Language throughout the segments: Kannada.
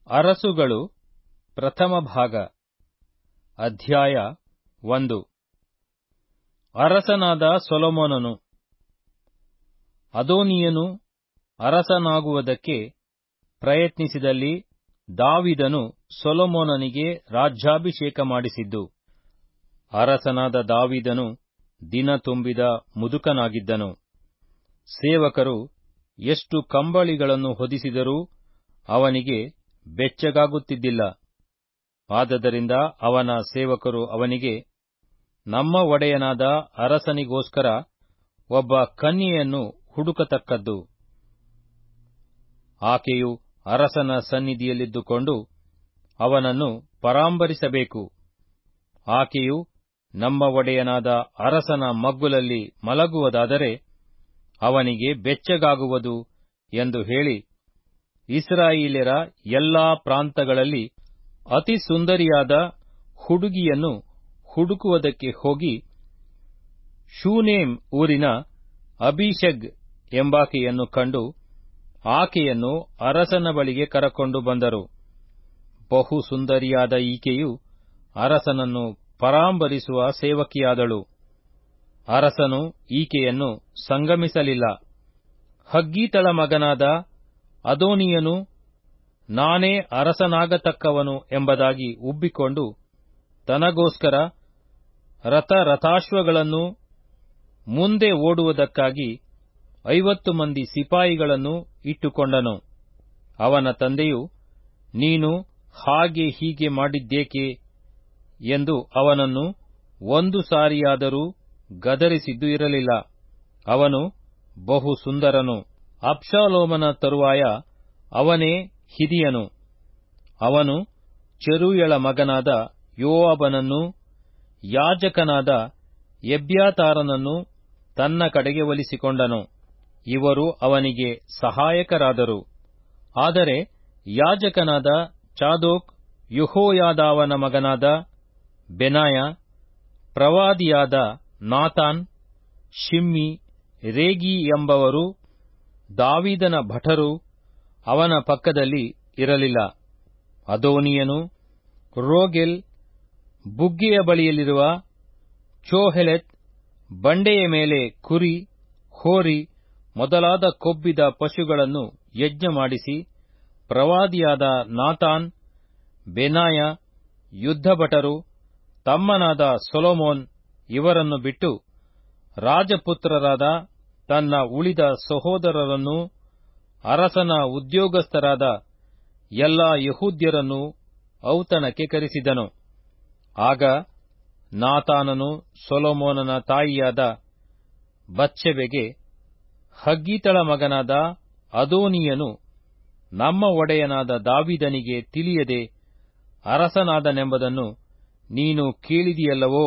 ಅರಸುಗಳು ಪ್ರಥಮ ಭಾಗ ಅಧ್ಯಾಯ ಒಂದು ಅರಸನಾದ ಸೊಲೊಮೋನನು ಅದೋನಿಯನು ಅರಸನಾಗುವುದಕ್ಕೆ ಪ್ರಯತ್ನಿಸಿದಲ್ಲಿ ದಾವಿದನು ಸೊಲೊಮೋನನಿಗೆ ರಾಜ್ಯಾಭಿಷೇಕ ಮಾಡಿಸಿದ್ದು ಅರಸನಾದ ದಾವಿದನು ದಿನ ತುಂಬಿದ ಮುದುಕನಾಗಿದ್ದನು ಸೇವಕರು ಎಷ್ಟು ಕಂಬಳಿಗಳನ್ನು ಹೊದಿಸಿದರೂ ಅವನಿಗೆ ಬೆಚ್ಚಗಾಗುತ್ತಿದ್ದಿಲ್ಲ ಆದದರಿಂದ ಅವನ ಸೇವಕರು ಅವನಿಗೆ ನಮ್ಮ ಒಡೆಯನಾದ ಅರಸನಿಗೋಸ್ಕರ ಒಬ್ಬ ಕನ್ಯೆಯನ್ನು ಹುಡುಕತಕ್ಕದ್ದು ಆಕೆಯು ಅರಸನ ಸನ್ನಿಧಿಯಲ್ಲಿದ್ದುಕೊಂಡು ಅವನನ್ನು ಪರಾಂಬರಿಸಬೇಕು ಆಕೆಯು ನಮ್ಮ ಒಡೆಯನಾದ ಅರಸನ ಮಗ್ಗುಲಲ್ಲಿ ಮಲಗುವುದಾದರೆ ಅವನಿಗೆ ಬೆಚ್ಚಗಾಗುವುದು ಎಂದು ಹೇಳಿ ಇಸ್ರಾಯೇಲ್ಯರ ಎಲ್ಲಾ ಪ್ರಾಂತಗಳಲ್ಲಿ ಅತಿ ಸುಂದರಿಯಾದ ಹುಡುಗಿಯನ್ನು ಹುಡುಕುವುದಕ್ಕೆ ಹೋಗಿ ಶೂನೇಮ್ ಊರಿನ ಅಬೀಷಗ್ ಎಂಬಾಕೆಯನ್ನು ಕಂಡು ಆಕೆಯನ್ನು ಅರಸನ ಬಳಿಗೆ ಕರಕೊಂಡು ಬಂದರು ಬಹು ಸುಂದರಿಯಾದ ಈಕೆಯು ಅರಸನನ್ನು ಪರಾಂಬರಿಸುವ ಸೇವಕಿಯಾದಳು ಅರಸನು ಈಕೆಯನ್ನು ಸಂಗಮಿಸಲಿಲ್ಲ ಹಗ್ಗೀತಳ ಮಗನಾದ ಅದೋನಿಯನು ನಾನೇ ಅರಸನಾಗತಕ್ಕವನು ಎಂಬುದಾಗಿ ಉಬ್ಬಿಕೊಂಡು ತನಗೋಸ್ಕರ ರಥರಥಾಶ್ವಗಳನ್ನು ಮುಂದೆ ಓಡುವುದಕ್ಕಾಗಿ ಐವತ್ತು ಮಂದಿ ಸಿಪಾಯಿಗಳನ್ನು ಇಟ್ಟುಕೊಂಡನು ಅವನ ತಂದೆಯು ನೀನು ಹಾಗೆ ಹೀಗೆ ಮಾಡಿದ್ದೇಕೆ ಎಂದು ಅವನನ್ನು ಒಂದು ಸಾರಿಯಾದರೂ ಗದರಿಸಿದ್ದು ಇರಲಿಲ್ಲ ಅವನು ಬಹು ಸುಂದರನು ಅಬ್ಷಾಲೋಮನ ತರುವಾಯ ಅವನೇ ಹಿರಿಯನು ಅವನು ಚೆರೂಯಳ ಮಗನಾದ ಯೋವಾಬನನ್ನೂ ಯಾಜಕನಾದ ಎಬ್ಯಾತಾರನನ್ನು ತನ್ನ ಕಡೆಗೆ ಒಲಿಸಿಕೊಂಡನು ಇವರು ಅವನಿಗೆ ಸಹಾಯಕರಾದರು ಆದರೆ ಯಾಜಕನಾದ ಚಾದೋಕ್ ಯುಹೋಯಾದಾವನ ಮಗನಾದ ಬೆನಾಯ ಪ್ರವಾದಿಯಾದ ನಾತಾನ್ ಶಿಮ್ಮಿ ರೇಗಿ ಎಂಬವರು ದಾವಿದನ ಭಟರು ಅವನ ಪಕ್ಕದಲ್ಲಿ ಇರಲಿಲ್ಲ ಅದೋನಿಯನು ರೋಗೆಲ್ ಬುಗ್ಗೆಯ ಬಳಿಯಲ್ಲಿರುವ ಚೋಹೆಲೆತ್ ಬಂಡೆಯ ಮೇಲೆ ಕುರಿ ಹೋರಿ ಮೊದಲಾದ ಕೊಬ್ಬಿದ ಪಶುಗಳನ್ನು ಯಜ್ಞ ಮಾಡಿಸಿ ಪ್ರವಾದಿಯಾದ ನಾತಾನ್ ಬೆನಾಯ ಯುದ್ಧಭಟರು ತಮ್ಮನಾದ ಸೊಲೊಮೋನ್ ಇವರನ್ನು ಬಿಟ್ಟು ರಾಜಪುತ್ರರಾದ ತನ್ನ ಉಳಿದ ಸಹೋದರರನ್ನೂ ಅರಸನ ಉದ್ಯೋಗಸ್ಥರಾದ ಎಲ್ಲಾ ಯಹೂದ್ಯರನ್ನೂ ಔತಣಕ್ಕೆ ಕರೆಸಿದನು ಆಗ ನಾತಾನನು ಸೊಲೊಮೋನನ ತಾಯಿಯಾದ ಬತ್ಷೆಬೆಗೆ ಹಗ್ಗೀತಳ ಮಗನಾದ ಅದೋನಿಯನು ನಮ್ಮ ಒಡೆಯನಾದ ದಾವಿದನಿಗೆ ತಿಳಿಯದೆ ಅರಸನಾದನೆಂಬುದನ್ನು ನೀನು ಕೇಳಿದಿಯಲ್ಲವೋ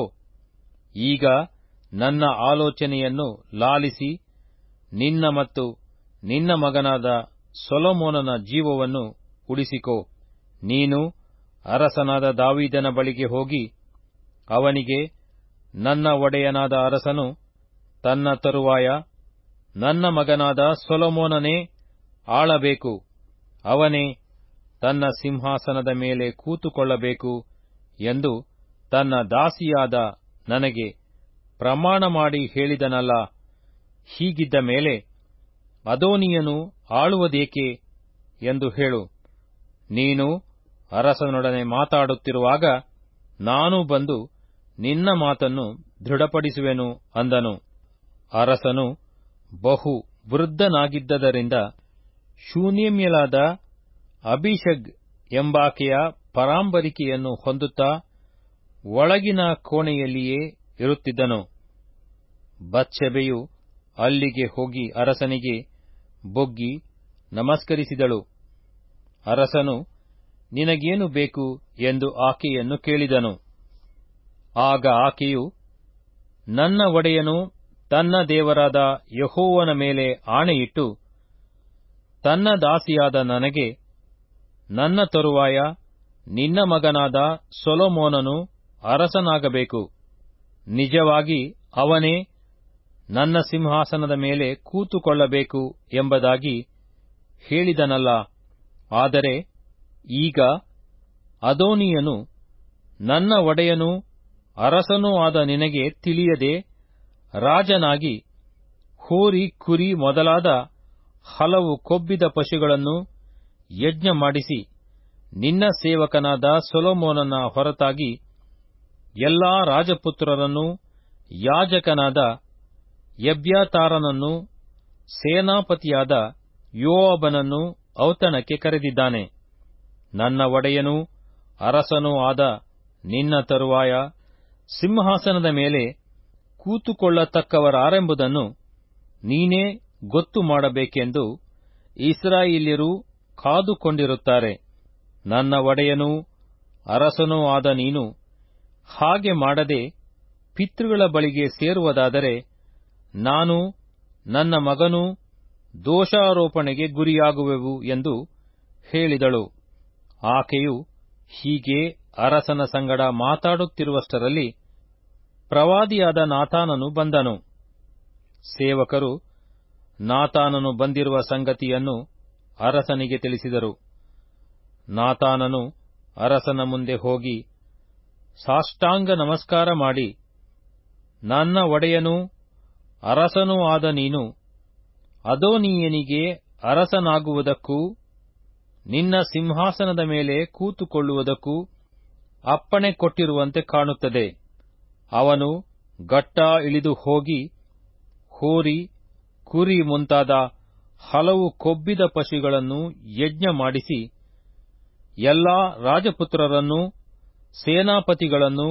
ಈಗ ನನ್ನ ಆಲೋಚನೆಯನ್ನು ಲಾಲಿಸಿ ನಿನ್ನ ಮತ್ತು ನಿನ್ನ ಮಗನಾದ ಸೊಲೊಮೋನನ ಜೀವವನ್ನು ಉಳಿಸಿಕೋ ನೀನು ಅರಸನಾದ ದಾವಿದನ ಬಳಿಗೆ ಹೋಗಿ ಅವನಿಗೆ ನನ್ನ ಒಡೆಯನಾದ ಅರಸನು ತನ್ನ ತರುವಾಯ ನನ್ನ ಮಗನಾದ ಸೊಲೊಮೋನನೇ ಆಳಬೇಕು ಅವನೇ ತನ್ನ ಸಿಂಹಾಸನದ ಮೇಲೆ ಕೂತುಕೊಳ್ಳಬೇಕು ಎಂದು ತನ್ನ ದಾಸಿಯಾದ ನನಗೆ ಪ್ರಮಾಣ ಮಾಡಿ ಹೇಳಿದನಲ್ಲ ಹೀಗಿದ್ದ ಮೇಲೆ ಅದೋನಿಯನು ಆಳುವುದೇಕೆ ಎಂದು ಹೇಳು ನೀನು ಅರಸನೊಡನೆ ಮಾತಾಡುತ್ತಿರುವಾಗ ನಾನು ಬಂದು ನಿನ್ನ ಮಾತನ್ನು ದೃಢಪಡಿಸುವೆನು ಅಂದನು ಅರಸನು ಬಹು ವೃದ್ಧನಾಗಿದ್ದರಿಂದ ಶೂನ್ಯಮ್ಯಲಾದ ಅಭಿಷಗ್ ಎಂಬಾಕೆಯ ಪರಾಂಬರಿಕೆಯನ್ನು ಹೊಂದುತ್ತಾ ಒಳಗಿನ ಕೋಣೆಯಲ್ಲಿಯೇ ಇರುತ್ತಿದ್ದನು ಬತ್ಷೆಬೆಯು ಅಲ್ಲಿಗೆ ಹೋಗಿ ಅರಸನಿಗೆ ಬೊಗ್ಗಿ ನಮಸ್ಕರಿಸಿದಳು ಅರಸನು ನಿನಗೇನು ಬೇಕು ಎಂದು ಆಕೆಯನ್ನು ಕೇಳಿದನು ಆಗ ಆಕೆಯು ನನ್ನ ಒಡೆಯನು ತನ್ನ ದೇವರಾದ ಯಹೋವನ ಮೇಲೆ ಆಣೆಯಿಟ್ಟು ತನ್ನ ದಾಸಿಯಾದ ನನಗೆ ನನ್ನ ತರುವಾಯ ನಿನ್ನ ಮಗನಾದ ಸೊಲೊಮೋನನು ಅರಸನಾಗಬೇಕು ನಿಜವಾಗಿ ಅವನೇ ನನ್ನ ಸಿಂಹಾಸನದ ಮೇಲೆ ಕೂತುಕೊಳ್ಳಬೇಕು ಎಂಬುದಾಗಿ ಹೇಳಿದನಲ್ಲ ಆದರೆ ಈಗ ಅದೋನಿಯನು ನನ್ನ ಒಡೆಯನೂ ಅರಸನೂ ಆದ ನಿನಗೆ ತಿಳಿಯದೆ ರಾಜನಾಗಿ ಹೋರಿ ಕುರಿ ಮೊದಲಾದ ಹಲವು ಕೊಬ್ಬಿದ ಪಶುಗಳನ್ನು ಯಜ್ಞ ಮಾಡಿಸಿ ನಿನ್ನ ಸೇವಕನಾದ ಸೊಲೊಮೋನನ ಹೊರತಾಗಿ ಎಲ್ಲಾ ರಾಜಪುತ್ರರನ್ನೂ ಯಾಜಕನಾದ ಎಬ್ಯಾತಾರನನ್ನು ಸೇನಾಪತಿಯಾದ ಯೋವಾಬನನ್ನು ಔತಣಕ್ಕೆ ಕರೆದಿದ್ದಾನೆ ನನ್ನ ಒಡೆಯನೂ ಅರಸನೂ ಆದ ನಿನ್ನ ತರುವಾಯ ಸಿಂಹಾಸನದ ಮೇಲೆ ಕೂತುಕೊಳ್ಳತಕ್ಕವರಾರೆಂಬುದನ್ನು ನೀನೇ ಗೊತ್ತು ಮಾಡಬೇಕೆಂದು ಇಸ್ರಾಯೇಲ್ಯರು ಕಾದುಕೊಂಡಿರುತ್ತಾರೆ ನನ್ನ ಒಡೆಯನೂ ಅರಸನೂ ಆದ ನೀನು ಹಾಗೆ ಮಾಡದೆ ಪಿತೃಗಳ ಬಳಿಗೆ ಸೇರುವುದಾದರೆ ನಾನು ನನ್ನ ಮಗನೂ ದೋಷಾರೋಪಣೆಗೆ ಗುರಿಯಾಗುವೆವು ಎಂದು ಹೇಳಿದಳು ಆಕೆಯು ಹೀಗೆ ಅರಸನ ಸಂಗಡ ಮಾತಾಡುತ್ತಿರುವಷ್ಟರಲ್ಲಿ ಪ್ರವಾದಿಯಾದ ನಾತಾನನು ಬಂದನು ಸೇವಕರು ನಾತಾನನು ಬಂದಿರುವ ಸಂಗತಿಯನ್ನು ಅರಸನಿಗೆ ತಿಳಿಸಿದರು ನಾತಾನನು ಅರಸನ ಮುಂದೆ ಹೋಗಿ ಸಾಷ್ಟಾಂಗ ನಮಸ್ಕಾರ ಮಾಡಿ ನನ್ನ ಒಡೆಯನೂ ಅರಸನೂ ಆದ ನೀನು ಅದೋನೀಯನಿಗೆ ಅರಸನಾಗುವುದಕ್ಕೂ ನಿನ್ನ ಸಿಂಹಾಸನದ ಮೇಲೆ ಕೂತುಕೊಳ್ಳುವುದಕ್ಕೂ ಅಪ್ಪಣೆ ಕೊಟ್ಟಿರುವಂತೆ ಕಾಣುತ್ತದೆ ಅವನು ಗಟ್ಟಾ ಇಳಿದು ಹೋಗಿ ಹೋರಿ ಕುರಿ ಮುಂತಾದ ಹಲವು ಕೊಬ್ಬಿದ ಪಶುಗಳನ್ನು ಯಜ್ಞ ಮಾಡಿಸಿ ಎಲ್ಲಾ ರಾಜಪುತ್ರರನ್ನೂ ಸೇನಾಪತಿಗಳನ್ನು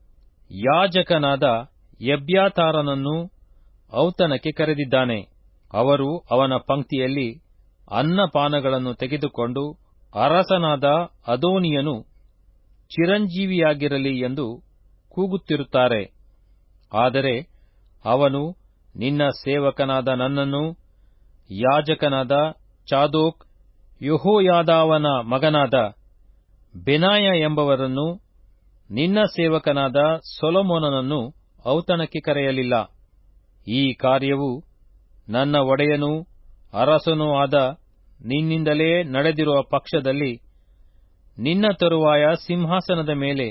ಯಾಜಕನಾದ ಎಬ್ಯಾತಾರನನ್ನು ಔತಣಕ್ಕೆ ಕರೆದಿದ್ದಾನೆ ಅವರು ಅವನ ಪಂಕ್ತಿಯಲ್ಲಿ ಅನ್ನಪಾನಗಳನ್ನು ತೆಗೆದುಕೊಂಡು ಅರಸನಾದ ಅದೋನಿಯನು ಚಿರಂಜೀವಿಯಾಗಿರಲಿ ಎಂದು ಕೂಗುತ್ತಿರುತ್ತಾರೆ ಆದರೆ ಅವನು ನಿನ್ನ ಸೇವಕನಾದ ನನ್ನನ್ನು ಯಾಜಕನಾದ ಚಾದೋಕ್ ಯೆಹೋಯಾದಾವನ ಮಗನಾದ ಬೆನಾಯ ಎಂಬವರನ್ನು ನಿನ್ನ ಸೇವಕನಾದ ಸೊಲೊಮೋನನನ್ನು ಔತಣಕ್ಕೆ ಕರೆಯಲಿಲ್ಲ ಈ ಕಾರ್ಯವು ನನ್ನ ಒಡೆಯನೂ ಅರಸನೂ ಆದ ನಿನ್ನಿಂದಲೇ ನಡೆದಿರುವ ಪಕ್ಷದಲ್ಲಿ ನಿನ್ನ ತರುವಾಯ ಸಿಂಹಾಸನದ ಮೇಲೆ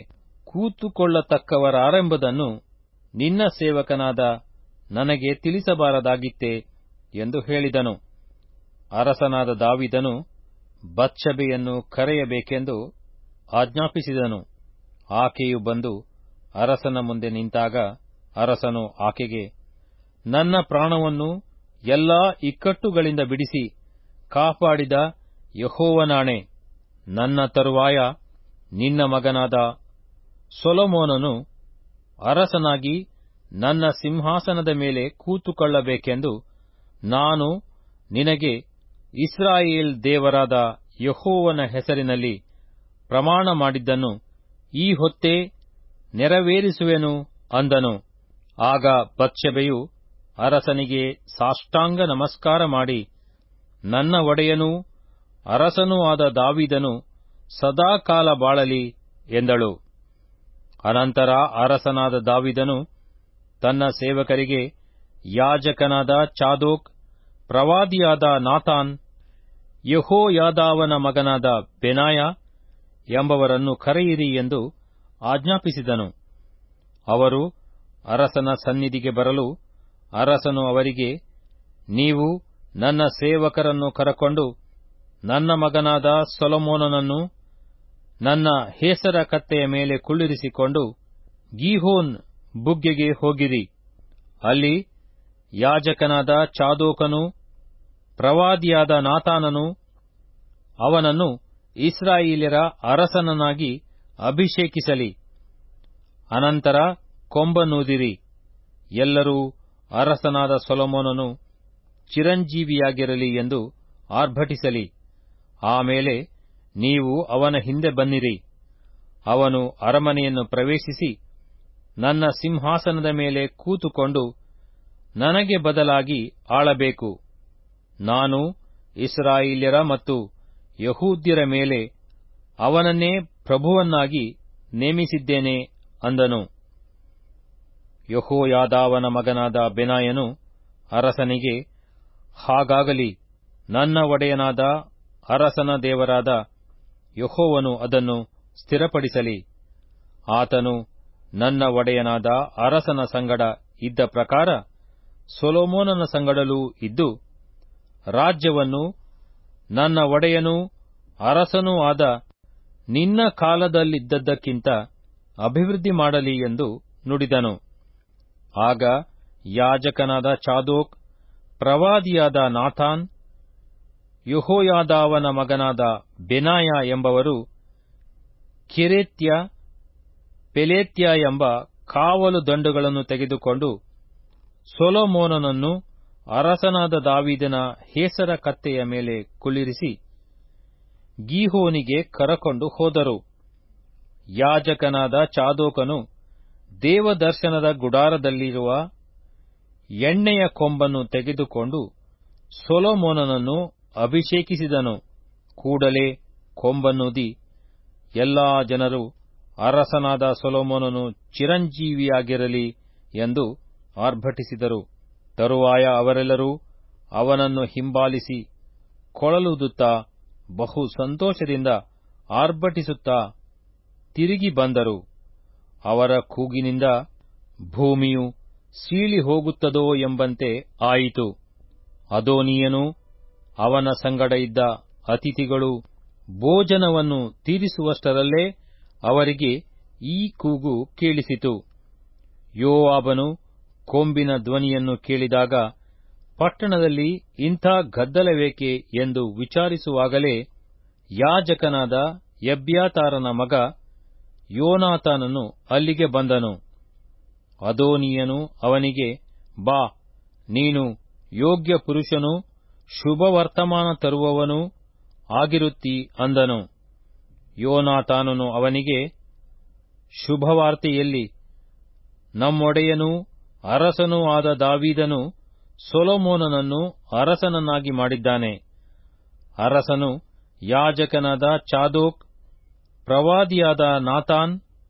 ಕೂತುಕೊಳ್ಳತಕ್ಕವರಾರೆಂಬುದನ್ನು ನಿನ್ನ ಸೇವಕನಾದ ನನಗೆ ತಿಳಿಸಬಾರದಾಗಿತ್ತೇ ಎಂದು ಹೇಳಿದನು ಅರಸನಾದ ದಾವಿದನು ಬತ್ಷಬೆಯನ್ನು ಕರೆಯಬೇಕೆಂದು ಆಜ್ಞಾಪಿಸಿದನು ಆಕೆಯು ಬಂದು ಅರಸನ ಮುಂದೆ ನಿಂತಾಗ ಅರಸನು ಆಕೆಗೆ ನನ್ನ ಪ್ರಾಣವನ್ನು ಎಲ್ಲಾ ಇಕ್ಕಟ್ಟುಗಳಿಂದ ಬಿಡಿಸಿ ಕಾಪಾಡಿದ ಯಹೋವನಾಣೆ ನನ್ನ ತರುವಾಯ ನಿನ್ನ ಮಗನಾದ ಸೊಲೊಮೋನನು ಅರಸನಾಗಿ ನನ್ನ ಸಿಂಹಾಸನದ ಮೇಲೆ ಕೂತುಕೊಳ್ಳಬೇಕೆಂದು ನಾನು ನಿನಗೆ ಇಸ್ರಾಯೇಲ್ ದೇವರಾದ ಯಹೋವನ ಹೆಸರಿನಲ್ಲಿ ಪ್ರಮಾಣ ಮಾಡಿದ್ದನ್ನು ಈ ಹೊತ್ತೇ ನೆರವೇರಿಸುವೆನು ಅಂದನು ಆಗ ಬತ್ಷೆಬೆಯು ಅರಸನಿಗೆ ಸಾಷ್ಟಾಂಗ ನಮಸ್ಕಾರ ಮಾಡಿ ನನ್ನ ಒಡೆಯನೂ ಅರಸನೂ ಆದ ದಾವಿದನು ಸದಾಕಾಲ ಬಾಳಲಿ ಎಂದಳು ಅನಂತರ ಅರಸನಾದ ದಾವಿದನು ತನ್ನ ಸೇವಕರಿಗೆ ಯಾಜಕನಾದ ಚಾದೋಕ್ ಪ್ರವಾದಿಯಾದ ನಾತಾನ್ ಯಹೋಯಾದಾವನ ಮಗನಾದ ಬೆನಾಯ ಎಂಬವರನ್ನು ಕರೆಯಿರಿ ಎಂದು ಆಜ್ಞಾಪಿಸಿದನು ಅವರು ಅರಸನ ಸನ್ನಿಧಿಗೆ ಬರಲು ಅರಸನು ಅವರಿಗೆ ನೀವು ನನ್ನ ಸೇವಕರನ್ನು ಕರಕೊಂಡು ನನ್ನ ಮಗನಾದ ಸೊಲೊಮೋನನನ್ನು ನನ್ನ ಹೇಸರ ಕತ್ತೆಯ ಮೇಲೆ ಕುಳ್ಳಿರಿಸಿಕೊಂಡು ಗೀಹೋನ್ ಬುಗ್ಗೆಗೆ ಹೋಗಿರಿ ಅಲ್ಲಿ ಯಾಜಕನಾದ ಚಾದೋಕನು ಪ್ರವಾದಿಯಾದ ನಾತಾನನು ಅವನನ್ನು ಇಸ್ರಾಯೇಲ್ಯರ ಅರಸನನ್ನಾಗಿ ಅಭಿಷೇಕಿಸಲಿ ಅನಂತರ ಕೊಂಬನೂದಿರಿ ಎಲ್ಲರೂ ಅರಸನಾದ ಸೊಲೊಮೋನನು ಚಿರಂಜೀವಿಯಾಗಿರಲಿ ಎಂದು ಆರ್ಭಟಿಸಲಿ ಆಮೇಲೆ ನೀವು ಅವನ ಹಿಂದೆ ಬನ್ನಿರಿ ಅವನು ಅರಮನೆಯನ್ನು ಪ್ರವೇಶಿಸಿ ನನ್ನ ಸಿಂಹಾಸನದ ಮೇಲೆ ಕೂತುಕೊಂಡು ನನಗೆ ಬದಲಾಗಿ ಆಳಬೇಕು ನಾನು ಇಸ್ರಾಯೇಲ್ಯರ ಮತ್ತು ಯಹೂದ್ಯರ ಮೇಲೆ ಅವನನ್ನೇ ಪ್ರಭುವನ್ನಾಗಿ ನೇಮಿಸಿದ್ದೇನೆ ಅಂದನು ಯಹೋಯಾದಾವನ ಮಗನಾದ ಬೆನಾಯನು ಅರಸನಿಗೆ ಹಾಗಾಗಲಿ ನನ್ನ ಒಡೆಯನಾದ ಅರಸನ ದೇವರಾದ ಯಹೋವನು ಅದನ್ನು ಸ್ಥಿರಪಡಿಸಲಿ ಆತನು ನನ್ನ ಒಡೆಯನಾದ ಅರಸನ ಸಂಗಡ ಇದ್ದ ಪ್ರಕಾರ ಸೊಲೊಮೋನನ ಸಂಗಡಲೂ ಇದ್ದು ರಾಜ್ಯವನ್ನು ನನ್ನ ಒಡೆಯನೂ ಅರಸನೂ ಆದ ನಿನ್ನ ಕಾಲದಲ್ಲಿದ್ದದ್ದಕ್ಕಿಂತ ಅಭಿವೃದ್ಧಿ ಮಾಡಲಿ ಎಂದು ನುಡಿದನು ಆಗ ಯಾಜಕನಾದ ಚಾದೋಕ್ ಪ್ರವಾದಿಯಾದ ನಾಥಾನ್ ಯಹೋಯಾದಾವನ ಮಗನಾದ ಬೆನಾಯ ಎಂಬವರು ಕಿರೇತ್ಯ ಪೆಲೇತ್ಯ ಎಂಬ ಕಾವಲು ದಂಡುಗಳನ್ನು ತೆಗೆದುಕೊಂಡು ಸೊಲೊಮೋನನನ್ನು ಅರಸನಾದ ದಾವಿದನ ಹೇಸರ ಕತ್ತೆಯ ಮೇಲೆ ಕುಳ್ಳಿರಿಸಿ ಗೀಹೋನಿಗೆ ಕರಕೊಂಡು ಹೋದರು ಯಾಜಕನಾದ ಚಾದೋಕನು ದೇವದರ್ಶನದ ಗುಡಾರದಲ್ಲಿರುವ ಎಣ್ಣೆಯ ಕೊಂಬನ್ನು ತೆಗೆದುಕೊಂಡು ಸೊಲೊಮೋನನನ್ನು ಅಭಿಷೇಕಿಸಿದನು ಕೂಡಲೇ ಕೊಂಬನ್ನೂದಿ ಎಲ್ಲಾ ಜನರು ಅರಸನಾದ ಸೊಲೊಮೋನನು ಚಿರಂಜೀವಿಯಾಗಿರಲಿ ಎಂದು ಆರ್ಭಟಿಸಿದರು ತರುವಾಯ ಅವರೆಲ್ಲರೂ ಅವನನ್ನು ಹಿಂಬಾಲಿಸಿ ಕೊಳಲುದುತ್ತಾ ಬಹು ಸಂತೋಷದಿಂದ ಆರ್ಭಟಿಸುತ್ತಾ ತಿರುಗಿ ಬಂದರು ಅವರ ಕೂಗಿನಿಂದ ಭೂಮಿಯು ಸೀಳಿ ಹೋಗುತ್ತದೋ ಎಂಬಂತೆ ಆಯಿತು ಅದೋನಿಯನು ಅವನ ಸಂಗಡ ಇದ್ದ ಅತಿಥಿಗಳು ಭೋಜನವನ್ನು ತೀರಿಸುವಷ್ಟರಲ್ಲೇ ಅವರಿಗೆ ಈ ಕೂಗು ಕೇಳಿಸಿತು ಯೋವಾಬನು ಕೊಂಬಿನ ಧ್ವನಿಯನ್ನು ಕೇಳಿದಾಗ ಪಟ್ಟಣದಲ್ಲಿ ಇಂಥ ಗದ್ದಲವೇಕೆ ಎಂದು ವಿಚಾರಿಸುವಾಗಲೇ ಯಾಜಕನಾದ ಎಬ್ಯಾತಾರನ ಮಗ ಯೋನಾತಾನನು ಅಲ್ಲಿಗೆ ಬಂದನು ಅದೋನಿಯನು ಅವನಿಗೆ ಬಾ ನೀನು ಯೋಗ್ಯ ಪುರುಷನೂ ಶುಭವರ್ತಮಾನ ತರುವವನೂ ಆಗಿರುತ್ತೀ ಅಂದನು ಯೋನಾತಾನನು ಅವನಿಗೆ ಶುಭವಾರ್ತೆಯಲ್ಲಿ ನಮ್ಮೊಡೆಯನೂ ಅರಸನೂ ಆದ ದಾವೀದನು ಸೊಲೊಮೋನನನ್ನು ಅರಸನನ್ನಾಗಿ ಮಾಡಿದ್ದಾನೆ ಅರಸನು ಯಾಜಕನಾದ ಚಾದೋಕ್ ಪ್ರವಾದಿಯಾದ ನಾತಾನ್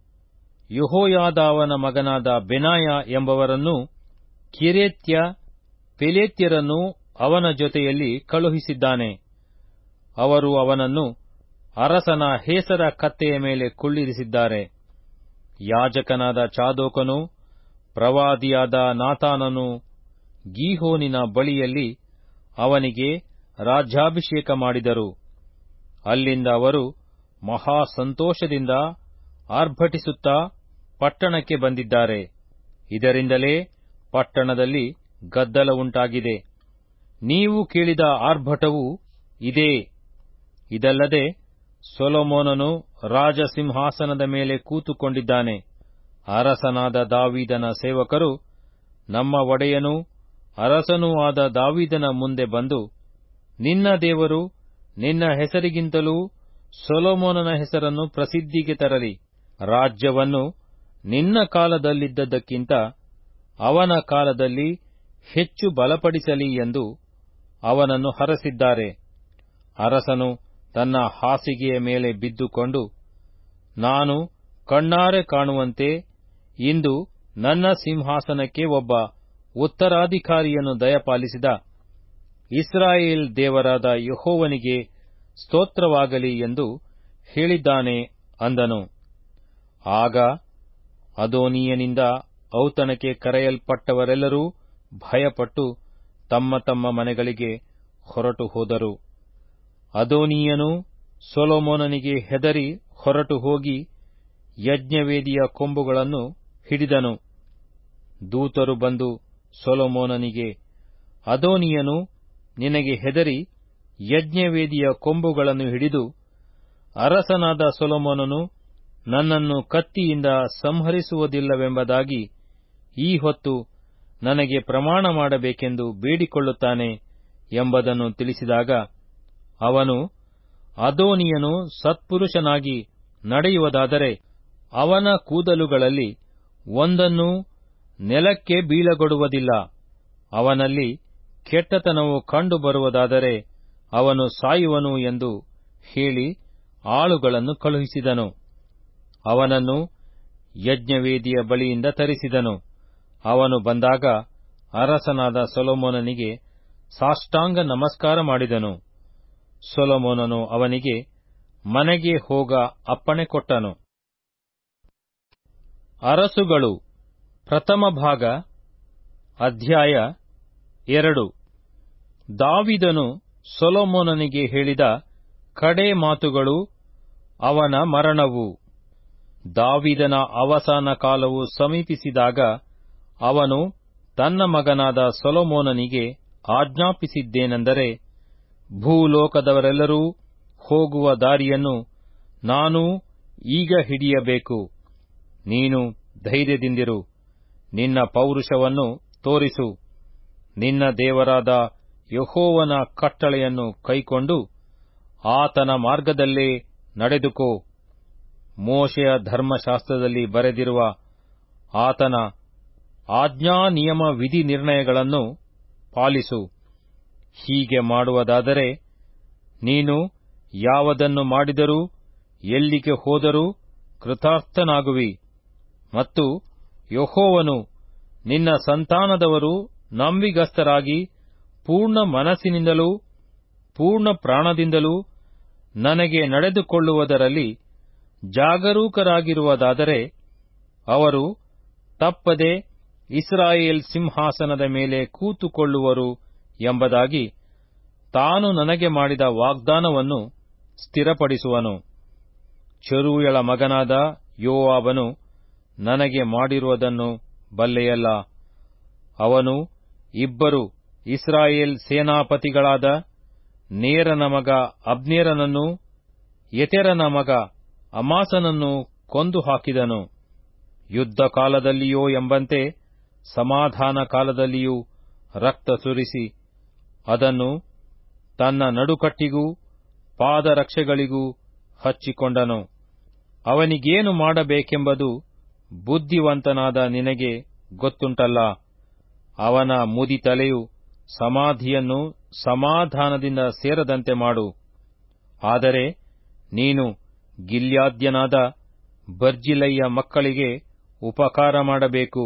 ಯಹೋಯಾದಾವನ ಮಗನಾದ ಬೆನಾಯ ಎಂಬವರನ್ನು ಕಿರೇತ್ಯ ಪೆಲೇತ್ಯರನ್ನು ಅವನ ಜೊತೆಯಲ್ಲಿ ಕಳುಹಿಸಿದ್ದಾನೆ ಅವರು ಅವನನ್ನು ಅರಸನ ಹೇಸರ ಕತ್ತೆಯ ಮೇಲೆ ಕುಳ್ಳಿರಿಸಿದ್ದಾರೆ ಯಾಜಕನಾದ ಚಾದೋಕನು ಪ್ರವಾದಿಯಾದ ನಾತಾನನು ಗೀಹೋನಿನ ಬಳಿಯಲ್ಲಿ ಅವನಿಗೆ ರಾಜ್ಯಾಭಿಷೇಕ ಮಾಡಿದರು ಅಲ್ಲಿಂದ ಅವರು ಮಹಾ ಸಂತೋಷದಿಂದ ಆರ್ಭಟಿಸುತ್ತಾ ಪಟ್ಟಣಕ್ಕೆ ಬಂದಿದ್ದಾರೆ ಇದರಿಂದಲೇ ಪಟ್ಟಣದಲ್ಲಿ ಗದ್ದಲ ಉಂಟಾಗಿದೆ ನೀವು ಕೇಳಿದ ಆರ್ಭಟವು ಇದೇ ಇದಲ್ಲದೆ ಸೊಲೊಮೋನನು ರಾಜಸಿಂಹಾಸನದ ಮೇಲೆ ಕೂತುಕೊಂಡಿದ್ದಾನೆ ಅರಸನಾದ ದಾವೀದನ ಸೇವಕರು ನಮ್ಮ ಒಡೆಯನೂ ಅರಸನೂ ಆದ ದಾವೀದನ ಮುಂದೆ ಬಂದು ನಿನ್ನ ದೇವರು ನಿನ್ನ ಹೆಸರಿಗಿಂತಲೂ ಸೊಲೊಮೋನನ ಹೆಸರನ್ನು ಪ್ರಸಿದ್ಧಿಗೆ ತರಲಿ ರಾಜ್ಯವನ್ನು ನಿನ್ನ ಕಾಲದಲ್ಲಿದ್ದದ್ದಕ್ಕಿಂತ ಅವನ ಕಾಲದಲ್ಲಿ ಹೆಚ್ಚು ಬಲಪಡಿಸಲಿ ಎಂದು ಅವನನ್ನು ಹರಸಿದ್ದಾರೆ ಅರಸನು ತನ್ನ ಹಾಸಿಗೆಯ ಮೇಲೆ ಬಿದ್ದುಕೊಂಡು ನಾನು ಕಣ್ಣಾರೆ ಕಾಣುವಂತೆ ಇಂದು ನನ್ನ ಸಿಂಹಾಸನಕ್ಕೆ ಒಬ್ಬ ಉತ್ತರಾಧಿಕಾರಿಯನ್ನು ದಯಪಾಲಿಸಿದ ಇಸ್ರಾಯೇಲ್ ದೇವರಾದ ಯಹೋವನಿಗೆ ಸ್ತೋತ್ರವಾಗಲಿ ಎಂದು ಹೇಳಿದ್ದಾನೆ ಅಂದನು ಆಗ ಅದೋನಿಯನಿಂದ ಔತಣಕ್ಕೆ ಕರೆಯಲ್ಪಟ್ಟವರೆಲ್ಲರೂ ಭಯಪಟ್ಟು ತಮ್ಮ ತಮ್ಮ ಮನೆಗಳಿಗೆ ಹೊರಟು ಹೋದರು ಅದೋನಿಯನು ಸೊಲೊಮೋನನಿಗೆ ಹೆದರಿ ಹೊರಟು ಹೋಗಿ ಯಜ್ಞವೇದಿಯ ಕೊಂಬುಗಳನ್ನು ಹಿಡಿದನು ದೂತರು ಬಂದು ಸೊಲೊಮೋನನಿಗೆ ಅದೋನಿಯನು ನಿನಗೆ ಹೆದರಿ ಯಜ್ಞವೇದಿಯ ಕೊಂಬುಗಳನ್ನು ಹಿಡಿದು ಅರಸನಾದ ಸೊಲೊಮೋನನು ನನ್ನನ್ನು ಕತ್ತಿಯಿಂದ ಸಂಹರಿಸುವುದಿಲ್ಲವೆಂಬುದಾಗಿ ಈ ಹೊತ್ತು ನನಗೆ ಪ್ರಮಾಣ ಮಾಡಬೇಕೆಂದು ಬೇಡಿಕೊಳ್ಳುತ್ತಾನೆ ಎಂಬುದನ್ನು ತಿಳಿಸಿದಾಗ ಅವನು ಅದೋನಿಯನು ಸತ್ಪುರುಷನಾಗಿ ನಡೆಯುವುದಾದರೆ ಅವನ ಕೂದಲುಗಳಲ್ಲಿ ಒಂದನ್ನೂ ನೆಲಕ್ಕೆ ಬೀಳಗೊಡುವುದಿಲ್ಲ ಅವನಲ್ಲಿ ಕೆಟ್ಟತನವು ಕಂಡುಬರುವುದಾದರೆ ಅವನು ಸಾಯುವನು ಎಂದು ಹೇಳಿ ಆಳುಗಳನ್ನು ಕಳುಹಿಸಿದನು ಅವನನ್ನು ಯಜ್ಞವೇದಿಯ ಬಳಿಯಿಂದ ತರಿಸಿದನು ಅವನು ಬಂದಾಗ ಅರಸನಾದ ಸೊಲೊಮೋನನಿಗೆ ಸಾಷ್ಟಾಂಗ ನಮಸ್ಕಾರ ಮಾಡಿದನು ಸೊಲೊಮೋನನು ಅವನಿಗೆ ಮನೆಗೆ ಹೋಗ ಅಪ್ಪಣೆ ಕೊಟ್ಟನು ಅರಸುಗಳು ಪ್ರಥಮ ಭಾಗ ಅಧ್ಯಾಯ ಎರಡು ದಾವಿದನು ಸೊಲೊಮೋನನಿಗೆ ಹೇಳಿದ ಕಡೆ ಮಾತುಗಳು ಅವನ ಮರಣವು ದಾವಿದನ ಅವಸಾನ ಕಾಲವು ಸಮೀಪಿಸಿದಾಗ ಅವನು ತನ್ನ ಮಗನಾದ ಸೊಲೊಮೋನನಿಗೆ ಆಜ್ಞಾಪಿಸಿದ್ದೇನೆಂದರೆ ಭೂಲೋಕದವರೆಲ್ಲರೂ ಹೋಗುವ ದಾರಿಯನ್ನು ನಾನು ಈಗ ಹಿಡಿಯಬೇಕು ನೀನು ಧೈರ್ಯದಿಂದಿರು ನಿನ್ನ ಪೌರುಷವನ್ನು ತೋರಿಸು ನಿನ್ನ ದೇವರಾದ ಯಹೋವನ ಕಟ್ಟಳೆಯನ್ನು ಕೈಕೊಂಡು ಆತನ ಮಾರ್ಗದಲ್ಲೇ ನಡೆದುಕೋ ಮೋಶೆಯ ಧರ್ಮಶಾಸ್ತ್ರದಲ್ಲಿ ಬರೆದಿರುವ ಆತನ ಆಜ್ಞಾ ನಿಯಮ ವಿಧಿ ನಿರ್ಣಯಗಳನ್ನು ಪಾಲಿಸು ಹೀಗೆ ಮಾಡುವುದಾದರೆ ನೀನು ಯಾವುದನ್ನು ಮಾಡಿದರೂ ಎಲ್ಲಿಗೆ ಹೋದರೂ ಕೃತಾರ್ಥನಾಗುವಿ ಮತ್ತು ಯಹೋವನು ನಿನ್ನ ಸಂತಾನದವರು ನಂಬಿಗಸ್ತರಾಗಿ ಪೂರ್ಣ ಮನಸ್ಸಿನಿಂದಲೂ ಪೂರ್ಣ ಪ್ರಾಣದಿಂದಲೂ ನನಗೆ ನಡೆದುಕೊಳ್ಳುವುದರಲ್ಲಿ ಜಾಗರೂಕರಾಗಿರುವುದಾದರೆ ಅವರು ತಪ್ಪದೆ ಇಸ್ರಾಯೇಲ್ ಸಿಂಹಾಸನದ ಮೇಲೆ ಕೂತುಕೊಳ್ಳುವರು ಎಂಬುದಾಗಿ ತಾನು ನನಗೆ ಮಾಡಿದ ವಾಗ್ದಾನವನ್ನು ಸ್ಥಿರಪಡಿಸುವನು ಚೆರೂಯಳ ಮಗನಾದ ಯೋವಾಬನು ನನಗೆ ಮಾಡಿರುವುದನ್ನು ಬಲ್ಲೆಯಲ್ಲ ಅವನು ಇಬ್ಬರು ಇಸ್ರಾಯೇಲ್ ಸೇನಾಪತಿಗಳಾದ ನೇರನ ಮಗ ಅಬ್ನೇರನನ್ನೂ ಯೆತೆರನ ಮಗ ಅಮಾಸನನ್ನು ಕೊಂದು ಹಾಕಿದನು ಯುದ್ಧ ಕಾಲದಲ್ಲಿಯೋ ಎಂಬಂತೆ ಸಮಾಧಾನ ಕಾಲದಲ್ಲಿಯೂ ರಕ್ತ ಸುರಿಸಿ ಅದನ್ನು ತನ್ನ ನಡುಕಟ್ಟಿಗೂ ಪಾದರಕ್ಷೆಗಳಿಗೂ ಹಚ್ಚಿಕೊಂಡನು ಅವನಿಗೇನು ಮಾಡಬೇಕೆಂಬುದು ಬುದ್ಧಿವಂತನಾದ ನಿನಗೆ ಗೊತ್ತುಂಟಲ್ಲ ಅವನ ಮುದಿ ತಲೆಯು ಸಮಾಧಿಯನ್ನು ಸಮಾಧಾನದಿಂದ ಸೇರದಂತೆ ಮಾಡು ಆದರೆ ನೀನು ಗಿಲ್ಯಾದ್ಯನಾದ ಬರ್ಜಿಲಯ್ಯ ಮಕ್ಕಳಿಗೆ ಉಪಕಾರ ಮಾಡಬೇಕು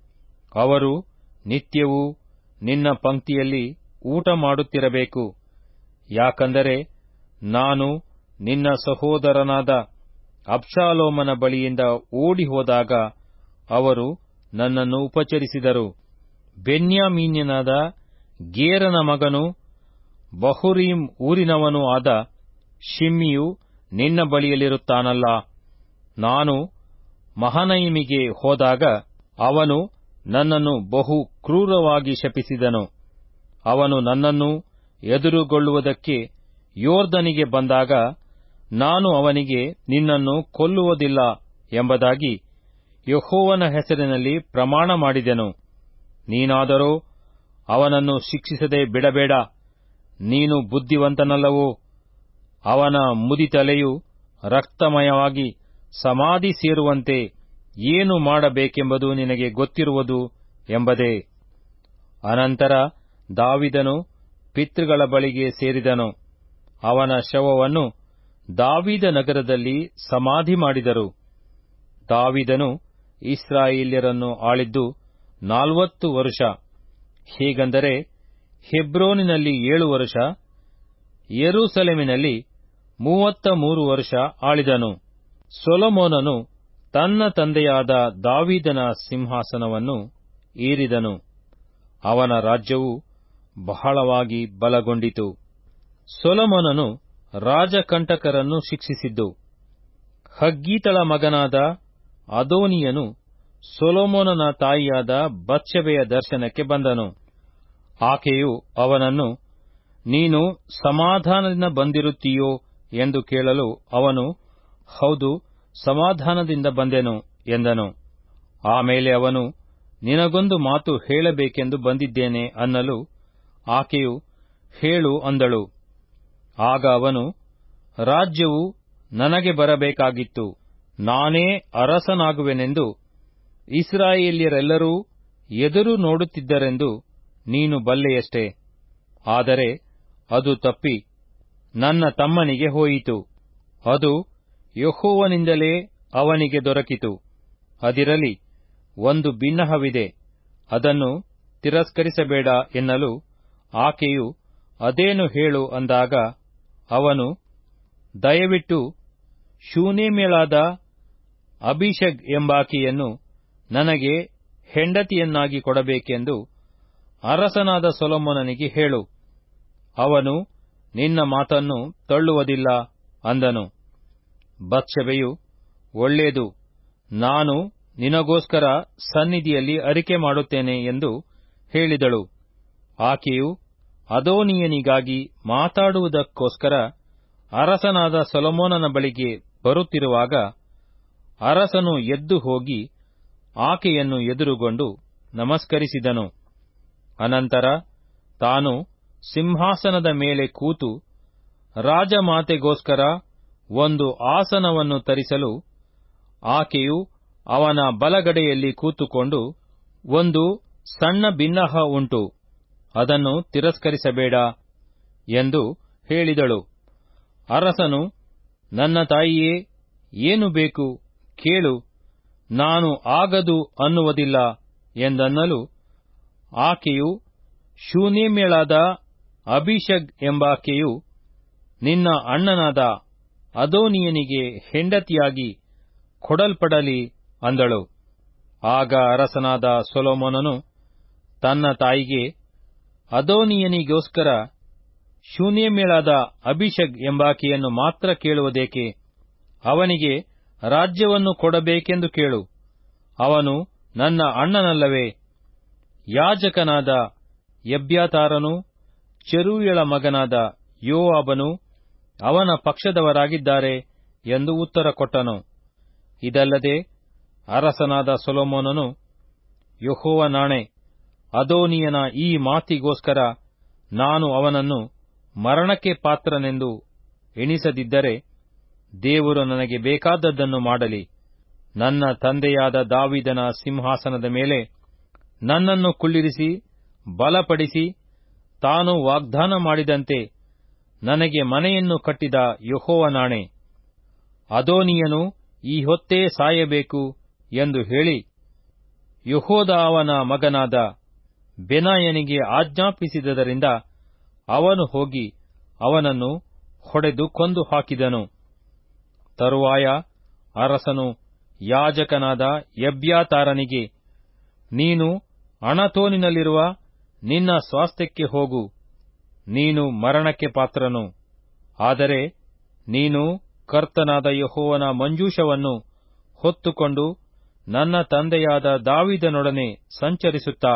ಅವರು ನಿತ್ಯವೂ ನಿನ್ನ ಪಂಕ್ತಿಯಲ್ಲಿ ಊಟ ಮಾಡುತ್ತಿರಬೇಕು ಯಾಕಂದರೆ ನಾನು ನಿನ್ನ ಸಹೋದರನಾದ ಅಬ್ಷಾಲೋಮನ ಬಳಿಯಿಂದ ಓಡಿ ಹೋದಾಗ ಅವರು ನನ್ನನ್ನು ಉಪಚರಿಸಿದರು ಬೆನ್ಯಾಮೀನ್ಯನಾದ ಗೇರನ ಮಗನು ಬಹುರೀಂ ಊರಿನವನೂ ಆದ ಶಿಮ್ಮಿಯು ನಿನ್ನ ಬಳಿಯಲ್ಲಿರುತ್ತಾನಲ್ಲ ನಾನು ಮಹನಯಿಮಿಗೆ ಹೋದಾಗ ಅವನು ನನ್ನನ್ನು ಬಹು ಕ್ರೂರವಾಗಿ ಶಪಿಸಿದನು ಅವನು ನನ್ನನ್ನು ಎದುರುಗೊಳ್ಳುವುದಕ್ಕೆ ಯೋರ್ದನಿಗೆ ಬಂದಾಗ ನಾನು ಅವನಿಗೆ ನಿನ್ನನ್ನು ಕೊಲ್ಲುವುದಿಲ್ಲ ಎಂಬುದಾಗಿ ಯಹೋವನ ಹೆಸರಿನಲ್ಲಿ ಪ್ರಮಾಣ ಮಾಡಿದೆನು ನೀನಾದರೋ ಅವನನ್ನು ಶಿಕ್ಷಿಸದೆ ಬಿಡಬೇಡ ನೀನು ಬುದ್ಧಿವಂತನಲ್ಲವೋ ಅವನ ಮುದಿತಲೆಯು ರಕ್ತಮಯವಾಗಿ ಸಮಾಧಿ ಸೇರುವಂತೆ ಏನು ಮಾಡಬೇಕೆಂಬುದು ನಿನಗೆ ಗೊತ್ತಿರುವುದು ಎಂಬುದೇ ಅನಂತರ ದಾವಿದನು ಪಿತೃಗಳ ಬಳಿಗೆ ಸೇರಿದನು ಅವನ ಶವವನ್ನು ದಾವಿದ ನಗರದಲ್ಲಿ ಸಮಾಧಿ ಮಾಡಿದರು ದಾವಿದನು ಇಸ್ರಾಯೇಲ್ಯರನ್ನು ಆಳಿದ್ದು ನಾಲ್ವತ್ತು ವರುಷ ಹೀಗಂದರೆ ಹೆಬ್ರೋನಿನಲ್ಲಿ ಏಳು ವರುಷ ಯೆರೂಸಲೇಮಿನಲ್ಲಿ ಮೂವತ್ತ ಮೂರು ವರ್ಷ ಆಳಿದನು ಸೊಲೊಮೋನನು ತನ್ನ ತಂದೆಯಾದ ದಾವಿದನ ಸಿಂಹಾಸನವನ್ನು ಏರಿದನು ಅವನ ರಾಜ್ಯವು ಬಹಳವಾಗಿ ಬಲಗೊಂಡಿತು ಸೊಲೊಮೋನನು ರಾಜಕಂಟಕರನ್ನು ಶಿಕ್ಷಿಸಿದ್ದು ಹಗ್ಗೀತಳ ಮಗನಾದ ಅದೋನಿಯನು ಸೊಲೊಮೋನನ ತಾಯಿಯಾದ ಬತ್ಷೆಬೆಯ ದರ್ಶನಕ್ಕೆ ಬಂದನು ಆಕೆಯು ಅವನನ್ನು ನೀನು ಸಮಾಧಾನದಿಂದ ಬಂದಿರುತ್ತೀಯೋ ಎಂದು ಕೇಳಲು ಅವನು ಹೌದು ಸಮಾಧಾನದಿಂದ ಬಂದೆನು ಎಂದನು ಆಮೇಲೆ ಅವನು ನಿನಗೊಂದು ಮಾತು ಹೇಳಬೇಕೆಂದು ಬಂದಿದ್ದೇನೆ ಅನ್ನಲು ಆಕೆಯು ಹೇಳು ಅಂದಳು ಆಗ ಅವನು ರಾಜ್ಯವು ನನಗೆ ಬರಬೇಕಾಗಿತ್ತು ನಾನೇ ಅರಸನಾಗುವೆನೆಂದು ಇಸ್ರಾಯೇಲ್ಯರೆಲ್ಲರೂ ಎದುರು ನೋಡುತ್ತಿದ್ದರೆಂದು ನೀನು ಬಲ್ಲೆಯಷ್ಟೇ ಆದರೆ ಅದು ತಪ್ಪಿ ನನ್ನ ತಮ್ಮನಿಗೆ ಹೋಯಿತು ಅದು ಯಹೋವನಿಂದಲೇ ಅವನಿಗೆ ದೊರಕಿತು ಅದಿರಲಿ ಒಂದು ಬಿನ್ನಹವಿದೆ ಅದನ್ನು ತಿರಸ್ಕರಿಸಬೇಡ ಎನ್ನಲು ಆಕೆಯು ಅದೇನು ಹೇಳು ಅಂದಾಗ ಅವನು ದಯವಿಟ್ಟು ಶೂನೇಮ್ಯಳಾದ ಅಭಿಷಗ್ ಎಂಬಾಕೆಯನ್ನು ನನಗೆ ಹೆಂಡತಿಯನ್ನಾಗಿ ಕೊಡಬೇಕೆಂದು ಅರಸನಾದ ಸೊಲೊಮೋನನಿಗೆ ಹೇಳು ಅವನು ನಿನ್ನ ಮಾತನ್ನು ತಳ್ಳುವುದಿಲ್ಲ ಅಂದನು ಬತ್ಷೆಬೆಯು ಒಳ್ಳೆಯದು ನಾನು ನಿನಗೋಸ್ಕರ ಸನ್ನಿಧಿಯಲ್ಲಿ ಅರಿಕೆ ಮಾಡುತ್ತೇನೆ ಎಂದು ಹೇಳಿದಳು ಆಕೆಯು ಅದೋನಿಯನಿಗಾಗಿ ಮಾತಾಡುವುದಕ್ಕೋಸ್ಕರ ಅರಸನಾದ ಸೊಲೊಮೋನನ ಬಳಿಗೆ ಬರುತ್ತಿರುವಾಗ ಅರಸನು ಎದ್ದು ಹೋಗಿ ಆಕೆಯನ್ನು ಎದುರುಗೊಂಡು ನಮಸ್ಕರಿಸಿದನು ಅನಂತರ ತಾನು ಸಿಂಹಾಸನದ ಮೇಲೆ ಕೂತು ರಾಜಮಾತೆಗೋಸ್ಕರ ಒಂದು ಆಸನವನ್ನು ತರಿಸಲು ಆಕೆಯು ಅವನ ಬಲಗಡೆಯಲ್ಲಿ ಕೂತುಕೊಂಡು ಒಂದು ಸಣ್ಣ ಬಿನ್ನಹ ಉಂಟು ಅದನ್ನು ತಿರಸ್ಕರಿಸಬೇಡ ಎಂದು ಹೇಳಿದಳು ಅರಸನು ನನ್ನ ತಾಯಿಯೇ ಏನು ಬೇಕು ಕೇಳು ನಾನು ಆಗದು ಅನ್ನುವುದಿಲ್ಲ ಎಂದನ್ನಲು ಆಕೆಯು ಶೂನೇಮ್ಯಳಾದ ಅಭಿಷಗ್ ಎಂಬಾಕೆಯು ನಿನ್ನ ಅಣ್ಣನಾದ ಅದೋನಿಯನಿಗೆ ಹೆಂಡತಿಯಾಗಿ ಕೊಡಲ್ಪಡಲಿ ಅಂದಳು ಆಗ ಅರಸನಾದ ಸೊಲೊಮೋನನು ತನ್ನ ತಾಯಿಗೆ ಅದೋನಿಯನಿಗೋಸ್ಕರ ಶೂನ್ಯಮೇಳಾದ ಅಭಿಷಗ್ ಎಂಬಾಕೆಯನ್ನು ಮಾತ್ರ ಕೇಳುವುದೇಕೆ ಅವನಿಗೆ ರಾಜ್ಯವನ್ನು ಕೊಡಬೇಕೆಂದು ಕೇಳು ಅವನು ನನ್ನ ಅಣ್ಣನಲ್ಲವೇ ಯಾಜಕನಾದ ಎಬ್ಯಾತಾರನು ಚೆರೂಯಳ ಮಗನಾದ ಯೋವಾಬನು ಅವನ ಪಕ್ಷದವರಾಗಿದ್ದಾರೆ ಎಂದು ಉತ್ತರ ಕೊಟ್ಟನು ಇದಲ್ಲದೆ ಅರಸನಾದ ಸೊಲೊಮೋನನು ಯೆಹೋವನಾಣೆ ಅದೋನಿಯನ ಈ ಮಾತಿಗೋಸ್ಕರ ನಾನು ಅವನನ್ನು ಮರಣಕ್ಕೆ ಪಾತ್ರನೆಂದು ಎಣಿಸದಿದ್ದರೆ ದೇವರು ನನಗೆ ಬೇಕಾದದ್ದನ್ನು ಮಾಡಲಿ ನನ್ನ ತಂದೆಯಾದ ದಾವಿದನ ಸಿಂಹಾಸನದ ಮೇಲೆ ನನ್ನನ್ನು ಕುಳ್ಳಿರಿಸಿ ಬಲಪಡಿಸಿ ತಾನು ವಾಗ್ದಾನ ಮಾಡಿದಂತೆ ನನಗೆ ಮನೆಯನ್ನು ಕಟ್ಟಿದ ಯೆಹೋವನಾಣೆ ಅದೋನಿಯನು ಈ ಹೊತ್ತೇ ಸಾಯಬೇಕು ಎಂದು ಹೇಳಿ ಯೆಹೋದಾವನ ಮಗನಾದ ಬೆನಾಯನಿಗೆ ಆಜ್ಞಾಪಿಸಿದ್ದರಿಂದ ಅವನು ಹೋಗಿ ಅವನನ್ನು ಹೊಡೆದು ಕೊಂದು ಹಾಕಿದನು ತರುವಾಯ ಅರಸನು ಯಾಜಕನಾದ ಎಬ್ಯಾತಾರನಿಗೆ ನೀನು ಅಣತೋನಿನಲ್ಲಿರುವ ನಿನ್ನ ಸ್ವಾಸ್ಥ್ಯಕ್ಕೆ ಹೋಗು ನೀನು ಮರಣಕ್ಕೆ ಪಾತ್ರನು ಆದರೆ ನೀನು ಕರ್ತನಾದ ಯೆಹೋವನ ಮಂಜೂಷವನ್ನು ಹೊತ್ತುಕೊಂಡು ನನ್ನ ತಂದೆಯಾದ ದಾವಿದನೊಡನೆ ಸಂಚರಿಸುತ್ತಾ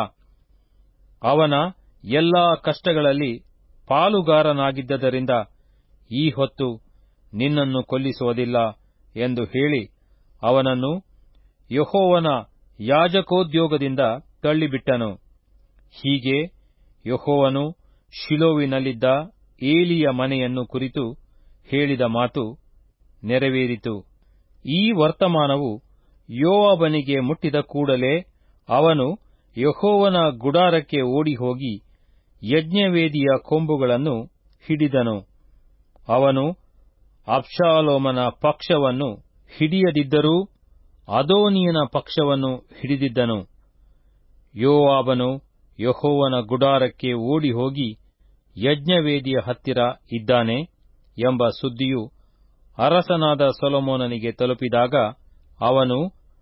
ಅವನ ಎಲ್ಲಾ ಕಷ್ಟಗಳಲ್ಲಿ ಪಾಲುಗಾರನಾಗಿದ್ದರಿಂದ ಈ ಹೊತ್ತು ನಿನ್ನನ್ನು ಕೊಲ್ಲಿಸುವುದಿಲ್ಲ ಎಂದು ಹೇಳಿ ಅವನನ್ನು ಯೆಹೋವನ ಯಾಜಕೋದ್ಯೋಗದಿಂದ ತಳ್ಳಿಬಿಟ್ಟನು ಹೀಗೆ ಯೆಹೋವನು ಶಿಲೋವಿನಲ್ಲಿದ್ದ ಏಲಿಯ ಮನೆಯನ್ನು ಕುರಿತು ಹೇಳಿದ ಮಾತು ನೆರವೇರಿತು ಈ ವರ್ತಮಾನವು ಯೋವಾಬನಿಗೆ ಮುಟ್ಟಿದ ಕೂಡಲೇ ಅವನು ಯೆಹೋವನ ಗುಡಾರಕ್ಕೆ ಓಡಿಹೋಗಿ ಯಜ್ಞವೇದಿಯ ಕೊಂಬುಗಳನ್ನು ಹಿಡಿದನು ಅವನು ಅಬ್ಷಾಲೋಮನ ಪಕ್ಷವನ್ನು ಹಿಡಿಯದಿದ್ದರೂ ಅದೋನಿಯನ ಪಕ್ಷವನ್ನು ಹಿಡಿದಿದ್ದನು ಯೋವಾಬನು ಯೆಹೋವನ ಗುಡಾರಕ್ಕೆ ಓಡಿಹೋಗಿ ಯಜ್ಞವೇದಿಯ ಹತ್ತಿರ ಇದ್ದಾನೆ ಎಂಬ ಸುದ್ದಿಯು ಅರಸನಾದ ಸೊಲೊಮೋನನಿಗೆ ತಲುಪಿದಾಗ ಅವನು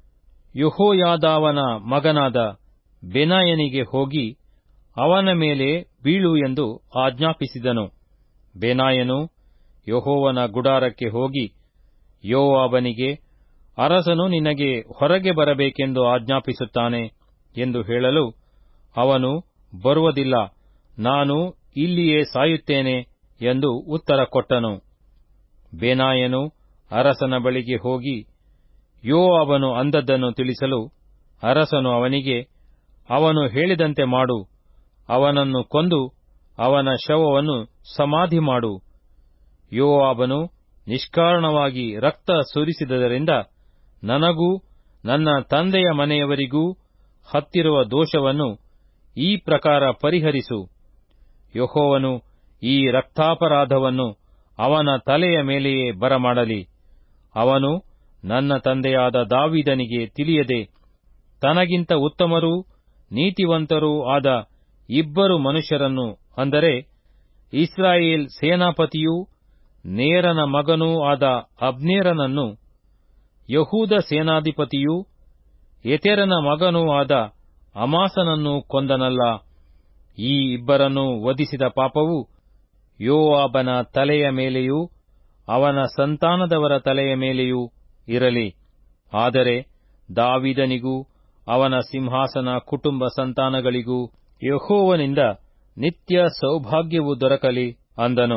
ಯೆಹೋಯಾದಾವನ ಮಗನಾದ ಬೆನಾಯನಿಗೆ ಹೋಗಿ ಅವನ ಮೇಲೆ ಬೀಳು ಎಂದು ಆಜ್ಞಾಪಿಸಿದನು ಬೆನಾಯನು ಯೆಹೋವನ ಗುಡಾರಕ್ಕೆ ಹೋಗಿ ಯೋವಾಬನಿಗೆ ಅರಸನು ನಿನಗೆ ಹೊರಗೆ ಬರಬೇಕೆಂದು ಆಜ್ಞಾಪಿಸುತ್ತಾನೆ ಎಂದು ಹೇಳಲು ಅವನು ಬರುವುದಿಲ್ಲ ನಾನು ಇಲ್ಲಿಯೇ ಸಾಯುತ್ತೇನೆ ಎಂದು ಉತ್ತರ ಕೊಟ್ಟನು ಬೇನಾಯನು ಅರಸನ ಬಳಿಗೆ ಹೋಗಿ ಯೋವಾಬನು ಅಂದದ್ದನ್ನು ತಿಳಿಸಲು ಅರಸನು ಅವನಿಗೆ ಅವನು ಹೇಳಿದಂತೆ ಮಾಡು ಅವನನ್ನು ಕೊಂದು ಅವನ ಶವವನ್ನು ಸಮಾಧಿ ಮಾಡು ಯೋವಾಬನು ನಿಷ್ಕಾರಣವಾಗಿ ರಕ್ತ ಸುರಿಸಿದ್ದರಿಂದ ನನಗೂ ನನ್ನ ತಂದೆಯ ಮನೆಯವರಿಗೂ ಹತ್ತಿರುವ ದೋಷವನ್ನು ಈ ಪ್ರಕಾರ ಪರಿಹರಿಸು ಯೆಹೋವನು ಈ ರಕ್ತಾಪರಾಧವನ್ನು ಅವನ ತಲೆಯ ಮೇಲೆಯೇ ಬರಮಾಡಲಿ ಅವನು ನನ್ನ ತಂದೆಯಾದ ದಾವಿದನಿಗೆ ತಿಳಿಯದೆ ತನಗಿಂತ ಉತ್ತಮರೂ ನೀತಿವಂತರೂ ಆದ ಇಬ್ಬರು ಮನುಷ್ಯರನ್ನು ಅಂದರೆ ಇಸ್ರಾಯೇಲ್ ಸೇನಾಪತಿಯೂ ನೇರನ ಮಗನೂ ಆದ ಅಬ್ನೇರನನ್ನು ಯಹೂದ ಸೇನಾಧಿಪತಿಯೂ ಎತೆರನ ಮಗನೂ ಆದ ಅಮಾಸನನ್ನು ಕೊಂದನಲ್ಲ ಈ ಇಬ್ಬರನ್ನು ವಧಿಸಿದ ಪಾಪವು ಯೋವಾಬನ ತಲೆಯ ಮೇಲೆಯೂ ಅವನ ಸಂತಾನದವರ ತಲೆಯ ಮೇಲೆಯೂ ಇರಲಿ ಆದರೆ ದಾವಿದನಿಗೂ ಅವನ ಸಿಂಹಾಸನ ಕುಟುಂಬ ಸಂತಾನಗಳಿಗೂ ಯಹೋವನಿಂದ ನಿತ್ಯ ಸೌಭಾಗ್ಯವು ದೊರಕಲಿ ಅಂದನು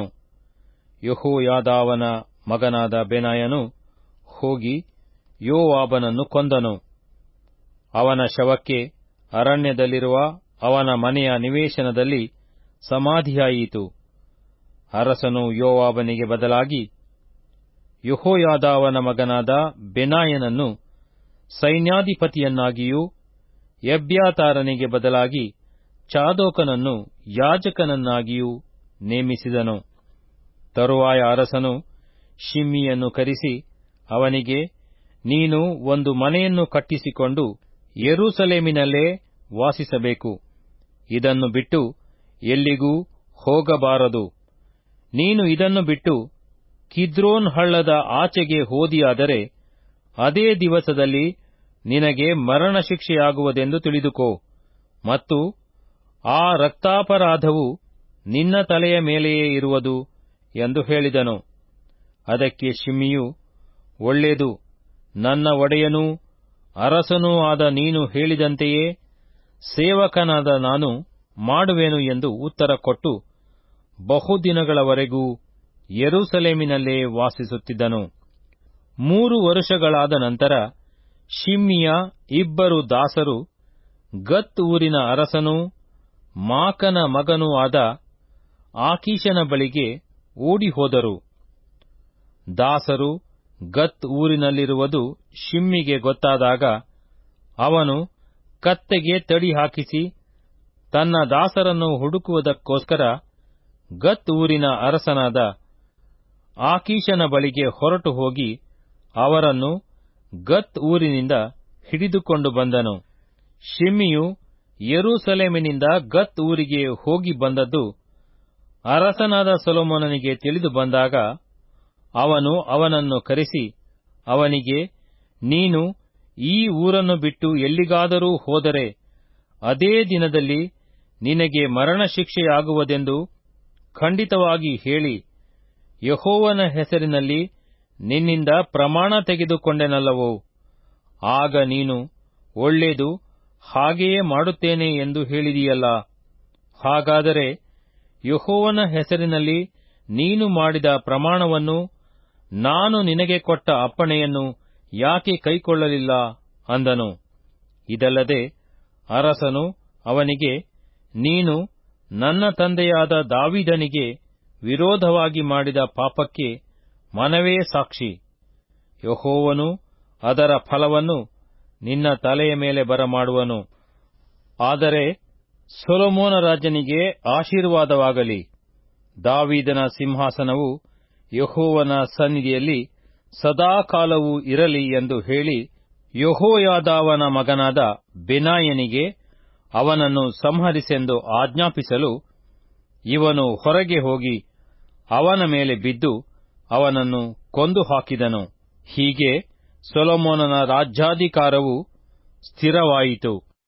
ಯಹೋಯಾದಾವನ ಮಗನಾದ ಬೆನಾಯನು ಹೋಗಿ ಯೋವಾಬನನ್ನು ಕೊಂದನು ಅವನ ಶವಕ್ಕೆ ಅರಣ್ಯದಲ್ಲಿರುವ ಅವನ ಮನೆಯ ನಿವೇಶನದಲ್ಲಿ ಸಮಾಧಿಯಾಯಿತು ಅರಸನು ಯೋವಾಬನಿಗೆ ಬದಲಾಗಿ ಯಹೋಯಾದಾವನ ಮಗನಾದ ಬೆನಾಯನನ್ನು ಸೈನ್ಯಾಧಿಪತಿಯನ್ನಾಗಿಯೂ ಎಬ್ಯಾತಾರನಿಗೆ ಬದಲಾಗಿ ಚಾದೋಕನನ್ನು ಯಾಜಕನನ್ನಾಗಿಯೂ ನೇಮಿಸಿದನು ತರುವಾಯ ಅರಸನು ಶಿಮ್ಮಿಯನ್ನು ಕರೆಸಿ ಅವನಿಗೆ ನೀನು ಒಂದು ಮನೆಯನ್ನು ಕಟ್ಟಿಸಿಕೊಂಡು ಯೆರೂಸಲೇಮಿನಲ್ಲೇ ವಾಸಿಸಬೇಕು ಇದನ್ನು ಬಿಟ್ಟು ಎಲ್ಲಿಗೂ ಹೋಗಬಾರದು ನೀನು ಇದನ್ನು ಬಿಟ್ಟು ಕಿದ್ರೋನ್ ಹಳ್ಳದ ಆಚೆಗೆ ಹೋದಿಯಾದರೆ ಅದೇ ದಿವಸದಲ್ಲಿ ನಿನಗೆ ಮರಣಶಿಕ್ಷೆಯಾಗುವುದೆಂದು ತಿಳಿದುಕೋ ಮತ್ತು ಆ ರಕ್ತಾಪರಾಧವು ನಿನ್ನ ತಲೆಯ ಮೇಲೆಯೇ ಇರುವುದು ಎಂದು ಹೇಳಿದನು ಅದಕ್ಕೆ ಶಿಮ್ಮಿಯು ಒಳ್ಳೆಯದು ನನ್ನ ಒಡೆಯನೂ ಅರಸನೂ ಆದ ನೀನು ಹೇಳಿದಂತೆಯೇ ಸೇವಕನಾದ ನಾನು ಮಾಡುವೆನು ಎಂದು ಉತ್ತರ ಕೊಟ್ಟು ಬಹುದಿನಗಳವರೆಗೂ ಯೆರೂಸಲೇಮಿನಲ್ಲೇ ವಾಸಿಸುತ್ತಿದ್ದನು ಮೂರು ವರುಷಗಳಾದ ನಂತರ ಶಿಮ್ಮಿಯ ಇಬ್ಬರು ದಾಸರು ಗತ್ ಊರಿನ ಅರಸನೂ ಮಾಕನ ಮಗನೂ ಆದ ಆಕೀಶನ ಬಳಿಗೆ ಓಡಿಹೋದರು ದಾಸರು ಗತ್ ಊರಿನಲ್ಲಿರುವುದು ಶಿಮ್ಮಿಗೆ ಗೊತ್ತಾದಾಗ ಅವನು ಕತ್ತೆಗೆ ತಡಿ ಹಾಕಿಸಿ ತನ್ನ ದಾಸರನ್ನು ಹುಡುಕುವುದಕ್ಕೋಸ್ಕರ ಗತ್ ಊರಿನ ಅರಸನಾದ ಆಕೀಶನ ಬಳಿಗೆ ಹೊರಟು ಹೋಗಿ ಅವರನ್ನು ಗತ್ ಊರಿನಿಂದ ಹಿಡಿದುಕೊಂಡು ಬಂದನು ಶಿಮ್ಮಿಯು ಯೆರೂಸಲೇಮಿನಿಂದ ಗತ್ ಊರಿಗೆ ಹೋಗಿ ಬಂದದ್ದು ಅರಸನಾದ ಸೊಲೊಮೋನನಿಗೆ ತಿಳಿದು ಬಂದಾಗ ಅವನು ಅವನನ್ನು ಕರೆಸಿ ಅವನಿಗೆ ನೀನು ಈ ಊರನ್ನು ಬಿಟ್ಟು ಎಲ್ಲಿಗಾದರೂ ಹೋದರೆ ಅದೇ ದಿನದಲ್ಲಿ ನಿನಗೆ ಮರಣಶಿಕ್ಷೆಯಾಗುವುದೆಂದು ಖಂಡಿತವಾಗಿ ಹೇಳಿ ಯಹೋವನ ಹೆಸರಿನಲ್ಲಿ ನಿನ್ನಿಂದ ಪ್ರಮಾಣ ತೆಗೆದುಕೊಂಡೆನಲ್ಲವೋ ಆಗ ನೀನು ಒಳ್ಳೆಯದು ಹಾಗೆಯೇ ಮಾಡುತ್ತೇನೆ ಎಂದು ಹೇಳಿದೀಯಲ್ಲ ಹಾಗಾದರೆ ಯಹೋವನ ಹೆಸರಿನಲ್ಲಿ ನೀನು ಮಾಡಿದ ಪ್ರಮಾಣವನ್ನು ನಾನು ನಿನಗೆ ಕೊಟ್ಟ ಅಪ್ಪಣೆಯನ್ನು ಯಾಕೆ ಕೈಕೊಳ್ಳಲಿಲ್ಲ ಅಂದನು ಇದಲ್ಲದೆ ಅರಸನು ಅವನಿಗೆ ನೀನು ನನ್ನ ತಂದೆಯಾದ ದಾವಿದನಿಗೆ ವಿರೋಧವಾಗಿ ಮಾಡಿದ ಪಾಪಕ್ಕೆ ಮನವೇ ಸಾಕ್ಷಿ ಯಹೋವನು ಅದರ ಫಲವನ್ನು ನಿನ್ನ ತಲೆಯ ಮೇಲೆ ಬರಮಾಡುವನು ಆದರೆ ಸೊಲೊಮೋನ ರಾಜನಿಗೆ ಆಶೀರ್ವಾದವಾಗಲಿ ದಾವೀದನ ಸಿಂಹಾಸನವು ಯಹೋವನ ಸನ್ನಿಧಿಯಲ್ಲಿ ಸದಾಕಾಲವೂ ಇರಲಿ ಎಂದು ಹೇಳಿ ಯಹೋಯಾದಾವನ ಮಗನಾದ ಬೆನಾಯನಿಗೆ ಅವನನ್ನು ಸಂಹರಿಸೆಂದು ಆಜ್ಞಾಪಿಸಲು ಇವನು ಹೊರಗೆ ಹೋಗಿ ಅವನ ಮೇಲೆ ಬಿದ್ದು ಅವನನ್ನು ಕೊಂದು ಹಾಕಿದನು ಹೀಗೆ ಸೊಲೊಮೋನನ ರಾಜ್ಯಾಧಿಕಾರವು ಸ್ಥಿರವಾಯಿತು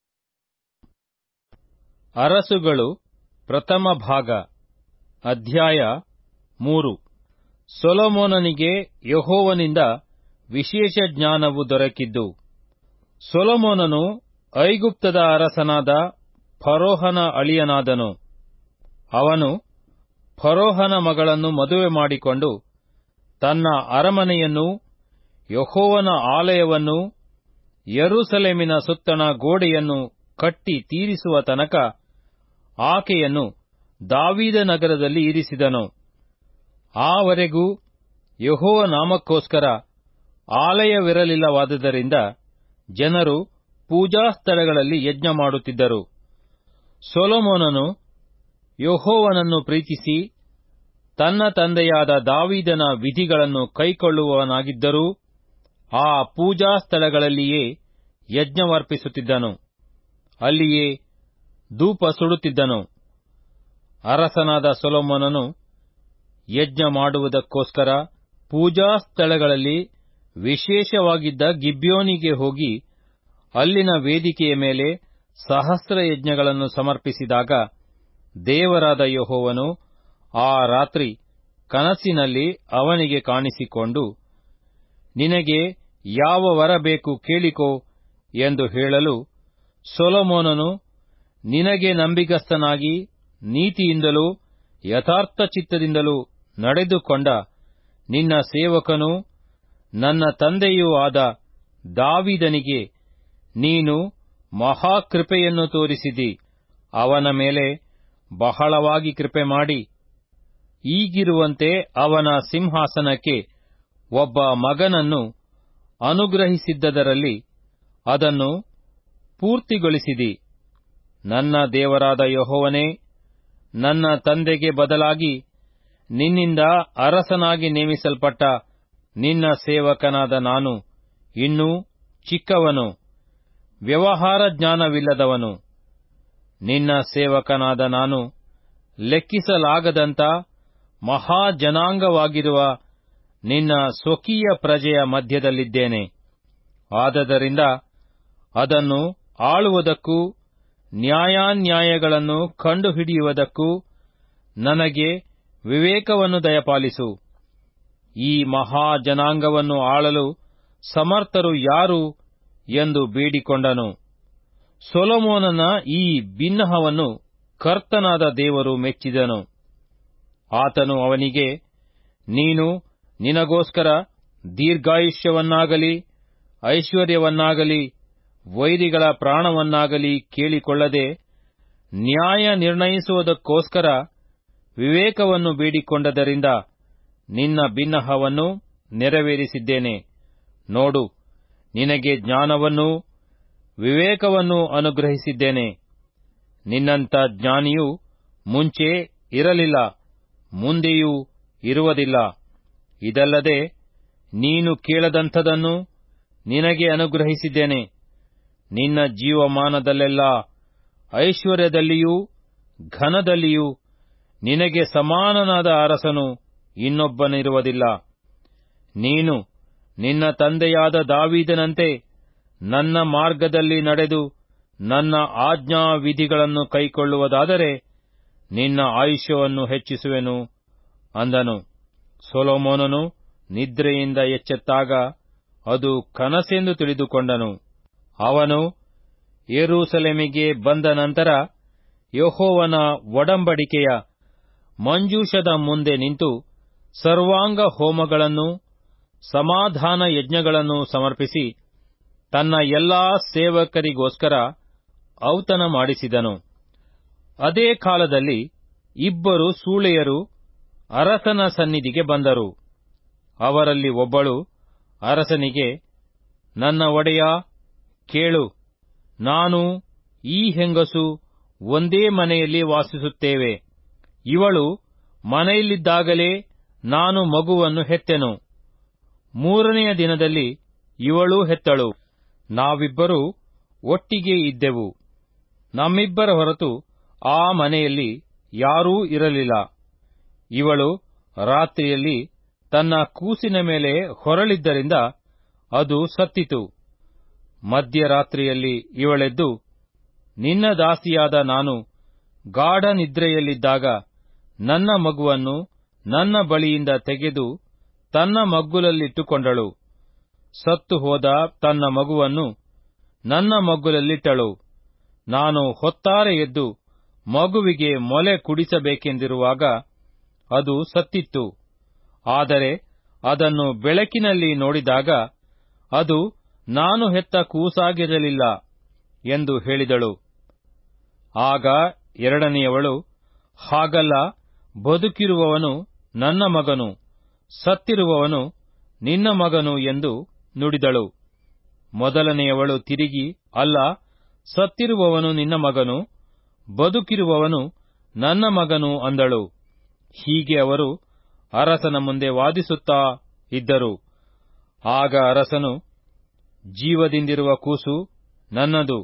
ಅರಸುಗಳು ಪ್ರಥಮ ಭಾಗ ಅಧ್ಯಾಯ ಮೂರು ಸೊಲೊಮೋನನಿಗೆ ಯಹೋವನಿಂದ ವಿಶೇಷ ಜ್ಞಾನವು ದೊರಕಿದ್ದು ಸೊಲೊಮೋನನು ಐಗುಪ್ತದ ಅರಸನಾದ ಫರೋಹನ ಅಳಿಯನಾದನು ಅವನು ಫರೋಹನ ಮಗಳನ್ನು ಮದುವೆ ಮಾಡಿಕೊಂಡು ತನ್ನ ಅರಮನೆಯನ್ನೂ ಯಹೋವನ ಆಲಯವನ್ನೂ ಯೆರೂಸಲೇಮಿನ ಸುತ್ತಣ ಗೋಡೆಯನ್ನು ಕಟ್ಟಿ ತೀರಿಸುವ ತನಕ ಆಕೆಯನ್ನು ದಾವೀದ ನಗರದಲ್ಲಿ ಇರಿಸಿದನು ಆವರೆಗೂ ಯಹೋವ ನಾಮಕ್ಕೋಸ್ಕರ ಆಲಯವಿರಲಿಲ್ಲವಾದುದರಿಂದ ಜನರು ಪೂಜಾ ಸ್ಥಳಗಳಲ್ಲಿ ಯಜ್ಞ ಮಾಡುತ್ತಿದ್ದರು ಸೊಲೊಮೋನನು ಯಹೋವನನ್ನು ಪ್ರೀತಿಸಿ ತನ್ನ ತಂದೆಯಾದ ದಾವೀದನ ವಿಧಿಗಳನ್ನು ಕೈಕೊಳ್ಳುವವನಾಗಿದ್ದರೂ ಆ ಪೂಜಾ ಸ್ಥಳಗಳಲ್ಲಿಯೇ ಯಜ್ಞವರ್ಪಿಸುತ್ತಿದ್ದನು ಅಲ್ಲಿಯೇ ಧೂಪ ಸುಡುತ್ತಿದ್ದನು ಅರಸನಾದ ಸೊಲೊಮೋನನು ಯಜ್ಞ ಮಾಡುವುದಕ್ಕೋಸ್ಕರ ಪೂಜಾ ಸ್ಥಳಗಳಲ್ಲಿ ವಿಶೇಷವಾಗಿದ್ದ ಗಿಬ್ಯೋನಿಗೆ ಹೋಗಿ ಅಲ್ಲಿನ ವೇದಿಕೆಯ ಮೇಲೆ ಸಹಸ್ರ ಯಜ್ಞಗಳನ್ನು ಸಮರ್ಪಿಸಿದಾಗ ದೇವರಾದ ಯೆಹೋವನು ಆ ರಾತ್ರಿ ಕನಸಿನಲ್ಲಿ ಅವನಿಗೆ ಕಾಣಿಸಿಕೊಂಡು ನಿನಗೆ ಯಾವ ವರ ಬೇಕು ಕೇಳಿಕೋ ಎಂದು ಹೇಳಲು ಸೊಲೊಮೋನನು ನಿನಗೆ ನಂಬಿಗಸ್ತನಾಗಿ ನೀತಿಯಿಂದಲೂ ಯಥಾರ್ಥ ಚಿತ್ತದಿಂದಲೂ ನಡೆದುಕೊಂಡ ನಿನ್ನ ಸೇವಕನೂ ನನ್ನ ತಂದೆಯೂ ಆದ ದಾವಿದನಿಗೆ ನೀನು ಮಹಾಕೃಪೆಯನ್ನು ತೋರಿಸಿದಿ ಅವನ ಮೇಲೆ ಬಹಳವಾಗಿ ಕೃಪೆ ಮಾಡಿ ಈಗಿರುವಂತೆ ಅವನ ಸಿಂಹಾಸನಕ್ಕೆ ಒಬ್ಬ ಮಗನನ್ನು ಅನುಗ್ರಹಿಸಿದ್ದದರಲ್ಲಿ ಅದನ್ನು ಪೂರ್ತಿಗೊಳಿಸಿದಿ ನನ್ನ ದೇವರಾದ ಯೆಹೋವನೇ ನನ್ನ ತಂದೆಗೆ ಬದಲಾಗಿ ನಿನ್ನಿಂದ ಅರಸನಾಗಿ ನೇಮಿಸಲ್ಪಟ್ಟ ನಿನ್ನ ಸೇವಕನಾದ ನಾನು ಇನ್ನೂ ಚಿಕ್ಕವನು ವ್ಯವಹಾರ ಜ್ಞಾನವಿಲ್ಲದವನು ನಿನ್ನ ಸೇವಕನಾದ ನಾನು ಲೆಕ್ಕಿಸಲಾಗದಂತ ಮಹಾಜನಾಂಗವಾಗಿರುವ ನಿನ್ನ ಸ್ವಕೀಯ ಪ್ರಜೆಯ ಮಧ್ಯದಲ್ಲಿದ್ದೇನೆ ಆದದರಿಂದ ಅದನ್ನು ಆಳುವುದಕ್ಕೂ ನ್ಯಾಯಾನ್ಯಾಯಗಳನ್ನು ಕಂಡುಹಿಡಿಯುವುದಕ್ಕೂ ನನಗೆ ವಿವೇಕವನ್ನು ದಯಪಾಲಿಸು ಈ ಮಹಾಜನಾಂಗವನ್ನು ಆಳಲು ಸಮರ್ಥರು ಯಾರು ಎಂದು ಬೇಡಿಕೊಂಡನು ಸೊಲೊಮೋನನ ಈ ಬಿನ್ನಹವನ್ನು ಕರ್ತನಾದ ದೇವರು ಮೆಚ್ಚಿದನು ಆತನು ಅವನಿಗೆ ನೀನು ನಿನಗೋಸ್ಕರ ದೀರ್ಘಾಯುಷ್ಯವನ್ನಾಗಲಿ ಐಶ್ವರ್ಯವನ್ನಾಗಲಿ ವೈರಿಗಳ ಪ್ರಾಣವನ್ನಾಗಲಿ ಕೇಳಿಕೊಳ್ಳದೆ ನ್ಯಾಯ ನಿರ್ಣಯಿಸುವುದಕ್ಕೋಸ್ಕರ ವಿವೇಕವನ್ನು ಬೇಡಿಕೊಂಡದರಿಂದ ನಿನ್ನ ಬಿನ್ನಹವನ್ನು ನೆರವೇರಿಸಿದ್ದೇನೆ ನೋಡು ನಿನಗೆ ಜ್ಞಾನವನ್ನೂ ವಿವೇಕವನ್ನೂ ಅನುಗ್ರಹಿಸಿದ್ದೇನೆ ನಿನ್ನಂಥ ಜ್ಞಾನಿಯು ಮುಂಚೆ ಇರಲಿಲ್ಲ ಮುಂದೆಯೂ ಇರುವುದಿಲ್ಲ ಇದಲ್ಲದೆ ನೀನು ಕೇಳದಂಥದನ್ನು ನಿನಗೆ ಅನುಗ್ರಹಿಸಿದ್ದೇನೆ ನಿನ್ನ ಜೀವಮಾನದಲ್ಲೆಲ್ಲ ಐಶ್ವರ್ಯದಲ್ಲಿಯೂ ಘನದಲ್ಲಿಯೂ ನಿನಗೆ ಸಮಾನನಾದ ಅರಸನು ಇನ್ನೊಬ್ಬನಿರುವುದಿಲ್ಲ ನೀನು ನಿನ್ನ ತಂದೆಯಾದ ದಾವೀದನಂತೆ ನನ್ನ ಮಾರ್ಗದಲ್ಲಿ ನಡೆದು ನನ್ನ ಆಜ್ಞಾವಿಧಿಗಳನ್ನು ಕೈಕೊಳ್ಳುವುದಾದರೆ ನಿನ್ನ ಆಯುಷ್ಯವನ್ನು ಹೆಚ್ಚಿಸುವೆನು ಅಂದನು ಸೊಲೊಮೋನನು ನಿದ್ರೆಯಿಂದ ಎಚ್ಚೆತ್ತಾಗ ಅದು ಕನಸೆಂದು ತಿಳಿದುಕೊಂಡನು ಅವನು ಯೆರೂಸಲೇಮಿಗೆ ಬಂದ ನಂತರ ಯೆಹೋವನ ಒಡಂಬಡಿಕೆಯ ಮಂಜೂಷದ ಮುಂದೆ ನಿಂತು ಸರ್ವಾಂಗ ಹೋಮಗಳನ್ನು ಸಮಾಧಾನ ಯಜ್ಞಗಳನ್ನು ಸಮರ್ಪಿಸಿ ತನ್ನ ಎಲ್ಲಾ ಸೇವಕರಿಗೋಸ್ಕರ ಔತಣ ಮಾಡಿಸಿದನು ಅದೇ ಕಾಲದಲ್ಲಿ ಇಬ್ಬರು ಸೂಳೆಯರು ಅರಸನ ಸನ್ನಿಧಿಗೆ ಬಂದರು ಅವರಲ್ಲಿ ಒಬ್ಬಳು ಅರಸನಿಗೆ ನನ್ನ ಒಡೆಯ ಕೇಳು ನಾನು ಈ ಹೆಂಗಸು ಒಂದೇ ಮನೆಯಲ್ಲಿ ವಾಸಿಸುತ್ತೇವೆ ಇವಳು ಮನೆಯಲ್ಲಿದ್ದಾಗಲೇ ನಾನು ಮಗುವನ್ನು ಹೆತ್ತೆನು ಮೂರನೆಯ ದಿನದಲ್ಲಿ ಇವಳೂ ಹೆತ್ತಳು ನಾವಿಬ್ಬರೂ ಒಟ್ಟಿಗೆ ಇದ್ದೆವು ನಮ್ಮಿಬ್ಬರ ಹೊರತು ಆ ಮನೆಯಲ್ಲಿ ಯಾರೂ ಇರಲಿಲ್ಲ ಇವಳು ರಾತ್ರಿಯಲ್ಲಿ ತನ್ನ ಕೂಸಿನ ಮೇಲೆ ಹೊರಳಿದ್ದರಿಂದ ಅದು ಸತ್ತಿತು ಮಧ್ಯರಾತ್ರಿಯಲ್ಲಿ ಇವಳೆದ್ದು ನಿನ್ನ ದಾಸಿಯಾದ ನಾನು ಗಾಢ ನಿದ್ರೆಯಲ್ಲಿದ್ದಾಗ ನನ್ನ ಮಗುವನ್ನು ನನ್ನ ಬಳಿಯಿಂದ ತೆಗೆದು ತನ್ನ ಮಗ್ಗುಲಲ್ಲಿಟ್ಟುಕೊಂಡಳು ಸತ್ತು ಹೋದ ತನ್ನ ಮಗುವನ್ನು ನನ್ನ ಮಗ್ಗುಲಲ್ಲಿಟ್ಟಳು ನಾನು ಹೊತ್ತಾರೆ ಎದ್ದು ಮಗುವಿಗೆ ಮೊಲೆ ಕುಡಿಸಬೇಕೆಂದಿರುವಾಗ ಅದು ಸತ್ತಿತ್ತು ಆದರೆ ಅದನ್ನು ಬೆಳಕಿನಲ್ಲಿ ನೋಡಿದಾಗ ಅದು ನಾನು ಹೆತ್ತ ಕೂಸಾಗಿರಲಿಲ್ಲ ಎಂದು ಹೇಳಿದಳು ಆಗ ಎರಡನೆಯವಳು ಹಾಗಲ್ಲ ಬದುಕಿರುವವನು ನನ್ನ ಮಗನು ಸತ್ತಿರುವವನು ನಿನ್ನ ಮಗನು ಎಂದು ನುಡಿದಳು ಮೊದಲನೆಯವಳು ತಿರುಗಿ ಅಲ್ಲ ಸತ್ತಿರುವವನು ನಿನ್ನ ಮಗನು ಬದುಕಿರುವವನು ನನ್ನ ಮಗನು ಅಂದಳು ಹೀಗೆ ಅವರು ಅರಸನ ಮುಂದೆ ವಾದಿಸುತ್ತಾ ಇದ್ದರು ಆಗ ಅರಸನು ಜೀವದಿಂದಿರುವ ಕೂಸು ನನ್ನದು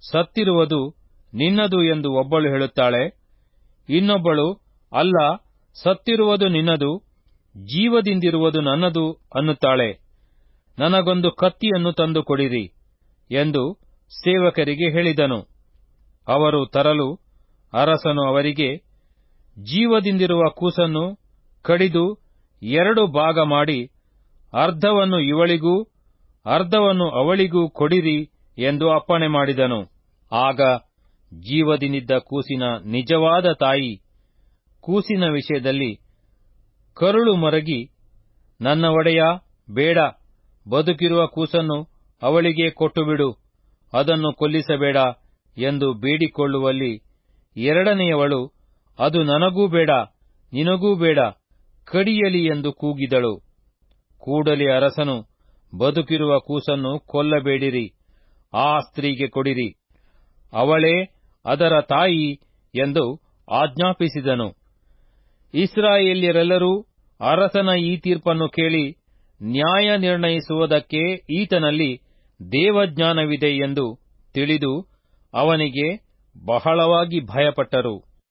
ಸತ್ತಿರುವುದು ನಿನ್ನದು ಎಂದು ಒಬ್ಬಳು ಹೇಳುತ್ತಾಳೆ ಇನ್ನೊಬ್ಬಳು ಅಲ್ಲ ಸತ್ತಿರುವುದು ನಿನ್ನದು ಜೀವದಿಂದಿರುವುದು ನನ್ನದು ಅನ್ನುತ್ತಾಳೆ ನನಗೊಂದು ಕತ್ತಿಯನ್ನು ತಂದು ಕೊಡಿರಿ ಎಂದು ಸೇವಕರಿಗೆ ಹೇಳಿದನು ಅವರು ತರಲು ಅರಸನು ಅವರಿಗೆ ಜೀವದಿಂದಿರುವ ಕೂಸನ್ನು ಕಡಿದು ಎರಡು ಭಾಗ ಮಾಡಿ ಅರ್ಧವನ್ನು ಇವಳಿಗೂ ಅರ್ಧವನ್ನು ಅವಳಿಗೂ ಕೊಡಿರಿ ಎಂದು ಅಪ್ಪಣೆ ಮಾಡಿದನು ಆಗ ಜೀವದಿಂದಿದ್ದ ಕೂಸಿನ ನಿಜವಾದ ತಾಯಿ ಕೂಸಿನ ವಿಷಯದಲ್ಲಿ ಕರುಳು ಮರಗಿ ನನ್ನ ಒಡೆಯ ಬೇಡ ಬದುಕಿರುವ ಕೂಸನ್ನು ಅವಳಿಗೆ ಕೊಟ್ಟುಬಿಡು ಅದನ್ನು ಕೊಲ್ಲಿಸಬೇಡ ಎಂದು ಬೇಡಿಕೊಳ್ಳುವಲ್ಲಿ ಎರಡನೆಯವಳು ಅದು ನನಗೂ ಬೇಡ ನಿನಗೂ ಬೇಡ ಕಡಿಯಲಿ ಎಂದು ಕೂಗಿದಳು ಕೂಡಲೇ ಅರಸನು ಬದುಕಿರುವ ಕೂಸನ್ನು ಕೊಲ್ಲಬೇಡಿರಿ ಆ ಸ್ತ್ರೀಗೆ ಕೊಡಿರಿ ಅವಳೇ ಅದರ ತಾಯಿ ಎಂದು ಆಜ್ಞಾಪಿಸಿದನು ಇಸ್ರಾಯೇಲ್ಯರೆಲ್ಲರೂ ಅರಸನ ಈ ತೀರ್ಪನ್ನು ಕೇಳಿ ನ್ಯಾಯ ನಿರ್ಣಯಿಸುವುದಕ್ಕೆ ಈತನಲ್ಲಿ ದೇವಜ್ಞಾನವಿದೆ ಎಂದು ತಿಳಿದು ಅವನಿಗೆ ಬಹಳವಾಗಿ ಭಯಪಟ್ಟರು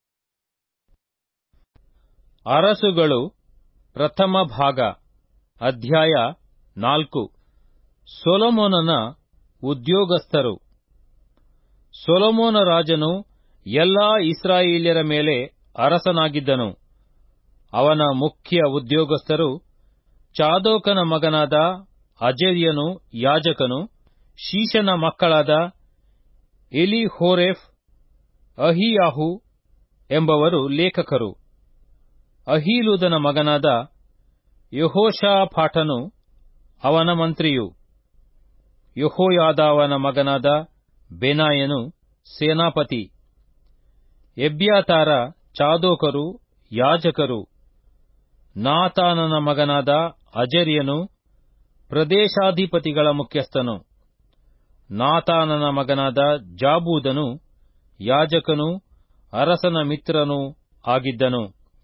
ಅರಸುಗಳು ಪ್ರಥಮ ಭಾಗ ಅಧ್ಯಾಯ ನಾಲ್ಕು ಸೊಲೊಮೋನನ ಉದ್ಯೋಗಸ್ಥರು ಸೊಲೊಮೋನ ರಾಜನು ಎಲ್ಲಾ ಇಸ್ರಾಯೇಲ್ಯರ ಮೇಲೆ ಅರಸನಾಗಿದ್ದನು ಅವನ ಮುಖ್ಯ ಉದ್ಯೋಗಸ್ಥರು ಚಾದೋಕನ ಮಗನಾದ ಅಜರ್ಯನು ಯಾಜಕನು ಶೀಶನ ಮಕ್ಕಳಾದ ಎಲಿಹೋರೆಫ್ ಅಹಿಯಾಹು ಎಂಬವರು ಲೇಖಕರು ಅಹೀಲೂದನ ಮಗನಾದ ಯಹೋಷಾಫಾಟನು ಅವನ ಮಂತ್ರಿಯು ಯಹೋಯಾದಾವನ ಮಗನಾದ ಬೆನಾಯನು ಸೇನಾಪತಿ ಎಬ್ಯಾತಾರ ಚಾದೋಕರು ಯಾಜಕರು ನಾತಾನನ ಮಗನಾದ ಅಜರ್ಯನು ಪ್ರದೇಶಾಧಿಪತಿಗಳ ಮುಖ್ಯಸ್ಥನು ನಾತಾನನ ಮಗನಾದ ಜಾಬೂದನು ಯಾಜಕನು ಅರಸನ ಮಿತ್ರನೂ ಆಗಿದ್ದನು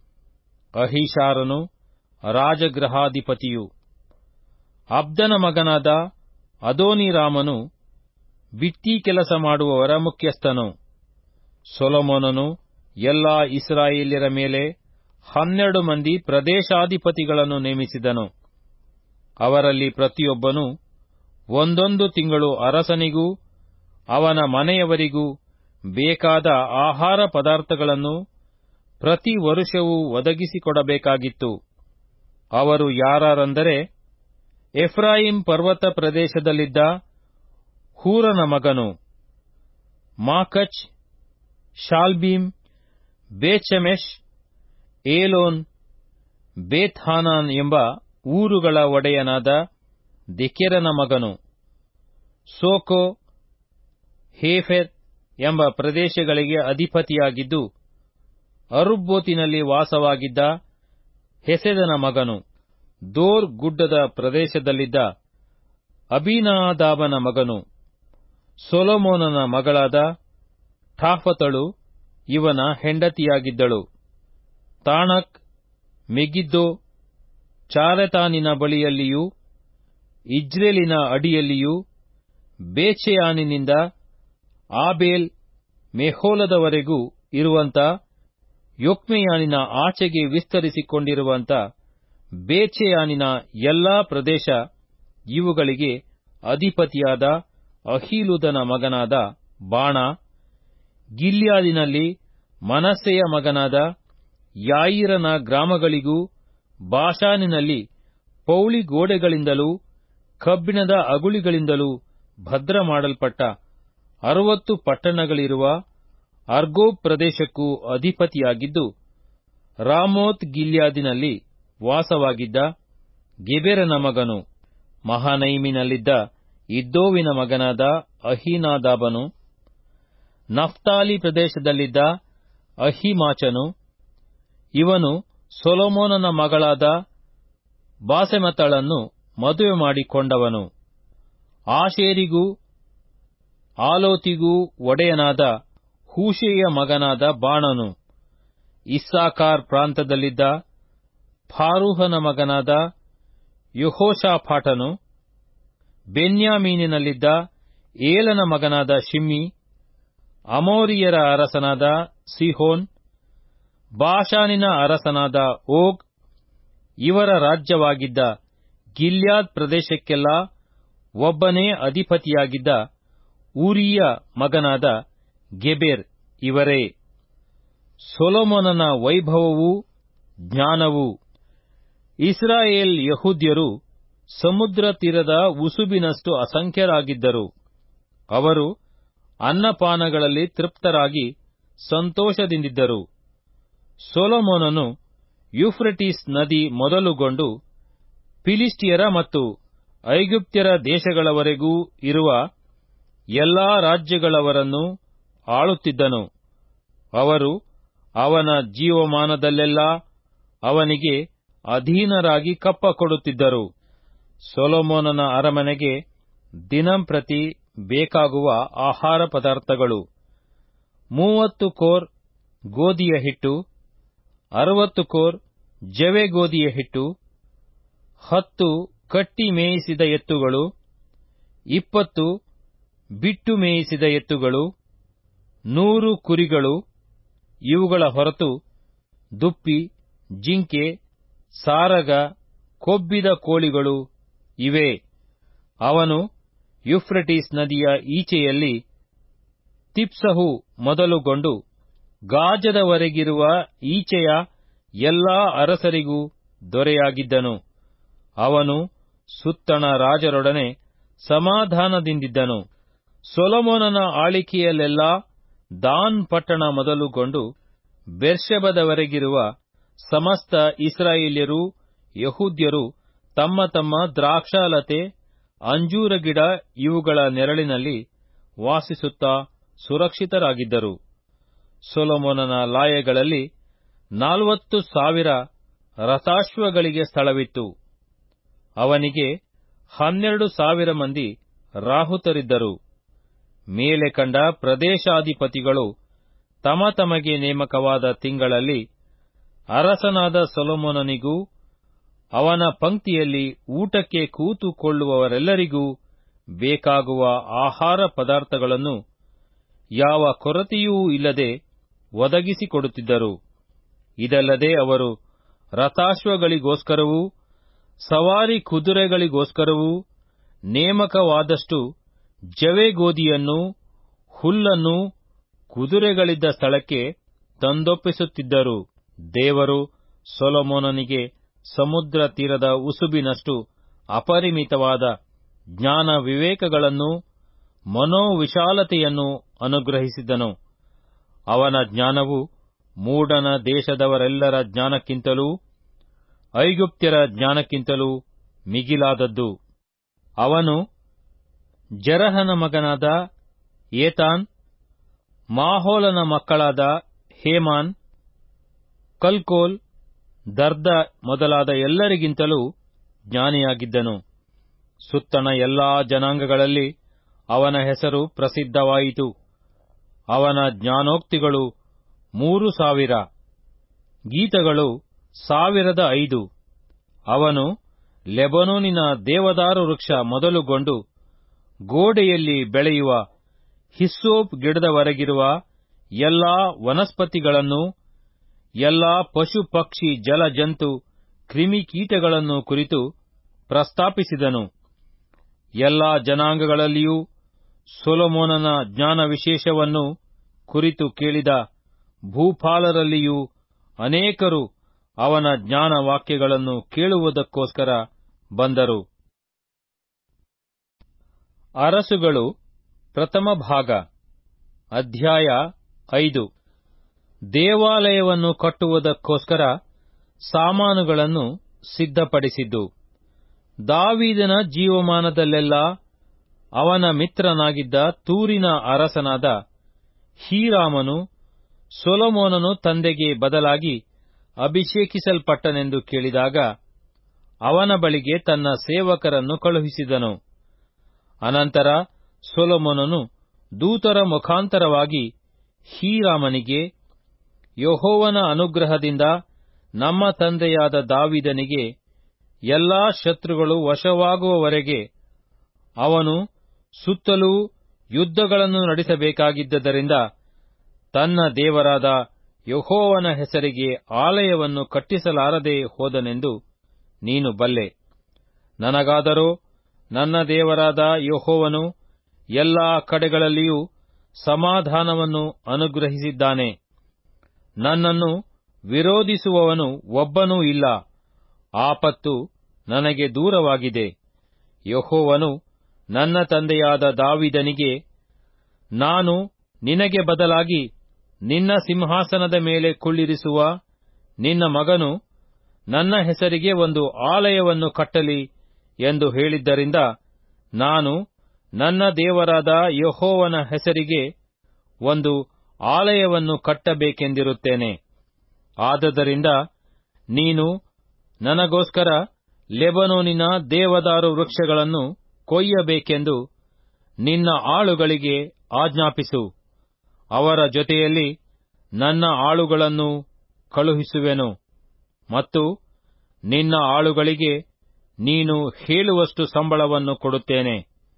ಅಹಿಷಾರನು ರಾಜಗೃಹಾಧಿಪತಿಯು ಅಬ್ದನ ಮಗನಾದ ಅದೋನಿರಾಮನು ಬಿಟ್ಟಿ ಕೆಲಸ ಮಾಡುವವರ ಮುಖ್ಯಸ್ಥನು ಸೊಲೊಮೋನನು ಎಲ್ಲಾ ಇಸ್ರಾಯೇಲ್ಯರ ಮೇಲೆ ಹನ್ನೆರಡು ಮಂದಿ ಪ್ರದೇಶಾಧಿಪತಿಗಳನ್ನು ನೇಮಿಸಿದನು ಅವರಲ್ಲಿ ಪ್ರತಿಯೊಬ್ಬನು ಒಂದೊಂದು ತಿಂಗಳು ಅರಸನಿಗೂ ಅವನ ಮನೆಯವರಿಗೂ ಬೇಕಾದ ಆಹಾರ ಪದಾರ್ಥಗಳನ್ನು ಪ್ರತಿ ವರುಷವೂ ಒದಗಿಸಿಕೊಡಬೇಕಾಗಿತ್ತು ಅವರು ಯಾರೆಂದರೆ ಎಫ್ರಾಯಿಂ ಪರ್ವತ ಪ್ರದೇಶದಲ್ಲಿದ್ದ ಹೂರನ ಮಗನು ಮಾಕಚ್ ಶಾಲ್ಬೀಮ್ ಬೇಚಮೆಶ್ ಏಲೋನ್ ಬೇತ್ಹಾನಾನ್ ಎಂಬ ಊರುಗಳ ಒಡೆಯನಾದ ದೆಕೆರನ ಮಗನು ಸೋಕೋ ಹೇಫೆರ್ ಎಂಬ ಪ್ರದೇಶಗಳಿಗೆ ಅಧಿಪತಿಯಾಗಿದ್ದು ಅರುಬ್ಬೋತಿನಲ್ಲಿ ವಾಸವಾಗಿದ್ದ ಹೆಸೆದನ ಮಗನು ದೋರ್ ಗುಡ್ಡದ ಪ್ರದೇಶದಲ್ಲಿದ್ದ ಅಬೀನಾದಾಬನ ಮಗನು ಸೊಲೊಮೋನನ ಮಗಳಾದ ಠಾಫತಳು ಇವನ ಹೆಂಡತಿಯಾಗಿದ್ದಳು ತಾಣಕ್ ಮೆಗಿದ್ದೋ ಚಾರೆತಾನಿನ ಬಳಿಯಲ್ಲಿಯೂ ಇಜ್ರೇಲಿನ ಅಡಿಯಲ್ಲಿಯೂ ಬೇಚೆಯಾನಿನಿಂದ ಆಬೇಲ್ ಮೆಹೋಲದವರೆಗೂ ಇರುವಂತ ಯೊಕ್ಮೆಯಾನಿನ ಆಚೆಗೆ ವಿಸ್ತರಿಸಿಕೊಂಡಿರುವಂತ ಬೇಚೆಯಾನಿನ ಎಲ್ಲಾ ಪ್ರದೇಶ ಇವುಗಳಿಗೆ ಅಧಿಪತಿಯಾದ ಅಹೀಲುದನ ಮಗನಾದ ಬಾಣ ಗಿಲ್ಯಾದಿನಲ್ಲಿ ಮನಸ್ಸೆಯ ಮಗನಾದ ಯಾಯಿರನ ಗ್ರಾಮಗಳಿಗೂ ಬಾಷಾನಿನಲ್ಲಿ ಪೌಳಿ ಗೋಡೆಗಳಿಂದಲೂ ಕಬ್ಬಿಣದ ಅಗುಳಿಗಳಿಂದಲೂ ಭದ್ರ ಮಾಡಲ್ಪಟ್ಟ ಅರವತ್ತು ಪಟ್ಟಣಗಳಿರುವ ಅರ್ಗೋಬ್ ಪ್ರದೇಶಕ್ಕೂ ಅಧಿಪತಿಯಾಗಿದ್ದು ರಾಮೋತ್ ಗಿಲ್ಯಾದಿನಲ್ಲಿ ವಾಸವಾಗಿದ್ದ ಗೆಬೆರನ ಮಗನು ಮಹಾನೈಮಿನಲ್ಲಿದ್ದ ಇದ್ದೋವಿನ ಮಗನಾದ ಅಹೀನಾದಾಬನು ನಫ್ತಾಲಿ ಪ್ರದೇಶದಲ್ಲಿದ್ದ ಅಹಿಮಾಚನು ಇವನು ಸೊಲೊಮೋನನ ಮಗಳಾದ ಬಾಸೆಮತಳನ್ನು ಮದುವೆ ಮಾಡಿಕೊಂಡವನು ಆಶೇರಿಗೂ ಆಲೋತಿಗೂ ಒಡೆಯನಾದ ಹೂಷೆಯ ಮಗನಾದ ಬಾಣನು ಇಸ್ಸಾಕಾರ್ ಪ್ರಾಂತದಲ್ಲಿದ್ದ ಫಾರೂಹನ ಮಗನಾದ ಯಹೋಷಾಫಾಟನು ಬೆನ್ಯಾಮೀನಿನಲ್ಲಿದ್ದ ಏಲನ ಮಗನಾದ ಶಿಮ್ಮಿ ಅಮೋರಿಯರ ಅರಸನಾದ ಸಿಹೋನ್ ಬಾಷಾನಿನ ಅರಸನಾದ ಓಗ್ ಇವರ ರಾಜ್ಯವಾಗಿದ್ದ ಗಿಲ್ಯಾದ್ ಪ್ರದೇಶಕ್ಕೆಲ್ಲ ಒಬ್ಬನೇ ಅಧಿಪತಿಯಾಗಿದ್ದ ಊರಿಯ ಮಗನಾದ ಗೆಬೆರ್ ಇವರೇ ಸೊಲೊಮೋನನ ವೈಭವವೂ ಜ್ಞಾನವೂ ಇಸ್ರಾಯೇಲ್ ಯಹೂದ್ಯರು ಸಮುದ್ರ ತೀರದ ಉಸುಬಿನಷ್ಟು ಅಸಂಖ್ಯರಾಗಿದ್ದರು ಅವರು ಅನ್ನಪಾನಗಳಲ್ಲಿ ತೃಪ್ತರಾಗಿ ಸಂತೋಷದಿಂದಿದ್ದರು ಸೊಲೊಮೋನನು ಯುಫ್ರೆಟಿಸ್ ನದಿ ಮೊದಲುಗೊಂಡು ಫಿಲಿಸ್ಟಿಯರ ಮತ್ತು ಐಗುಪ್ತ್ಯರ ದೇಶಗಳವರೆಗೂ ಇರುವ ಎಲ್ಲಾ ರಾಜ್ಯಗಳವರನ್ನು ಆಳುತ್ತಿದ್ದನು ಅವರು ಅವನ ಜೀವಮಾನದಲ್ಲೆಲ್ಲ ಅವನಿಗೆ ಅಧೀನರಾಗಿ ಕಪ್ಪ ಕೊಡುತ್ತಿದ್ದರು ಸೊಲೊಮೋನನ ಅರಮನೆಗೆ ದಿನಂಪ್ರತಿ ಬೇಕಾಗುವ ಆಹಾರ ಪದಾರ್ಥಗಳು ಮೂವತ್ತು ಕೋರ್ ಗೋಧಿಯ ಹಿಟ್ಟು ಅರವತ್ತು ಕೋರ್ ಜವೆ ಗೋಧಿಯ ಹಿಟ್ಟು ಹತ್ತು ಕಟ್ಟಿ ಮೇಯಿಸಿದ ಎತ್ತುಗಳು ಇಪ್ಪತ್ತು ಬಿಟ್ಟು ಮೇಯಿಸಿದ ಎತ್ತುಗಳು ನೂರು ಕುರಿಗಳು ಇವುಗಳ ಹೊರತು ದುಪ್ಪಿ ಜಿಂಕೆ ಸಾರಗ ಕೊಬ್ಬಿದ ಕೋಳಿಗಳು ಇವೆ ಅವನು ಯುಫ್ರೆಟಿಸ್ ನದಿಯ ಈಚೆಯಲ್ಲಿ ತಿಪ್ಸಹು ಮೊದಲುಗೊಂಡು ಗಾಜದವರೆಗಿರುವ ಈಚೆಯ ಎಲ್ಲಾ ಅರಸರಿಗೂ ದೊರೆಯಾಗಿದ್ದನು ಅವನು ಸುತ್ತಣ ರಾಜರೊಡನೆ ಸಮಾಧಾನದಿಂದಿದ್ದನು ಸೊಲೊಮೋನನ ಆಳಿಕೆಯಲ್ಲೆಲ್ಲ ದಾನ್ ಪಟ್ಟಣ ಮೊದಲುಗೊಂಡು ಬೆರ್ಷೆಬದವರೆಗಿರುವ ಸಮಸ್ತ ಇಸ್ರಾಯೇಲ್ಯರೂ ಯಹೂದ್ಯರು ತಮ್ಮ ತಮ್ಮ ದ್ರಾಕ್ಷಾಲತೆ ಅಂಜೂರ ಗಿಡ ಇವುಗಳ ನೆರಳಿನಲ್ಲಿ ವಾಸಿಸುತ್ತಾ ಸುರಕ್ಷಿತರಾಗಿದ್ದರು ಸೊಲೊಮೋನನ ಲಾಯಗಳಲ್ಲಿ ನಾಲ್ವತ್ತು ಸಾವಿರ ರಥಾಶ್ವಗಳಿಗೆ ಸ್ಥಳವಿತ್ತು ಅವನಿಗೆ ಹನ್ನೆರಡು ಸಾವಿರ ಮಂದಿ ರಾಹುತರಿದ್ದರು ಮೇಲೆ ಕಂಡ ಪ್ರದೇಶಾಧಿಪತಿಗಳು ತಮ ತಮಗೆ ನೇಮಕವಾದ ತಿಂಗಳಲ್ಲಿ ಅರಸನಾದ ಸೊಲೊಮೋನನಿಗೂ ಅವನ ಪಂಕ್ತಿಯಲ್ಲಿ ಊಟಕ್ಕೆ ಕೂತುಕೊಳ್ಳುವವರೆಲ್ಲರಿಗೂ ಬೇಕಾಗುವ ಆಹಾರ ಪದಾರ್ಥಗಳನ್ನು ಯಾವ ಕೊರತೆಯೂ ಇಲ್ಲದೆ ಒದಗಿಸಿಕೊಡುತ್ತಿದ್ದರು ಇದಲ್ಲದೆ ಅವರು ರಥಾಶ್ವಗಳಿಗೋಸ್ಕರವೂ ಸವಾರಿ ಕುದುರೆಗಳಿಗೋಸ್ಕರವೂ ನೇಮಕವಾದಷ್ಟು ಜವೆಗೋದಿಯನ್ನು ಹುಲ್ಲನ್ನು ಕುದುರೆಗಳಿದ್ದ ಸ್ಥಳಕ್ಕೆ ತಂದೊಪ್ಪಿಸುತ್ತಿದ್ದರು ದೇವರು ಸೊಲೊಮೋನನಿಗೆ ಸಮುದ್ರ ತೀರದ ಉಸುಬಿನಷ್ಟು ಅಪರಿಮಿತವಾದ ಜ್ಞಾನ ವಿವೇಕಗಳನ್ನು ಮನೋವಿಶಾಲತೆಯನ್ನು ಅನುಗ್ರಹಿಸಿದನು ಅವನ ಜ್ಞಾನವು ಮೂಡನ ದೇಶದವರೆಲ್ಲರ ಜ್ಞಾನಕ್ಕಿಂತಲೂ ಐಗುಪ್ತ್ಯರ ಜ್ಞಾನಕ್ಕಿಂತಲೂ ಮಿಗಿಲಾದದ್ದು ಅವನು ಜರಹನ ಮಗನಾದ ಏತಾನ್ ಮಾಹೋಲನ ಮಕ್ಕಳಾದ ಹೇಮಾನ್ ಕಲ್ಕೋಲ್ ದರ್ದ ಮೊದಲಾದ ಎಲ್ಲರಿಗಿಂತಲೂ ಜ್ಞಾನಿಯಾಗಿದ್ದನು ಸುತ್ತಣ ಎಲ್ಲಾ ಜನಾಂಗಗಳಲ್ಲಿ ಅವನ ಹೆಸರು ಪ್ರಸಿದ್ಧವಾಯಿತು ಅವನ ಜ್ಞಾನೋಕ್ತಿಗಳು ಮೂರು ಸಾವಿರ ಗೀತಗಳು ಸಾವಿರದ ಐದು ಅವನು ಲೆಬನೋನಿನ ದೇವದಾರು ವೃಕ್ಷ ಮೊದಲುಗೊಂಡು ಗೋಡೆಯಲ್ಲಿ ಬೆಳೆಯುವ ಹಿಸ್ಸೋಪ್ ಗಿಡದವರೆಗಿರುವ ಎಲ್ಲಾ ವನಸ್ಪತಿಗಳನ್ನು ಎಲ್ಲಾ ಪಶು ಪಕ್ಷಿ ಜಲ ಜಂತು ಕ್ರಿಮಿಕೀಟಗಳನ್ನು ಕುರಿತು ಪ್ರಸ್ತಾಪಿಸಿದನು ಎಲ್ಲಾ ಜನಾಂಗಗಳಲ್ಲಿಯೂ ಸೊಲೊಮೋನನ ಜ್ಞಾನ ವಿಶೇಷವನ್ನು ಕುರಿತು ಕೇಳಿದ ಭೂಪಾಲರಲ್ಲಿಯೂ ಅನೇಕರು ಅವನ ಜ್ಞಾನ ವಾಕ್ಯಗಳನ್ನು ಕೇಳುವುದಕ್ಕೋಸ್ಕರ ಬಂದರು ಅರಸುಗಳು ಪ್ರಥಮ ಭಾಗ ಅಧ್ಯಾಯ ಐದು ದೇವಾಲಯವನ್ನು ಕಟ್ಟುವುದಕ್ಕೋಸ್ಕರ ಸಾಮಾನುಗಳನ್ನು ಸಿದ್ಧಪಡಿಸಿದ್ದು ದಾವೀದನ ಜೀವಮಾನದಲ್ಲೆಲ್ಲ ಅವನ ಮಿತ್ರನಾಗಿದ್ದ ತೂರಿನ ಅರಸನಾದ ಹೀರಾಮನು ಸೊಲೊಮೋನನು ತಂದೆಗೆ ಬದಲಾಗಿ ಅಭಿಷೇಕಿಸಲ್ಪಟ್ಟನೆಂದು ಕೇಳಿದಾಗ ಅವನ ಬಳಿಗೆ ತನ್ನ ಸೇವಕರನ್ನು ಕಳುಹಿಸಿದನು ಅನಂತರ ಸೊಲೊಮೋನನು ದೂತರ ಮುಖಾಂತರವಾಗಿ ಹೀರಾಮನಿಗೆ ಯಹೋವನ ಅನುಗ್ರಹದಿಂದ ನಮ್ಮ ತಂದೆಯಾದ ದಾವಿದನಿಗೆ ಎಲ್ಲಾ ಶತ್ರುಗಳು ವಶವಾಗುವವರೆಗೆ ಅವನು ಸುತ್ತಲೂ ಯುದ್ಧಗಳನ್ನು ನಡೆಸಬೇಕಾಗಿದ್ದರಿಂದ ತನ್ನ ದೇವರಾದ ಯಹೋವನ ಹೆಸರಿಗೆ ಆಲಯವನ್ನು ಕಟ್ಟಿಸಲಾರದೆ ಹೋದನೆಂದು ನೀನು ಬಲ್ಲೆ ನನಗಾದರೋ ನನ್ನ ದೇವರಾದ ಯಹೋವನು ಎಲ್ಲಾ ಕಡೆಗಳಲ್ಲಿಯೂ ಸಮಾಧಾನವನ್ನು ಅನುಗ್ರಹಿಸಿದ್ದಾನೆ ನನ್ನನ್ನು ವಿರೋಧಿಸುವವನು ಒಬ್ಬನೂ ಇಲ್ಲ ಆಪತ್ತು ನನಗೆ ದೂರವಾಗಿದೆ ಯಹೋವನು ನನ್ನ ತಂದೆಯಾದ ದಾವಿದನಿಗೆ ನಾನು ನಿನಗೆ ಬದಲಾಗಿ ನಿನ್ನ ಸಿಂಹಾಸನದ ಮೇಲೆ ಕುಳ್ಳಿರಿಸುವ ನಿನ್ನ ಮಗನು ನನ್ನ ಹೆಸರಿಗೆ ಒಂದು ಆಲಯವನ್ನು ಕಟ್ಟಲಿ ಎಂದು ಹೇಳಿದ್ದರಿಂದ ನಾನು ನನ್ನ ದೇವರಾದ ಯಹೋವನ ಹೆಸರಿಗೆ ಒಂದು ಆಲಯವನ್ನು ಕಟ್ಟಬೇಕೆಂದಿರುತ್ತೇನೆ ಆದದರಿಂದ ನೀನು ನನಗೋಸ್ಕರ ಲೆಬನೋನಿನ ದೇವದಾರು ವೃಕ್ಷಗಳನ್ನು ಕೊಯ್ಯಬೇಕೆಂದು ನಿನ್ನ ಆಳುಗಳಿಗೆ ಆಜ್ಞಾಪಿಸು ಅವರ ಜೊತೆಯಲ್ಲಿ ನನ್ನ ಆಳುಗಳನ್ನು ಕಳುಹಿಸುವೆನು ಮತ್ತು ನಿನ್ನ ಆಳುಗಳಿಗೆ ನೀನು ಹೇಳುವಷ್ಟು ಸಂಬಳವನ್ನು ಕೊಡುತ್ತೇನೆ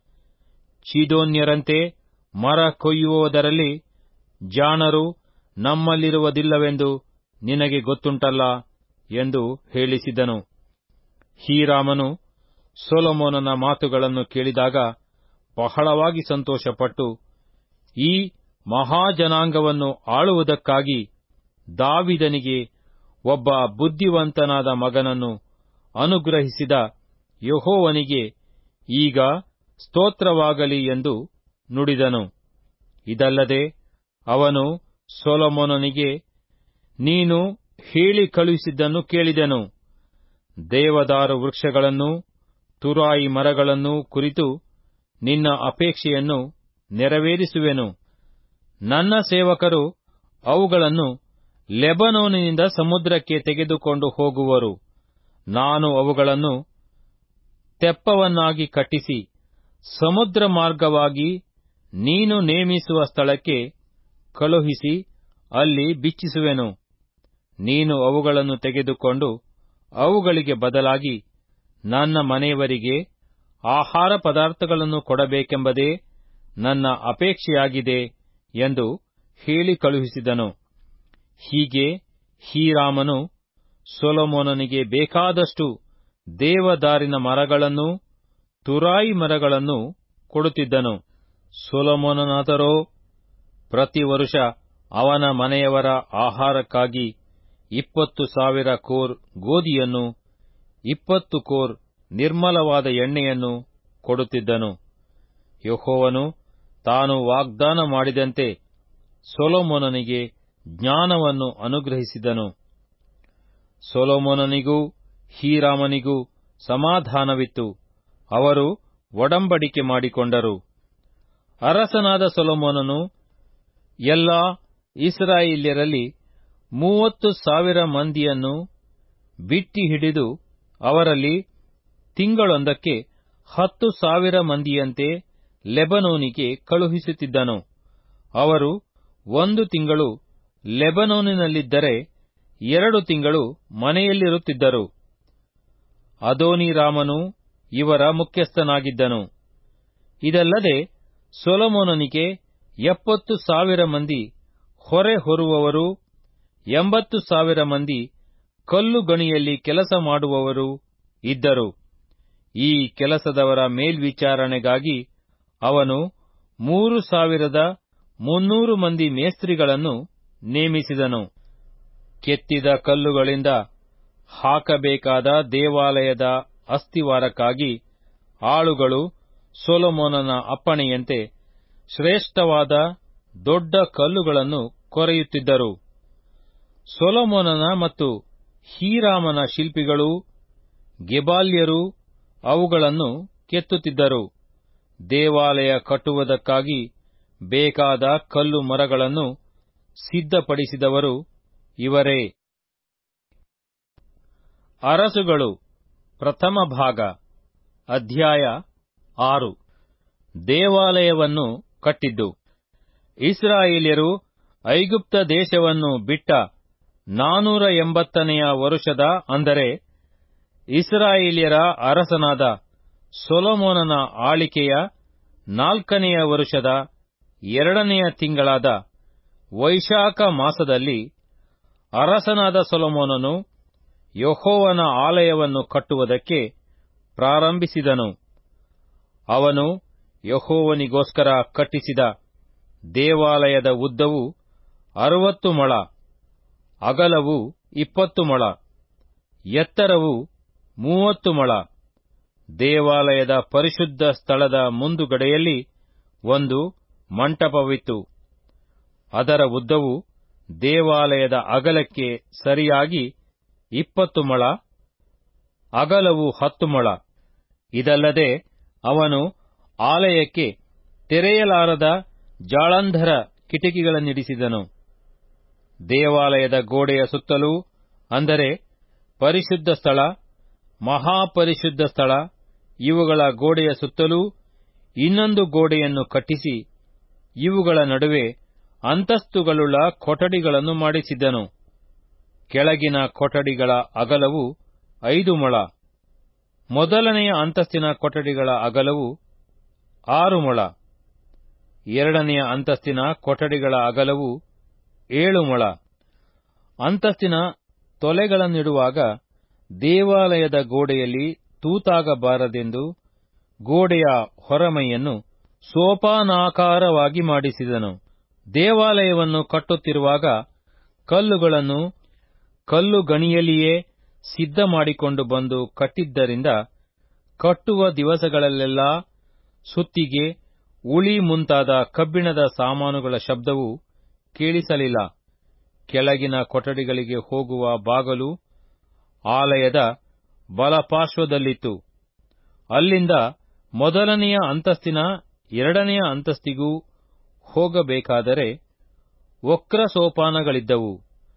ಚೀದೋನ್ಯರಂತೆ ಮರ ಕೊಯ್ಯುವುದರಲ್ಲಿ ಜಾಣರು ನಮ್ಮಲ್ಲಿರುವುದಿಲ್ಲವೆಂದು ನಿನಗೆ ಗೊತ್ತುಂಟಲ್ಲ ಎಂದು ಹೇಳಿಸಿದನು ಹೀರಾಮನು ಸೊಲೊಮೋನನ ಮಾತುಗಳನ್ನು ಕೇಳಿದಾಗ ಬಹಳವಾಗಿ ಸಂತೋಷಪಟ್ಟು ಈ ಮಹಾಜನಾಂಗವನ್ನು ಆಳುವುದಕ್ಕಾಗಿ ದಾವಿದನಿಗೆ ಒಬ್ಬ ಬುದ್ಧಿವಂತನಾದ ಮಗನನ್ನು ಅನುಗ್ರಹಿಸಿದ ಯಹೋವನಿಗೆ ಈಗ ಸ್ತೋತ್ರವಾಗಲಿ ಎಂದು ನುಡಿದನು ಇದಲ್ಲದೆ ಅವನು ಸೊಲೊಮೋನನಿಗೆ ನೀನು ಹೇಳಿ ಕಳುಹಿಸಿದ್ದನ್ನು ಕೇಳಿದೆನು ದೇವದಾರು ವೃಕ್ಷಗಳನ್ನು ತುರಾಯಿ ಮರಗಳನ್ನು ಕುರಿತು ನಿನ್ನ ಅಪೇಕ್ಷೆಯನ್ನು ನೆರವೇರಿಸುವೆನು ನನ್ನ ಸೇವಕರು ಅವುಗಳನ್ನು ಲೆಬನೋನಿನಿಂದ ಸಮುದ್ರಕ್ಕೆ ತೆಗೆದುಕೊಂಡು ಹೋಗುವರು ನಾನು ಅವುಗಳನ್ನು ತೆಪ್ಪವನ್ನಾಗಿ ಕಟ್ಟಿಸಿ ಸಮುದ್ರ ಮಾರ್ಗವಾಗಿ ನೀನು ನೇಮಿಸುವ ಸ್ಥಳಕ್ಕೆ ಕಳುಹಿಸಿ ಅಲ್ಲಿ ಬಿಚ್ಚಿಸುವೆನು ನೀನು ಅವುಗಳನ್ನು ತೆಗೆದುಕೊಂಡು ಅವುಗಳಿಗೆ ಬದಲಾಗಿ ನನ್ನ ಮನೆಯವರಿಗೆ ಆಹಾರ ಪದಾರ್ಥಗಳನ್ನು ಕೊಡಬೇಕೆಂಬುದೇ ನನ್ನ ಅಪೇಕ್ಷೆಯಾಗಿದೆ ಎಂದು ಹೇಳಿ ಕಳುಹಿಸಿದನು ಹೀಗೆ ಹೀರಾಮನು ಸೊಲೊಮೋನನಿಗೆ ಬೇಕಾದಷ್ಟು ದೇವದಾರಿನ ಮರಗಳನ್ನೂ ತುರಾಯಿ ಮರಗಳನ್ನು ಕೊಡುತ್ತಿದ್ದನು ಸೊಲೊಮೋನನಾದರೋ ಪ್ರತಿ ವರುಷ ಅವನ ಮನೆಯವರ ಆಹಾರಕ್ಕಾಗಿ ಇಪ್ಪತ್ತು ಸಾವಿರ ಕೋರ್ ಗೋಧಿಯನ್ನು ಇಪ್ಪತ್ತು ಕೋರ್ ನಿರ್ಮಲವಾದ ಎಣ್ಣೆಯನ್ನು ಕೊಡುತ್ತಿದ್ದನು ಯಹೋವನು ತಾನು ವಾಗ್ದಾನ ಮಾಡಿದಂತೆ ಸೊಲೊಮೋನನಿಗೆ ಜ್ಞಾನವನ್ನು ಅನುಗ್ರಹಿಸಿದನು ಸೊಲೊಮೋನನಿಗೂ ಹೀರಾಮನಿಗೂ ಸಮಾಧಾನವಿತ್ತು ಅವರು ಒಡಂಬಡಿಕೆ ಮಾಡಿಕೊಂಡರು ಅರಸನಾದ ಸೊಲೊಮೋನನು ಎಲ್ಲಾ ಇಸ್ರಾಯೇಲ್ಯರಲ್ಲಿ ಮೂವತ್ತು ಸಾವಿರ ಮಂದಿಯನ್ನು ಬಿಟ್ಟಿ ಹಿಡಿದು ಅವರಲ್ಲಿ ತಿಂಗಳೊಂದಕ್ಕೆ ಹತ್ತು ಸಾವಿರ ಮಂದಿಯಂತೆ ಲೆಬನೋನಿಗೆ ಕಳುಹಿಸುತ್ತಿದ್ದನು ಅವರು ಒಂದು ತಿಂಗಳು ಲೆಬನೋನಿನಲ್ಲಿದ್ದರೆ ಎರಡು ತಿಂಗಳು ಮನೆಯಲ್ಲಿರುತ್ತಿದ್ದರು ಅದೋನಿರಾಮನು ಇವರ ಮುಖ್ಯಸ್ಥನಾಗಿದ್ದನು ಇದಲ್ಲದೆ ಸೊಲೊಮೋನನಿಗೆ ಎಪ್ಪತ್ತು ಸಾವಿರ ಮಂದಿ ಹೊರೆ ಹೊರುವವರು ಎಂಬತ್ತು ಸಾವಿರ ಮಂದಿ ಕಲ್ಲು ಗಣಿಯಲ್ಲಿ ಕೆಲಸ ಮಾಡುವವರು ಇದ್ದರು ಈ ಕೆಲಸದವರ ಮೇಲ್ವಿಚಾರಣೆಗಾಗಿ ಅವನು ಮೂರು ಸಾವಿರದ ಮುನ್ನೂರು ಮಂದಿ ಮೇಸ್ತ್ರಿಗಳನ್ನು ನೇಮಿಸಿದನು ಕೆತ್ತಿದ ಕಲ್ಲುಗಳಿಂದ ಹಾಕಬೇಕಾದ ದೇವಾಲಯದ ಅಸ್ತಿವಾರಕ್ಕಾಗಿ ಆಳುಗಳು ಸೊಲೊಮೋನನ ಅಪ್ಪಣೆಯಂತೆ ಶ್ರೇಷ್ಠವಾದ ದೊಡ್ಡ ಕಲ್ಲುಗಳನ್ನು ಕೊರೆಯುತ್ತಿದ್ದರು ಸೊಲೊಮೋನನ ಮತ್ತು ಹೀರಾಮನ ಶಿಲ್ಪಿಗಳೂ ಗೆಬಾಲ್ಯರು ಅವುಗಳನ್ನು ಕೆತ್ತುತ್ತಿದ್ದರು ದೇವಾಲಯ ಕಟ್ಟುವುದಕ್ಕಾಗಿ ಬೇಕಾದ ಕಲ್ಲು ಮರಗಳನ್ನು ಸಿದ್ಧಪಡಿಸಿದವರು ಇವರೇ ಅರಸುಗಳು ಪ್ರಥಮ ಭಾಗ ಅಧ್ಯಾಯ ಆರು ದೇವಾಲಯವನ್ನು ಕಟ್ಟಿದ್ದು ಇಸ್ರಾಯೇಲ್ಯರು ಐಗುಪ್ತ ದೇಶವನ್ನು ಬಿಟ್ಟ ನಾನೂರ ಎಂಬತ್ತನೆಯ ವರುಷದ ಅಂದರೆ ಇಸ್ರಾಯೇಲ್ಯರ ಅರಸನಾದ ಸೊಲೊಮೋನನ ಆಳಿಕೆಯ ನಾಲ್ಕನೆಯ ವರುಷದ ಎರಡನೆಯ ತಿಂಗಳಾದ ವೈಶಾಖ ಮಾಸದಲ್ಲಿ ಅರಸನಾದ ಸೊಲೊಮೋನನು ಯಹೋವನ ಆಲಯವನ್ನು ಕಟ್ಟುವುದಕ್ಕೆ ಪ್ರಾರಂಭಿಸಿದನು ಅವನು ಯಹೋವನಿಗೋಸ್ಕರ ಕಟ್ಟಿಸಿದ ದೇವಾಲಯದ ಉದ್ದವು ಅರವತ್ತು ಮೊಳ ಅಗಲವು ಇಪ್ಪತ್ತು ಮೊಳ ಎತ್ತರವು ಮೂವತ್ತು ಮೊಳ ದೇವಾಲಯದ ಪರಿಶುದ್ಧ ಸ್ಥಳದ ಮುಂದುಗಡೆಯಲ್ಲಿ ಒಂದು ಮಂಟಪವಿತ್ತು ಅದರ ಉದ್ದವು ದೇವಾಲಯದ ಅಗಲಕ್ಕೆ ಸರಿಯಾಗಿ ಇಪ್ಪತ್ತು ಮೊಳ ಅಗಲವು ಹತ್ತು ಮೊಳ ಇದಲ್ಲದೆ ಅವನು ಆಲಯಕ್ಕೆ ತೆರೆಯಲಾರದ ಜಾಳಂಧರ ಕಿಟಕಿಗಳನ್ನಿಡಿಸಿದನು ದೇವಾಲಯದ ಗೋಡೆಯ ಸುತ್ತಲೂ ಅಂದರೆ ಪರಿಶುದ್ಧ ಸ್ಥಳ ಮಹಾಪರಿಶುದ್ಧ ಸ್ಥಳ ಇವುಗಳ ಗೋಡೆಯ ಸುತ್ತಲೂ ಇನ್ನೊಂದು ಗೋಡೆಯನ್ನು ಕಟ್ಟಿಸಿ ಇವುಗಳ ನಡುವೆ ಅಂತಸ್ತುಗಳುಳ್ಳ ಕೊಠಡಿಗಳನ್ನು ಮಾಡಿಸಿದ್ದನು ಕೆಳಗಿನ ಕೊಠಡಿಗಳ ಅಗಲವು ಐದು ಮೊಳ ಮೊದಲನೆಯ ಅಂತಸ್ತಿನ ಕೊಠಡಿಗಳ ಅಗಲವು ಆರು ಮೊಳ ಎರಡನೆಯ ಅಂತಸ್ತಿನ ಕೊಠಡಿಗಳ ಅಗಲವು ಏಳು ಮೊಳ ಅಂತಸ್ತಿನ ತೊಲೆಗಳನ್ನಿಡುವಾಗ ದೇವಾಲಯದ ಗೋಡೆಯಲ್ಲಿ ತೂತಾಗಬಾರದೆಂದು ಗೋಡೆಯ ಹೊರಮೈಯನ್ನು ಸೋಪಾನಾಕಾರವಾಗಿ ಮಾಡಿಸಿದನು ದೇವಾಲಯವನ್ನು ಕಟ್ಟುತ್ತಿರುವಾಗ ಕಲ್ಲುಗಳನ್ನು ಕಲ್ಲು ಗಣಿಯಲ್ಲಿಯೇ ಸಿದ್ಧ ಮಾಡಿಕೊಂಡು ಬಂದು ಕಟ್ಟಿದ್ದರಿಂದ ಕಟ್ಟುವ ದಿವಸಗಳಲ್ಲೆಲ್ಲಾ ಸುತ್ತಿಗೆ ಉಳಿ ಮುಂತಾದ ಕಬ್ಬಿಣದ ಸಾಮಾನುಗಳ ಶಬ್ದವು ಕೇಳಿಸಲಿಲ್ಲ ಕೆಳಗಿನ ಕೊಠಡಿಗಳಿಗೆ ಹೋಗುವ ಬಾಗಲು ಆಲಯದ ಬಲಪಾರ್ಶ್ವದಲ್ಲಿತ್ತು ಅಲ್ಲಿಂದ ಮೊದಲನೆಯ ಅಂತಸ್ತಿನ ಎರಡನೆಯ ಅಂತಸ್ತಿಗೂ ಹೋಗಬೇಕಾದರೆ ವಕ್ರ ಸೋಪಾನಗಳಿದ್ದವು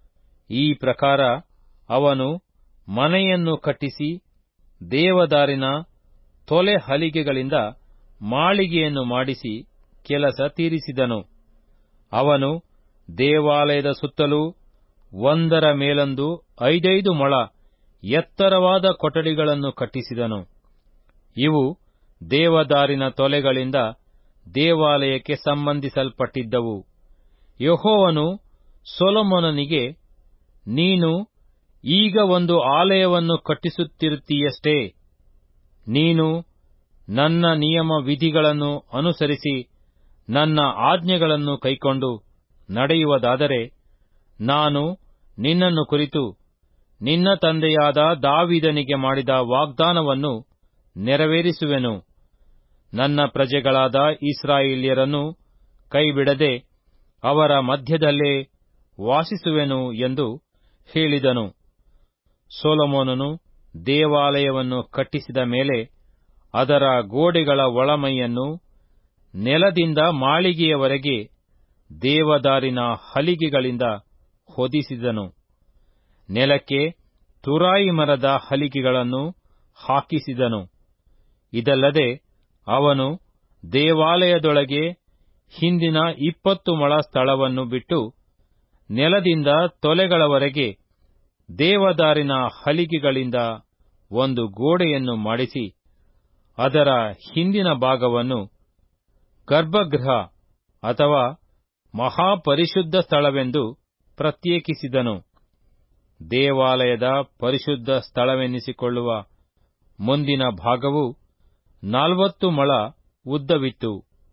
ಈ ಪ್ರಕಾರ ಅವನು ಮನೆಯನ್ನು ಕಟ್ಟಿಸಿ ದೇವದಾರಿನ ತೊಲೆ ಹಲಿಗೆಗಳಿಂದ ಮಾಳಿಗೆಯನ್ನು ಮಾಡಿಸಿ ಕೆಲಸ ತೀರಿಸಿದನು ಅವನು ದೇವಾಲಯದ ಸುತ್ತಲೂ ಒಂದರ ಮೇಲೊಂದು ಐದೈದು ಮೊಳ ಎತ್ತರವಾದ ಕೊಠಡಿಗಳನ್ನು ಕಟ್ಟಿಸಿದನು ಇವು ದೇವದಾರಿನ ತೊಲೆಗಳಿಂದ ದೇವಾಲಯಕ್ಕೆ ಸಂಬಂಧಿಸಲ್ಪಟ್ಟಿದ್ದವು ಯಹೋವನು ಸೊಲೊಮೋನನಿಗೆ ನೀನು ಈಗ ಒಂದು ಆಲಯವನ್ನು ಕಟ್ಟಿಸುತ್ತಿರುತ್ತೀಯಷ್ಟೇ ನೀನು ನನ್ನ ನಿಯಮ ವಿಧಿಗಳನ್ನು ಅನುಸರಿಸಿ ನನ್ನ ಆಜ್ಞೆಗಳನ್ನು ಕೈಕೊಂಡು ನಡೆಯುವುದಾದರೆ ನಾನು ನಿನ್ನನ್ನು ಕುರಿತು ನಿನ್ನ ತಂದೆಯಾದ ದಾವಿದನಿಗೆ ಮಾಡಿದ ವಾಗ್ದಾನವನ್ನು ನೆರವೇರಿಸುವೆನು ನನ್ನ ಪ್ರಜೆಗಳಾದ ಇಸ್ರಾಯೇಲ್ಯರನ್ನು ಕೈಬಿಡದೆ ಅವರ ಮಧ್ಯದಲ್ಲೇ ವಾಸಿಸುವೆನು ಎಂದು ಹೇಳಿದನು ಸೊಲೊಮೋನನು ದೇವಾಲಯವನ್ನು ಕಟ್ಟಿಸಿದ ಮೇಲೆ ಅದರ ಗೋಡೆಗಳ ಒಳಮೈಯನ್ನು ನೆಲದಿಂದ ಮಾಳಿಗೆಯವರೆಗೆ ದೇವದಾರಿನ ಹಲಿಗೆಗಳಿಂದ ಹೊದಿಸಿದನು ನೆಲಕ್ಕೆ ತುರಾಯಿ ಮರದ ಹಲಿಗೆಗಳನ್ನು ಹಾಕಿಸಿದನು ಇದಲ್ಲದೆ ಅವನು ದೇವಾಲಯದೊಳಗೆ ಹಿಂದಿನ ಇಪ್ಪತ್ತು ಮೊಳ ಸ್ಥಳವನ್ನು ಬಿಟ್ಟು ನೆಲದಿಂದ ತೊಲೆಗಳವರೆಗೆ ದೇವದಾರಿನ ಹಲಿಗೆಗಳಿಂದ ಒಂದು ಗೋಡೆಯನ್ನು ಮಾಡಿಸಿ ಅದರ ಹಿಂದಿನ ಭಾಗವನ್ನು ಗರ್ಭಗೃಹ ಅಥವಾ ಮಹಾಪರಿಶುದ್ಧ ಸ್ಥಳವೆಂದು ಪ್ರತ್ಯೇಕಿಸಿದನು ದೇವಾಲಯದ ಪರಿಶುದ್ಧ ಸ್ಥಳವೆನ್ನಿಸಿಕೊಳ್ಳುವ ಮುಂದಿನ ಭಾಗವು ನಲವತ್ತು ಮೊಳ ಉದ್ದವಿತ್ತು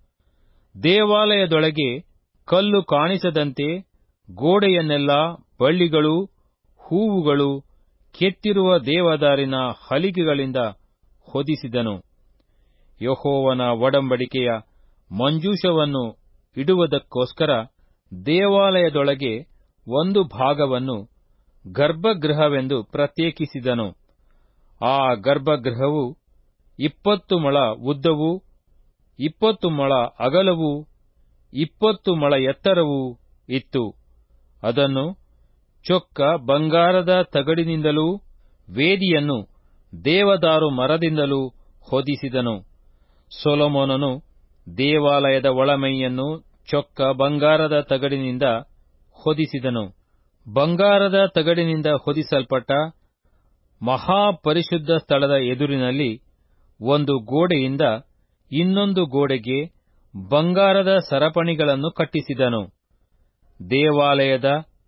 ದೇವಾಲಯದೊಳಗೆ ಕಲ್ಲು ಕಾಣಿಸದಂತೆ ಗೋಡೆಯನ್ನೆಲ್ಲ ಬಳ್ಳಿಗಳು ಹೂವುಗಳು ಕೆತ್ತಿರುವ ದೇವದಾರಿನ ಹಲಿಗೆಗಳಿಂದ ಹೊದಿಸಿದನು ಯಹೋವನ ಒಡಂಬಡಿಕೆಯ ಮಂಜೂಷವನ್ನು ಇಡುವುದಕ್ಕೋಸ್ಕರ ದೇವಾಲಯದೊಳಗೆ ಒಂದು ಭಾಗವನ್ನು ಗರ್ಭಗೃಹವೆಂದು ಪ್ರತ್ಯೇಕಿಸಿದನು ಆ ಗರ್ಭಗೃಹವು ಇಪ್ಪತ್ತು ಮೊಳ ಉದ್ದವೂ ಇಪ್ಪತ್ತು ಮೊಳ ಅಗಲವೂ ಇಪ್ಪತ್ತು ಮೊಳ ಎತ್ತರವೂ ಇತ್ತು ಅದನ್ನು ಚೊಕ್ಕ ಬಂಗಾರದ ತಗಡಿನಿಂದಲೂ ವೇದಿಯನ್ನು ದೇವದಾರು ಮರದಿಂದಲೂ ಹೊದಿಸಿದನು ಸೊಲೊಮೋನನು ದೇವಾಲಯದ ಒಳಮೈಯನ್ನು ಚೊಕ್ಕ ಬಂಗಾರದ ತಗಡಿನಿಂದ ಹೊದಿಸಿದನು ಬಂಗಾರದ ತಗಡಿನಿಂದ ಹೊದಿಸಲ್ಪಟ್ಟ ಮಹಾಪರಿಶುದ್ಧ ಸ್ಥಳದ ಎದುರಿನಲ್ಲಿ ಒಂದು ಗೋಡೆಯಿಂದ ಇನ್ನೊಂದು ಗೋಡೆಗೆ ಬಂಗಾರದ ಸರಪಣಿಗಳನ್ನು ಕಟ್ಟಿಸಿದನು ದೇವಾಲಯದ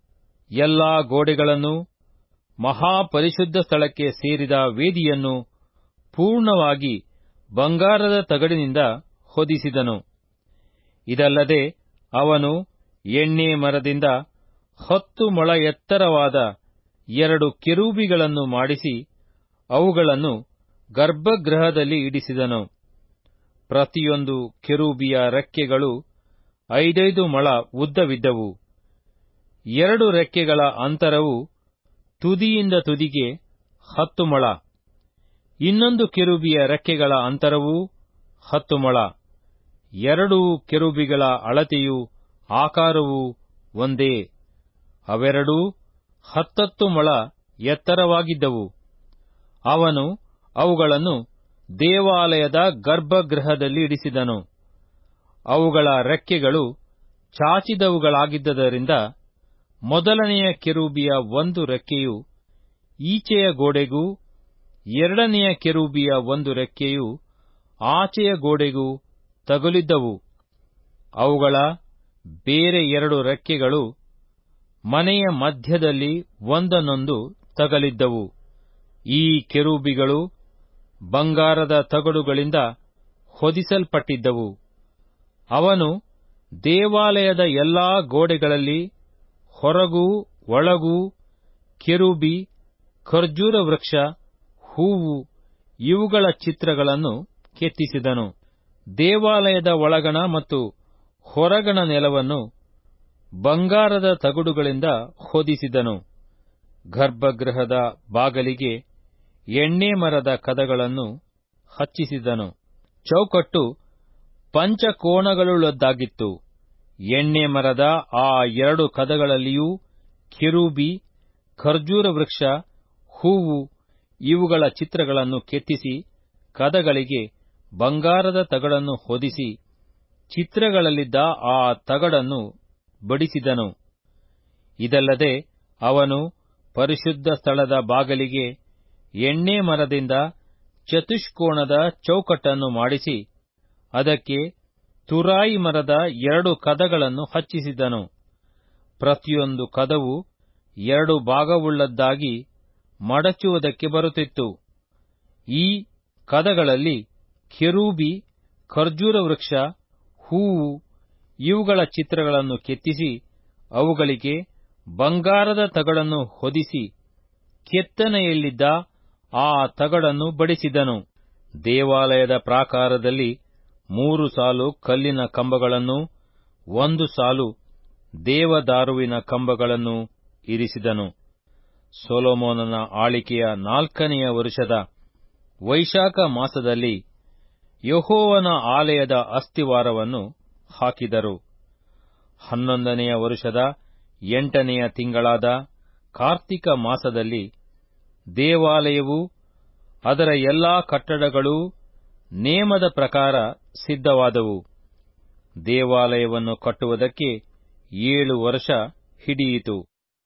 ಎಲ್ಲಾ ಗೋಡೆಗಳನ್ನು ಮಹಾಪರಿಶುದ್ಧ ಸ್ಥಳಕ್ಕೆ ಸೇರಿದ ವೇದಿಯನ್ನು ಪೂರ್ಣವಾಗಿ ಬಂಗಾರದ ತಗಡಿನಿಂದ ಹೊದಿಸಿದನು ಇದಲ್ಲದೆ ಅವನು ಎಣ್ಣೆ ಮರದಿಂದ ಹತ್ತು ಮೊಳ ಎತ್ತರವಾದ ಎರಡು ಕೆರೂಬಿಗಳನ್ನು ಮಾಡಿಸಿ ಅವುಗಳನ್ನು ಗರ್ಭಗೃಹದಲ್ಲಿ ಇಡಿಸಿದನು ಪ್ರತಿಯೊಂದು ಕೆರೂಬಿಯ ರೆಕ್ಕೆಗಳು ಐದೈದು ಮೊಳ ಉದ್ದವಿದ್ದವು ಎರಡು ರೆಕ್ಕೆಗಳ ಅಂತರವು ತುದಿಯಿಂದ ತುದಿಗೆ ಹತ್ತು ಮೊಳ ಇನ್ನೊಂದು ಕೆರೂಬಿಯ ರೆಕ್ಕೆಗಳ ಅಂತರವೂ ಹತ್ತು ಮೊಳ ಎರಡೂ ಕೆರೂಬಿಗಳ ಅಳತೆಯೂ ಆಕಾರವೂ ಒಂದೇ ಅವೆರಡೂ ಹತ್ತತ್ತು ಮೊಳ ಎತ್ತರವಾಗಿದ್ದವು ಅವನು ಅವುಗಳನ್ನು ದೇವಾಲಯದ ಗರ್ಭಗೃಹದಲ್ಲಿ ಇಡಿಸಿದನು ಅವುಗಳ ರೆಕ್ಕೆಗಳು ಚಾಚಿದವುಗಳಾಗಿದ್ದರಿಂದ ಮೊದಲನೆಯ ಕೆರೂಬಿಯ ಒಂದು ರೆಕ್ಕೆಯು ಈಚೆಯ ಗೋಡೆಗೂ ಎರಡನೆಯ ಕೆರೂಬಿಯ ಒಂದು ರೆಕ್ಕೆಯು ಆಚೆಯ ಗೋಡೆಗೂ ತಗುಲಿದ್ದವು ಅವುಗಳ ಬೇರೆ ಎರಡು ರೆಕ್ಕೆಗಳು ಮನೆಯ ಮಧ್ಯದಲ್ಲಿ ಒಂದನ್ನೊಂದು ತಗಲಿದ್ದವು ಈ ಕೆರೂಬಿಗಳು ಬಂಗಾರದ ತಗಡುಗಳಿಂದ ಹೊದಿಸಲ್ಪಟ್ಟಿದ್ದವು ಅವನು ದೇವಾಲಯದ ಎಲ್ಲಾ ಗೋಡೆಗಳಲ್ಲಿ ಹೊರಗೂ ಒಳಗೂ ಕೆರೂಬಿ ಖರ್ಜೂರ ವೃಕ್ಷ ಹೂವು ಇವುಗಳ ಚಿತ್ರಗಳನ್ನು ಕೆತ್ತಿಸಿದನು ದೇವಾಲಯದ ಒಳಗಣ ಮತ್ತು ಹೊರಗಣ ನೆಲವನ್ನು ಬಂಗಾರದ ತಗಡುಗಳಿಂದ ಹೊದಿಸಿದನು ಗರ್ಭಗೃಹದ ಬಾಗಲಿಗೆ ಎಣ್ಣೆ ಮರದ ಕದಗಳನ್ನು ಹಚ್ಚಿಸಿದನು ಚೌಕಟ್ಟು ಪಂಚಕೋಣಗಳುಳ್ಳದ್ದಾಗಿತ್ತು ಎಣ್ಣೆ ಮರದ ಆ ಎರಡು ಕದಗಳಲ್ಲಿಯೂ ಕಿರೂಬಿ ಖರ್ಜೂರ ವೃಕ್ಷ ಹೂವು ಇವುಗಳ ಚಿತ್ರಗಳನ್ನು ಕೆತ್ತಿಸಿ ಕದಗಳಿಗೆ ಬಂಗಾರದ ತಗಡನ್ನು ಹೊದಿಸಿ ಚಿತ್ರಗಳಲ್ಲಿದ್ದ ಆ ತಗಡನ್ನು ಬಡಿಸಿದನು ಇದಲ್ಲದೆ ಅವನು ಪರಿಶುದ್ಧ ಸ್ಥಳದ ಬಾಗಲಿಗೆ ಎಣ್ಣೆ ಮರದಿಂದ ಚತುಷ್ಕೋಣದ ಚೌಕಟ್ಟನ್ನು ಮಾಡಿಸಿ ಅದಕ್ಕೆ ತುರಾಯಿ ಮರದ ಎರಡು ಕದಗಳನ್ನು ಹಚ್ಚಿಸಿದನು ಪ್ರತಿಯೊಂದು ಕದವು ಎರಡು ಭಾಗವುಳ್ಳದ್ದಾಗಿ ಮಡಚುವುದಕ್ಕೆ ಬರುತ್ತಿತ್ತು ಈ ಕದಗಳಲ್ಲಿ ಕೆರೂಬಿ ಖರ್ಜೂರ ವೃಕ್ಷ ಹೂವು ಇವುಗಳ ಚಿತ್ರಗಳನ್ನು ಕೆತ್ತಿಸಿ ಅವುಗಳಿಗೆ ಬಂಗಾರದ ತಗಡನ್ನು ಹೊದಿಸಿ ಕೆತ್ತನೆಯಲ್ಲಿದ್ದ ಆ ತಗಡನ್ನು ಬಡಿಸಿದನು ದೇವಾಲಯದ ಪ್ರಾಕಾರದಲ್ಲಿ ಮೂರು ಸಾಲು ಕಲ್ಲಿನ ಕಂಬಗಳನ್ನು ಒಂದು ಸಾಲು ದೇವದಾರುವಿನ ಕಂಬಗಳನ್ನು ಇರಿಸಿದನು ಸೊಲೊಮೋನನ ಆಳಿಕೆಯ ನಾಲ್ಕನೆಯ ವರುಷದ ವೈಶಾಖ ಮಾಸದಲ್ಲಿ ಯಹೋವನ ಆಲಯದ ಅಸ್ತಿವಾರವನ್ನು ಹಾಕಿದರು ಹನ್ನೊಂದನೆಯ ವರುಷದ ಎಂಟನೆಯ ತಿಂಗಳಾದ ಕಾರ್ತಿಕ ಮಾಸದಲ್ಲಿ ದೇವಾಲಯವು ಅದರ ಎಲ್ಲಾ ಕಟ್ಟಡಗಳೂ ನೇಮದ ಪ್ರಕಾರ ಸಿದ್ಧವಾದವು ದೇವಾಲಯವನ್ನು ಕಟ್ಟುವುದಕ್ಕೆ ಏಳು ವರ್ಷ ಹಿಡಿಯಿತು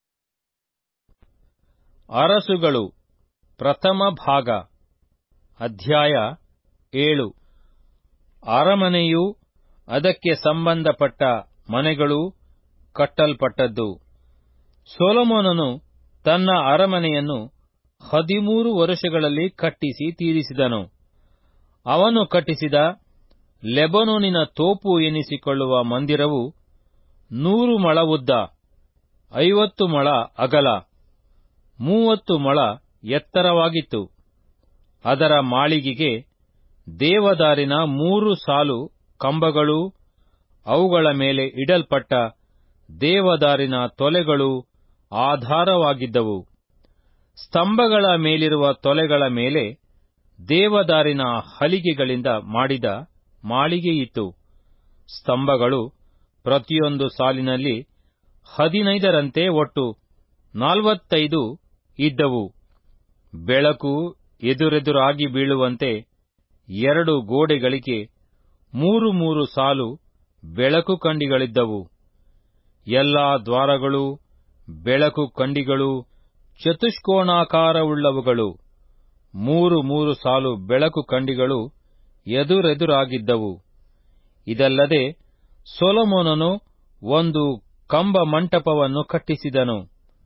ಅರಸುಗಳು ಪ್ರಥಮ ಭಾಗ ಅಧ್ಯಾಯ ಏಳು ಅರಮನೆಯು ಅದಕ್ಕೆ ಸಂಬಂಧಪಟ್ಟ ಮನೆಗಳು ಕಟ್ಟಲ್ಪಟ್ಟದ್ದು ಸೊಲೊಮೋನನು ತನ್ನ ಅರಮನೆಯನ್ನು ಹದಿಮೂರು ವರುಷಗಳಲ್ಲಿ ಕಟ್ಟಿಸಿ ತೀರಿಸಿದನು ಅವನು ಕಟ್ಟಿಸಿದ ಲೆಬನೋನಿನ ತೋಪು ಎನಿಸಿಕೊಳ್ಳುವ ಮಂದಿರವು ನೂರು ಮೊಳ ಉದ್ದ ಐವತ್ತು ಮೊಳ ಅಗಲ ಮೂವತ್ತು ಮೊಳ ಎತ್ತರವಾಗಿತ್ತು ಅದರ ಮಾಳಿಗೆಗೆ ದೇವದಾರಿನ ಮೂರು ಸಾಲು ಕಂಬಗಳೂ ಅವುಗಳ ಮೇಲೆ ಇಡಲ್ಪಟ್ಟ ದೇವದಾರಿನ ತೊಲೆಗಳು ಆಧಾರವಾಗಿದ್ದವು ಸ್ತಂಭಗಳ ಮೇಲಿರುವ ತೊಲೆಗಳ ಮೇಲೆ ದೇವದಾರಿನ ಹಲಿಗೆಗಳಿಂದ ಮಾಡಿದ ಮಾಳಿಗೆಯಿತ್ತು ಸ್ತಂಭಗಳು ಪ್ರತಿಯೊಂದು ಸಾಲಿನಲ್ಲಿ ಹದಿನೈದರಂತೆ ಒಟ್ಟು ನಾಲ್ವತ್ತೈದು ಇದ್ದವು ಬೆಳಕು ಎದುರೆದುರಾಗಿ ಬೀಳುವಂತೆ ಎರಡು ಗೋಡೆಗಳಿಗೆ ಮೂರು ಮೂರು ಸಾಲು ಬೆಳಕು ಕಂಡಿಗಳಿದ್ದವು ಎಲ್ಲಾ ದ್ವಾರಗಳು ಬೆಳಕು ಕಂಡಿಗಳು ಚತುಷ್ಕೋಣಾಕಾರವುಳ್ಳವುಗಳು ಮೂರು ಮೂರು ಸಾಲು ಬೆಳಕು ಕಂಡಿಗಳು ಎದುರೆದುರಾಗಿದ್ದವು ಇದಲ್ಲದೆ ಸೊಲೊಮೋನನು ಒಂದು ಕಂಬ ಮಂಟಪವನ್ನು ಕಟ್ಟಿಸಿದನು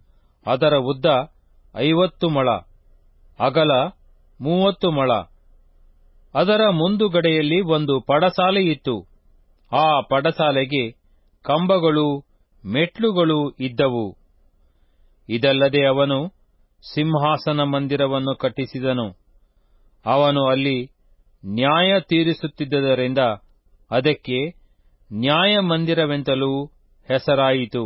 ಅದರ ಉದ್ದ ಐವತ್ತು ಮೊಳ ಅಗಲ ಮೂವತ್ತು ಮೊಳ ಅದರ ಮುಂದುಗಡೆಯಲ್ಲಿ ಒಂದು ಪಡಸಾಲೆ ಇತ್ತು ಆ ಪಡಸಾಲೆಗೆ ಕಂಬಗಳೂ ಮೆಟ್ಲುಗಳೂ ಇದ್ದವು ಇದಲ್ಲದೆ ಅವನು ಸಿಂಹಾಸನ ಮಂದಿರವನ್ನು ಕಟ್ಟಿಸಿದನು ಅವನು ಅಲ್ಲಿ ನ್ಯಾಯ ತೀರಿಸುತ್ತಿದ್ದರಿಂದ ಅದಕ್ಕೆ ನ್ಯಾಯ ಮಂದಿರವೆಂತಲೂ ಹೆಸರಾಯಿತು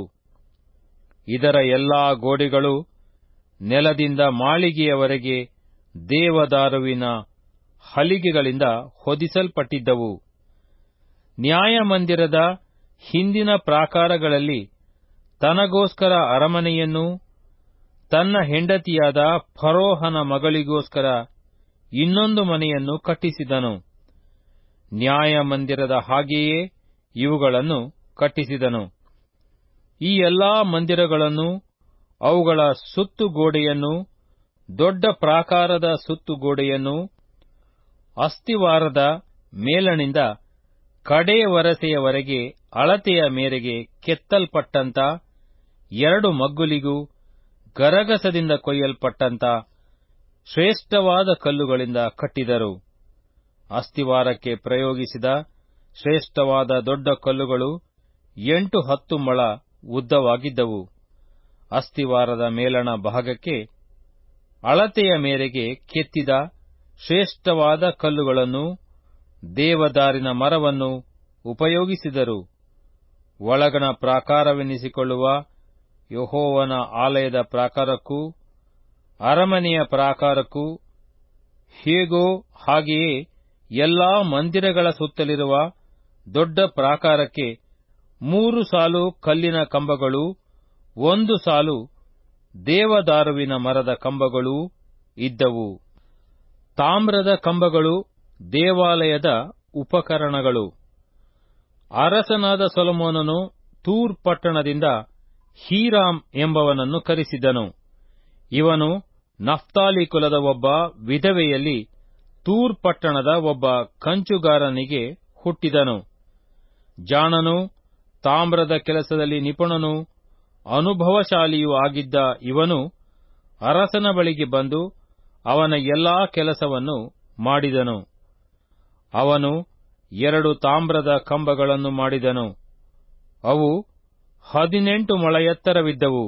ಇದರ ಎಲ್ಲಾ ಗೋಡೆಗಳು ನೆಲದಿಂದ ಮಾಳಿಗೆಯವರೆಗೆ ದೇವದಾರುವಿನ ಹಲಿಗೆಗಳಿಂದ ಹೊದಿಸಲ್ಪಟ್ಟಿದ್ದವು ನ್ಯಾಯಮಂದಿರದ ಹಿಂದಿನ ಪ್ರಾಕಾರಗಳಲ್ಲಿ ತನಗೋಸ್ಕರ ಅರಮನೆಯನ್ನೂ ತನ್ನ ಹೆಂಡತಿಯಾದ ಫರೋಹನ ಮಗಳಿಗೋಸ್ಕರ ಇನ್ನೊಂದು ಮನೆಯನ್ನು ಕಟ್ಟಿಸಿದನು ನ್ಯಾಯಮಂದಿರದ ಹಾಗೆಯೇ ಇವುಗಳನ್ನು ಕಟ್ಟಿಸಿದನು ಈ ಎಲ್ಲಾ ಮಂದಿರಗಳನ್ನು ಅವುಗಳ ಸುತ್ತುಗೋಡೆಯನ್ನು ದೊಡ್ಡ ಪ್ರಾಕಾರದ ಸುತ್ತುಗೋಡೆಯನ್ನು ಅಸ್ತಿವಾರದ ಮೇಲಣಿಂದ ಕಡೇ ವರಸೆಯವರೆಗೆ ಅಳತೆಯ ಮೇರೆಗೆ ಕೆತ್ತಲ್ಪಟ್ಟಂತ ಎರಡು ಮಗ್ಗುಲಿಗೂ ಗರಗಸದಿಂದ ಕೊಯ್ಯಲ್ಪಟ್ಟಂತ ಶ್ರೇಷ್ಠವಾದ ಕಲ್ಲುಗಳಿಂದ ಕಟ್ಟಿದರು ಅಸ್ತಿವಾರಕ್ಕೆ ಪ್ರಯೋಗಿಸಿದ ಶ್ರೇಷ್ಠವಾದ ದೊಡ್ಡ ಕಲ್ಲುಗಳು ಎಂಟು ಹತ್ತು ಮೊಳ ಉದ್ದವಾಗಿದ್ದವು ಅಸ್ತಿವಾರದ ಮೇಲಣ ಭಾಗಕ್ಕೆ ಅಳತೆಯ ಮೇರೆಗೆ ಕೆತ್ತಿದ ಶ್ರೇಷ್ಠವಾದ ಕಲ್ಲುಗಳನ್ನು ದೇವದಾರಿನ ಮರವನ್ನು ಉಪಯೋಗಿಸಿದರು ಒಳಗಣ ಪ್ರಾಕಾರವೆನಿಸಿಕೊಳ್ಳುವ ಯಹೋವನ ಆಲಯದ ಪ್ರಾಕಾರಕ್ಕೂ ಅರಮನೆಯ ಪ್ರಾಕಾರಕ್ಕೂ ಹೇಗೋ ಹಾಗೆಯೇ ಎಲ್ಲಾ ಮಂದಿರಗಳ ಸುತ್ತಲಿರುವ ದೊಡ್ಡ ಪ್ರಾಕಾರಕ್ಕೆ ಮೂರು ಸಾಲು ಕಲ್ಲಿನ ಕಂಬಗಳೂ ಒಂದು ಸಾಲು ದೇವದಾರುವಿನ ಮರದ ಕಂಬಗಳೂ ಇದ್ದವು ತಾಮ್ರದ ಕಂಬಗಳು ದೇವಾಲಯದ ಉಪಕರಣಗಳು ಅರಸನಾದ ಸೊಲೊಮೋನನು ತೂರ್ ಪಟ್ಟಣದಿಂದ ಹೀರಾಮ್ ಎಂಬವನನ್ನು ಕರೆಸಿದನು ಇವನು ನಫ್ತಾಲಿ ಕುಲದ ಒಬ್ಬ ವಿಧವೆಯಲ್ಲಿ ತೂರ್ ಪಟ್ಟಣದ ಒಬ್ಬ ಕಂಚುಗಾರನಿಗೆ ಹುಟ್ಟಿದನು ಜಾಣನು ತಾಮ್ರದ ಕೆಲಸದಲ್ಲಿ ನಿಪುಣನು ಅನುಭವಶಾಲಿಯೂ ಆಗಿದ್ದ ಇವನು ಅರಸನ ಬಳಿಗೆ ಬಂದು ಅವನ ಎಲ್ಲಾ ಕೆಲಸವನ್ನು ಮಾಡಿದನು ಅವನು ಎರಡು ತಾಮ್ರದ ಕಂಬಗಳನ್ನು ಮಾಡಿದನು ಅವು ಹದಿನೆಂಟು ಮೊಳ ಎತ್ತರವಿದ್ದವು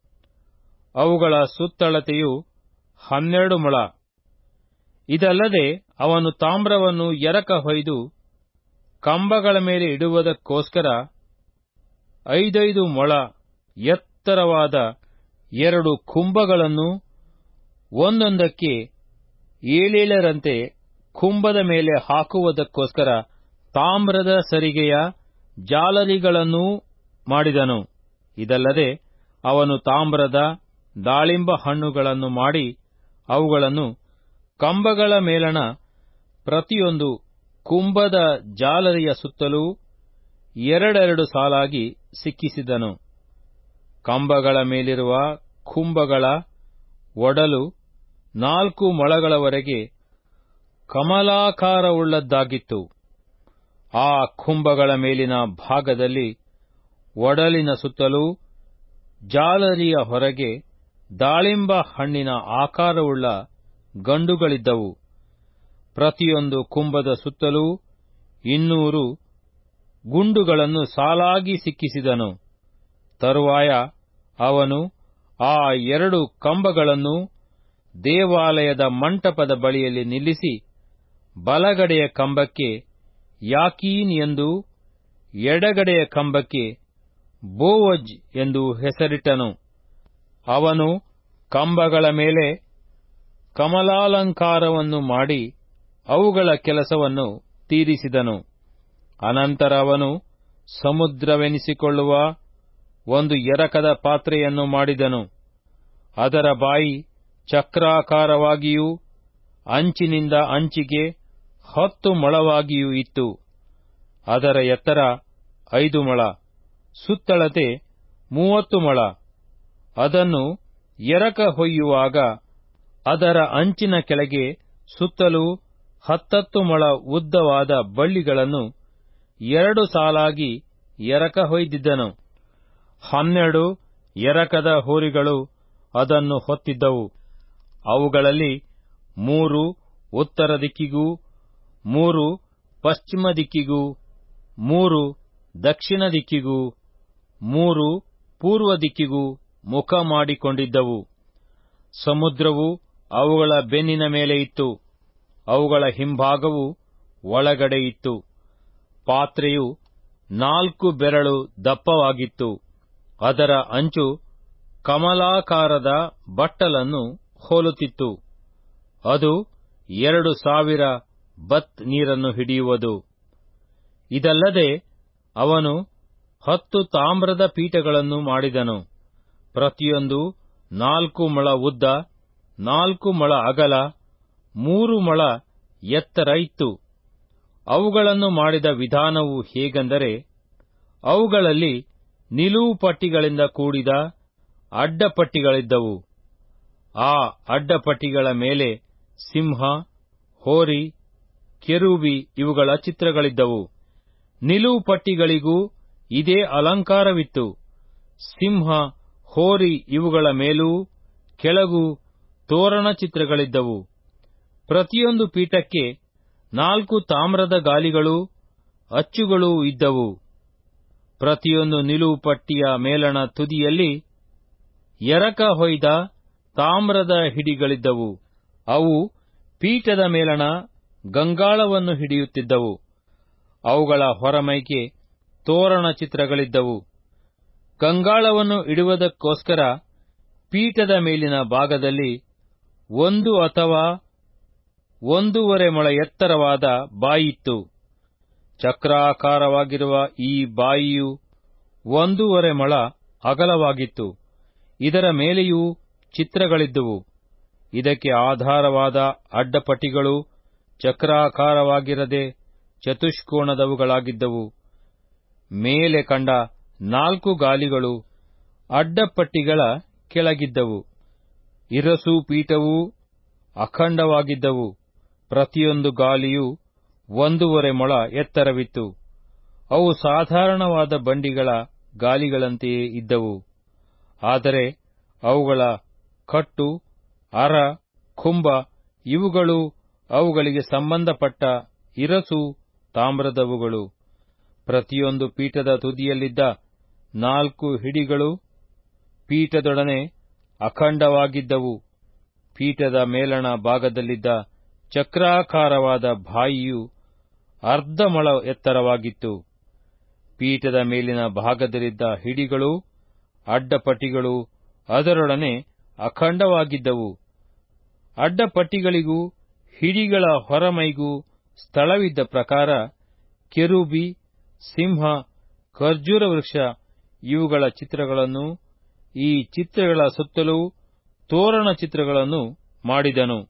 ಅವುಗಳ ಸುತ್ತಳತೆಯು ಹನ್ನೆರಡು ಮೊಳ ಇದಲ್ಲದೆ ಅವನು ತಾಮ್ರವನ್ನು ಎರಕ ಹೊಯ್ದು ಕಂಬಗಳ ಮೇಲೆ ಇಡುವುದಕ್ಕೋಸ್ಕರ ಐದೈದು ಮೊಳ ಎತ್ತರವಾದ ಎರಡು ಕುಂಭಗಳನ್ನು ಒಂದೊಂದಕ್ಕೆ ಏಳೇಳರಂತೆ ಕುಂಭದ ಮೇಲೆ ಹಾಕುವುದಕ್ಕೋಸ್ಕರ ತಾಮ್ರದ ಸರಿಗೆಯ ಜಾಲರಿಗಳನ್ನೂ ಮಾಡಿದನು ಇದಲ್ಲದೆ ಅವನು ತಾಮ್ರದ ದಾಳಿಂಬ ಹಣ್ಣುಗಳನ್ನು ಮಾಡಿ ಅವುಗಳನ್ನು ಕಂಬಗಳ ಮೇಲಣ ಪ್ರತಿಯೊಂದು ಕುಂಭದ ಜಾಲರಿಯ ಸುತ್ತಲೂ ಎರಡೆರಡು ಸಾಲಾಗಿ ಸಿಕ್ಕಿಸಿದನು ಕಂಬಗಳ ಮೇಲಿರುವ ಕುಂಭಗಳ ಒಡಲು ನಾಲ್ಕು ಮೊಳಗಳವರೆಗೆ ಕಮಲಾಕಾರವುಳ್ಳದ್ದಾಗಿತ್ತು ಆ ಕುಂಭಗಳ ಮೇಲಿನ ಭಾಗದಲ್ಲಿ ಒಡಲಿನ ಸುತ್ತಲೂ ಜಾಲರಿಯ ಹೊರಗೆ ದಾಳಿಂಬ ಹಣ್ಣಿನ ಆಕಾರವುಳ್ಳ ಗಂಡುಗಳಿದ್ದವು ಪ್ರತಿಯೊಂದು ಕುಂಭದ ಸುತ್ತಲೂ ಇನ್ನೂರು ಗುಂಡುಗಳನ್ನು ಸಾಲಾಗಿ ಸಿಕ್ಕಿಸಿದನು ತರುವಾಯ ಅವನು ಆ ಎರಡು ಕಂಬಗಳನ್ನು ದೇವಾಲಯದ ಮಂಟಪದ ಬಳಿಯಲ್ಲಿ ನಿಲ್ಲಿಸಿ ಬಲಗಡೆಯ ಕಂಬಕ್ಕೆ ಯಾಕೀನ್ ಎಂದು ಎಡಗಡೆಯ ಕಂಬಕ್ಕೆ ಬೋವಜ್ ಎಂದು ಹೆಸರಿಟ್ಟನು ಅವನು ಕಂಬಗಳ ಮೇಲೆ ಕಮಲಾಲಂಕಾರವನ್ನು ಮಾಡಿ ಅವುಗಳ ಕೆಲಸವನ್ನು ತೀರಿಸಿದನು ಅನಂತರ ಅವನು ಸಮುದ್ರವೆನಿಸಿಕೊಳ್ಳುವ ಒಂದು ಎರಕದ ಪಾತ್ರೆಯನ್ನು ಮಾಡಿದನು ಅದರ ಬಾಯಿ ಚಕ್ರಾಕಾರವಾಗಿಯೂ ಅಂಚಿನಿಂದ ಅಂಚಿಗೆ ಹತ್ತು ಮೊಳವಾಗಿಯೂ ಇತ್ತು ಅದರ ಎತ್ತರ ಐದು ಮೊಳ ಸುತ್ತಳತೆ ಮೂವತ್ತು ಮೊಳ ಅದನ್ನು ಎರಕ ಹೊಯ್ಯುವಾಗ ಅದರ ಅಂಚಿನ ಕೆಳಗೆ ಸುತ್ತಲೂ ಹತ್ತತ್ತು ಮೊಳ ಉದ್ದವಾದ ಬಳ್ಳಿಗಳನ್ನು ಎರಡು ಸಾಲಾಗಿ ಎರಕ ಹೊಯ್ದಿದ್ದನು ಹನ್ನೆರಡು ಎರಕದ ಹೋರಿಗಳು ಅದನ್ನು ಹೊತ್ತಿದ್ದವು ಅವುಗಳಲ್ಲಿ ಮೂರು ಉತ್ತರ ದಿಕ್ಕಿಗೂ ಮೂರು ಪಶ್ಚಿಮ ದಿಕ್ಕಿಗೂ ಮೂರು ದಕ್ಷಿಣ ದಿಕ್ಕಿಗೂ ಮೂರು ಪೂರ್ವ ದಿಕ್ಕಿಗೂ ಮುಖ ಮಾಡಿಕೊಂಡಿದ್ದವು ಸಮುದ್ರವು ಅವುಗಳ ಬೆನ್ನಿನ ಮೇಲೆ ಇತ್ತು ಅವುಗಳ ಹಿಂಭಾಗವು ಒಳಗಡೆ ಇತ್ತು ಪಾತ್ರೆಯು ನಾಲ್ಕು ಬೆರಳು ದಪ್ಪವಾಗಿತ್ತು ಅದರ ಅಂಚು ಕಮಲಾಕಾರದ ಬಟ್ಟಲನ್ನು ಹೋಲುತ್ತಿತ್ತು ಅದು ಎರಡು ಸಾವಿರ ಬತ್ ನೀರನ್ನು ಹಿಡಿಯುವುದು ಇದಲ್ಲದೆ ಅವನು ಹತ್ತು ತಾಮ್ರದ ಪೀಠಗಳನ್ನು ಮಾಡಿದನು ಪ್ರತಿಯೊಂದು ನಾಲ್ಕು ಮೊಳ ಉದ್ದ ನಾಲ್ಕು ಮೊಳ ಅಗಲ ಮೂರು ಮೊಳ ಎತ್ತರ ಇತ್ತು ಅವುಗಳನ್ನು ಮಾಡಿದ ವಿಧಾನವು ಹೇಗೆಂದರೆ ಅವುಗಳಲ್ಲಿ ನಿಲುವು ಪಟ್ಟಿಗಳಿಂದ ಕೂಡಿದ ಅಡ್ಡಪಟ್ಟಿಗಳಿದ್ದವು ಆ ಅಡ್ಡಪಟ್ಟಿಗಳ ಮೇಲೆ ಸಿಂಹ ಹೋರಿ ಕೆರೂಬಿ ಇವುಗಳ ಚಿತ್ರಗಳಿದ್ದವು ನಿಲುವು ಪಟ್ಟಿಗಳಿಗೂ ಇದೇ ಅಲಂಕಾರವಿತ್ತು ಸಿಂಹ ಹೋರಿ ಇವುಗಳ ಮೇಲೂ ಕೆಳಗೂ ತೋರಣ ಚಿತ್ರಗಳಿದ್ದವು ಪ್ರತಿಯೊಂದು ಪೀಠಕ್ಕೆ ನಾಲ್ಕು ತಾಮ್ರದ ಗಾಲಿಗಳೂ ಅಚ್ಚುಗಳೂ ಇದ್ದವು ಪ್ರತಿಯೊಂದು ನಿಲುವು ಪಟ್ಟಿಯ ಮೇಲಣ ತುದಿಯಲ್ಲಿ ಎರಕ ಹೊಯ್ದ ತಾಮ್ರದ ಹಿಡಿಗಳಿದ್ದವು ಅವು ಪೀಠದ ಮೇಲಣ ಗಂಗಾಳವನ್ನು ಹಿಡಿಯುತ್ತಿದ್ದವು ಅವುಗಳ ಹೊರಮೈಗೆ ತೋರಣ ಚಿತ್ರಗಳಿದ್ದವು ಗಂಗಾಳವನ್ನು ಇಡುವುದಕ್ಕೋಸ್ಕರ ಪೀಠದ ಮೇಲಿನ ಭಾಗದಲ್ಲಿ ಒಂದು ಅಥವಾ ಒಂದೂವರೆ ಮೊಳ ಎತ್ತರವಾದ ಬಾಯಿತ್ತು ಚಕ್ರಾಕಾರವಾಗಿರುವ ಈ ಬಾಯಿಯು ಒಂದೂವರೆ ಮೊಳ ಅಗಲವಾಗಿತ್ತು ಇದರ ಮೇಲೆಯೂ ಚಿತ್ರಗಳಿದ್ದುವು ಇದಕ್ಕೆ ಆಧಾರವಾದ ಅಡ್ಡಪಟ್ಟಿಗಳು ಚಕ್ರಾಕಾರವಾಗಿರದೆ ಚತುಷ್ಕೋಣದವುಗಳಾಗಿದ್ದವು ಮೇಲೆ ಕಂಡ ನಾಲ್ಕು ಗಾಲಿಗಳು ಅಡ್ಡಪಟ್ಟಿಗಳ ಕೆಳಗಿದ್ದವು ಇರಸು ಪೀಠವೂ ಅಖಂಡವಾಗಿದ್ದವು ಪ್ರತಿಯೊಂದು ಗಾಲಿಯು ಒಂದೂವರೆ ಮೊಳ ಎತ್ತರವಿತ್ತು ಅವು ಸಾಧಾರಣವಾದ ಬಂಡಿಗಳ ಗಾಲಿಗಳಂತೆಯೇ ಇದ್ದವು ಆದರೆ ಅವುಗಳ ಕಟ್ಟು ಅರ ಕುಂಭ ಇವುಗಳು ಅವುಗಳಿಗೆ ಸಂಬಂಧಪಟ್ಟ ಇರಸು ತಾಮ್ರದವುಗಳು ಪ್ರತಿಯೊಂದು ಪೀಠದ ತುದಿಯಲ್ಲಿದ್ದ ನಾಲ್ಕು ಹಿಡಿಗಳು ಪೀಠದೊಡನೆ ಅಖಂಡವಾಗಿದ್ದವು ಪೀಠದ ಮೇಲಣ ಭಾಗದಲ್ಲಿದ್ದ ಚಕ್ರಾಕಾರವಾದ ಬಾಯಿಯು ಅರ್ಧ ಮೊಳ ಎತ್ತರವಾಗಿತ್ತು ಪೀಠದ ಮೇಲಿನ ಭಾಗದಲ್ಲಿದ್ದ ಹಿಡಿಗಳು ಅಡ್ಡಪಟ್ಟಿಗಳು ಅದರೊಡನೆ ಅಖಂಡವಾಗಿದ್ದವು ಅಡ್ಡಪಟ್ಟಿಗಳಿಗೂ ಹಿಡಿಗಳ ಹೊರಮೈಗೂ ಸ್ಥಳವಿದ್ದ ಪ್ರಕಾರ ಕೆರೂಬಿ ಸಿಂಹ ಖರ್ಜೂರ ವೃಕ್ಷ ಇವುಗಳ ಚಿತ್ರಗಳನ್ನು ಈ ಚಿತ್ರಗಳ ಸುತ್ತಲೂ ತೋರಣ ಚಿತ್ರಗಳನ್ನು ಮಾಡಿದನು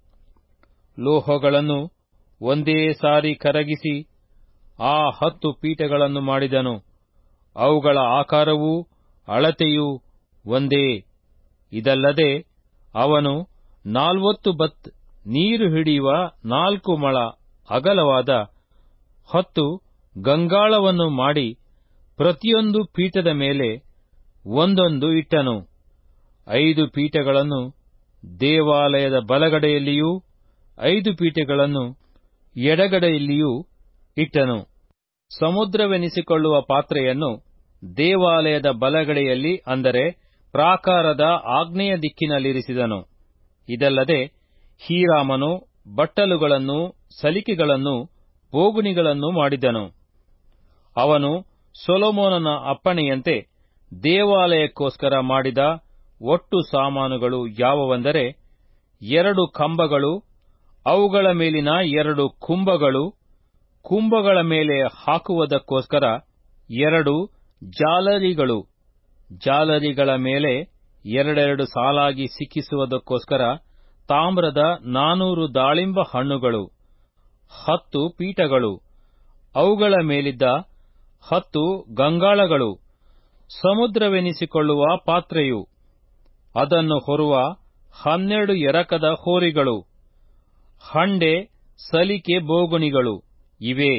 ಲೋಹಗಳನ್ನು ಒಂದೇ ಸಾರಿ ಕರಗಿಸಿ ಆ ಹತ್ತು ಪೀಠಗಳನ್ನು ಮಾಡಿದನು ಅವುಗಳ ಆಕಾರವೂ ಅಳತೆಯೂ ಒಂದೇ ಇದಲ್ಲದೆ ಅವನು ನಾಲ್ವತ್ತು ಬತ್ ನೀರು ಹಿಡಿಯುವ ನಾಲ್ಕು ಮೊಳ ಅಗಲವಾದ ಹತ್ತು ಗಂಗಾಳವನ್ನು ಮಾಡಿ ಪ್ರತಿಯೊಂದು ಪೀಠದ ಮೇಲೆ ಒಂದೊಂದು ಇಟ್ಟನು ಐದು ಪೀಠಗಳನ್ನು ದೇವಾಲಯದ ಬಲಗಡೆಯಲ್ಲಿಯೂ ಐದು ಪೀಠಗಳನ್ನು ಎಡಗಡೆಯಲ್ಲಿಯೂ ಇಟ್ಟನು ಸಮುದ್ರವೆನಿಸಿಕೊಳ್ಳುವ ಪಾತ್ರೆಯನ್ನು ದೇವಾಲಯದ ಬಲಗಡೆಯಲ್ಲಿ ಅಂದರೆ ಪ್ರಾಕಾರದ ಆಗ್ನೇಯ ದಿಕ್ಕಿನಲ್ಲಿರಿಸಿದನು ಇದಲ್ಲದೆ ಹೀರಾಮನು ಬಟ್ಟಲುಗಳನ್ನು ಸಲಿಕೆಗಳನ್ನು ಬೋಗುಣಿಗಳನ್ನು ಮಾಡಿದನು ಅವನು ಸೊಲೊಮೋನನ ಅಪ್ಪಣೆಯಂತೆ ದೇವಾಲಯಕ್ಕೋಸ್ಕರ ಮಾಡಿದ ಒಟ್ಟು ಸಾಮಾನುಗಳು ಯಾವುವೆಂದರೆ ಎರಡು ಕಂಬಗಳು ಅವುಗಳ ಮೇಲಿನ ಎರಡು ಕುಂಭಗಳು ಕುಂಭಗಳ ಮೇಲೆ ಹಾಕುವುದಕ್ಕೋಸ್ಕರ ಎರಡು ಜಾಲರಿಗಳು ಜಾಲರಿಗಳ ಮೇಲೆ ಎರಡೆರಡು ಸಾಲಾಗಿ ಸಿಕ್ಕಿಸುವುದಕ್ಕೋಸ್ಕರ ತಾಮ್ರದ ನಾನೂರು ದಾಳಿಂಬ ಹಣ್ಣುಗಳು ಹತ್ತು ಪೀಠಗಳು ಅವುಗಳ ಮೇಲಿದ್ದ ಹತ್ತು ಗಂಗಾಳಗಳು ಸಮುದ್ರವೆನಿಸಿಕೊಳ್ಳುವ ಪಾತ್ರೆಯು ಅದನ್ನು ಹೊರುವ ಹನ್ನೆರಡು ಎರಕದ ಹೋರಿಗಳು ಹಂಡೆ ಸಲಿಕೆ ಬೋಗುಣಿಗಳು ಇವೇ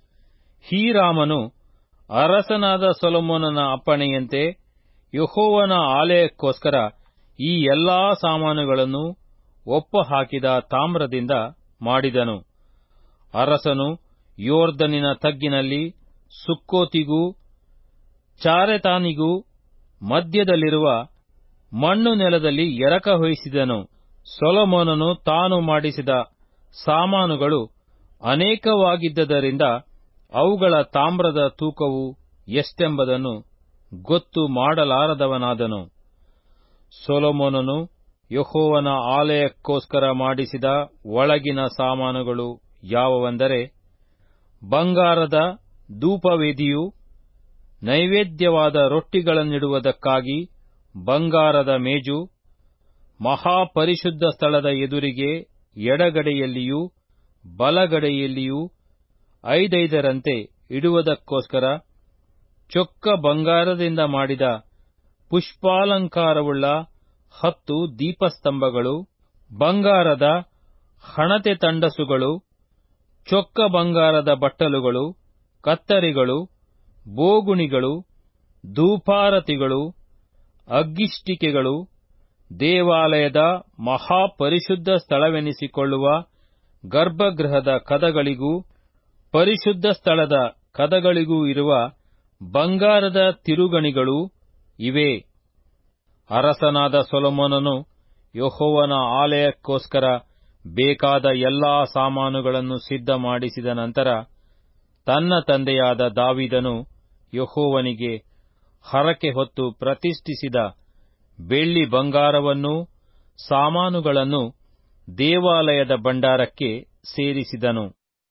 ಹೀರಾಮನು ಅರಸನಾದ ಸೊಲೊಮೋನನ ಅಪ್ಪಣೆಯಂತೆ ಯೆಹೋವನ ಆಲಯಕ್ಕೋಸ್ಕರ ಈ ಎಲ್ಲಾ ಸಾಮಾನುಗಳನ್ನು ಒಪ್ಪಹಾಕಿದ ತಾಮ್ರದಿಂದ ಮಾಡಿದನು ಅರಸನು ಯೋರ್ದನಿನ ತಗ್ಗಿನಲ್ಲಿ ಸುಕ್ಕೋತಿಗೂ ಚಾರೆತಾನಿಗೂ ಮಧ್ಯದಲ್ಲಿರುವ ಮಣ್ಣು ನೆಲದಲ್ಲಿ ಎರಕ ಹೊಯ್ಯಿಸಿದನು ಸೊಲೊಮೋನನು ತಾನು ಮಾಡಿಸಿದ ಸಾಮಾನುಗಳು ಅನೇಕವಾಗಿದ್ದರಿಂದ ಅವುಗಳ ತಾಮ್ರದ ತೂಕವು ಎಷ್ಟೆಂಬುದನ್ನು ಗೊತ್ತು ಮಾಡಲಾರದವನಾದನು ಸೊಲೊಮೋನನು ಯಹೋವನ ಆಲಯಕ್ಕೋಸ್ಕರ ಮಾಡಿಸಿದ ಒಳಗಿನ ಸಾಮಾನುಗಳು ಯಾವುವೆಂದರೆ ಬಂಗಾರದ ಧೂಪವೇದಿಯು ನೈವೇದ್ಯವಾದ ರೊಟ್ಟಿಗಳನ್ನಿಡುವುದಕ್ಕಾಗಿ ಬಂಗಾರದ ಮೇಜು ಮಹಾಪರಿಶುದ್ಧ ಸ್ಥಳದ ಎದುರಿಗೆ ಎಡಗಡೆಯಲ್ಲಿಯೂ ಬಲಗಡೆಯಲ್ಲಿಯೂ ಐದೈದರಂತೆ ಇಡುವುದಕ್ಕೋಸ್ಕರ ಚೊಕ್ಕ ಬಂಗಾರದಿಂದ ಮಾಡಿದ ಪುಷ್ಪಾಲಂಕಾರವುಳ್ಳ ಹತ್ತು ದೀಪಸ್ತಂಭಗಳು ಬಂಗಾರದ ಹಣತೆ ತಂಡಸುಗಳು ಚೊಕ್ಕ ಬಂಗಾರದ ಬಟ್ಟಲುಗಳು ಕತ್ತರಿಗಳು ಬೋಗುಣಿಗಳು ಧೂಪಾರತಿಗಳು ಅಗ್ಗಿಷ್ಟಿಕೆಗಳು ದೇವಾಲಯದ ಮಹಾಪರಿಶುದ್ಧ ಸ್ಥಳವೆನಿಸಿಕೊಳ್ಳುವ ಗರ್ಭಗೃಹದ ಕದಗಳಿಗೂ ಪರಿಶುದ್ಧ ಸ್ಥಳದ ಕದಗಳಿಗೂ ಇರುವ ಬಂಗಾರದ ತಿರುಗಣಿಗಳು ಇವೇ ಅರಸನಾದ ಸೊಲೊಮೋನನು ಯಹೋವನ ಆಲಯಕ್ಕೋಸ್ಕರ ಬೇಕಾದ ಎಲ್ಲಾ ಸಾಮಾನುಗಳನ್ನು ಸಿದ್ಧ ಮಾಡಿಸಿದ ನಂತರ ತನ್ನ ತಂದೆಯಾದ ದಾವಿದನು ಯಹೋವನಿಗೆ ಹರಕೆ ಹೊತ್ತು ಪ್ರತಿಷ್ಠಿಸಿದ ಬೆಳ್ಳಿ ಬಂಗಾರವನ್ನೂ ಸಾಮಾನುಗಳನ್ನು ದೇವಾಲಯದ ಭಂಡಾರಕ್ಕೆ ಸೇರಿಸಿದನು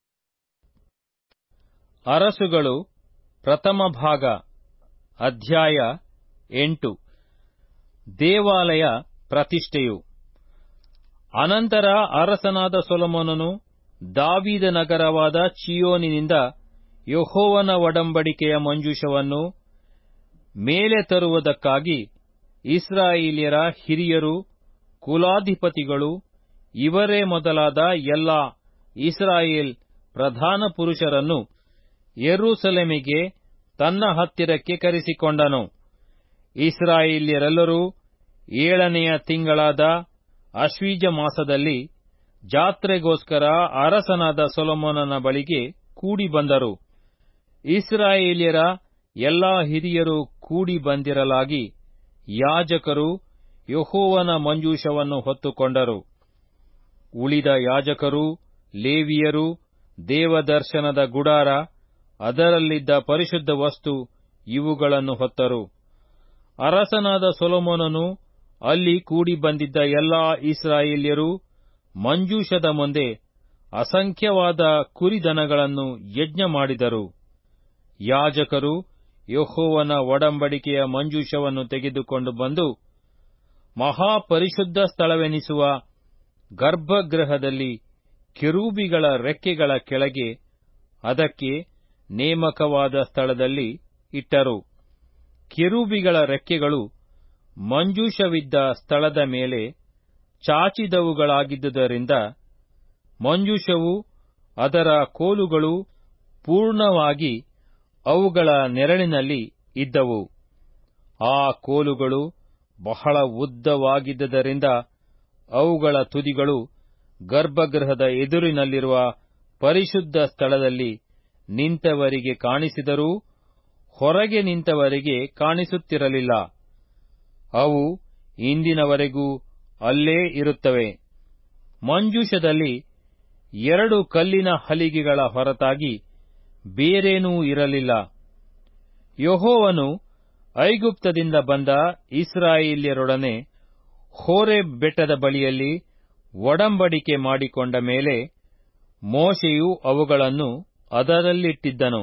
ಅರಸುಗಳು ಪ್ರಥಮ ಭಾಗ ಅಧ್ಯಾಯ ಎಂಟು ದೇವಾಲಯ ಪ್ರತಿಷ್ಠೆಯು ಅನಂತರ ಅರಸನಾದ ಸೊಲೊಮೋನನು ದಾವಿದ ನಗರವಾದ ಚಿಯೋನಿನಿಂದ ಯಹೋವನ ಒಡಂಬಡಿಕೆಯ ಮಂಜೂಷವನ್ನು ಮೇಲೆ ತರುವುದಕ್ಕಾಗಿ ಇಸ್ರಾಯೇಲ್ಯರ ಹಿರಿಯರು ಕುಲಾಧಿಪತಿಗಳು ಇವರೇ ಮೊದಲಾದ ಎಲ್ಲ ಇಸ್ರಾಯೇಲ್ ಪ್ರಧಾನ ಪುರುಷರನ್ನು ಯೆರೂಸಲೇಮಿಗೆ ತನ್ನ ಹತ್ತಿರಕ್ಕೆ ಕರೆಸಿಕೊಂಡನು ಇಸ್ರಾಯೇಲ್ಯರೆಲ್ಲರೂ ಏಳನೆಯ ತಿಂಗಳಾದ ಅಶ್ವೀಜ ಮಾಸದಲ್ಲಿ ಜಾತ್ರೆಗೋಸ್ಕರ ಅರಸನಾದ ಸೊಲೊಮೋನನ ಬಳಿಗೆ ಕೂಡಿ ಬಂದರು ಇಸ್ರಾಯೇಲ್ಯರ ಎಲ್ಲಾ ಹಿರಿಯರು ಕೂಡಿ ಬಂದಿರಲಾಗಿ ಯಾಜಕರು ಯಹೋವನ ಮಂಜೂಷವನ್ನು ಹೊತ್ತುಕೊಂಡರು ಉಳಿದ ಯಾಜಕರು ಲೇವಿಯರು ದೇವದರ್ಶನದ ಗುಡಾರ ಅದರಲ್ಲಿದ್ದ ಪರಿಶುದ್ಧ ವಸ್ತು ಇವುಗಳನ್ನು ಹೊತ್ತರು ಅರಸನಾದ ಸೊಲೊಮೋನನು ಅಲ್ಲಿ ಕೂಡಿ ಬಂದಿದ್ದ ಎಲ್ಲಾ ಇಸ್ರಾಯೇಲ್ಯರು ಮಂಜೂಷದ ಮುಂದೆ ಅಸಂಖ್ಯವಾದ ಕುರಿದನಗಳನ್ನು ಯಜ್ಞ ಮಾಡಿದರು ಯಾಜಕರು ಯಹೋವನ ಒಡಂಬಡಿಕೆಯ ಮಂಜೂಷವನ್ನು ತೆಗೆದುಕೊಂಡು ಬಂದು ಮಹಾಪರಿಶುದ್ಧ ಸ್ಥಳವೆನಿಸುವ ಗರ್ಭಗೃಹದಲ್ಲಿ ಕೆರೂಬಿಗಳ ರೆಕ್ಕೆಗಳ ಕೆಳಗೆ ಅದಕ್ಕೆ ನೇಮಕವಾದ ಸ್ಥಳದಲ್ಲಿ ಇಟ್ಟರು ಕೆರೂಬಿಗಳ ರೆಕ್ಕೆಗಳು ಮಂಜೂಷವಿದ್ದ ಸ್ಥಳದ ಮೇಲೆ ಚಾಚಿದವುಗಳಾಗಿದ್ದುದರಿಂದ ಮಂಜೂಷವು ಅದರ ಕೋಲುಗಳು ಪೂರ್ಣವಾಗಿ ಅವುಗಳ ನೆರಳಿನಲ್ಲಿ ಇದ್ದವು ಆ ಕೋಲುಗಳು ಬಹಳ ಉದ್ದವಾಗಿದ್ದರಿಂದ ಅವುಗಳ ತುದಿಗಳು ಗರ್ಭಗೃಹದ ಎದುರಿನಲ್ಲಿರುವ ಪರಿಶುದ್ಧ ಸ್ಥಳದಲ್ಲಿ ನಿಂತವರಿಗೆ ಕಾಣಿಸಿದರೂ ಹೊರಗೆ ನಿಂತವರಿಗೆ ಕಾಣಿಸುತ್ತಿರಲಿಲ್ಲ ಅವು ಇಂದಿನವರೆಗೂ ಅಲ್ಲೇ ಇರುತ್ತವೆ ಮಂಜೂಷದಲ್ಲಿ ಎರಡು ಕಲ್ಲಿನ ಹಲಿಗೆಗಳ ಹೊರತಾಗಿ ಬೇರೇನೂ ಇರಲಿಲ್ಲ ಯಹೋವನು ಐಗುಪ್ತದಿಂದ ಬಂದ ಇಸ್ರಾಯೇಲ್ಯರೊಡನೆ ಹೋರೇಬ್ ಬೆಟ್ಟದ ಬಳಿಯಲ್ಲಿ ಒಡಂಬಡಿಕೆ ಮಾಡಿಕೊಂಡ ಮೇಲೆ ಮೋಶೆಯು ಅವುಗಳನ್ನು ಅದರಲ್ಲಿಟ್ಟಿದ್ದನು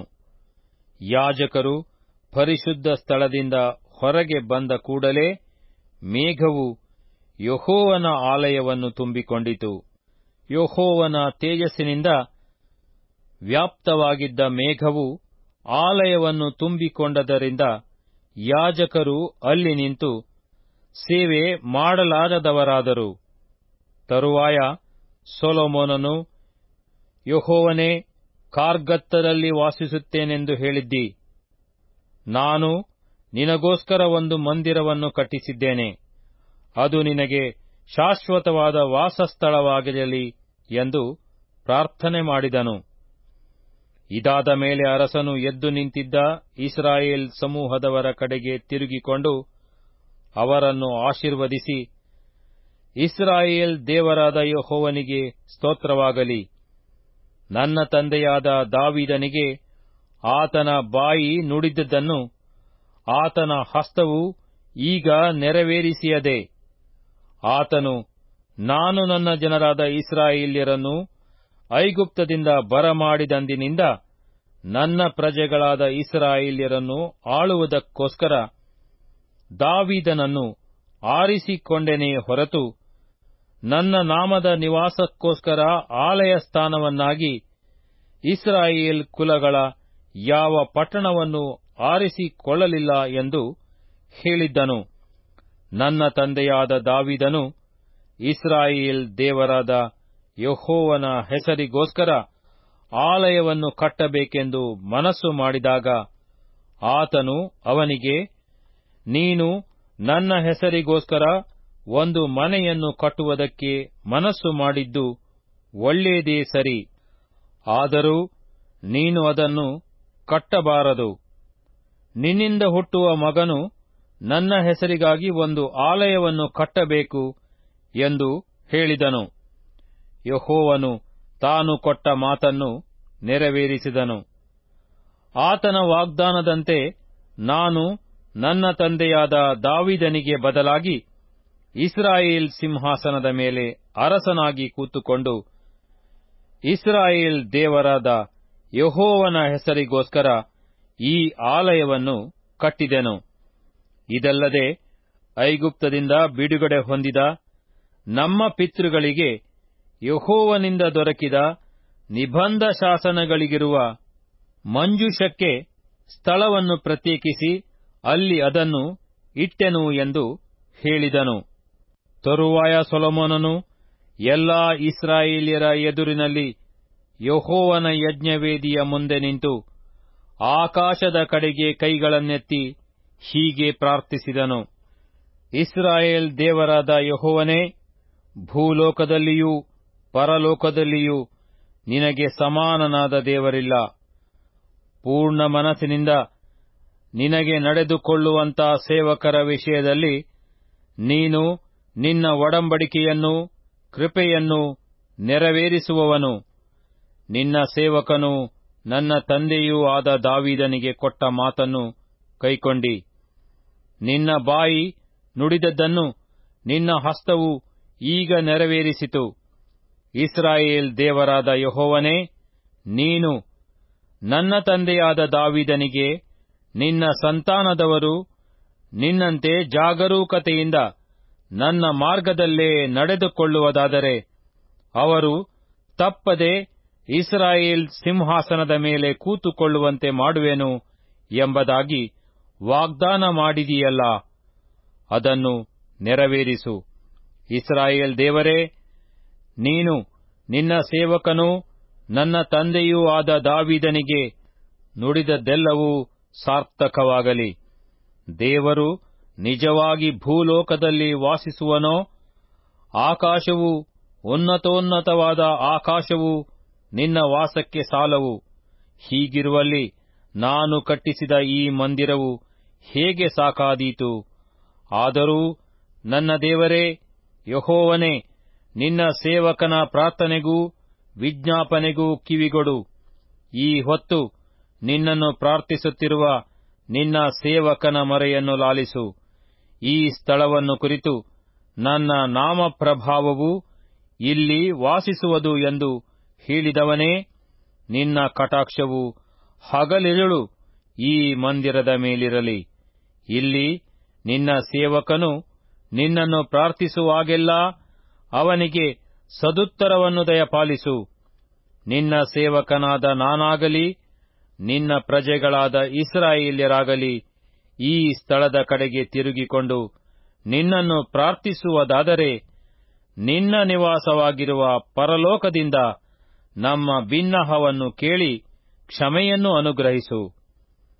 ಯಾಜಕರು ಪರಿಶುದ್ಧ ಸ್ಥಳದಿಂದ ಹೊರಗೆ ಬಂದ ಕೂಡಲೇ ಮೇಘವು ಯಹೋವನ ಆಲಯವನ್ನು ತುಂಬಿಕೊಂಡಿತು ಯಹೋವನ ತೇಜಸ್ಸಿನಿಂದ ವ್ಯಾಪ್ತವಾಗಿದ್ದ ಮೇಘವು ಆಲಯವನ್ನು ತುಂಬಿಕೊಂಡದರಿಂದ ಯಾಜಕರು ಅಲ್ಲಿ ನಿಂತು ಸೇವೆ ಮಾಡಲಾರದವರಾದರು ತರುವಾಯ ಸೊಲೊಮೋನನು ಯಹೋವನೇ ಕಾರ್ಗತ್ತದಲ್ಲಿ ವಾಸಿಸುತ್ತೇನೆಂದು ಹೇಳಿದ್ದಿ ನಾನು ನಿನಗೋಸ್ಕರ ಒಂದು ಮಂದಿರವನ್ನು ಕಟ್ಟಿಸಿದ್ದೇನೆ ಅದು ನಿನಗೆ ಶಾಶ್ವತವಾದ ವಾಸಸ್ಥಳವಾಗಿರಲಿ ಎಂದು ಪ್ರಾರ್ಥನೆ ಮಾಡಿದನು ಇದಾದ ಮೇಲೆ ಅರಸನು ಎದ್ದು ನಿಂತಿದ್ದ ಇಸ್ರಾಯೇಲ್ ಸಮೂಹದವರ ಕಡೆಗೆ ತಿರುಗಿಕೊಂಡು ಅವರನ್ನು ಆಶೀರ್ವದಿಸಿ ಇಸ್ರಾಯೇಲ್ ದೇವರಾದ ಯಹೋವನಿಗೆ ಸ್ತೋತ್ರವಾಗಲಿ ನನ್ನ ತಂದೆಯಾದ ದಾವಿದನಿಗೆ ಆತನ ಬಾಯಿ ನುಡಿದದ್ದನ್ನು ಆತನ ಹಸ್ತವು ಈಗ ನೆರವೇರಿಸಿಯದೆ ಆತನು ನಾನು ನನ್ನ ಜನರಾದ ಇಸ್ರಾಯೇಲ್ಯರನ್ನು ಐಗುಪ್ತದಿಂದ ಬರಮಾಡಿದಂದಿನಿಂದ ನನ್ನ ಪ್ರಜೆಗಳಾದ ಇಸ್ರಾಯೇಲ್ಯರನ್ನು ಆಳುವುದಕ್ಕೋಸ್ಕರ ದಾವಿದನನ್ನು ಆರಿಸಿಕೊಂಡೆನೇ ಹೊರತು ನನ್ನ ನಾಮದ ನಿವಾಸಕ್ಕೋಸ್ಕರ ಆಲಯ ಸ್ಥಾನವನ್ನಾಗಿ ಇಸ್ರಾಯೇಲ್ ಕುಲಗಳ ಯಾವ ಪಟ್ಟಣವನ್ನು ಆರಿಸಿಕೊಳ್ಳಲಿಲ್ಲ ಎಂದು ಹೇಳಿದ್ದನು ನನ್ನ ತಂದೆಯಾದ ದಾವಿದನು ಇಸ್ರಾಯೇಲ್ ದೇವರಾದ ಯಹೋವನ ಹೆಸರಿಗೋಸ್ಕರ ಆಲಯವನ್ನು ಕಟ್ಟಬೇಕೆಂದು ಮನಸ್ಸು ಮಾಡಿದಾಗ ಆತನು ಅವನಿಗೆ ನೀನು ನನ್ನ ಹೆಸರಿಗೋಸ್ಕರ ಒಂದು ಮನೆಯನ್ನು ಕಟ್ಟುವುದಕ್ಕೆ ಮನಸ್ಸು ಮಾಡಿದ್ದು ಒಳ್ಳೆಯದೇ ಸರಿ ಆದರೂ ನೀನು ಅದನ್ನು ಕಟ್ಟಬಾರದು ನಿನ್ನಿಂದ ಹುಟ್ಟುವ ಮಗನು ನನ್ನ ಹೆಸರಿಗಾಗಿ ಒಂದು ಆಲಯವನ್ನು ಕಟ್ಟಬೇಕು ಎಂದು ಹೇಳಿದನು ಯಹೋವನು ತಾನು ಕೊಟ್ಟ ಮಾತನ್ನು ನೆರವೇರಿಸಿದನು ಆತನ ವಾಗ್ದಾನದಂತೆ ನಾನು ನನ್ನ ತಂದೆಯಾದ ದಾವಿದನಿಗೆ ಬದಲಾಗಿ ಇಸ್ರಾಯೇಲ್ ಸಿಂಹಾಸನದ ಮೇಲೆ ಅರಸನಾಗಿ ಕೂತುಕೊಂಡು ಇಸ್ರಾಯೇಲ್ ದೇವರಾದ ಯಹೋವನ ಹೆಸರಿಗೋಸ್ಕರ ಈ ಆಲಯವನ್ನು ಕಟ್ಟಿದೆನು ಇದಲ್ಲದೆ ಐಗುಪ್ತದಿಂದ ಬಿಡುಗಡೆ ಹೊಂದಿದ ನಮ್ಮ ಪಿತೃಗಳಿಗೆ ಯಹೋವನಿಂದ ದೊರಕಿದ ನಿಬಂಧ ಶಾಸನಗಳಿಗಿರುವ ಮಂಜೂಷಕ್ಕೆ ಸ್ಥಳವನ್ನು ಪ್ರತ್ಯೇಕಿಸಿ ಅಲ್ಲಿ ಅದನ್ನು ಇಟ್ಟೆನು ಎಂದು ಹೇಳಿದನು ತರುವಾಯ ಸೊಲೊಮೋನನು ಎಲ್ಲಾ ಇಸ್ರಾಯೇಲ್ಯರ ಎದುರಿನಲ್ಲಿ ಯಹೋವನ ಯಜ್ಞವೇದಿಯ ಮುಂದೆ ನಿಂತು ಆಕಾಶದ ಕಡೆಗೆ ಕೈಗಳನ್ನೆತ್ತಿ ಹೀಗೆ ಪ್ರಾರ್ಥಿಸಿದನು ಇಸ್ರಾಯೇಲ್ ದೇವರಾದ ಯಹೋವನೇ ಭೂಲೋಕದಲ್ಲಿಯೂ ಪರಲೋಕದಲ್ಲಿಯೂ ನಿನಗೆ ಸಮಾನನಾದ ದೇವರಿಲ್ಲ ಪೂರ್ಣ ಮನಸ್ಸಿನಿಂದ ನಿನಗೆ ನಡೆದುಕೊಳ್ಳುವಂತ ಸೇವಕರ ವಿಷಯದಲ್ಲಿ ನೀನು ನಿನ್ನ ಒಡಂಬಡಿಕೆಯನ್ನು ಕೃಪೆಯನ್ನು ನೆರವೇರಿಸುವವನು ನಿನ್ನ ಸೇವಕನು ನನ್ನ ತಂದೆಯೂ ಆದ ದಾವಿದನಿಗೆ ಕೊಟ್ಟ ಮಾತನ್ನು ಕೈಕೊಂಡಿ ನಿನ್ನ ಬಾಯಿ ನುಡಿದದ್ದನ್ನು ನಿನ್ನ ಹಸ್ತವು ಈಗ ನೆರವೇರಿಸಿತು ಇಸ್ರಾಯೇಲ್ ದೇವರಾದ ಯಹೋವನೇ ನೀನು ನನ್ನ ತಂದೆಯಾದ ದಾವಿದನಿಗೆ ನಿನ್ನ ಸಂತಾನದವರು ನಿನ್ನಂತೆ ಜಾಗರೂಕತೆಯಿಂದ ನನ್ನ ಮಾರ್ಗದಲ್ಲೇ ನಡೆದುಕೊಳ್ಳುವುದಾದರೆ ಅವರು ತಪ್ಪದೆ ಇಸ್ರಾಯೇಲ್ ಸಿಂಹಾಸನದ ಮೇಲೆ ಕೂತುಕೊಳ್ಳುವಂತೆ ಮಾಡುವೆನು ಎಂಬುದಾಗಿ ವಾಗ್ದಾನ ಮಾಡಿದೆಯಲ್ಲ ಅದನ್ನು ನೆರವೇರಿಸು ಇಸ್ರಾಯೇಲ್ ದೇವರೇ ನೀನು ನಿನ್ನ ಸೇವಕನೂ ನನ್ನ ತಂದೆಯೂ ಆದ ದಾವಿದನಿಗೆ ನುಡಿದದ್ದೆಲ್ಲವೂ ಸಾರ್ಥಕವಾಗಲಿ ದೇವರು ನಿಜವಾಗಿ ಭೂಲೋಕದಲ್ಲಿ ವಾಸಿಸುವನೋ ಆಕಾಶವು ಉನ್ನತೋನ್ನತವಾದ ಆಕಾಶವು ನಿನ್ನ ವಾಸಕ್ಕೆ ಸಾಲವು ಹೀಗಿರುವಲ್ಲಿ ನಾನು ಕಟ್ಟಿಸಿದ ಈ ಮಂದಿರವು ಹೇಗೆ ಸಾಕಾದೀತು ಆದರೂ ನನ್ನ ದೇವರೇ ಯಹೋವನೇ ನಿನ್ನ ಸೇವಕನ ಪ್ರಾರ್ಥನೆಗೂ ವಿಜ್ಞಾಪನೆಗೂ ಕಿವಿಗೊಡು ಈ ಹೊತ್ತು ನಿನ್ನನ್ನು ಪ್ರಾರ್ಥಿಸುತ್ತಿರುವ ನಿನ್ನ ಸೇವಕನ ಮೊರೆಯನ್ನು ಲಾಲಿಸು ಈ ಸ್ಥಳವನ್ನು ಕುರಿತು ನನ್ನ ನಾಮಪ್ರಭಾವವು ಇಲ್ಲಿ ವಾಸಿಸುವುದು ಎಂದು ಹೇಳಿದವನೇ ನಿನ್ನ ಕಟಾಕ್ಷವು ಹಗಲಿರುಳು ಈ ಮಂದಿರದ ಮೇಲಿರಲಿ ಇಲ್ಲಿ ನಿನ್ನ ಸೇವಕನು ನಿನ್ನನ್ನು ಪ್ರಾರ್ಥಿಸುವಾಗೆಲ್ಲ ಅವನಿಗೆ ಸದುತ್ತರವನ್ನು ದಯಪಾಲಿಸು ನಿನ್ನ ಸೇವಕನಾದ ನಾನಾಗಲಿ ನಿನ್ನ ಪ್ರಜೆಗಳಾದ ಇಸ್ರಾಯೇಲ್ಯರಾಗಲಿ ಈ ಸ್ಥಳದ ಕಡೆಗೆ ತಿರುಗಿಕೊಂಡು ನಿನ್ನನ್ನು ಪ್ರಾರ್ಥಿಸುವುದಾದರೆ ನಿನ್ನ ನಿವಾಸವಾಗಿರುವ ಪರಲೋಕದಿಂದ ನಮ್ಮ ಬಿನ್ನಹವನ್ನು ಕೇಳಿ ಕ್ಷಮೆಯನ್ನು ಅನುಗ್ರಹಿಸು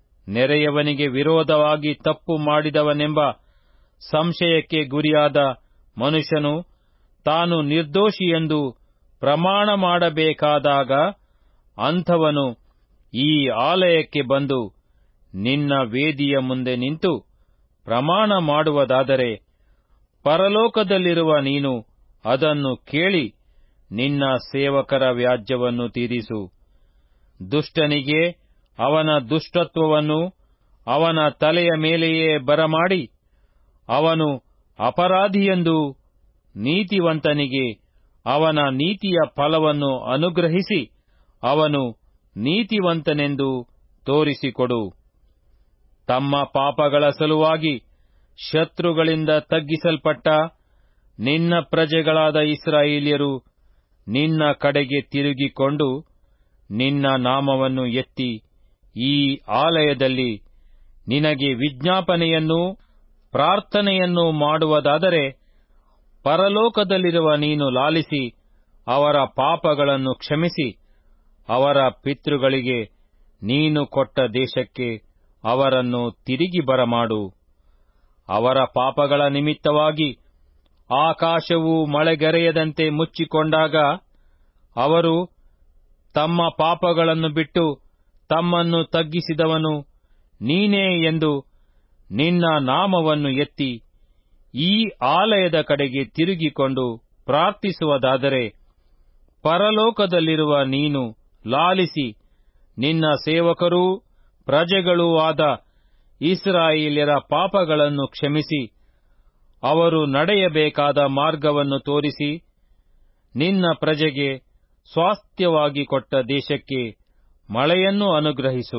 ನೆರೆಯವನಿಗೆ ವಿರೋಧವಾಗಿ ತಪ್ಪು ಮಾಡಿದವನೆಂಬ ಸಂಶಯಕ್ಕೆ ಗುರಿಯಾದ ಮನುಷ್ಯನು ತಾನು ನಿರ್ದೋಷಿಯೆಂದು ಪ್ರಮಾಣ ಮಾಡಬೇಕಾದಾಗ ಅಂಥವನು ಈ ಆಲಯಕ್ಕೆ ಬಂದು ನಿನ್ನ ವೇದಿಯ ಮುಂದೆ ನಿಂತು ಪ್ರಮಾಣ ಮಾಡುವುದಾದರೆ ಪರಲೋಕದಲ್ಲಿರುವ ನೀನು ಅದನ್ನು ಕೇಳಿ ನಿನ್ನ ಸೇವಕರ ವ್ಯಾಜ್ಯವನ್ನು ತೀರಿಸು ದುಷ್ಟನಿಗೆ ಅವನ ದುಷ್ಟತ್ವವನ್ನು ಅವನ ತಲೆಯ ಮೇಲೆಯೇ ಬರಮಾಡಿ ಅವನು ಅಪರಾಧಿಯೆಂದು ನೀತಿವಂತನಿಗೆ ಅವನ ನೀತಿಯ ಫಲವನ್ನು ಅನುಗ್ರಹಿಸಿ ಅವನು ನೀತಿವಂತನೆಂದು ತೋರಿಸಿಕೊಡು ತಮ್ಮ ಪಾಪಗಳ ಸಲುವಾಗಿ ಶತ್ರುಗಳಿಂದ ತಗ್ಗಿಸಲ್ಪಟ್ಟ ನಿನ್ನ ಪ್ರಜೆಗಳಾದ ಇಸ್ರಾಯೇಲ್ಯರು ನಿನ್ನ ಕಡೆಗೆ ತಿರುಗಿಕೊಂಡು ನಿನ್ನ ನಾಮವನ್ನು ಎತ್ತಿ ಈ ಆಲಯದಲ್ಲಿ ನಿನಗೆ ವಿಜ್ಞಾಪನೆಯನ್ನೂ ಪ್ರಾರ್ಥನೆಯನ್ನೂ ಮಾಡುವುದಾದರೆ ಪರಲೋಕದಲ್ಲಿರುವ ನೀನು ಲಾಲಿಸಿ ಅವರ ಪಾಪಗಳನ್ನು ಕ್ಷಮಿಸಿ ಅವರ ಪಿತೃಗಳಿಗೆ ನೀನು ಕೊಟ್ಟ ದೇಶಕ್ಕೆ ಅವರನ್ನು ತಿರುಗಿ ಬರಮಾಡು ಅವರ ಪಾಪಗಳ ನಿಮಿತ್ತವಾಗಿ ಆಕಾಶವು ಮಳೆಗರೆಯದಂತೆ ಮುಚ್ಚಿಕೊಂಡಾಗ ಅವರು ತಮ್ಮ ಪಾಪಗಳನ್ನು ಬಿಟ್ಟು ತಮ್ಮನ್ನು ತಗ್ಗಿಸಿದವನು ನೀನೇ ಎಂದು ನಿನ್ನ ನಾಮವನ್ನು ಎತ್ತಿ ಈ ಆಲಯದ ಕಡೆಗೆ ತಿರುಗಿಕೊಂಡು ಪ್ರಾರ್ಥಿಸುವುದಾದರೆ ಪರಲೋಕದಲ್ಲಿರುವ ನೀನು ಲಾಲಿಸಿ ನಿನ್ನ ಸೇವಕರೂ ಪ್ರಜೆಗಳೂ ಆದ ಇಸ್ರಾಯೇಲ್ಯರ ಪಾಪಗಳನ್ನು ಕ್ಷಮಿಸಿ ಅವರು ನಡೆಯಬೇಕಾದ ಮಾರ್ಗವನ್ನು ತೋರಿಸಿ ನಿನ್ನ ಪ್ರಜೆಗೆ ಸ್ವಾಸ್ಥ್ಯವಾಗಿ ಕೊಟ್ಟ ದೇಶಕ್ಕೆ ಮಳೆಯನ್ನು ಅನುಗ್ರಹಿಸು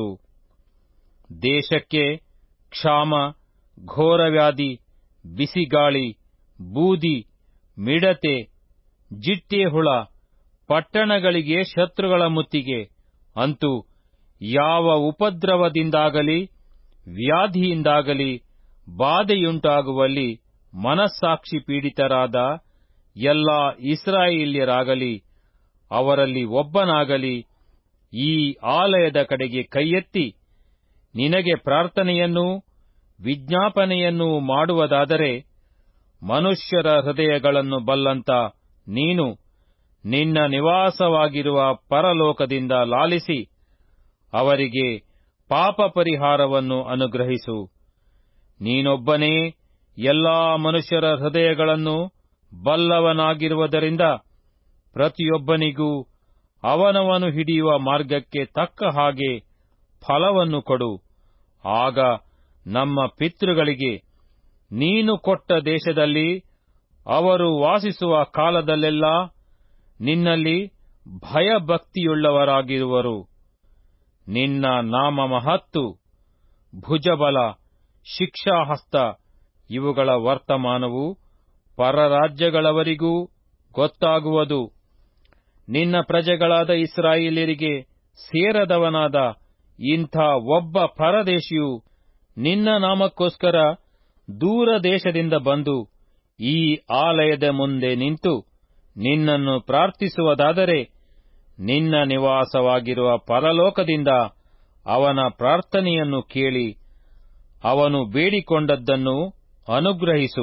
ದೇಶಕ್ಕೆ ಕ್ಷಾಮ ಘೋರವ್ಯಾಧಿ ಬಿಸಿಗಾಳಿ ಬೂದಿ ಮಿಡತೆ ಜಿಟ್ಟೆ ಹುಳ ಪಟ್ಟಣಗಳಿಗೆ ಶತ್ರುಗಳ ಮುತ್ತಿಗೆ ಅಂತೂ ಯಾವ ಉಪದ್ರವದಿಂದಾಗಲಿ ವ್ಯಾಧಿಯಿಂದಾಗಲಿ ಬಾಧೆಯುಂಟಾಗುವಲ್ಲಿ ಮನಸ್ಸಾಕ್ಷಿ ಪೀಡಿತರಾದ ಎಲ್ಲಾ ಇಸ್ರಾಯೇಲ್ಯರಾಗಲಿ ಅವರಲ್ಲಿ ಒಬ್ಬನಾಗಲಿ ಈ ಆಲಯದ ಕಡೆಗೆ ಕೈಯೆತ್ತಿ ನಿನಗೆ ಪ್ರಾರ್ಥನೆಯನ್ನೂ ವಿಜ್ಞಾಪನೆಯನ್ನೂ ಮಾಡುವುದಾದರೆ ಮನುಷ್ಯರ ಹೃದಯಗಳನ್ನು ಬಲ್ಲಂತ ನೀನು ನಿನ್ನ ನಿವಾಸವಾಗಿರುವ ಪರಲೋಕದಿಂದ ಲಾಲಿಸಿ ಅವರಿಗೆ ಪಾಪ ಪರಿಹಾರವನ್ನು ಅನುಗ್ರಹಿಸು ನೀನೊಬ್ಬನೇ ಎಲ್ಲಾ ಮನುಷ್ಯರ ಹೃದಯಗಳನ್ನು ಬಲ್ಲವನಾಗಿರುವುದರಿಂದ ಪ್ರತಿಯೊಬ್ಬನಿಗೂ ಅವನವನು ಹಿಡಿಯುವ ಮಾರ್ಗಕ್ಕೆ ತಕ್ಕ ಹಾಗೆ ಫಲವನ್ನು ಕೊಡು ಆಗ ನಮ್ಮ ಪಿತೃಗಳಿಗೆ ನೀನು ಕೊಟ್ಟ ದೇಶದಲ್ಲಿ ಅವರು ವಾಸಿಸುವ ಕಾಲದಲ್ಲೆಲ್ಲ ನಿನ್ನಲ್ಲಿ ಭಯಭಕ್ತಿಯುಳ್ಳವರಾಗಿರುವರು ನಿನ್ನ ನಾಮ ಮಹತ್ತು ಭುಜಬಲ ಶಿಕ್ಷಾಹಸ್ತ ಇವುಗಳ ವರ್ತಮಾನವು ಪರರಾಜ್ಯಗಳವರಿಗೂ ಗೊತ್ತಾಗುವುದು ನಿನ್ನ ಪ್ರಜೆಗಳಾದ ಇಸ್ರಾಯೇಲ್ಯರಿಗೆ ಸೇರದವನಾದ ಇಂಥ ಒಬ್ಬ ಪರದೇಶಿಯು ನಿನ್ನ ನಾಮಕ್ಕೋಸ್ಕರ ದೂರ ದೇಶದಿಂದ ಬಂದು ಈ ಆಲಯದ ಮುಂದೆ ನಿಂತು ನಿನ್ನನ್ನು ಪ್ರಾರ್ಥಿಸುವುದಾದರೆ ನಿನ್ನ ನಿವಾಸವಾಗಿರುವ ಪರಲೋಕದಿಂದ ಅವನ ಪ್ರಾರ್ಥನೆಯನ್ನು ಕೇಳಿ ಅವನು ಬೇಡಿಕೊಂಡದ್ದನ್ನು ಅನುಗ್ರಹಿಸು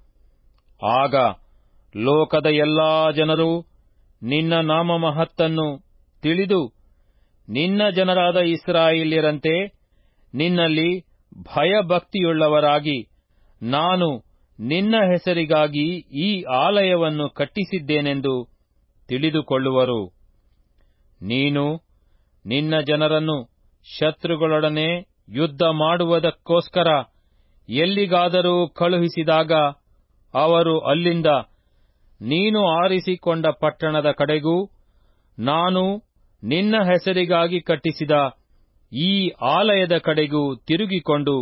ಆಗ ಲೋಕದ ಎಲ್ಲಾ ಜನರು ನಿನ್ನ ನಾಮ ಮಹತ್ತನ್ನು ತಿಳಿದು ನಿನ್ನ ಜನರಾದ ಇಸ್ರಾಯೇಲ್ಯರಂತೆ ನಿನ್ನಲ್ಲಿ ಭಯಭಕ್ತಿಯುಳ್ಳವರಾಗಿ ನಾನು ನಿನ್ನ ಹೆಸರಿಗಾಗಿ ಈ ಆಲಯವನ್ನು ಕಟ್ಟಿಸಿದ್ದೇನೆಂದು ತಿಳಿದುಕೊಳ್ಳುವರು ನೀನು ನಿನ್ನ ಜನರನ್ನು ಶತ್ರುಗಳೊಡನೆ ಯುದ್ಧ ಮಾಡುವುದಕ್ಕೋಸ್ಕರ ಎಲ್ಲಿಗಾದರೂ ಕಳುಹಿಸಿದಾಗ ಅವರು ಅಲ್ಲಿಂದ ನೀನು ಆರಿಸಿಕೊಂಡ ಪಟ್ಟಣದ ಕಡೆಗೂ ನಾನು ನಿನ್ನ ಹೆಸರಿಗಾಗಿ ಕಟ್ಟಿಸಿದ ಈ ಆಲಯದ ಕಡೆಗೂ ತಿರುಗಿಕೊಂಡು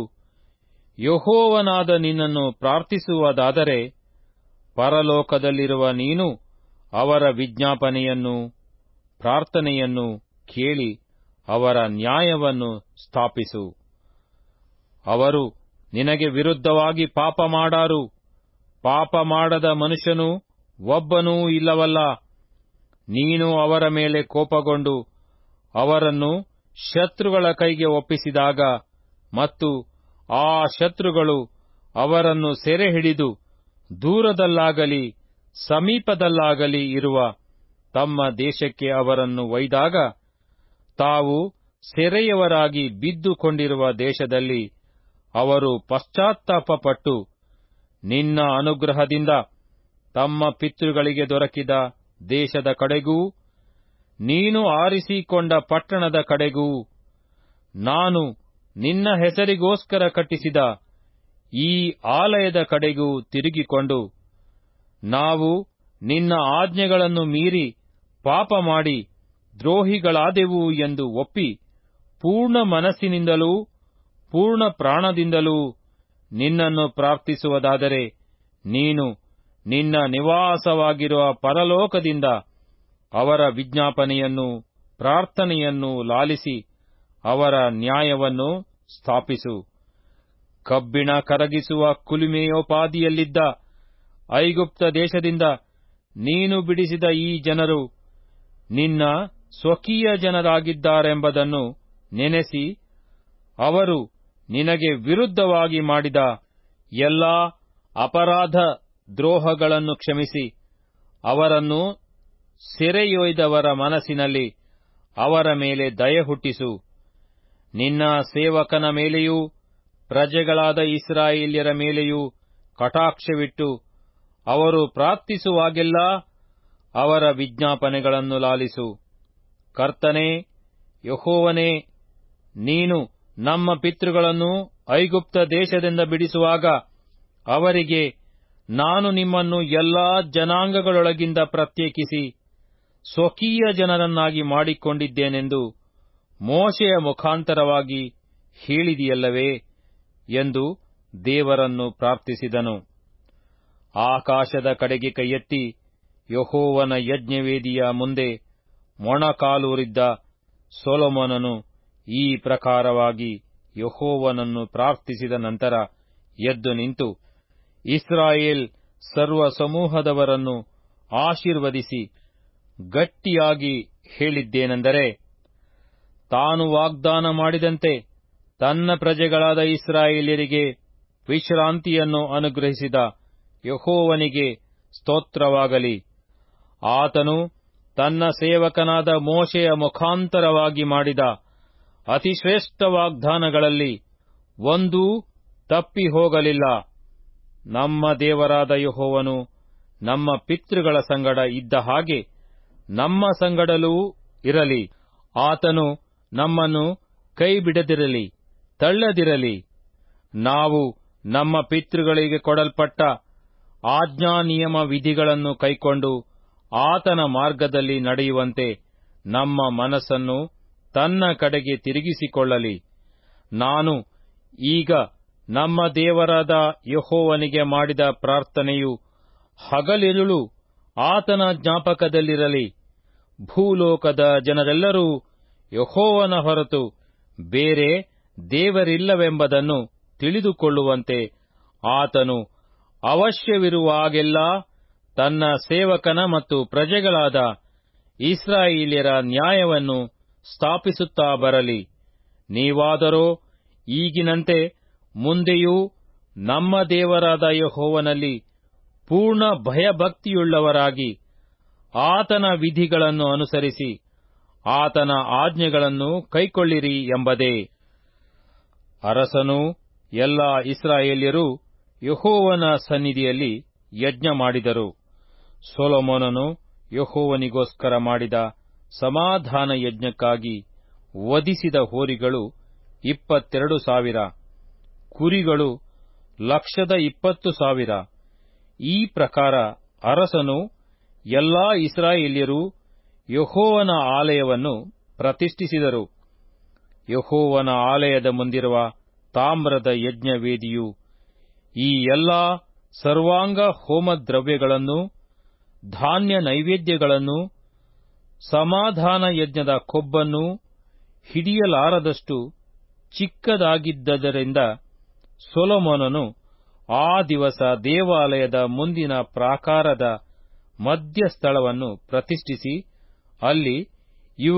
ಯಹೋವನಾದ ನಿನ್ನನ್ನು ಪ್ರಾರ್ಥಿಸುವುದಾದರೆ ಪರಲೋಕದಲ್ಲಿರುವ ನೀನು ಅವರ ವಿಜ್ಞಾಪನೆಯನ್ನು ಪ್ರಾರ್ಥನೆಯನ್ನು ಕೇಳಿ ಅವರ ನ್ಯಾಯವನ್ನು ಸ್ಥಾಪಿಸು ಅವರು ನಿನಗೆ ವಿರುದ್ಧವಾಗಿ ಪಾಪ ಮಾಡಾರು ಪಾಪ ಮಾಡದ ಮನುಷ್ಯನು ಒಬ್ಬನೂ ಇಲ್ಲವಲ್ಲ ನೀನು ಅವರ ಮೇಲೆ ಕೋಪಗೊಂಡು ಅವರನ್ನು ಶತ್ರುಗಳ ಕೈಗೆ ಒಪ್ಪಿಸಿದಾಗ ಮತ್ತು ಆ ಶತ್ರುಗಳು ಅವರನ್ನು ಸೆರೆ ಹಿಡಿದು ದೂರದಲ್ಲಾಗಲಿ ಸಮೀಪದಲ್ಲಾಗಲಿ ಇರುವ ತಮ್ಮ ದೇಶಕ್ಕೆ ಅವರನ್ನು ಒಯ್ದಾಗ ತಾವು ಸೆರೆಯವರಾಗಿ ಬಿದ್ದುಕೊಂಡಿರುವ ದೇಶದಲ್ಲಿ ಅವರು ಪಶ್ಚಾತ್ತಾಪಪಟ್ಟು ನಿನ್ನ ಅನುಗ್ರಹದಿಂದ ತಮ್ಮ ಪಿತೃಗಳಿಗೆ ದೊರಕಿದ ದೇಶದ ಕಡೆಗೂ ನೀನು ಆರಿಸಿಕೊಂಡ ಪಟ್ಟಣದ ಕಡೆಗೂ ನಾನು ನಿನ್ನ ಹೆಸರಿಗೋಸ್ಕರ ಕಟ್ಟಿಸಿದ ಈ ಆಲಯದ ಕಡೆಗೂ ತಿರುಗಿಕೊಂಡು ನಾವು ನಿನ್ನ ಆಜ್ಞೆಗಳನ್ನು ಮೀರಿ ಪಾಪ ಮಾಡಿ ದ್ರೋಹಿಗಳಾದೆವು ಎಂದು ಒಪ್ಪಿ ಪೂರ್ಣ ಮನಸ್ಸಿನಿಂದಲೂ ಪೂರ್ಣ ಪ್ರಾಣದಿಂದಲೂ ನಿನ್ನನ್ನು ಪ್ರಾರ್ಥಿಸುವುದಾದರೆ ನೀನು ನಿನ್ನ ನಿವಾಸವಾಗಿರುವ ಪರಲೋಕದಿಂದ ಅವರ ವಿಜ್ಞಾಪನೆಯನ್ನು ಪ್ರಾರ್ಥನೆಯನ್ನು ಲಾಲಿಸಿ ಅವರ ನ್ಯಾಯವನ್ನು ಸ್ಥಾಪಿಸು ಕಬ್ಬಿಣ ಕರಗಿಸುವ ಕುಲುಮೆಯೋಪಾದಿಯಲ್ಲಿದ್ದ ಐಗುಪ್ತ ದೇಶದಿಂದ ನೀನು ಬಿಡಿಸಿದ ಈ ಜನರು ನಿನ್ನ ಸ್ವಕೀಯ ಜನರಾಗಿದ್ದಾರೆಂಬುದನ್ನು ನೆನೆಸಿ ಅವರು ನಿನಗೆ ವಿರುದ್ಧವಾಗಿ ಮಾಡಿದ ಎಲ್ಲಾ ಅಪರಾಧ ದ್ರೋಹಗಳನ್ನು ಕ್ಷಮಿಸಿ ಅವರನ್ನು ಸೆರೆಯೊಯ್ದವರ ಮನಸ್ಸಿನಲ್ಲಿ ಅವರ ಮೇಲೆ ದಯೆ ಹುಟ್ಟಿಸು ನಿನ್ನ ಸೇವಕನ ಮೇಲೆಯೂ ಪ್ರಜೆಗಳಾದ ಇಸ್ರಾಯೇಲ್ಯರ ಮೇಲೆಯೂ ಕಟಾಕ್ಷವಿಟ್ಟು ಅವರು ಪ್ರಾರ್ಥಿಸುವಾಗೆಲ್ಲ ಅವರ ವಿಜ್ಞಾಪನೆಗಳನ್ನು ಲಾಲಿಸು ಕರ್ತನೇ ಯಹೋವನೇ ನೀನು ನಮ್ಮ ಪಿತೃಗಳನ್ನು ಐಗುಪ್ತ ದೇಶದಿಂದ ಬಿಡಿಸುವಾಗ ಅವರಿಗೆ ನಾನು ನಿಮ್ಮನ್ನು ಎಲ್ಲಾ ಜನಾಂಗಗಳೊಳಗಿಂದ ಪ್ರತ್ಯೇಕಿಸಿ ಸ್ವಕೀಯ ಜನರನ್ನಾಗಿ ಮಾಡಿಕೊಂಡಿದ್ದೇನೆಂದು ಮೋಶೆಯ ಮುಖಾಂತರವಾಗಿ ಹೇಳಿದಿಯಲ್ಲವೇ ಎಂದು ದೇವರನ್ನು ಪ್ರಾರ್ಥಿಸಿದನು ಆಕಾಶದ ಕಡೆಗೆ ಕೈಯೆತ್ತಿ ಯಹೋವನ ಯಜ್ಞವೇದಿಯ ಮುಂದೆ ಮೊಣಕಾಲೂರಿದ್ದ ಸೊಲೊಮೋನನು ಈ ಪ್ರಕಾರವಾಗಿ ಯಹೋವನನ್ನು ಪ್ರಾರ್ಥಿಸಿದ ನಂತರ ಎದ್ದು ನಿಂತು ಇಸ್ರಾಯೇಲ್ ಸರ್ವ ಸಮೂಹದವರನ್ನು ಆಶೀರ್ವದಿಸಿ ಗಟ್ಟಿಯಾಗಿ ಹೇಳಿದ್ದೇನೆಂದರೆ ತಾನು ವಾಗ್ದಾನ ಮಾಡಿದಂತೆ ತನ್ನ ಪ್ರಜೆಗಳಾದ ಇಸ್ರಾಯೇಲ್ಯರಿಗೆ ವಿಶ್ರಾಂತಿಯನ್ನು ಅನುಗ್ರಹಿಸಿದ ಯಹೋವನಿಗೆ ಸ್ತೋತ್ರವಾಗಲಿ ಆತನು ತನ್ನ ಸೇವಕನಾದ ಮೋಶೆಯ ಮುಖಾಂತರವಾಗಿ ಮಾಡಿದ ಅತಿಶ್ರೇಷ್ಠ ವಾಗ್ದಾನಗಳಲ್ಲಿ ಒಂದೂ ತಪ್ಪಿ ಹೋಗಲಿಲ್ಲ ನಮ್ಮ ದೇವರಾದ ಯಹೋವನು ನಮ್ಮ ಪಿತೃಗಳ ಸಂಗಡ ಇದ್ದ ಹಾಗೆ ನಮ್ಮ ಸಂಗಡಲೂ ಇರಲಿ ಆತನು ನಮ್ಮನ್ನು ಕೈಬಿಡದಿರಲಿ ತಳ್ಳದಿರಲಿ ನಾವು ನಮ್ಮ ಪಿತೃಗಳಿಗೆ ಕೊಡಲ್ಪಟ್ಟ ಆಜ್ಞಾ ನಿಯಮ ವಿಧಿಗಳನ್ನು ಕೈಕೊಂಡು ಆತನ ಮಾರ್ಗದಲ್ಲಿ ನಡೆಯುವಂತೆ ನಮ್ಮ ಮನಸ್ಸನ್ನು ತನ್ನ ಕಡೆಗೆ ತಿರುಗಿಸಿಕೊಳ್ಳಲಿ ನಾನು ಈಗ ನಮ್ಮ ದೇವರಾದ ಯಹೋವನಿಗೆ ಮಾಡಿದ ಪ್ರಾರ್ಥನೆಯು ಹಗಲಿರುಳು ಆತನ ಜ್ಞಾಪಕದಲ್ಲಿರಲಿ ಭೂಲೋಕದ ಜನರೆಲ್ಲರೂ ಯಹೋವನ ಹೊರತು ಬೇರೆ ದೇವರಿಲ್ಲವೆಂಬುದನ್ನು ತಿಳಿದುಕೊಳ್ಳುವಂತೆ ಆತನು ಅವಶ್ಯವಿರುವಾಗೆಲ್ಲ ತನ್ನ ಸೇವಕನ ಮತ್ತು ಪ್ರಜೆಗಳಾದ ಇಸ್ರಾಯೇಲ್ಯರ ನ್ಯಾಯವನ್ನು ಸ್ಥಾಪಿಸುತ್ತಾ ಬರಲಿ ನೀವಾದರೋ ಈಗಿನಂತೆ ಮುಂದೆಯೂ ನಮ್ಮ ದೇವರಾದ ಯಹೋವನಲ್ಲಿ ಪೂರ್ಣ ಭಯಭಕ್ತಿಯುಳ್ಳವರಾಗಿ ಆತನ ವಿಧಿಗಳನ್ನು ಅನುಸರಿಸಿ ಆತನ ಆಜ್ಞೆಗಳನ್ನು ಕೈಕೊಳ್ಳಿರಿ ಎಂಬುದೇ ಅರಸನೂ ಎಲ್ಲಾ ಇಸ್ರಾಯೇಲ್ಯರೂ ಯಹೋವನ ಸನ್ನಿಧಿಯಲ್ಲಿ ಯಜ್ಞ ಮಾಡಿದರು ಸೊಲೊಮೋನನು ಯಹೋವನಿಗೋಸ್ಕರ ಮಾಡಿದ ಸಮಾಧಾನ ಯಜ್ಞಕ್ಕಾಗಿ ವಧಿಸಿದ ಹೋರಿಗಳು ಇಪ್ಪತ್ತೆರಡು ಸಾವಿರ ಕುರಿಗಳು ಲಕ್ಷದ ಇಪ್ಪತ್ತು ಸಾವಿರ ಈ ಪ್ರಕಾರ ಅರಸನು ಎಲ್ಲಾ ಇಸ್ರಾಯೇಲ್ಯರು ಯಹೋವನ ಆಲಯವನ್ನು ಪ್ರತಿಷ್ಠಿಸಿದರು ಯಹೋವನ ಆಲಯದ ಮುಂದಿರುವ ತಾಮ್ರದ ಯಜ್ಞವೇದಿಯು ಈ ಎಲ್ಲಾ ಸರ್ವಾಂಗ ಹೋಮದ್ರವ್ಯಗಳನ್ನು ಧಾನ್ಯ ನೈವೇದ್ಯಗಳನ್ನು ಸಮಾಧಾನ ಯಜ್ಞದ ಕೊಬ್ಬನ್ನು ಹಿಡಿಯಲಾರದಷ್ಟು ಚಿಕ್ಕದಾಗಿದ್ದರಿಂದ ಸೊಲೊಮೋನನು ಆ ದಿವಸ ದೇವಾಲಯದ ಮುಂದಿನ ಪ್ರಾಕಾರದ ಮಧ್ಯಸ್ಥಳವನ್ನು ಪ್ರತಿಷ್ಠಿಸಿ ಅಲ್ಲಿ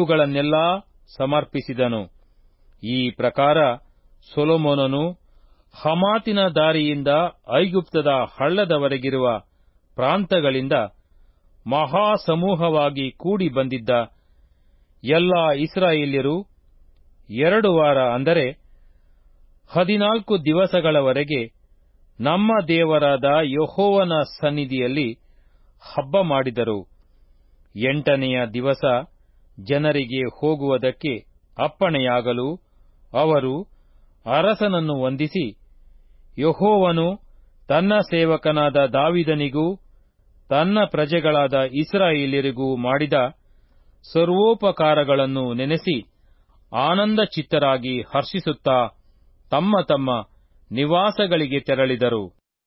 ಇವುಗಳನ್ನೆಲ್ಲಾ ಸಮರ್ಪಿಸಿದನು ಈ ಪ್ರಕಾರ ಸೊಲೊಮೋನನು ಹಮಾತಿನ ದಾರಿಯಿಂದ ಐಗುಪ್ತದ ಹಳ್ಳದವರೆಗಿರುವ ಪ್ರಾಂತಗಳಿಂದ ಮಹಾಸಮೂಹವಾಗಿ ಕೂಡಿ ಬಂದಿದ್ದ ಎಲ್ಲ ಇಸ್ರಾಯೇಲ್ಯರು ಎರಡು ವಾರ ಅಂದರೆ ಹದಿನಾಲ್ಕು ದಿವಸಗಳವರೆಗೆ ನಮ್ಮ ದೇವರಾದ ಯೆಹೋವನ ಸನ್ನಿಧಿಯಲ್ಲಿ ಹಬ್ಬ ಮಾಡಿದರು ಎಂಟನೆಯ ದಿವಸ ಜನರಿಗೆ ಹೋಗುವುದಕ್ಕೆ ಅಪ್ಪಣೆಯಾಗಲು ಅವರು ಅರಸನನ್ನು ವಂದಿಸಿ ಯೆಹೋವನು ತನ್ನ ಸೇವಕನಾದ ದಾವಿದನಿಗೂ ತನ್ನ ಪ್ರಜೆಗಳಾದ ಇಸ್ರಾಯೇಲ್ಯರಿಗೂ ಮಾಡಿದ ಸರ್ವೋಪಕಾರಗಳನ್ನು ನೆನೆಸಿ ಆನಂದಚಿತ್ತರಾಗಿ ಹರ್ಷಿಸುತ್ತಾ ತಮ್ಮ ತಮ್ಮ ನಿವಾಸಗಳಿಗೆ ತೆರಳಿದರು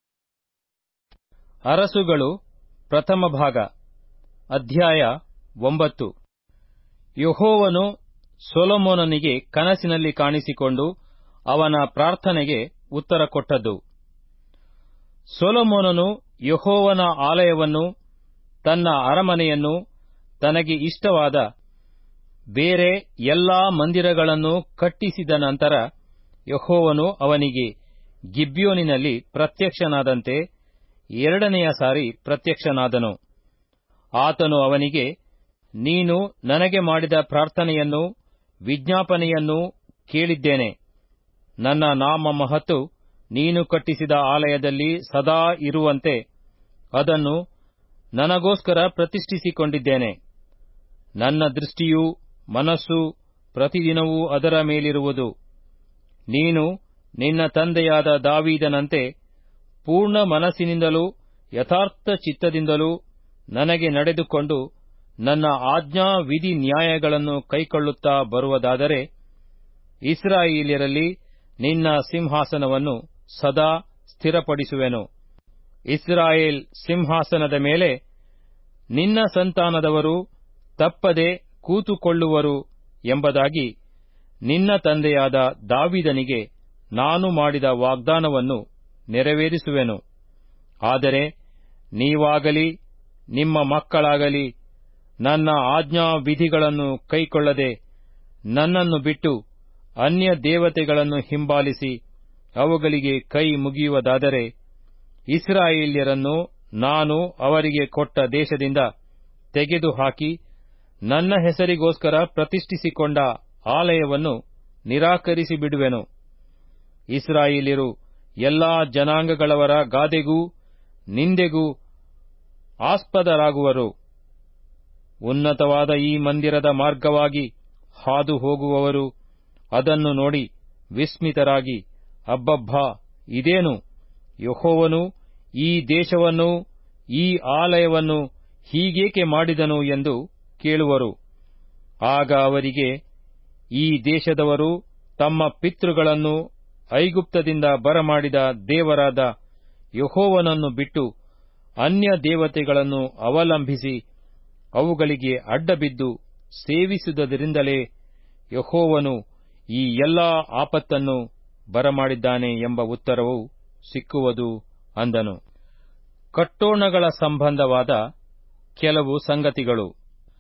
ಅರಸುಗಳು ಪ್ರಥಮ ಭಾಗ ಅಧ್ಯಾಯ ಒಂಬತ್ತು ಯೆಹೋವನು ಸೊಲೊಮೋನನಿಗೆ ಕನಸಿನಲ್ಲಿ ಕಾಣಿಸಿಕೊಂಡು ಅವನ ಪ್ರಾರ್ಥನೆಗೆ ಉತ್ತರ ಕೊಟ್ಟದ್ದು ಸೊಲೊಮೋನನು ಯೆಹೋವನ ಆಲಯವನ್ನು ತನ್ನ ಅರಮನೆಯನ್ನು ತನಗೆ ಇಷ್ಟವಾದ ಬೇರೆ ಎಲ್ಲಾ ಮಂದಿರಗಳನ್ನು ಕಟ್ಟಿಸಿದ ನಂತರ ಯೆಹೋವನು ಅವನಿಗೆ ಗಿಬ್ಯೋನಿನಲ್ಲಿ ಪ್ರತ್ಯಕ್ಷನಾದಂತೆ ಎರಡನೆಯ ಸಾರಿ ಪ್ರತ್ಯಕ್ಷನಾದನು ಆತನು ಅವನಿಗೆ ನೀನು ನನಗೆ ಮಾಡಿದ ಪ್ರಾರ್ಥನೆಯನ್ನು ವಿಜ್ಞಾಪನೆಯನ್ನು ಕೇಳಿದ್ದೇನೆ ನನ್ನ ನಾಮ ಮಹತ್ತು ನೀನು ಕಟ್ಟಿಸಿದ ಆಲಯದಲ್ಲಿ ಸದಾ ಇರುವಂತೆ ಅದನ್ನು ನನಗೋಸ್ಕರ ಪ್ರತಿಷ್ಠಿಸಿಕೊಂಡಿದ್ದೇನೆ ನನ್ನ ದೃಷ್ಟಿಯೂ ಮನಸ್ಸು ಪ್ರತಿದಿನವೂ ಅದರ ಮೇಲಿರುವುದು ನೀನು ನಿನ್ನ ತಂದೆಯಾದ ದಾವೀದನಂತೆ ಪೂರ್ಣ ಮನಸ್ಸಿನಿಂದಲೂ ಯಥಾರ್ಥ ಚಿತ್ತದಿಂದಲೂ ನನಗೆ ನಡೆದುಕೊಂಡು ನನ್ನ ಆಜ್ಞಾ ವಿಧಿ ನ್ಯಾಯಗಳನ್ನು ಕೈಕೊಳ್ಳುತ್ತಾ ಬರುವುದಾದರೆ ಇಸ್ರಾಯೇಲ್ಯರಲ್ಲಿ ನಿನ್ನ ಸಿಂಹಾಸನವನ್ನು ಸದಾ ಸ್ಥಿರಪಡಿಸುವೆನು ಇಸ್ರಾಯೇಲ್ ಸಿಂಹಾಸನದ ಮೇಲೆ ನಿನ್ನ ಸಂತಾನದವರು ತಪ್ಪದೆ ಕೂತುಕೊಳ್ಳುವರು ಎಂಬುದಾಗಿ ನಿನ್ನ ತಂದೆಯಾದ ದಾವಿದನಿಗೆ ನಾನು ಮಾಡಿದ ವಾಗ್ದಾನವನ್ನು ನೆರವೇರಿಸುವೆನು ಆದರೆ ನೀವಾಗಲಿ ನಿಮ್ಮ ಮಕ್ಕಳಾಗಲಿ ನನ್ನ ಆಜ್ಞಾ ವಿಧಿಗಳನ್ನು ಕೈಕೊಳ್ಳದೆ ನನ್ನನ್ನು ಬಿಟ್ಟು ಅನ್ಯ ದೇವತೆಗಳನ್ನು ಹಿಂಬಾಲಿಸಿ ಅವುಗಳಿಗೆ ಕೈ ಮುಗಿಯುವುದಾದರೆ ಇಸ್ರಾಯೇಲ್ಯರನ್ನು ನಾನು ಅವರಿಗೆ ಕೊಟ್ಟ ದೇಶದಿಂದ ತೆಗೆದುಹಾಕಿ ನನ್ನ ಹೆಸರಿಗೋಸ್ಕರ ಪ್ರತಿಷ್ಠಿಸಿಕೊಂಡ ಆಲಯವನ್ನು ನಿರಾಕರಿಸಿ ಬಿಡುವೆನು ಇಸ್ರಾಯೇಲ್ಯರು ಎಲ್ಲಾ ಜನಾಂಗಗಳವರ ಗಾದೆಗೂ ನಿಂದೆಗೂ ಆಸ್ಪದರಾಗುವರು ಉನ್ನತವಾದ ಈ ಮಂದಿರದ ಮಾರ್ಗವಾಗಿ ಹಾದು ಹೋಗುವವರು ಅದನ್ನು ನೋಡಿ ವಿಸ್ಮಿತರಾಗಿ ಅಬ್ಬಬ್ಬಾ ಇದೇನು ಯೆಹೋವನು ಈ ದೇಶವನ್ನು ಈ ಆಲಯವನ್ನು ಹೀಗೇಕೆ ಮಾಡಿದನು ಎಂದು ಕೇಳುವರು ಆಗ ಅವರಿಗೆ ಈ ದೇಶದವರು ತಮ್ಮ ಪಿತೃಗಳನ್ನು ಐಗುಪ್ತದಿಂದ ಬರಮಾಡಿದ ದೇವರಾದ ಯೆಹೋವನನ್ನು ಬಿಟ್ಟು ಅನ್ಯ ದೇವತೆಗಳನ್ನು ಅವಲಂಬಿಸಿ ಅವುಗಳಿಗೆ ಅಡ್ಡಬಿದ್ದು ಸೇವಿಸುವುದರಿಂದಲೇ ಯೆಹೋವನು ಈ ಎಲ್ಲಾ ಆಪತ್ತನ್ನು ಬರಮಾಡಿದ್ದಾನೆ ಎಂಬ ಉತ್ತರವು ಸಿಕ್ಕುವುದು ಅಂದನು ಕಟ್ಟೋಣಗಳ ಸಂಬಂಧವಾದ ಕೆಲವು ಸಂಗತಿಗಳು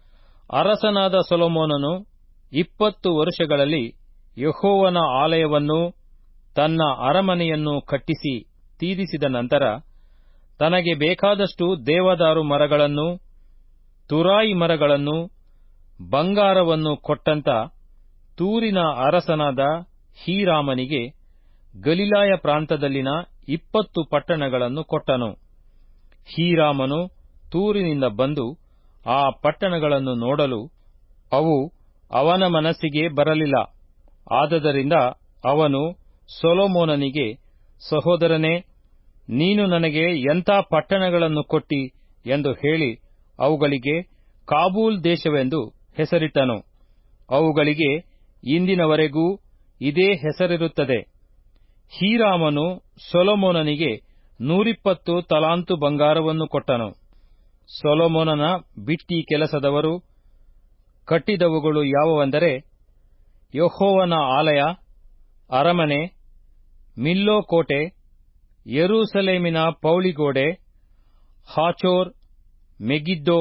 ಅರಸನಾದ ಸೊಲೊಮೋನನು ಇಪ್ಪತ್ತು ವರುಷಗಳಲ್ಲಿ ಯೆಹೋವನ ಆಲಯವನ್ನೂ ತನ್ನ ಅರಮನೆಯನ್ನು ಕಟ್ಟಿಸಿ ತೀರಿಸಿದ ನಂತರ ತನಗೆ ಬೇಕಾದಷ್ಟು ದೇವದಾರು ಮರಗಳನ್ನೂ ತುರಾಯಿ ಮರಗಳನ್ನೂ ಬಂಗಾರವನ್ನು ಕೊಟ್ಟಂತ ತೂರಿನ ಅರಸನಾದ ಹೀರಾಮನಿಗೆ ಗಲಿಲಾಯ ಪ್ರಾಂತದಲ್ಲಿನ ಇಪ್ಪತ್ತು ಪಟ್ಟಣಗಳನ್ನು ಕೊಟ್ಟನು ಹೀರಾಮನು ತೂರಿನಿಂದ ಬಂದು ಆ ಪಟ್ಟಣಗಳನ್ನು ನೋಡಲು ಅವು ಅವನ ಮನಸ್ಸಿಗೆ ಬರಲಿಲ್ಲ ಆದದರಿಂದ ಅವನು ಸೊಲೊಮೋನನಿಗೆ ಸಹೋದರನೇ ನೀನು ನನಗೆ ಎಂಥ ಪಟ್ಟಣಗಳನ್ನು ಕೊಟ್ಟಿ ಎಂದು ಹೇಳಿ ಅವುಗಳಿಗೆ ಕಾಬೂಲ್ ದೇಶವೆಂದು ಹೆಸರಿಟ್ಟನು ಅವುಗಳಿಗೆ ಇಂದಿನವರೆಗೂ ಇದೇ ಹೆಸರಿರುತ್ತದೆ ಹೀರಾಮನು ಸೊಲೊಮೋನನಿಗೆ ನೂರಿಪ್ಪತ್ತು ತಲಾಂತು ಬಂಗಾರವನ್ನು ಕೊಟ್ಟನು ಸೊಲೊಮೋನನ ಬಿಟ್ಟಿ ಕೆಲಸದವರು ಕಟ್ಟಿದವುಗಳು ಯಾವುವೆಂದರೆ ಯೆಹೋವನ ಆಲಯ ಅರಮನೆ ಮಿಲ್ಲೋ ಕೋಟೆ ಯೆರೂಸಲೇಮಿನ ಪೌಳಿಗೋಡೆ ಹಾಚೋರ್ ಮೆಗಿದ್ದೋ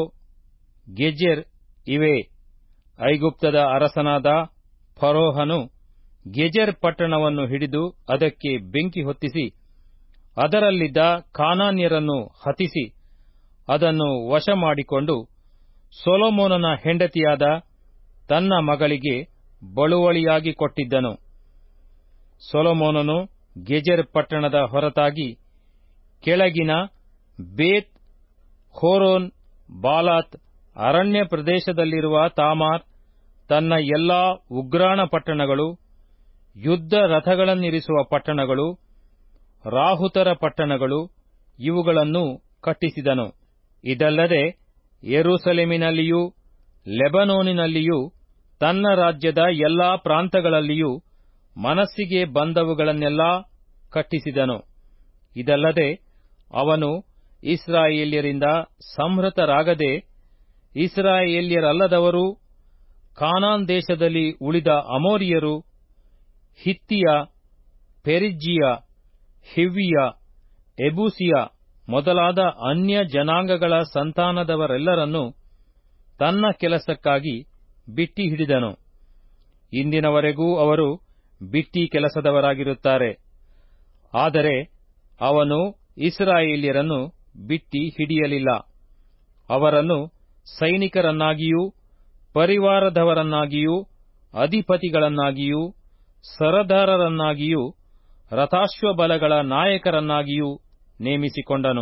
ಗೆಜೆರ್ ಇವೇ ಐಗುಪ್ತದ ಅರಸನಾದ ಫರೋಹನು ಗೆಜೆರ್ ಪಟ್ಟಣವನ್ನು ಹಿಡಿದು ಅದಕ್ಕೆ ಬೆಂಕಿ ಹೊತ್ತಿಸಿ ಅದರಲ್ಲಿದ್ದ ಕಾನಾನ್ಯರನ್ನು ಹತಿಸಿ ಅದನ್ನು ವಶ ಮಾಡಿಕೊಂಡು ಸೊಲೊಮೋನನ ಹೆಂಡತಿಯಾದ ತನ್ನ ಮಗಳಿಗೆ ಬಳುವಳಿಯಾಗಿ ಕೊಟ್ಟಿದ್ದನು ಸೊಲೊಮೋನನು ಗೆಜೆರ್ ಪಟ್ಟಣದ ಹೊರತಾಗಿ ಕೆಳಗಿನ ಬೇತ್ ಹೋರೋನ್ ಬಾಲಾತ್ ಅರಣ್ಯ ಪ್ರದೇಶದಲ್ಲಿರುವ ತಾಮಾರ್ ತನ್ನ ಎಲ್ಲಾ ಉಗ್ರಾಣ ಪಟ್ಟಣಗಳು ಯುದ್ಧ ರಥಗಳನ್ನಿರಿಸುವ ಪಟ್ಟಣಗಳು ರಾಹುತರ ಪಟ್ಟಣಗಳು ಇವುಗಳನ್ನು ಕಟ್ಟಿಸಿದನು ಇದಲ್ಲದೆ ಯೆರೂಸಲೇಮಿನಲ್ಲಿಯೂ ಲೆಬನೋನಿನಲ್ಲಿಯೂ ತನ್ನ ರಾಜ್ಯದ ಎಲ್ಲಾ ಪ್ರಾಂತಗಳಲ್ಲಿಯೂ ಮನಸ್ಸಿಗೆ ಬಂದವುಗಳನ್ನೆಲ್ಲಾ ಕಟ್ಟಿಸಿದನು ಇದಲ್ಲದೆ ಅವನು ಇಸ್ರಾಯೇಲ್ಯರಿಂದ ಸಂಹೃತರಾಗದೆ ಇಸ್ರಾಯೇಲ್ಯರಲ್ಲದವರೂ ಕಾನಾನ್ ದೇಶದಲ್ಲಿ ಉಳಿದ ಅಮೋರಿಯರು ಹಿತ್ತಿಯ ಪೆರಿಜ್ಜಿಯ ಹಿವ್ವಿಯ ಎಬೂಸಿಯ ಮೊದಲಾದ ಅನ್ಯ ಜನಾಂಗಗಳ ಸಂತಾನದವರೆಲ್ಲರನ್ನೂ ತನ್ನ ಕೆಲಸಕ್ಕಾಗಿ ಬಿಟ್ಟಿ ಹಿಡಿದನು ಇಂದಿನವರೆಗೂ ಅವರು ಬಿಟ್ಟಿ ಕೆಲಸದವರಾಗಿರುತ್ತಾರೆ ಆದರೆ ಅವನು ಇಸ್ರಾಯೇಲ್ಯರನ್ನು ಬಿಟ್ಟಿ ಹಿಡಿಯಲಿಲ್ಲ ಅವರನ್ನು ಸೈನಿಕರನ್ನಾಗಿಯೂ ಪರಿವಾರದವರನ್ನಾಗಿಯೂ ಅಧಿಪತಿಗಳನ್ನಾಗಿಯೂ ಸರದಾರರನ್ನಾಗಿಯೂ ರಥಾಶ್ವಬಲಗಳ ನಾಯಕರನ್ನಾಗಿಯೂ ನೇಮಿಸಿಕೊಂಡನು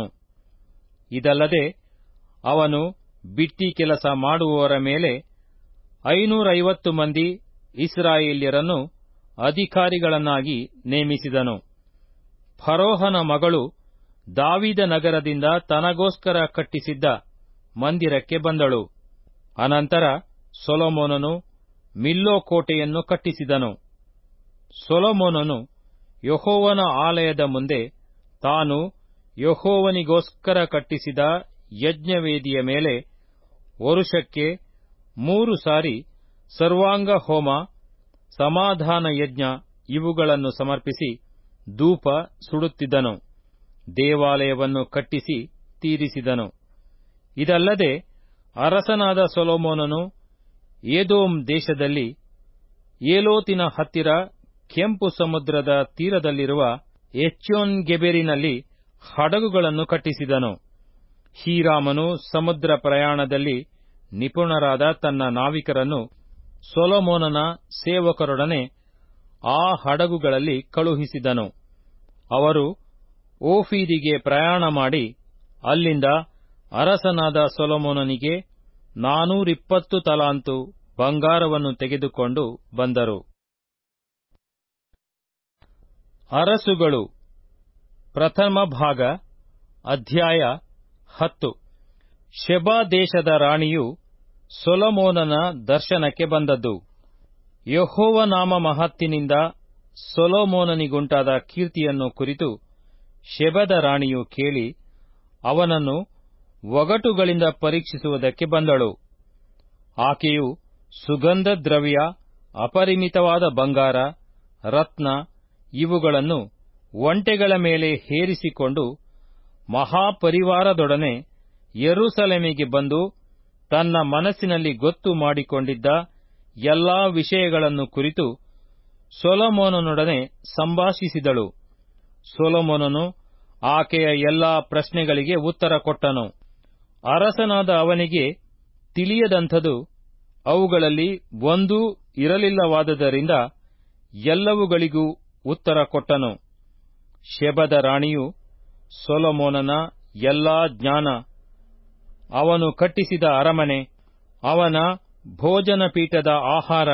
ಇದಲ್ಲದೆ ಅವನು ಬಿಟ್ಟಿ ಕೆಲಸ ಮಾಡುವವರ ಮೇಲೆ ಐನೂರೈವತ್ತು ಮಂದಿ ಇಸ್ರಾಯೇಲ್ಯರನ್ನು ಅಧಿಕಾರಿಗಳನ್ನಾಗಿ ನೇಮಿಸಿದನು ಫರೋಹನ ಮಗಳು ದಾವಿದ ನಗರದಿಂದ ತನಗೋಸ್ಕರ ಕಟ್ಟಿಸಿದ್ದ ಮಂದಿರಕ್ಕೆ ಬಂದಳು ಅನಂತರ ಸೊಲೊಮೋನನು ಮಿಲ್ಲೋ ಕೋಟೆಯನ್ನು ಕಟ್ಟಿಸಿದನು ಸೊಲೊಮೋನನು ಯಹೋವನ ಆಲಯದ ಮುಂದೆ ತಾನು ಯಹೋವನಿಗೋಸ್ಕರ ಕಟ್ಟಿಸಿದ ಯಜ್ಞವೇದಿಯ ಮೇಲೆ ವರುಷಕ್ಕೆ ಮೂರು ಸಾರಿ ಸರ್ವಾಂಗ ಹೋಮ ಸಮಾಧಾನ ಯಜ್ಞ ಇವುಗಳನ್ನು ಸಮರ್ಪಿಸಿ ಧೂಪ ಸುಡುತ್ತಿದ್ದನು ದೇವಾಲಯವನ್ನು ಕಟ್ಟಿಸಿ ತೀರಿಸಿದನು ಇದಲ್ಲದೆ ಅರಸನಾದ ಸೊಲೊಮೋನನು ಏದೋಮ್ ದೇಶದಲ್ಲಿ ಏಲೋತಿನ ಹತ್ತಿರ ಕೆಂಪು ಸಮುದ್ರದ ತೀರದಲ್ಲಿರುವ ಎಚ್ಯೋನ್ ಗೆಬೆರಿನಲ್ಲಿ ಹಡಗುಗಳನ್ನು ಕಟ್ಟಿಸಿದನು ಹೀರಾಮನು ಸಮುದ್ರ ಪ್ರಯಾಣದಲ್ಲಿ ನಿಪುಣರಾದ ತನ್ನ ನಾವಿಕರನ್ನು ಸೊಲೊಮೋನನ ಸೇವಕರೊಡನೆ ಆ ಹಡಗುಗಳಲ್ಲಿ ಕಳುಹಿಸಿದನು ಅವರು ಓಫೀರಿಗೆ ಪ್ರಯಾಣ ಮಾಡಿ ಅಲ್ಲಿಂದ ಅರಸನಾದ ಸೊಲೊಮೋನನಿಗೆ ನಾನೂರಿಪ್ಪತ್ತು ತಲಾಂತು ಬಂಗಾರವನ್ನು ತೆಗೆದುಕೊಂಡು ಬಂದರು ಅರಸುಗಳು ಪ್ರಥಮ ಭಾಗ ಅಧ್ಯಾಯ ಹತ್ತು ಶೆಬಾ ದೇಶದ ರಾಣಿಯು ಸೊಲೊಮೋನನ ದರ್ಶನಕ್ಕೆ ಬಂದದ್ದು ಯಹೋವನಾಮ ಮಹತ್ತಿನಿಂದ ಸೊಲೊಮೋನನಿಗುಂಟಾದ ಕೀರ್ತಿಯನ್ನು ಕುರಿತು ಶೆಬದ ರಾಣಿಯು ಕೇಳಿ ಅವನನ್ನು ಒಗಟುಗಳಿಂದ ಪರೀಕ್ಷಿಸುವುದಕ್ಕೆ ಬಂದಳು ಆಕೆಯು ಸುಗಂಧ ದ್ರವ್ಯ ಅಪರಿಮಿತವಾದ ಬಂಗಾರ ರತ್ನ ಇವುಗಳನ್ನು ಒಂಟೆಗಳ ಮೇಲೆ ಹೇರಿಸಿಕೊಂಡು ಮಹಾಪರಿವಾರದೊಡನೆ ಯೆರೂಸಲೇಮಿಗೆ ಬಂದು ತನ್ನ ಮನಸ್ಸಿನಲ್ಲಿ ಗೊತ್ತು ಮಾಡಿಕೊಂಡಿದ್ದ ಎಲ್ಲಾ ವಿಷಯಗಳನ್ನು ಕುರಿತು ಸೊಲೊಮೋನನೊಡನೆ ಸಂಭಾಷಿಸಿದಳು ಸೊಲೊಮೋನನು ಆಕೆಯ ಎಲ್ಲಾ ಪ್ರಶ್ನೆಗಳಿಗೆ ಉತ್ತರ ಕೊಟ್ಟನು ಅರಸನಾದ ಅವನಿಗೆ ತಿಳಿಯದಂಥದು ಅವುಗಳಲ್ಲಿ ಒಂದೂ ಇರಲಿಲ್ಲವಾದುದರಿಂದ ಎಲ್ಲವುಗಳಿಗೂ ಉತ್ತರ ಕೊಟ್ಟನು ಶೆಬದ ರಾಣಿಯು ಸೊಲೊಮೋನನ ಎಲ್ಲಾ ಜ್ಞಾನ ಅವನು ಕಟ್ಟಿಸಿದ ಅರಮನೆ ಅವನ ಭೋಜನ ಪೀಠದ ಆಹಾರ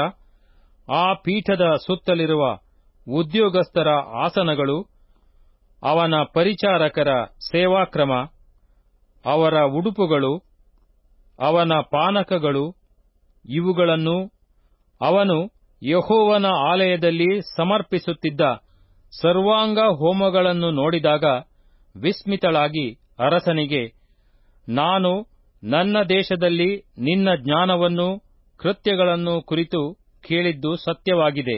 ಆ ಪೀಠದ ಸುತ್ತಲಿರುವ ಉದ್ಯೋಗಸ್ಥರ ಆಸನಗಳು ಅವನ ಪರಿಚಾರಕರ ಸೇವಾಕ್ರಮ ಅವರ ಉಡುಪುಗಳು ಅವನ ಪಾನಕಗಳು ಇವುಗಳನ್ನು ಅವನು ಯಹೋವನ ಆಲಯದಲ್ಲಿ ಸಮರ್ಪಿಸುತ್ತಿದ್ದ ಸರ್ವಾಂಗ ಹೋಮಗಳನ್ನು ನೋಡಿದಾಗ ವಿಸ್ಮಿತಳಾಗಿ ಅರಸನಿಗೆ ನಾನು ನನ್ನ ದೇಶದಲ್ಲಿ ನಿನ್ನ ಜ್ಞಾನವನ್ನು ಕೃತ್ಯಗಳನ್ನು ಕುರಿತು ಕೇಳಿದ್ದು ಸತ್ಯವಾಗಿದೆ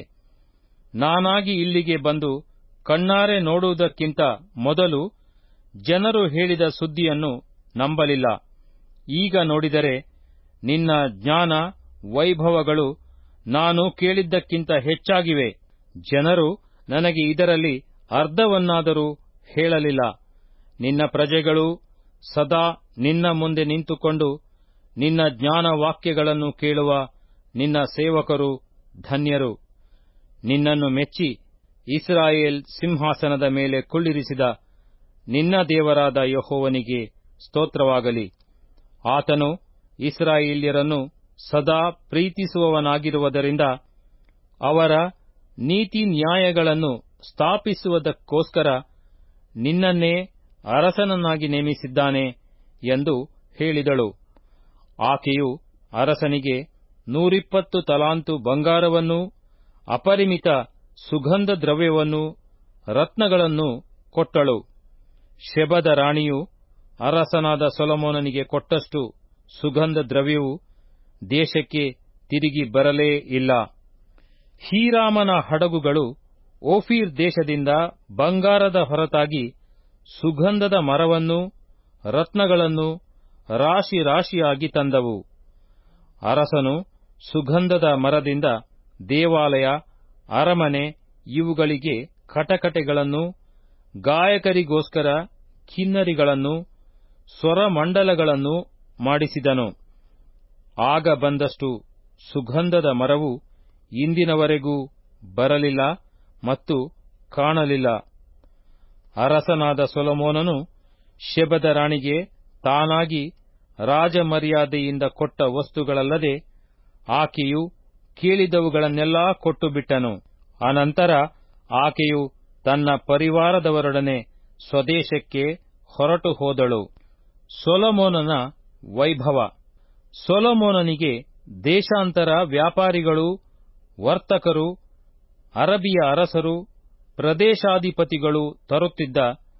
ನಾನಾಗಿ ಇಲ್ಲಿಗೆ ಬಂದು ಕಣ್ಣಾರೆ ನೋಡುವುದಕ್ಕಿಂತ ಮೊದಲು ಜನರು ಹೇಳಿದ ಸುದ್ದಿಯನ್ನು ನಂಬಲಿಲ್ಲ ಈಗ ನೋಡಿದರೆ ನಿನ್ನ ಜ್ಞಾನ ವೈಭವಗಳು ನಾನು ಕೇಳಿದ್ದಕ್ಕಿಂತ ಹೆಚ್ಚಾಗಿವೆ ಜನರು ನನಗೆ ಇದರಲ್ಲಿ ಅರ್ಧವನ್ನಾದರೂ ಹೇಳಲಿಲ್ಲ ನಿನ್ನ ಪ್ರಜೆಗಳು ಸದಾ ನಿನ್ನ ಮುಂದೆ ನಿಂತುಕೊಂಡು ನಿನ್ನ ಜ್ಞಾನ ವಾಕ್ಯಗಳನ್ನು ಕೇಳುವ ನಿನ್ನ ಸೇವಕರು ಧನ್ಯರು ನಿನ್ನನ್ನು ಮೆಚ್ಚಿ ಇಸ್ರಾಯೇಲ್ ಸಿಂಹಾಸನದ ಮೇಲೆ ಕುಳ್ಳಿರಿಸಿದ ನಿನ್ನ ದೇವರಾದ ಯಹೋವನಿಗೆ ಸ್ತೋತ್ರವಾಗಲಿ ಆತನು ಇಸ್ರಾಯೇಲ್ಯರನ್ನು ಸದಾ ಪ್ರೀತಿಸುವವನಾಗಿರುವುದರಿಂದ ಅವರ ನೀತಿ ನ್ಯಾಯಗಳನ್ನು ಸ್ಥಾಪಿಸುವುದಕ್ಕೋಸ್ಕರ ನಿನ್ನನ್ನೇ ಅರಸನನ್ನಾಗಿ ನೇಮಿಸಿದ್ದಾನೆ ಎಂದು ಹೇಳಿದಳು ಆಕೆಯು ಅರಸನಿಗೆ ನೂರಿಪ್ಪತ್ತು ತಲಾಂತು ಬಂಗಾರವನ್ನೂ ಅಪರಿಮಿತ ಸುಗಂಧ ದ್ರವ್ಯವನ್ನೂ ರತ್ನಗಳನ್ನೂ ಕೊಟ್ಟಳು ಶೆಬದ ರಾಣಿಯು ಅರಸನಾದ ಸೊಲೊಮೋನನಿಗೆ ಕೊಟ್ಟಷ್ಟು ಸುಗಂಧ ದ್ರವ್ಯವು ದೇಶಕ್ಕೆ ತಿರುಗಿ ಬರಲೇ ಇಲ್ಲ ಹೀರಾಮನ ಹಡಗುಗಳು ಓಫೀರ್ ದೇಶದಿಂದ ಬಂಗಾರದ ಹೊರತಾಗಿ ಸುಗಂಧದ ಮರವನ್ನೂ ರತ್ನಗಳನ್ನೂ ರಾಶಿ ರಾಶಿಯಾಗಿ ತಂದವು ಅರಸನು ಸುಗಂಧದ ಮರದಿಂದ ದೇವಾಲಯ ಅರಮನೆ ಇವುಗಳಿಗೆ ಕಟಕಟೆಗಳನ್ನು ಗಾಯಕರಿಗೋಸ್ಕರ ಕಿನ್ನರಿಗಳನ್ನು ಸ್ವರಮಂಡಲಗಳನ್ನು ಮಾಡಿಸಿದನು ಆಗ ಬಂದಷ್ಟು ಸುಗಂಧದ ಮರವು ಇಂದಿನವರೆಗೂ ಬರಲಿಲ್ಲ ಮತ್ತು ಕಾಣಲಿಲ್ಲ ಅರಸನಾದ ಸೊಲೊಮೋನನು ಶೆಬದ ರಾಣಿಗೆ ತಾನಾಗಿ ರಾಜಮರ್ಯಾದೆಯಿಂದ ಕೊಟ್ಟ ವಸ್ತುಗಳಲ್ಲದೆ ಆಕೆಯು ಕೇಳಿದವುಗಳನ್ನೆಲ್ಲಾ ಕೊಟ್ಟು ಬಿಟ್ಟನು ಅನಂತರ ಆಕೆಯು ತನ್ನ ಪರಿವಾರದವರೊಡನೆ ಸ್ವದೇಶಕ್ಕೆ ಹೊರಟು ಹೋದಳು ಸೊಲೊಮೋನನ ವೈಭವ ಸೊಲೊಮೋನನಿಗೆ ದೇಶಾಂತರ ವ್ಯಾಪಾರಿಗಳು ವರ್ತಕರು ಅರಬಿಯ ಅರಸರು ಪ್ರದೇಶಾಧಿಪತಿಗಳು ತರುತ್ತಿದ್ದ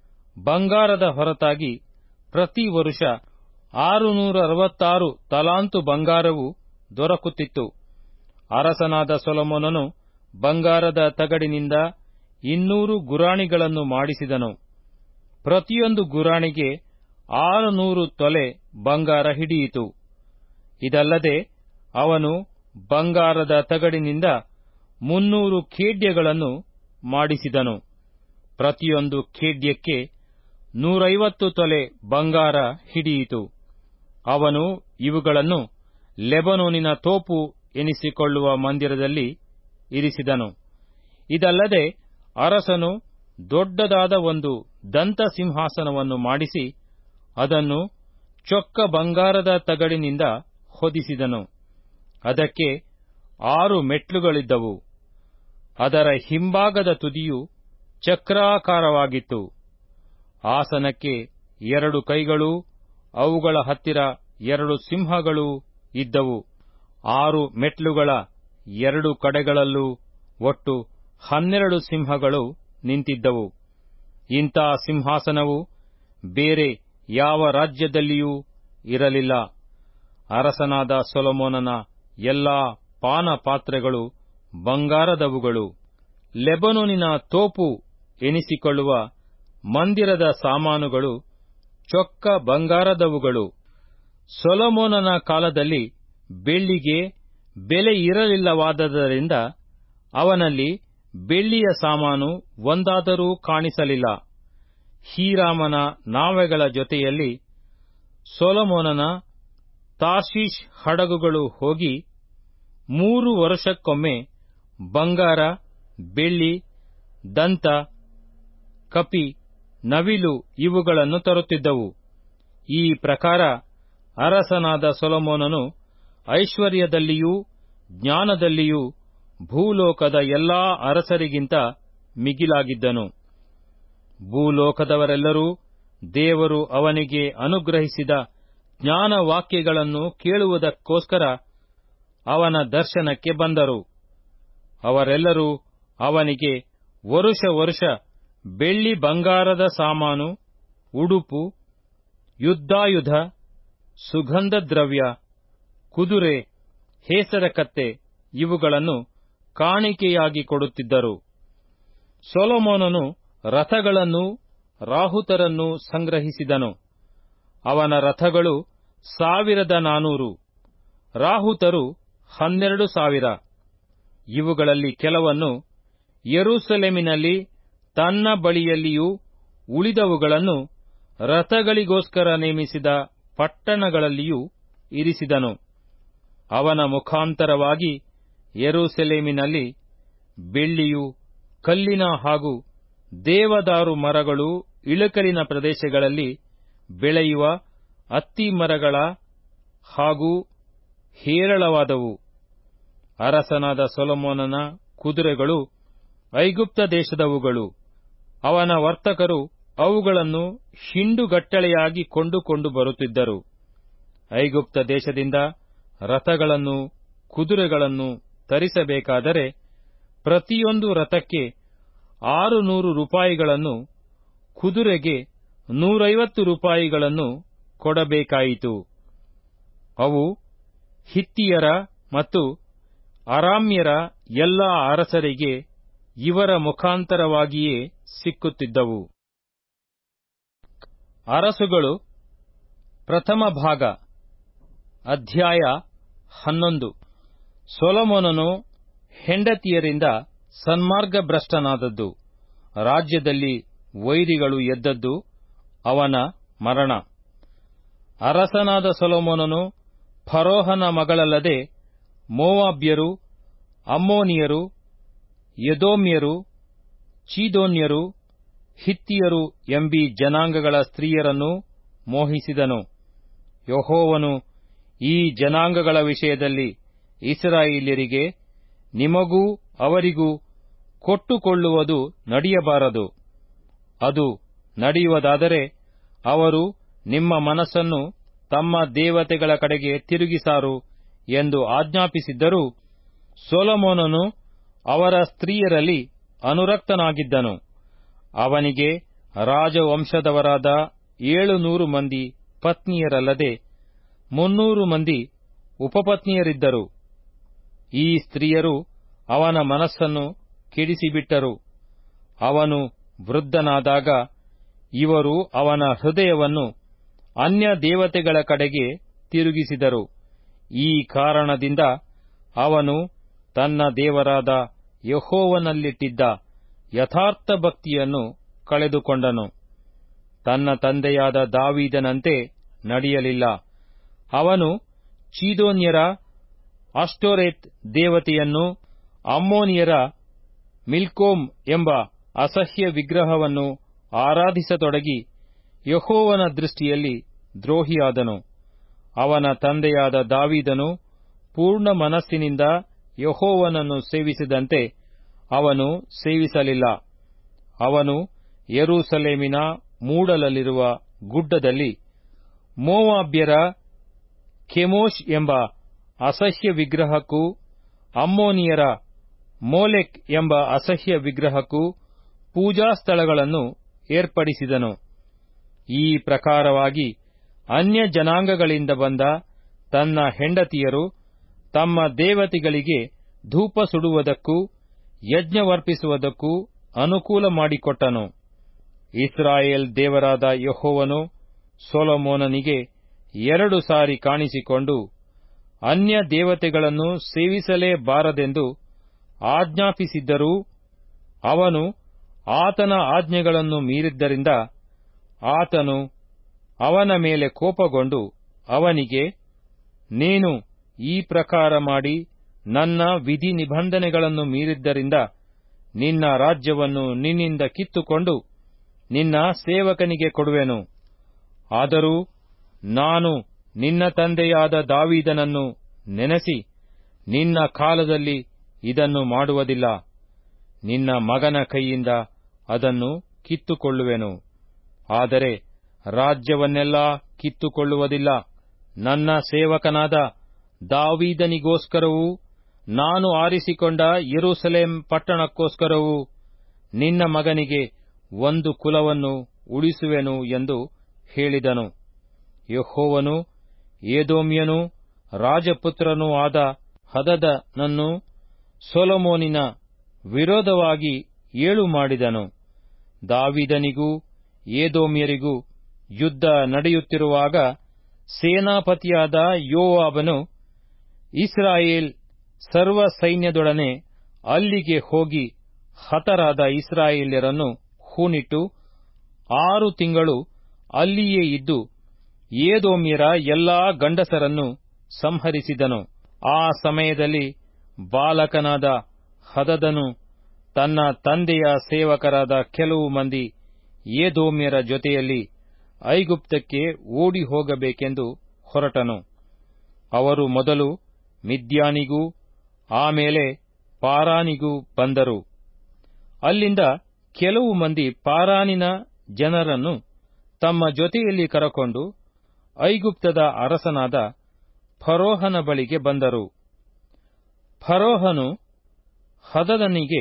ಬಂಗಾರದ ಹೊರತಾಗಿ ಪ್ರತಿ ವರುಷ ಆರುನೂರ ಅರವತ್ತಾರು ತಲಾಂತು ಬಂಗಾರವು ದೊರಕುತ್ತಿತ್ತು ಅರಸನಾದ ಸೊಲೊಮೋನನು ಬಂಗಾರದ ತಗಡಿನಿಂದ ಇನ್ನೂರು ಗುರಾಣಿಗಳನ್ನು ಮಾಡಿಸಿದನು ಪ್ರತಿಯೊಂದು ಗುರಾಣಿಗೆ ಆರುನೂರು ತೊಲೆ ಬಂಗಾರ ಹಿಡಿಯಿತು ಇದಲ್ಲದೆ ಅವನು ಬಂಗಾರದ ತಗಡಿನಿಂದ ಮುನ್ನೂರು ಖೇಡ್ಯಗಳನ್ನು ಮಾಡಿಸಿದನು ಪ್ರತಿಯೊಂದು ಖೇಡ್ಯಕ್ಕೆ ನೂರೈವತ್ತು ತೊಲೆ ಬಂಗಾರ ಹಿಡಿಯಿತು ಅವನು ಇವುಗಳನ್ನು ಲೆಬನೋನಿನ ತೋಪು ಎನಿಸಿಕೊಳ್ಳುವ ಮಂದಿರದಲ್ಲಿ ಇರಿಸಿದನು ಇದಲ್ಲದೆ ಅರಸನು ದೊಡ್ಡದಾದ ಒಂದು ದಂತ ಸಿಂಹಾಸನವನ್ನು ಮಾಡಿಸಿ ಅದನ್ನು ಚೊಕ್ಕ ಬಂಗಾರದ ತಗಡಿನಿಂದ ಹೊದಿಸಿದನು ಅದಕ್ಕೆ ಆರು ಮೆಟ್ಲುಗಳಿದ್ದವು ಅದರ ಹಿಂಭಾಗದ ತುದಿಯು ಚಕ್ರಾಕಾರವಾಗಿತ್ತು ಆಸನಕ್ಕೆ ಎರಡು ಕೈಗಳೂ ಅವುಗಳ ಹತ್ತಿರ ಎರಡು ಸಿಂಹಗಳೂ ಇದ್ದವು ಆರು ಮೆಟ್ಲುಗಳ ಎರಡು ಕಡೆಗಳಲ್ಲೂ ಒಟ್ಟು ಹನ್ನೆರಡು ಸಿಂಹಗಳು ನಿಂತಿದ್ದವು ಇಂಥ ಸಿಂಹಾಸನವು ಬೇರೆ ಯಾವ ರಾಜ್ಯದಲ್ಲಿಯೂ ಇರಲಿಲ್ಲ ಅರಸನಾದ ಸೊಲೊಮೋನನ ಎಲ್ಲಾ ಪಾನ ಪಾತ್ರೆಗಳು ಬಂಗಾರದವುಗಳು ಲೆಬನೋನಿನ ತೋಪು ಎನಿಸಿಕೊಳ್ಳುವ ಮಂದಿರದ ಸಾಮಾನುಗಳು ಚೊಕ್ಕ ಬಂಗಾರದವುಗಳು ಸೊಲೊಮೋನನ ಕಾಲದಲ್ಲಿ ಬೆಳ್ಳಿಗೆ ಬೆಲೆ ಇರಲಿಲ್ಲವಾದ್ದರಿಂದ ಅವನಲ್ಲಿ ಬೆಳ್ಳಿಯ ಸಾಮಾನು ಒಂದಾದರೂ ಕಾಣಿಸಲಿಲ್ಲ ಹೀರಾಮನ ನಾವೆಗಳ ಜೊತೆಯಲ್ಲಿ ಸೊಲೊಮೋನನ ತಾರ್ಷೀಷ್ ಹಡಗುಗಳು ಹೋಗಿ ಮೂರು ವರ್ಷಕ್ಕೊಮ್ಮೆ ಬಂಗಾರ ಬೆಳ್ಳಿ ದಂತ ಕಪಿ ನವಿಲು ಇವುಗಳನ್ನು ತರುತ್ತಿದ್ದವು ಈ ಪ್ರಕಾರ ಅರಸನಾದ ಸೊಲೊಮೋನನು ಐಶ್ವರ್ಯದಲ್ಲಿಯೂ ಜ್ಞಾನದಲ್ಲಿಯೂ ಭೂಲೋಕದ ಎಲ್ಲಾ ಅರಸರಿಗಿಂತ ಮಿಗಿಲಾಗಿದ್ದನು ಭೂಲೋಕದವರೆಲ್ಲರೂ ದೇವರು ಅವನಿಗೆ ಅನುಗ್ರಹಿಸಿದ ಜ್ಞಾನವಾಕ್ಯಗಳನ್ನು ಕೇಳುವುದಕ್ಕೋಸ್ಕರ ಅವನ ದರ್ಶನಕ್ಕೆ ಬಂದರು ಅವರೆಲ್ಲರೂ ಅವನಿಗೆ ವರುಷ ವರುಷ ಬೆಳ್ಳಿ ಬಂಗಾರದ ಸಾಮಾನು ಉಡುಪು ಯುದ್ಧಾಯುಧ ಸುಗಂಧ ದ್ರವ್ಯ ಕುದುರೆ ಹೇಸರಕತ್ತೆ ಇವುಗಳನ್ನು ಕಾಣಿಕೆಯಾಗಿ ಕೊಡುತ್ತಿದ್ದರು ಸೊಲೊಮೋನನು ರಥಗಳನ್ನೂ ರಾಹುತರನ್ನೂ ಸಂಗ್ರಹಿಸಿದನು ಅವನ ರಥಗಳು ಸಾವಿರದ ನಾನೂರು ರಾಹುತರು ಹನ್ನೆರಡು ಸಾವಿರ ಇವುಗಳಲ್ಲಿ ಕೆಲವನ್ನು ಯೆರೂಸಲೇಮಿನಲ್ಲಿ ತನ್ನ ಬಳಿಯಲ್ಲಿಯೂ ಉಳಿದವುಗಳನ್ನು ರಥಗಳಿಗೋಸ್ಕರ ನೇಮಿಸಿದ ಪಟ್ಟಣಗಳಲ್ಲಿಯೂ ಇರಿಸಿದನು ಅವನ ಮುಖಾಂತರವಾಗಿ ಯೆರೂಸಲೇಮಿನಲ್ಲಿ ಬೆಳ್ಳಿಯು ಕಲ್ಲಿನ ಹಾಗೂ ದೇವದಾರು ಮರಗಳು ಇಳಕಲಿನ ಪ್ರದೇಶಗಳಲ್ಲಿ ಬೆಳೆಯುವ ಅತ್ತಿ ಮರಗಳ ಹಾಗೂ ಹೇರಳವಾದವು ಅರಸನಾದ ಸೊಲೊಮೋನನ ಕುದುರೆಗಳು ಐಗುಪ್ತ ದೇಶದವುಗಳು ಅವನ ವರ್ತಕರು ಅವುಗಳನ್ನು ಹಿಂಡುಗಟ್ಟಳೆಯಾಗಿ ಕೊಂಡುಕೊಂಡು ಬರುತ್ತಿದ್ದರು ಐಗುಪ್ತ ದೇಶದಿಂದ ರಥಗಳನ್ನು ಕುದುರೆಗಳನ್ನು ತರಿಸಬೇಕಾದರೆ ಪ್ರತಿಯೊಂದು ರಥಕ್ಕೆ ಆರು ನೂರು ರೂಪಾಯಿಗಳನ್ನು ಕುದುರೆಗೆ ನೂರೈವತ್ತು ರೂಪಾಯಿಗಳನ್ನು ಕೊಡಬೇಕಾಯಿತು ಅವು ಹಿತ್ತಿಯರ ಮತ್ತು ಅರಾಮ್ಯರ ಎಲ್ಲಾ ಅರಸರಿಗೆ ಇವರ ಮುಖಾಂತರವಾಗಿಯೇ ಸಿಕ್ಕುತ್ತಿದ್ದವು ಅರಸುಗಳು ಪ್ರಥಮ ಭಾಗ ಅಧ್ಯಾಯ ಹನ್ನೊಂದು ಸೊಲೊಮೋನನು ಹೆಂಡತಿಯರಿಂದ ಸನ್ಮಾರ್ಗಭ್ರಷ್ಟನಾದದ್ದು ರಾಜ್ಯದಲ್ಲಿ ವೈರಿಗಳು ಎದ್ದದ್ದು ಅವನ ಮರಣ ಅರಸನಾದ ಸೊಲೊಮೋನನು ಫರೋಹನ ಮಗಳಲ್ಲದೆ ಮೋವಾಬ್ಯರು ಅಮ್ಮೋನಿಯರು ಯದೋಮ್ಯರು ಚೀದೋನ್ಯರು ಹಿತ್ತಿಯರು ಎಂಬಿ ಜನಾಂಗಗಳ ಸ್ತ್ರೀಯರನ್ನು ಮೋಹಿಸಿದನು ಯಹೋವನು ಈ ಜನಾಂಗಗಳ ವಿಷಯದಲ್ಲಿ ಇಸ್ರಾಯೇಲ್ಯರಿಗೆ ನಿಮಗೂ ಅವರಿಗೂ ಕೊಟ್ಟುಕೊಳ್ಳುವುದು ನಡೆಯಬಾರದು ಅದು ನಡೆಯುವುದಾದರೆ ಅವರು ನಿಮ್ಮ ಮನಸ್ಸನ್ನು ತಮ್ಮ ದೇವತೆಗಳ ಕಡೆಗೆ ತಿರುಗಿಸಾರು ಎಂದು ಆಜ್ಞಾಪಿಸಿದ್ದರೂ ಸೊಲೊಮೋನನು ಅವರ ಸ್ತ್ರೀಯರಲ್ಲಿ ಅನುರಕ್ತನಾಗಿದ್ದನು ಅವನಿಗೆ ರಾಜವಂಶದವರಾದ ಏಳು ನೂರು ಮಂದಿ ಪತ್ನಿಯರಲ್ಲದೆ ಮುನ್ನೂರು ಮಂದಿ ಉಪಪತ್ನಿಯರಿದ್ದರು ಈ ಸ್ತ್ರೀಯರು ಅವನ ಮನಸ್ಸನ್ನು ಕೆಡಿಸಿಬಿಟ್ಟರು ಅವನು ವೃದ್ಧನಾದಾಗ ಇವರು ಅವನ ಹೃದಯವನ್ನು ಅನ್ಯ ದೇವತೆಗಳ ಕಡೆಗೆ ತಿರುಗಿಸಿದರು ಈ ಕಾರಣದಿಂದ ಅವನು ತನ್ನ ದೇವರಾದ ಯಹೋವನಲ್ಲಿಟ್ಟಿದ್ದ ಯಥಾರ್ಥ ಭಕ್ತಿಯನ್ನು ಕಳೆದುಕೊಂಡನು ತನ್ನ ತಂದೆಯಾದ ದಾವೀದನಂತೆ ನಡೆಯಲಿಲ್ಲ ಅವನು ಚೀದೋನ್ಯರ ಅಷ್ಟೋರೆತ್ ದೇವತೆಯನ್ನು ಅಮ್ಮೋನಿಯರ ಮಿಲ್ಕೋಮ್ ಎಂಬ ಅಸಹ್ಯ ವಿಗ್ರಹವನ್ನು ಆರಾಧಿಸತೊಡಗಿ ಯಹೋವನ ದೃಷ್ಟಿಯಲ್ಲಿ ದ್ರೋಹಿಯಾದನು ಅವನ ತಂದೆಯಾದ ದಾವೀದನು ಪೂರ್ಣ ಮನಸ್ಸಿನಿಂದ ಯಹೋವನನ್ನು ಸೇವಿಸಿದಂತೆ ಅವನು ಸೇವಿಸಲಿಲ್ಲ ಅವನು ಯೆರೂಸಲೇಮಿನ ಮೂಡಲಲ್ಲಿರುವ ಗುಡ್ಡದಲ್ಲಿ ಮೋವಾಬ್ಯರ ಕೆಮೋಷ್ ಎಂಬ ಅಸಹ್ಯ ವಿಗ್ರಹಕ್ಕೂ ಅಮ್ಮೋನಿಯರ ಮೋಲೆಕ್ ಎಂಬ ಅಸಹ್ಯ ವಿಗ್ರಹಕ್ಕೂ ಪೂಜಾ ಸ್ಥಳಗಳನ್ನು ಏರ್ಪಡಿಸಿದನು ಈ ಪ್ರಕಾರವಾಗಿ ಅನ್ಯ ಜನಾಂಗಗಳಿಂದ ಬಂದ ತನ್ನ ಹೆಂಡತಿಯರು ತಮ್ಮ ದೇವತೆಗಳಿಗೆ ಧೂಪ ಸುಡುವುದಕ್ಕೂ ಯಜ್ಞವರ್ಪಿಸುವುದಕ್ಕೂ ಅನುಕೂಲ ಮಾಡಿಕೊಟ್ಟನು ಇಸ್ರಾಯೇಲ್ ದೇವರಾದ ಯಹೋವನು ಸೊಲೊಮೋನನಿಗೆ ಎರಡು ಸಾರಿ ಕಾಣಿಸಿಕೊಂಡು ಅನ್ಯ ದೇವತೆಗಳನ್ನು ಸೇವಿಸಲೇಬಾರದೆಂದು ಆಜ್ಞಾಪಿಸಿದ್ದರೂ ಅವನು ಆತನ ಆಜ್ಞೆಗಳನ್ನು ಮೀರಿದ್ದರಿಂದ ಆತನು ಅವನ ಮೇಲೆ ಕೋಪಗೊಂಡು ಅವನಿಗೆ ನೀನು ಈ ಪ್ರಕಾರ ಮಾಡಿ ನನ್ನ ವಿಧಿ ನಿಬಂಧನೆಗಳನ್ನು ಮೀರಿದ್ದರಿಂದ ನಿನ್ನ ರಾಜ್ಯವನ್ನು ನಿನ್ನಿಂದ ಕಿತ್ತುಕೊಂಡು ನಿನ್ನ ಸೇವಕನಿಗೆ ಕೊಡುವೆನು ಆದರೂ ನಾನು ನಿನ್ನ ತಂದೆಯಾದ ದಾವೀದನನ್ನು ನೆನೆಸಿ ನಿನ್ನ ಕಾಲದಲ್ಲಿ ಇದನ್ನು ಮಾಡುವುದಿಲ್ಲ ನಿನ್ನ ಮಗನ ಕೈಯಿಂದ ಅದನ್ನು ಕಿತ್ತುಕೊಳ್ಳುವೆನು ಆದರೆ ರಾಜ್ಯವನ್ನೆಲ್ಲ ಕಿತ್ತುಕೊಳ್ಳುವುದಿಲ್ಲ ನನ್ನ ಸೇವಕನಾದ ದಾವೀದನಿಗೋಸ್ಕರವೂ ನಾನು ಆರಿಸಿಕೊಂಡ ಯೆರೂಸಲೇಂ ಪಟ್ಟಣಕ್ಕೋಸ್ಕರವೂ ನಿನ್ನ ಮಗನಿಗೆ ಒಂದು ಕುಲವನ್ನು ಉಳಿಸುವೆನು ಎಂದು ಹೇಳಿದನು ಯಹೋವನು ಏದೋಮ್ಯನೂ ರಾಜಪುತ್ರನೂ ಆದ ಹದದನನ್ನು ಸೊಲೊಮೋನಿನ ವಿರೋಧವಾಗಿ ಏಳು ಮಾಡಿದನು ದಾವಿದನಿಗೂ ಏದೋಮ್ಯರಿಗೂ ಯುದ್ಧ ನಡೆಯುತ್ತಿರುವಾಗ ಸೇನಾಪತಿಯಾದ ಯೋವಾಬನು ಇಸ್ರಾಯೇಲ್ ಸರ್ವ ಸೈನ್ಯದೊಡನೆ ಅಲ್ಲಿಗೆ ಹೋಗಿ ಹತರಾದ ಇಸ್ರಾಯೇಲ್ಯರನ್ನು ಹೂಣಿಟ್ಟು ಆರು ತಿಂಗಳು ಅಲ್ಲಿಯೇ ಇದ್ದು ಏದೋಮ್ಯರ ಎಲ್ಲಾ ಗಂಡಸರನ್ನು ಸಂಹರಿಸಿದನು ಆ ಸಮಯದಲ್ಲಿ ಬಾಲಕನಾದ ಹದದನು ತನ್ನ ತಂದೆಯ ಸೇವಕರಾದ ಕೆಲವು ಮಂದಿ ಏದೋಮ್ಯರ ಜೊತೆಯಲ್ಲಿ ಐಗುಪ್ತಕ್ಕೆ ಓಡಿ ಹೋಗಬೇಕೆಂದು ಹೊರಟನು ಅವರು ಮೊದಲು ಮಿದ್ಯಾನಿಗೂ ಆಮೇಲೆ ಪಾರಾನಿಗೂ ಬಂದರು ಅಲ್ಲಿಂದ ಕೆಲವು ಮಂದಿ ಪಾರಾನಿನ ಜನರನ್ನು ತಮ್ಮ ಜೊತೆಯಲ್ಲಿ ಕರಕೊಂಡು ಐಗುಪ್ತದ ಅರಸನಾದ ಫರೋಹನ ಬಳಿಗೆ ಬಂದರು ಫರೋಹನು ಹದದನಿಗೆ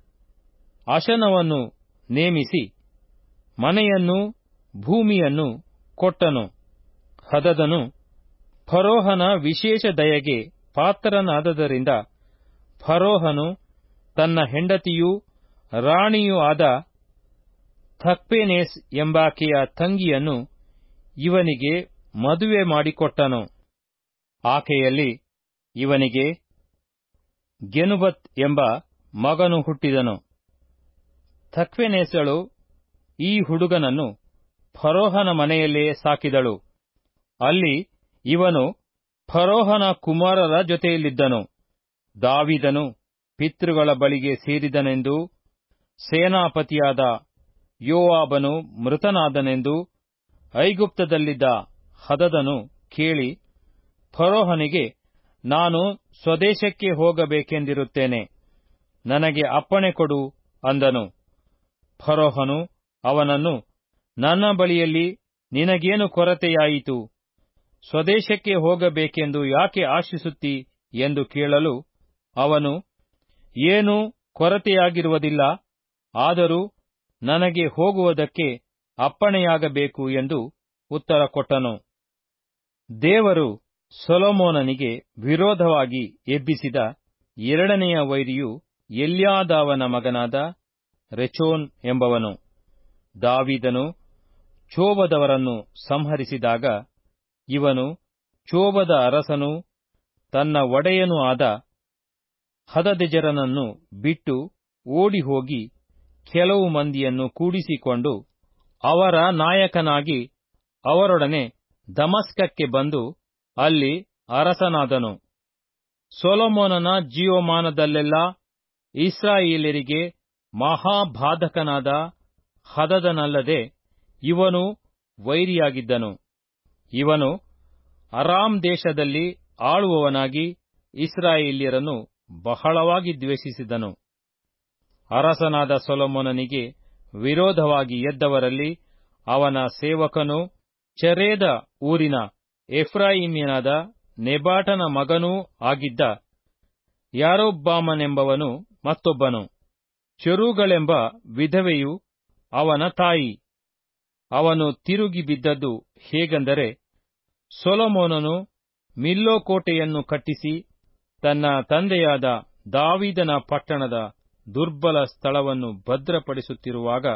ಅಶನವನ್ನು ನೇಮಿಸಿ ಮನೆಯನ್ನು ಭೂಮಿಯನ್ನು ಕೊಟ್ಟನು ಹದದನು ಫರೋಹನ ವಿಶೇಷ ದಯೆಗೆ ಪಾತ್ರನಾದದರಿಂದ ಫರೋಹನು ತನ್ನ ಹೆಂಡತಿಯೂ ರಾಣಿಯೂ ಆದ ಥಕ್ಪೆನೇಸ್ ಎಂಬಾಕೆಯ ತಂಗಿಯನ್ನು ಇವನಿಗೆ ಮದುವೆ ಮಾಡಿಕೊಟ್ಟನು ಆಕೆಯಲ್ಲಿ ಇವನಿಗೆ ಗೆನುಬತ್ ಎಂಬ ಮಗನು ಹುಟ್ಟಿದನು ಥಕ್ವೆನೇಸಳು ಈ ಹುಡುಗನನ್ನು ಫರೋಹನ ಮನೆಯಲ್ಲೇ ಸಾಕಿದಳು ಅಲ್ಲಿ ಇವನು ಫರೋಹನ ಕುಮಾರರ ಜೊತೆಯಲ್ಲಿದ್ದನು ದಾವಿದನು ಪಿತೃಗಳ ಬಳಿಗೆ ಸೇರಿದನೆಂದು ಸೇನಾಪತಿಯಾದ ಯೋವಾಬನು ಮೃತನಾದನೆಂದು ಐಗುಪ್ತದಲ್ಲಿದ್ದ ಹದದನು ಕೇಳಿ ಫರೋಹನಿಗೆ ನಾನು ಸ್ವದೇಶಕ್ಕೆ ಹೋಗಬೇಕೆಂದಿರುತ್ತೇನೆ ನನಗೆ ಅಪ್ಪಣೆ ಕೊಡು ಅಂದನು ಫರೋಹನು ಅವನನ್ನು ನನ್ನ ಬಳಿಯಲ್ಲಿ ನಿನಗೇನು ಕೊರತೆಯಾಯಿತು ಸ್ವದೇಶಕ್ಕೆ ಹೋಗಬೇಕೆಂದು ಯಾಕೆ ಆಶಿಸುತ್ತಿ ಎಂದು ಕೇಳಲು ಅವನು ಏನೂ ಕೊರತೆಯಾಗಿರುವುದಿಲ್ಲ ಆದರೂ ನನಗೆ ಹೋಗುವುದಕ್ಕೆ ಅಪ್ಪಣೆಯಾಗಬೇಕು ಎಂದು ಉತ್ತರ ಕೊಟ್ಟನು ದೇವರು ಸೊಲೊಮೋನನಿಗೆ ವಿರೋಧವಾಗಿ ಎಬ್ಬಿಸಿದ ಎರಡನೆಯ ವೈರಿಯು ಎಲ್ಯಾದಾವನ ಮಗನಾದ ರೆಚೋನ್ ಎಂಬವನು ದಾವಿದನು ಚೋಬದವರನ್ನು ಸಂಹರಿಸಿದಾಗ ಇವನು ಚೋಬದ ಅರಸನೂ ತನ್ನ ಒಡೆಯನೂ ಆದ ಹದದೆಜರನನ್ನು ಬಿಟ್ಟು ಓಡಿಹೋಗಿ ಕೆಲವು ಮಂದಿಯನ್ನು ಕೂಡಿಸಿಕೊಂಡು ಅವರ ನಾಯಕನಾಗಿ ಅವರೊಡನೆ ದಮಸ್ಕಕ್ಕೆ ಬಂದು ಅಲ್ಲಿ ಅರಸನಾದನು ಸೊಲೊಮೋನನ ಜೀವಮಾನದಲ್ಲೆಲ್ಲ ಇಸ್ರಾಯೇಲರಿಗೆ ಮಹಾಬಾಧಕನಾದ ಹದದನಲ್ಲದೆ ಇವನು ವೈರಿಯಾಗಿದ್ದನು ಇವನು ಅರಾಮ್ ದೇಶದಲ್ಲಿ ಆಳುವವನಾಗಿ ಇಸ್ರಾಯೇಲ್ಯರನ್ನು ಬಹಳವಾಗಿ ದ್ವೇಷಿಸಿದನು ಅರಸನಾದ ಸೊಲೊಮೋನನಿಗೆ ವಿರೋಧವಾಗಿ ಎದ್ದವರಲ್ಲಿ ಅವನ ಸೇವಕನೂ ಚರೇದ ಊರಿನ ಎಫ್ರಾಯಿಮ್ಯನಾದ ನೆಬಾಟನ ಮಗನೂ ಆಗಿದ್ದ ಯಾರೊಬ್ಬಾಮನೆಂಬವನು ಮತ್ತೊಬ್ಬನು ಚೆರುಗಳೆಂಬ ವಿಧವೆಯು ಅವನ ತಾಯಿ ಅವನು ತಿರುಗಿ ಬಿದ್ದದ್ದು ಹೇಗೆಂದರೆ ಸೊಲೊಮೋನನು ಮಿಲ್ಲೋ ಕೋಟೆಯನ್ನು ಕಟ್ಟಿಸಿ ತನ್ನ ತಂದೆಯಾದ ದಾವಿದನ ಪಟ್ಟಣದ ದುರ್ಬಲ ಸ್ಥಳವನ್ನು ಭದ್ರಪಡಿಸುತ್ತಿರುವಾಗ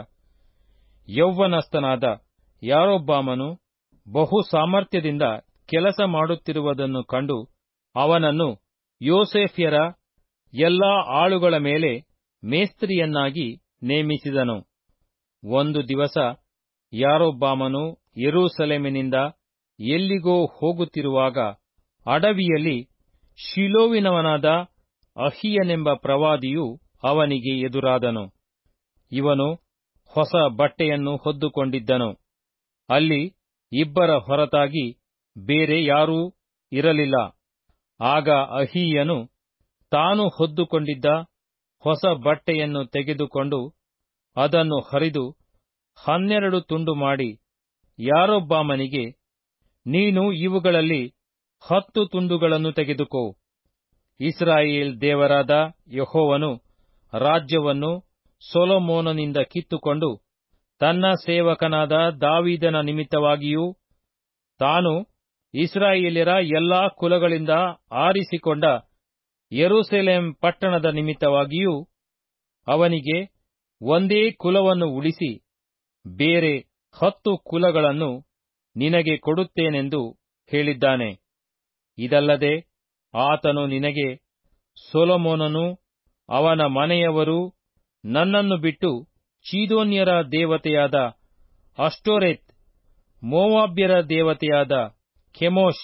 ಯೌವನಸ್ಥನಾದ ಯಾರೊಬ್ಬಾಮನು ಬಹು ಸಾಮರ್ಥ್ಯದಿಂದ ಕೆಲಸ ಮಾಡುತ್ತಿರುವುದನ್ನು ಕಂಡು ಅವನನ್ನು ಯೋಸೇಫ್ಯರ ಎಲ್ಲಾ ಆಳುಗಳ ಮೇಲೆ ಮೇಸ್ತ್ರಿಯನ್ನಾಗಿ ನೇಮಿಸಿದನು ಒಂದು ದಿವಸ ಯಾರೊಬ್ಬಾಮನು ಯೆರೂಸಲೇಮಿನಿಂದ ಎಲ್ಲಿಗೋ ಹೋಗುತ್ತಿರುವಾಗ ಅಡವಿಯಲ್ಲಿ ಶಿಲೋವಿನವನಾದ ಅಹಿಯನೆಂಬ ಪ್ರವಾದಿಯು ಅವನಿಗೆ ಎದುರಾದನು ಇವನು ಹೊಸ ಬಟ್ಟೆಯನ್ನು ಹೊದ್ದುಕೊಂಡಿದ್ದನು ಅಲ್ಲಿ ಇಬ್ಬರ ಹೊರತಾಗಿ ಬೇರೆ ಯಾರೂ ಇರಲಿಲ್ಲ ಆಗ ಅಹೀಯನು ತಾನು ಹೊದ್ದುಕೊಂಡಿದ್ದ ಹೊಸ ಬಟ್ಟೆಯನ್ನು ತೆಗೆದುಕೊಂಡು ಅದನ್ನು ಹರಿದು ಹನ್ನೆರಡು ತುಂಡು ಮಾಡಿ ಯಾರೊಬ್ಬಾಮನಿಗೆ ನೀನು ಇವುಗಳಲ್ಲಿ ಹತ್ತು ತುಂಡುಗಳನ್ನು ತೆಗೆದುಕೋ ಇಸ್ರಾಯೇಲ್ ದೇವರಾದ ಯಹೋವನು ರಾಜ್ಯವನ್ನು ಸೊಲೊಮೋನನಿಂದ ಕಿತ್ತುಕೊಂಡು ತನ್ನ ಸೇವಕನಾದ ದಾವಿದನ ನಿಮಿತ್ತವಾಗಿಯೂ ತಾನು ಇಸ್ರಾಯೇಲ್ಯರ ಎಲ್ಲಾ ಕುಲಗಳಿಂದ ಆರಿಸಿಕೊಂಡ ಯೆರೂಸಲೇಂ ಪಟ್ಟಣದ ನಿಮಿತ್ತವಾಗಿಯೂ ಅವನಿಗೆ ಒಂದೇ ಕುಲವನ್ನು ಉಳಿಸಿ ಬೇರೆ ಹತ್ತು ಕುಲಗಳನ್ನು ನಿನಗೆ ಕೊಡುತ್ತೇನೆಂದು ಹೇಳಿದ್ದಾನೆ ಇದಲ್ಲದೆ ಆತನು ನಿನಗೆ ಸೊಲೊಮೋನನು ಅವನ ಮನೆಯವರೂ ನನ್ನನ್ನು ಬಿಟ್ಟು ಚೀದೋನ್ಯರ ದೇವತೆಯಾದ ಅಷ್ಟೋರೆತ್ ಮೋವಾಬ್ಯರ ದೇವತೆಯಾದ ಕೆಮೋಷ್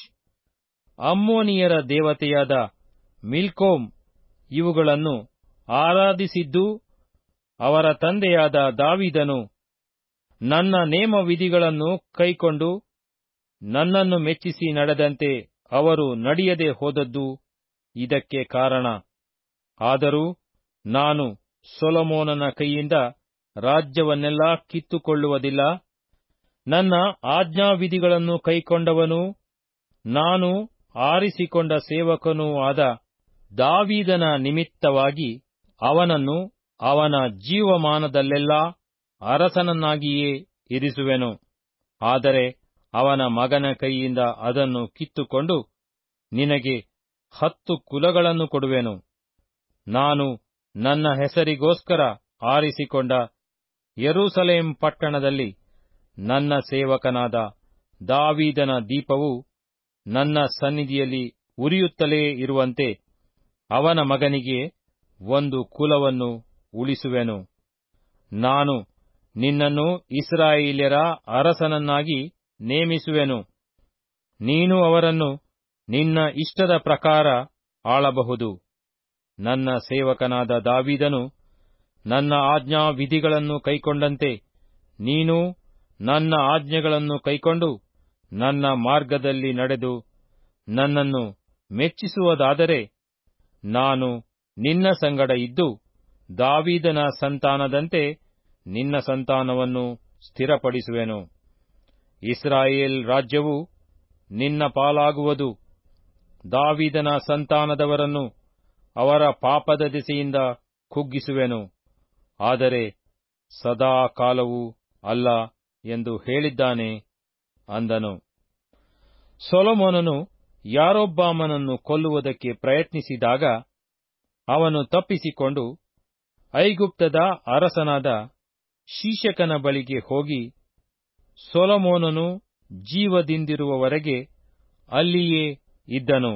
ಅಮ್ಮೋನಿಯರ ದೇವತೆಯಾದ ಮಿಲ್ಕೋಮ್ ಇವುಗಳನ್ನು ಆರಾಧಿಸಿದ್ದು ಅವರ ತಂದೆಯಾದ ದಾವಿದನು ನನ್ನ ನೇಮ ವಿಧಿಗಳನ್ನು ಕೈಕೊಂಡು ನನ್ನನ್ನು ಮೆಚ್ಚಿಸಿ ನಡೆದಂತೆ ಅವರು ನಡೆಯದೆ ಹೋದದ್ದು ಇದಕ್ಕೆ ಕಾರಣ ಆದರೂ ನಾನು ಸೊಲೊಮೋನನ ಕೈಯಿಂದ ರಾಜ್ಯವನ್ನೆಲ್ಲ ಕಿತ್ತುಕೊಳ್ಳುವುದಿಲ್ಲ ನನ್ನ ಆಜ್ಞಾವಿಧಿಗಳನ್ನು ಕೈಕೊಂಡವನೂ ನಾನು ಆರಿಸಿಕೊಂಡ ಸೇವಕನೂ ಆದ ದಾವೀದನ ನಿಮಿತ್ತವಾಗಿ ಅವನನ್ನು ಅವನ ಜೀವಮಾನದಲ್ಲೆಲ್ಲಾ ಅರಸನನ್ನಾಗಿಯೇ ಇರಿಸುವೆನು ಆದರೆ ಅವನ ಮಗನ ಕೈಯಿಂದ ಅದನ್ನು ಕಿತ್ತುಕೊಂಡು ನಿನಗೆ ಹತ್ತು ಕುಲಗಳನ್ನು ಕೊಡುವೆನು ನಾನು ನನ್ನ ಹೆಸರಿಗೋಸ್ಕರ ಆರಿಸಿಕೊಂಡ ಯೆರೂಸಲೇಮ್ ಪಟ್ಟಣದಲ್ಲಿ ನನ್ನ ಸೇವಕನಾದ ದಾವೀದನ ದೀಪವು ನನ್ನ ಸನ್ನಿಧಿಯಲ್ಲಿ ಉರಿಯುತ್ತಲೇ ಇರುವಂತೆ ಅವನ ಮಗನಿಗೆ ಒಂದು ಕುಲವನ್ನು ಉಳಿಸುವೆನು ನಾನು ನಿನ್ನನ್ನು ಇಸ್ರಾಯೇಲ್ಯರ ಅರಸನನ್ನಾಗಿ ನೇಮಿಸುವೆನು ನೀನು ಅವರನ್ನು ನಿನ್ನ ಇಷ್ಟದ ಪ್ರಕಾರ ಆಳಬಹುದು ನನ್ನ ಸೇವಕನಾದ ದಾವೀದನು ನನ್ನ ಆಜ್ಞಾವಿಧಿಗಳನ್ನು ಕೈಕೊಂಡಂತೆ ನೀನು ನನ್ನ ಆಜ್ಞೆಗಳನ್ನು ಕೈಕೊಂಡು ನನ್ನ ಮಾರ್ಗದಲ್ಲಿ ನಡೆದು ನನ್ನನ್ನು ಮೆಚ್ಚಿಸುವುದಾದರೆ ನಾನು ನಿನ್ನ ಸಂಗಡ ಇದ್ದು ದಾವೀದನ ಸಂತಾನದಂತೆ ನಿನ್ನ ಸಂತಾನವನ್ನು ಸ್ಥಿರಪಡಿಸುವೆನು ಇಸ್ರಾಯೇಲ್ ರಾಜ್ಯವು ನಿನ್ನ ಪಾಲಾಗುವುದು ದಾವೀದನ ಸಂತಾನದವರನ್ನು ಅವರ ಪಾಪದ ದೆಸೆಯಿಂದ ಕುಗ್ಗಿಸುವೆನು ಆದರೆ ಸದಾ ಕಾಲವೂ ಅಲ್ಲ ಎಂದು ಹೇಳಿದ್ದಾನೆ ಅಂದನು ಸೊಲೊಮೋನನು ಯಾರೊಬ್ಬಾಮನನ್ನು ಕೊಲ್ಲುವುದಕ್ಕೆ ಪ್ರಯತ್ನಿಸಿದಾಗ ಅವನು ತಪ್ಪಿಸಿಕೊಂಡು ಐಗುಪ್ತದ ಅರಸನಾದ ಶೀಶಕನ ಬಳಿಗೆ ಹೋಗಿ ಸೊಲೊಮೋನನು ಜೀವದಿಂದಿರುವವರೆಗೆ ಅಲ್ಲಿಯೇ ಇದ್ದನು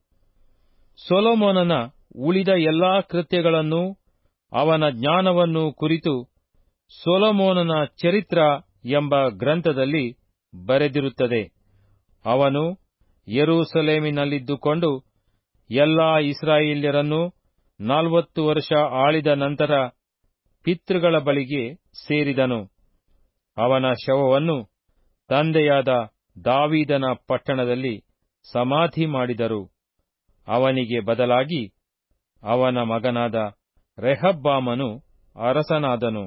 ಸೊಲೊಮೋನನ ಉಳಿದ ಎಲ್ಲಾ ಕೃತ್ಯಗಳನ್ನು ಅವನ ಜ್ಞಾನವನ್ನು ಕುರಿತು ಸೊಲೊಮೋನನ ಚರಿತ್ರ ಎಂಬ ಗ್ರಂಥದಲ್ಲಿ ಬರೆದಿರುತ್ತದೆ ಅವನು ಯೆರೂಸಲೇಮಿನಲ್ಲಿದ್ದುಕೊಂಡು ಎಲ್ಲಾ ಇಸ್ರಾಯೇಲ್ಯರನ್ನು ನಲವತ್ತು ವರ್ಷ ಆಳಿದ ನಂತರ ಪಿತೃಗಳ ಬಳಿಗೆ ಸೇರಿದನು ಅವನ ಶವವನ್ನು ತಂದೆಯಾದ ದಾವೀದನ ಪಟ್ಟಣದಲ್ಲಿ ಸಮಾಧಿ ಮಾಡಿದರು ಅವನಿಗೆ ಬದಲಾಗಿ ಅವನ ಮಗನಾದ ರೆಹಬ್ಬಾಮನು ಅರಸನಾದನು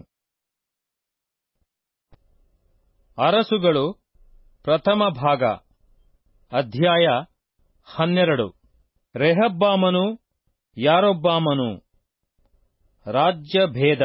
ಅರಸುಗಳು ಪ್ರಥಮ ಭಾಗ ಅಧ್ಯಾಯ ಹನ್ನೆರಡು ರೆಹಬ್ಬಾಮನು ಯಾರೊಬ್ಬಾಮನು ರಾಜ್ಯ ಭೇದ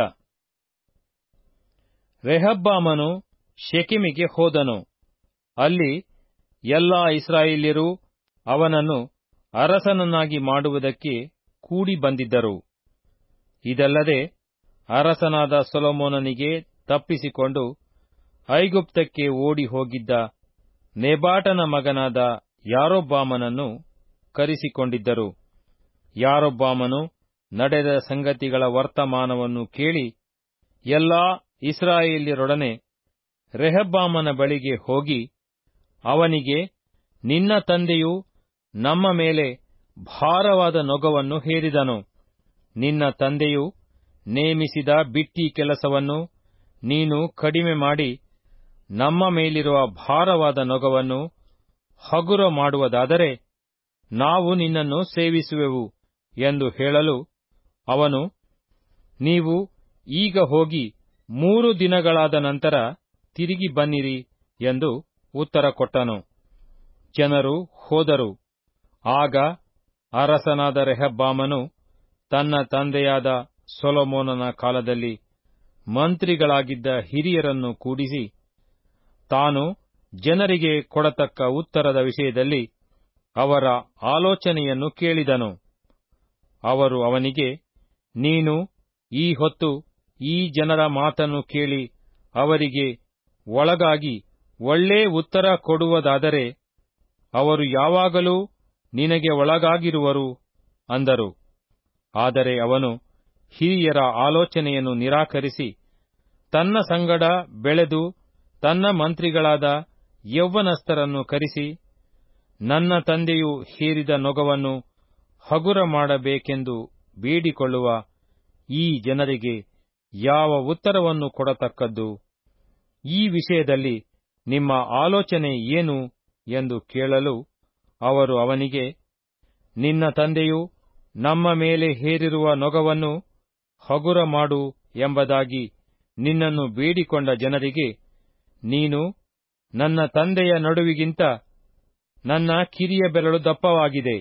ರೆಹಬ್ಬಾಮನು ಶೆಕಿಮಿಗೆ ಹೋದನು ಅಲ್ಲಿ ಎಲ್ಲಾ ಇಸ್ರಾಯೇಲ್ಯರು ಅವನನ್ನು ಅರಸನನ್ನಾಗಿ ಮಾಡುವುದಕ್ಕೆ ಕೂಡಿ ಬಂದಿದ್ದರು ಇದಲ್ಲದೆ ಅರಸನಾದ ಸೊಲೊಮೋನನಿಗೆ ತಪ್ಪಿಸಿಕೊಂಡು ಐಗುಪ್ತಕ್ಕೆ ಓಡಿ ಹೋಗಿದ್ದ ನೆಬಾಟನ ಮಗನಾದ ಯಾರೊಬ್ಬಾಮನನ್ನು ಕರೆಸಿಕೊಂಡಿದ್ದರು ಯಾರೊಬ್ಬಾಮನು ನಡೆದ ಸಂಗತಿಗಳ ವರ್ತಮಾನವನ್ನು ಕೇಳಿ ಎಲ್ಲಾ ಇಸ್ರಾಯೇಲ್ಯರೊಡನೆ ರೆಹಬ್ಬಾಮನ ಬಳಿಗೆ ಹೋಗಿ ಅವನಿಗೆ ನಿನ್ನ ತಂದೆಯು ನಮ್ಮ ಮೇಲೆ ಭಾರವಾದ ನೊಗವನ್ನು ಹೇರಿದನು ನಿನ್ನ ತಂದೆಯು ನೇಮಿಸಿದ ಬಿಟ್ಟಿ ಕೆಲಸವನ್ನು ನೀನು ಕಡಿಮೆ ಮಾಡಿ ನಮ್ಮ ಮೇಲಿರುವ ಭಾರವಾದ ನೊಗವನ್ನು ಹಗುರ ಮಾಡುವುದಾದರೆ ನಾವು ನಿನ್ನನ್ನು ಸೇವಿಸುವೆವು ಎಂದು ಹೇಳಲು ಅವನು ನೀವು ಈಗ ಹೋಗಿ ಮೂರು ದಿನಗಳಾದ ನಂತರ ತಿರುಗಿ ಬನ್ನಿರಿ ಎಂದು ಉತ್ತರ ಕೊಟ್ಟನು ಜನರು ಹೋದರು ಆಗ ಅರಸನಾದ ರೆಹಬ್ಬಾಮನು ತನ್ನ ತಂದೆಯಾದ ಸೊಲೊಮೋನನ ಕಾಲದಲ್ಲಿ ಮಂತ್ರಿಗಳಾಗಿದ್ದ ಹಿರಿಯರನ್ನು ಕೂಡಿಸಿ ತಾನು ಜನರಿಗೆ ಕೊಡತಕ್ಕ ಉತ್ತರದ ವಿಷಯದಲ್ಲಿ ಅವರ ಆಲೋಚನೆಯನ್ನು ಕೇಳಿದನು ಅವರು ಅವನಿಗೆ ನೀನು ಈ ಹೊತ್ತು ಈ ಜನರ ಮಾತನ್ನು ಕೇಳಿ ಅವರಿಗೆ ಒಳಗಾಗಿ ಒಳ್ಳೆ ಉತ್ತರ ಕೊಡುವುದಾದರೆ ಅವರು ಯಾವಾಗಲೂ ನಿನಗೆ ಒಳಗಾಗಿರುವರು ಅಂದರು ಆದರೆ ಅವನು ಹಿರಿಯರ ಆಲೋಚನೆಯನ್ನು ನಿರಾಕರಿಸಿ ತನ್ನ ಸಂಗಡ ಬೆಳೆದು ತನ್ನ ಮಂತ್ರಿಗಳಾದ ಯೌವನಸ್ಥರನ್ನು ಕರೆಸಿ ನನ್ನ ತಂದೆಯು ಹೇರಿದ ನೊಗವನ್ನು ಹಗುರ ಮಾಡಬೇಕೆಂದು ಬೇಡಿಕೊಳ್ಳುವ ಈ ಜನರಿಗೆ ಯಾವ ಉತ್ತರವನ್ನು ಕೊಡತಕ್ಕದ್ದು ಈ ವಿಷಯದಲ್ಲಿ ನಿಮ್ಮ ಆಲೋಚನೆ ಏನು ಎಂದು ಕೇಳಲು ಅವರು ಅವನಿಗೆ ನಿನ್ನ ತಂದೆಯು ನಮ್ಮ ಮೇಲೆ ಹೇರಿರುವ ನೊಗವನ್ನು ಹಗುರ ಮಾಡು ಎಂಬುದಾಗಿ ನಿನ್ನನ್ನು ಬೇಡಿಕೊಂಡ ಜನರಿಗೆ ನೀನು ನನ್ನ ತಂದೆಯ ನಡುವಿಗಿಂತ ನನ್ನ ಕಿರಿಯ ಬೆರಳು ದಪ್ಪವಾಗಿದೆ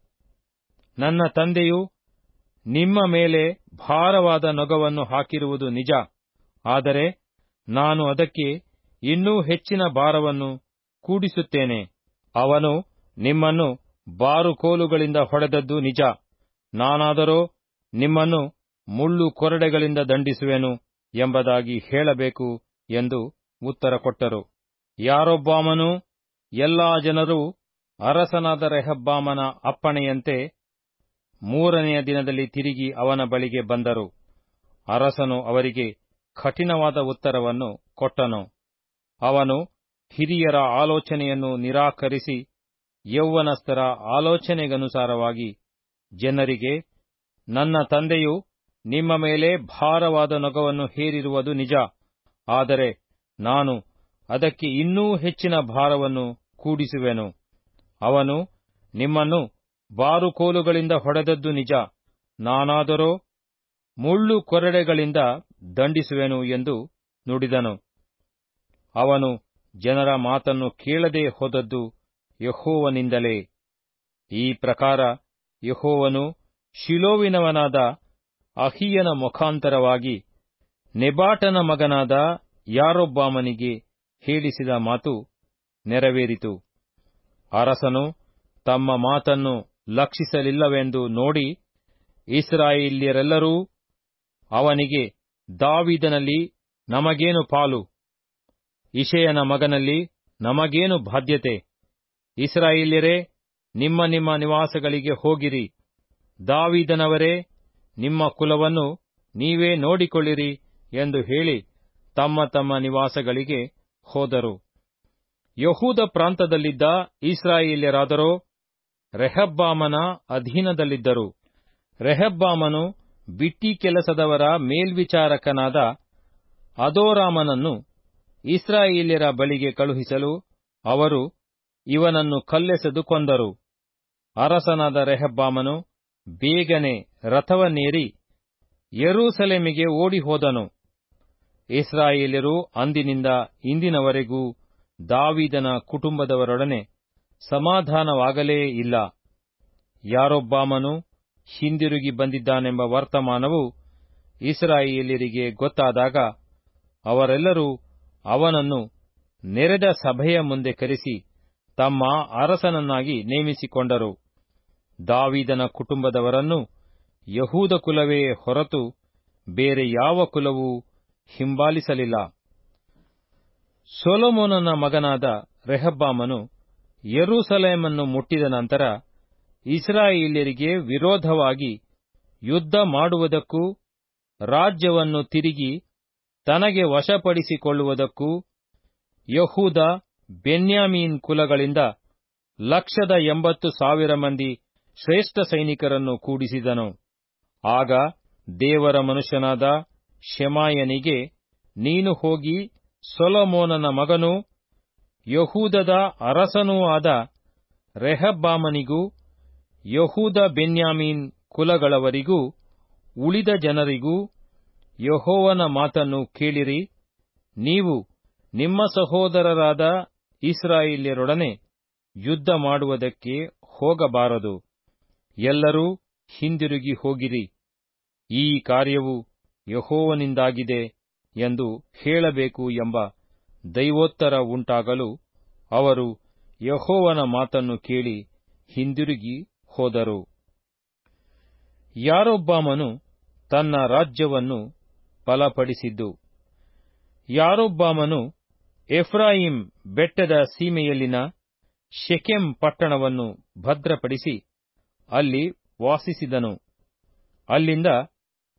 ನನ್ನ ತಂದೆಯು ನಿಮ್ಮ ಮೇಲೆ ಭಾರವಾದ ನೊಗವನ್ನು ಹಾಕಿರುವುದು ನಿಜ ಆದರೆ ನಾನು ಅದಕ್ಕೆ ಇನ್ನೂ ಹೆಚ್ಚಿನ ಭಾರವನ್ನು ಕೂಡಿಸುತ್ತೇನೆ ಅವನು ನಿಮ್ಮನ್ನು ಬಾರುಕೋಲುಗಳಿಂದ ಹೊಡೆದದ್ದು ನಿಜ ನಾನಾದರೋ ನಿಮ್ಮನ್ನು ಮುಳ್ಳು ಕೊರಡೆಗಳಿಂದ ದಂಡಿಸುವೆನು ಎಂಬುದಾಗಿ ಹೇಳಬೇಕು ಎಂದು ಉತ್ತರ ಕೊಟ್ಟರು ಯಾರೊಬ್ಬಾಮನು ಎಲ್ಲಾ ಜನರು ಅರಸನಾದ ರೆಹಬ್ಬಾಮನ ಅಪ್ಪಣೆಯಂತೆ ಮೂರನೆಯ ದಿನದಲ್ಲಿ ತಿರುಗಿ ಅವನ ಬಳಿಗೆ ಬಂದರು ಅರಸನು ಅವರಿಗೆ ಕಠಿಣವಾದ ಉತ್ತರವನ್ನು ಕೊಟ್ಟನು ಅವನು ಹಿರಿಯರ ಆಲೋಚನೆಯನ್ನು ನಿರಾಕರಿಸಿ ಯೌವನಸ್ಥರ ಆಲೋಚನೆಗನುಸಾರವಾಗಿ ಜನರಿಗೆ ನನ್ನ ತಂದೆಯು ನಿಮ್ಮ ಮೇಲೆ ಭಾರವಾದ ನೊಗವನ್ನು ಹೇರಿರುವುದು ನಿಜ ಆದರೆ ನಾನು ಅದಕ್ಕೆ ಇನ್ನೂ ಹೆಚ್ಚಿನ ಭಾರವನ್ನು ಕೂಡಿಸುವೆನು ಅವನು ನಿಮ್ಮನ್ನು ಬಾರುಕೋಲುಗಳಿಂದ ಹೊಡೆದದ್ದು ನಿಜ ನಾನಾದರೋ ಮುಳ್ಳು ಕೊರಡೆಗಳಿಂದ ದಂಡಿಸುವೆನು ಎಂದು ನುಡಿದನು ಅವನು ಜನರ ಮಾತನ್ನು ಕೇಳದೆ ಹೋದದ್ದು ಯಹೋವನಿಂದಲೇ ಈ ಪ್ರಕಾರ ಯಹೋವನು ಶಿಲೋವಿನವನಾದ ಅಹಿಯನ ಮುಖಾಂತರವಾಗಿ ನೆಬಾಟನ ಮಗನಾದ ಯಾರೊಬ್ಬಾಮನಿಗೆ ಹೇಳಿಸಿದ ಮಾತು ನೆರವೇರಿತು ಅರಸನು ತಮ್ಮ ಮಾತನ್ನು ಲಕ್ಷಿಸಲಿಲ್ಲವೆಂದು ನೋಡಿ ಇಸ್ರಾಯೇಲ್ಯರೆಲ್ಲರೂ ಅವನಿಗೆ ದಾವಿದನಲ್ಲಿ ನಮಗೇನು ಪಾಲು ಇಷಯನ ಮಗನಲ್ಲಿ ನಮಗೇನು ಬಾಧ್ಯತೆ ಇಸ್ರಾಯೇಲ್ಯರೇ ನಿಮ್ಮ ನಿಮ್ಮ ನಿವಾಸಗಳಿಗೆ ಹೋಗಿರಿ ದಾವಿದನವರೇ ನಿಮ್ಮ ಕುಲವನ್ನು ನೀವೇ ನೋಡಿಕೊಳ್ಳಿರಿ ಎಂದು ಹೇಳಿ ತಮ್ಮ ತಮ್ಮ ನಿವಾಸಗಳಿಗೆ ಹೋದರು ಯಹೂದ ಪ್ರಾಂತದಲ್ಲಿದ್ದ ಇಸ್ರಾಯೇಲ್ಯರಾದರೋ ರೆಹಬ್ಬಾಮನ ಅಧೀನದಲ್ಲಿದ್ದರು ರೆಹಬ್ಬಾಮನು ಬಿಟ್ಟಿ ಕೆಲಸದವರ ಮೇಲ್ವಿಚಾರಕನಾದ ಅದೋರಾಮನನ್ನು ಇಸ್ರಾಯೇಲ್ಯರ ಬಳಿಗೆ ಕಳುಹಿಸಲು ಅವರು ಇವನನ್ನು ಕಲ್ಲೆಸೆದು ಕೊಂದರು ಅರಸನಾದ ರೆಹಬ್ಬಾಮನು ಬೇಗನೆ ರಥವನ್ನೇರಿ ಯೆರೂಸಲೇಮಿಗೆ ಓಡಿಹೋದನು ಇಸ್ರಾಯೇಲ್ಯರು ಅಂದಿನಿಂದ ಇಂದಿನವರೆಗೂ ದಾವಿದನ ಕುಟುಂಬದವರೊಡನೆ ಸಮಾಧಾನವಾಗಲೇ ಇಲ್ಲ ಯಾರೊಬ್ಬಾಮನು ಹಿಂದಿರುಗಿ ಬಂದಿದ್ದಾನೆಂಬ ವರ್ತಮಾನವು ಇಸ್ರಾಯೇಲ್ಯರಿಗೆ ಗೊತ್ತಾದಾಗ ಅವರೆಲ್ಲರೂ ಅವನನ್ನು ನೆರೆದ ಸಭೆಯ ಮುಂದೆ ಕರೆಸಿ ತಮ್ಮ ಅರಸನನ್ನಾಗಿ ನೇಮಿಸಿಕೊಂಡರು ದಾವಿದನ ಕುಟುಂಬದವರನ್ನು ಯಹೂದ ಕುಲವೇ ಹೊರತು ಬೇರೆ ಯಾವ ಕುಲವೂ ಹಿಂಬಾಲಿಸಲಿಲ್ಲ ಸೊಲೊಮೋನನ ಮಗನಾದ ರೆಹಬ್ಬಾಮನು ಯೆರೂಸಲೇಮನ್ನು ಮುಟ್ಟಿದ ನಂತರ ಇಸ್ರಾಯೇಲ್ಯರಿಗೆ ವಿರೋಧವಾಗಿ ಯುದ್ಧ ಮಾಡುವುದಕ್ಕೂ ರಾಜ್ಯವನ್ನು ತಿರುಗಿ ತನಗೆ ವಶಪಡಿಸಿಕೊಳ್ಳುವುದಕ್ಕೂ ಯಹೂದ ಬೆನ್ಯಾಮೀನ್ ಕುಲಗಳಿಂದ ಲಕ್ಷದ ಎಂಬತ್ತು ಸಾವಿರ ಮಂದಿ ಶ್ರೇಷ್ಠ ಸೈನಿಕರನ್ನು ಕೂಡಿಸಿದನು ಆಗ ದೇವರ ಮನುಷ್ಯನಾದ ಶೆಮಾಯನಿಗೆ ನೀನು ಹೋಗಿ ಸೊಲೊಮೋನನ ಮಗನೂ ಯಹೂದದ ಅರಸನೂ ಆದ ರೆಹಬ್ಬಾಮನಿಗೂ ಯಹೂದ ಬೆನ್ಯಾಮೀನ್ ಕುಲಗಳವರಿಗೂ ಉಳಿದ ಜನರಿಗೂ ಯಹೋವನ ಮಾತನ್ನು ಕೇಳಿರಿ ನೀವು ನಿಮ್ಮ ಸಹೋದರರಾದ ಇಸ್ರಾಯೇಲ್ಯರೊಡನೆ ಯುದ್ಧ ಮಾಡುವುದಕ್ಕೆ ಹೋಗಬಾರದು ಎಲ್ಲರೂ ಹಿಂದಿರುಗಿ ಹೋಗಿರಿ ಈ ಕಾರ್ಯವು ಯಹೋವನಿಂದಾಗಿದೆ ಎಂದು ಹೇಳಬೇಕು ಎಂಬ ದೈವೋತ್ತರ ಉಂಟಾಗಲು ಅವರು ಯಹೋವನ ಮಾತನ್ನು ಕೇಳಿ ಹಿಂದಿರುಗಿ ಹೋದರು ಯಾರೊಬ್ಬಾಮನು ತನ್ನ ರಾಜ್ಯವನ್ನು ಬಲಪಡಿಸಿದ್ದು ಯಾರೊಬ್ಬಾಮನು ಎಫ್ರಾಯಿಂ ಬೆಟ್ಟದ ಸೀಮೆಯಲ್ಲಿನ ಶೆಕೆಂ ಪಟ್ಟಣವನ್ನು ಭದ್ರಪಡಿಸಿ ಅಲ್ಲಿ ವಾಸಿಸಿದನು ಅಲ್ಲಿಂದ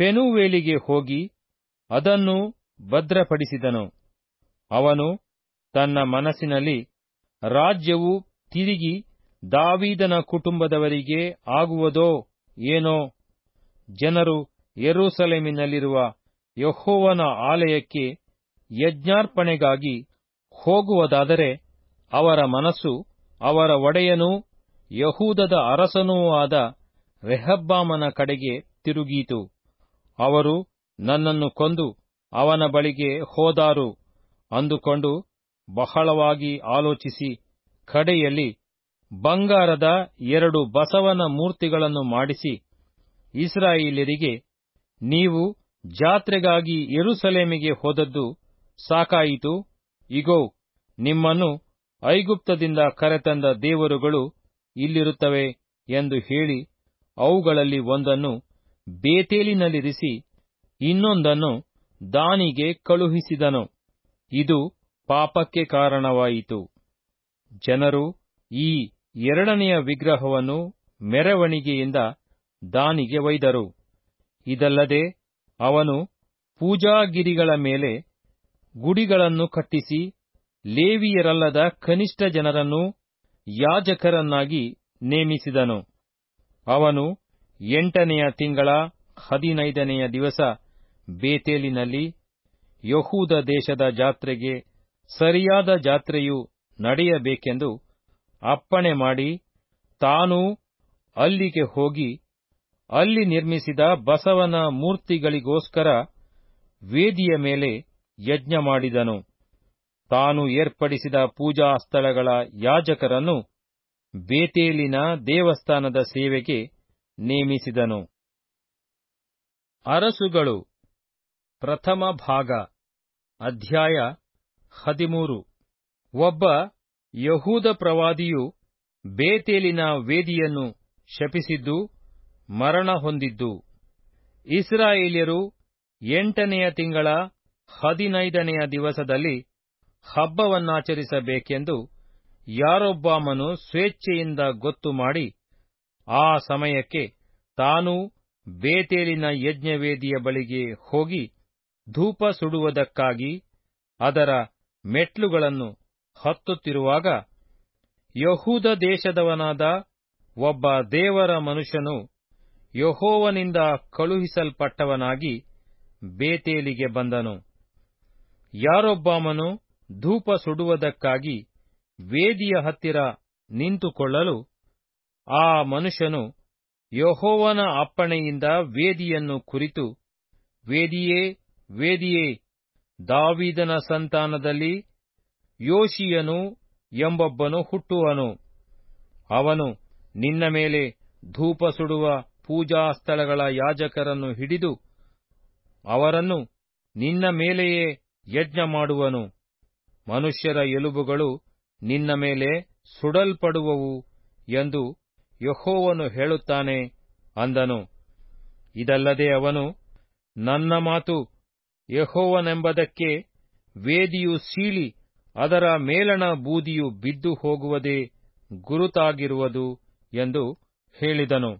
ಪೆನುವೇಲಿಗೆ ಹೋಗಿ ಅದನ್ನು ಭದ್ರಪಡಿಸಿದನು ಅವನು ತನ್ನ ಮನಸ್ಸಿನಲ್ಲಿ ರಾಜ್ಯವು ತಿರುಗಿ ದಾವೀದನ ಕುಟುಂಬದವರಿಗೆ ಆಗುವುದೋ ಏನೋ ಜನರು ಯೆರೂಸಲೇಮಿನಲ್ಲಿರುವ ಯೆಹೋವನ ಆಲಯಕ್ಕೆ ಯಜ್ಞಾರ್ಪಣೆಗಾಗಿ ಹೋಗುವುದಾದರೆ ಅವರ ಮನಸ್ಸು ಅವರ ಒಡೆಯನೂ ಯಹೂದದ ಅರಸನೂ ಆದ ರೆಹಬ್ಬಾಮನ ಕಡೆಗೆ ತಿರುಗೀತು ಅವರು ನನ್ನನ್ನು ಕೊಂದು ಅವನ ಬಳಿಗೆ ಹೋದಾರು ಅಂದುಕೊಂಡು ಬಹಳವಾಗಿ ಆಲೋಚಿಸಿ ಕಡೆಯಲ್ಲಿ ಬಂಗಾರದ ಎರಡು ಬಸವನ ಮೂರ್ತಿಗಳನ್ನು ಮಾಡಿಸಿ ಇಸ್ರಾಯೇಲ್ಯರಿಗೆ ನೀವು ಜಾತ್ರೆಗಾಗಿ ಯೆರೂಸಲೇಮಿಗೆ ಹೋದದ್ದು ಸಾಕಾಯಿತು ಇಗೋ ನಿಮ್ಮನ್ನು ಐಗುಪ್ತದಿಂದ ಕರೆತಂದ ದೇವರುಗಳು ಇಲ್ಲಿರುತ್ತವೆ ಎಂದು ಹೇಳಿ ಅವುಗಳಲ್ಲಿ ಒಂದನ್ನು ಬೇತೇಲಿನಲ್ಲಿರಿಸಿ ಇನ್ನೊಂದನ್ನು ದಾನಿಗೆ ಕಳುಹಿಸಿದನು ಇದು ಪಾಪಕ್ಕೆ ಕಾರಣವಾಯಿತು ಜನರು ಈ ಎರಡನೆಯ ವಿಗ್ರಹವನ್ನು ಮೆರವಣಿಗೆಯಿಂದ ದಾನಿಗೆ ಒಯ್ದರು ಇದಲ್ಲದೆ ಅವನು ಪೂಜಾಗಿರಿಗಳ ಮೇಲೆ ಗುಡಿಗಳನ್ನು ಕಟ್ಟಿಸಿ ಲೇವಿಯರಲ್ಲದ ಕನಿಷ್ಠ ಜನರನ್ನು ಯಾಜಕರನ್ನಾಗಿ ನೇಮಿಸಿದನು ಅವನು ಎಂಟನೆಯ ತಿಂಗಳ ಹದಿನೈದನೆಯ ದಿವಸ ಬೇತೇಲಿನಲ್ಲಿ ಯಹೂದ ದೇಶದ ಜಾತ್ರೆಗೆ ಸರಿಯಾದ ಜಾತ್ರೆಯು ನಡೆಯಬೇಕೆಂದು ಅಪ್ಪಣೆ ಮಾಡಿ ತಾನೂ ಅಲ್ಲಿಗೆ ಹೋಗಿ ಅಲ್ಲಿ ನಿರ್ಮಿಸಿದ ಬಸವನ ಮೂರ್ತಿಗಳಿಗೋಸ್ಕರ ವೇದಿಯ ಮೇಲೆ ಯಜ್ಞ ಮಾಡಿದನು ತಾನು ಏರ್ಪಡಿಸಿದ ಪೂಜಾ ಸ್ಥಳಗಳ ಯಾಜಕರನ್ನು ಬೇತೇಲಿನ ದೇವಸ್ಥಾನದ ಸೇವೆಗೆ ನೇಮಿಸಿದನು ಅರಸುಗಳು ಪ್ರಥಮ ಭಾಗ ಅಧ್ಯಾಯ ಹದಿಮೂರು ಒಬ್ಬ ಯಹೂದ ಪ್ರವಾದಿಯು ಬೇತೇಲಿನ ವೇದಿಯನ್ನು ಶಪಿಸಿದ್ದು ಮರಣ ಹೊಂದಿದ್ದು ಇಸ್ರಾಯೇಲ್ಯರು ಎಂಟನೆಯ ತಿಂಗಳ ಹದಿನೈದನೆಯ ದಿವಸದಲ್ಲಿ ಹಬ್ಬವನ್ನಾಚರಿಸಬೇಕೆಂದು ಯಾರೊಬ್ಬಾಮನು ಸ್ವೇಚ್ಛೆಯಿಂದ ಗೊತ್ತು ಮಾಡಿ ಆ ಸಮಯಕ್ಕೆ ತಾನೂ ಬೇತೇಲಿನ ಯಜ್ಞವೇದಿಯ ಬಳಿಗೆ ಹೋಗಿ ಧೂಪ ಸುಡುವುದಕ್ಕಾಗಿ ಅದರ ಮೆಟ್ಲುಗಳನ್ನು ಹತ್ತುತ್ತಿರುವಾಗ ಯಹೂದ ದೇಶದವನಾದ ಒಬ್ಬ ದೇವರ ಮನುಷ್ಯನು ಯಹೋವನಿಂದ ಕಳುಹಿಸಲ್ಪಟ್ಟವನಾಗಿ ಬೇತೇಲಿಗೆ ಬಂದನು ಯಾರೊಬ್ಬಾಮನು ಧೂಪ ಸುಡುವುದಕ್ಕಾಗಿ ವೇದಿಯ ಹತ್ತಿರ ನಿಂತುಕೊಳ್ಳಲು ಆ ಮನುಷ್ಯನು ಯಹೋವನ ಅಪ್ಪಣೆಯಿಂದ ವೇದಿಯನ್ನು ಕುರಿತು ವೇದಿಯೇ ವೇದಿಯೇ ದಾವೀದನ ಸಂತಾನದಲ್ಲಿ ಯೋಶಿಯನು ಎಂಬೊಬ್ಬನು ಹುಟ್ಟುವನು ಅವನು ನಿನ್ನ ಮೇಲೆ ಧೂಪ ಸುಡುವ ಪೂಜಾ ಸ್ಥಳಗಳ ಯಾಜಕರನ್ನು ಹಿಡಿದು ಅವರನ್ನು ನಿನ್ನ ಮೇಲೆಯೇ ಯಜ್ಞ ಮಾಡುವನು ಮನುಷ್ಯರ ಎಲುಬುಗಳು ನಿನ್ನ ಮೇಲೆ ಸುಡಲ್ಪಡುವವು ಎಂದು ಯಹೋವನು ಹೇಳುತ್ತಾನೆ ಅಂದನು ಇದಲ್ಲದೆ ಅವನು ನನ್ನ ಮಾತು ಯಹೋವನೆಂಬುದಕ್ಕೆ ವೇದಿಯು ಸೀಳಿ ಅದರ ಮೇಲಣ ಬೂದಿಯು ಬಿದ್ದು ಹೋಗುವುದೇ ಗುರುತಾಗಿರುವುದು ಎಂದು ಹೇಳಿದನು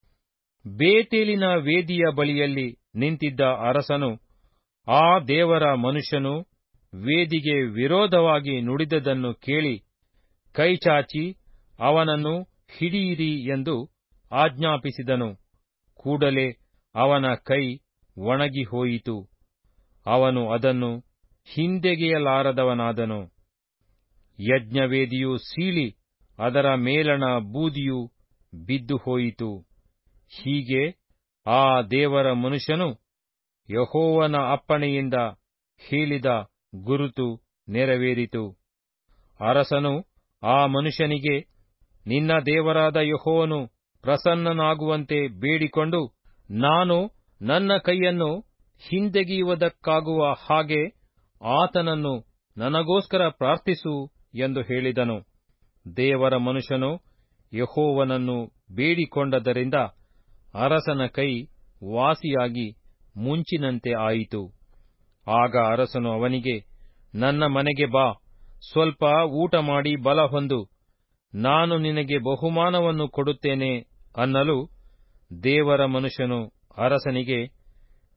ಬೇತೇಲಿನ ವೇದಿಯ ಬಳಿಯಲ್ಲಿ ನಿಂತಿದ್ದ ಅರಸನು ಆ ದೇವರ ಮನುಷ್ಯನು ವೇದಿಗೆ ವಿರೋಧವಾಗಿ ನುಡಿದದನ್ನು ಕೇಳಿ ಕೈಚಾಚಿ ಅವನನ್ನು ಹಿಡಿಯಿರಿ ಎಂದು ಆಜ್ಞಾಪಿಸಿದನು ಕೂಡಲೇ ಅವನ ಕೈ ಒಣಗಿ ಹೋಯಿತು ಅವನು ಅದನ್ನು ಹಿಂದೆಗೆಯಲಾರದವನಾದನು ಯಜ್ಞವೇದಿಯು ಸೀಳಿ ಅದರ ಮೇಲಣ ಬೂದಿಯು ಬಿದ್ದು ಹೋಯಿತು ಹೀಗೆ ಆ ದೇವರ ಮನುಷ್ಯನು ಯಹೋವನ ಅಪ್ಪಣೆಯಿಂದ ಹೇಳಿದ ಗುರುತು ನೆರವೇರಿತು ಅರಸನು ಆ ಮನುಷ್ಯನಿಗೆ ನಿನ್ನ ದೇವರಾದ ಯಹೋವನು ಪ್ರಸನ್ನನಾಗುವಂತೆ ಬೇಡಿಕೊಂಡು ನಾನು ನನ್ನ ಕೈಯನ್ನು ಹಿಂದೆಗೆಯುವುದಕ್ಕಾಗುವ ಹಾಗೆ ಆತನನ್ನು ನನಗೋಸ್ಕರ ಪ್ರಾರ್ಥಿಸು ಎಂದು ಹೇಳಿದನು ದೇವರ ಮನುಷ್ಯನು ಯಹೋವನನ್ನು ಬೇಡಿಕೊಂಡದರಿಂದ ಅರಸನ ಕೈ ವಾಸಿಯಾಗಿ ಮುಂಚಿನಂತೆ ಆಯಿತು ಆಗ ಅರಸನು ಅವನಿಗೆ ನನ್ನ ಮನೆಗೆ ಬಾ ಸ್ವಲ್ಪ ಊಟ ಮಾಡಿ ಬಲ ಹೊಂದು ನಾನು ನಿನಗೆ ಬಹುಮಾನವನ್ನು ಕೊಡುತ್ತೇನೆ ಅನ್ನಲು ದೇವರ ಮನುಷ್ಯನು ಅರಸನಿಗೆ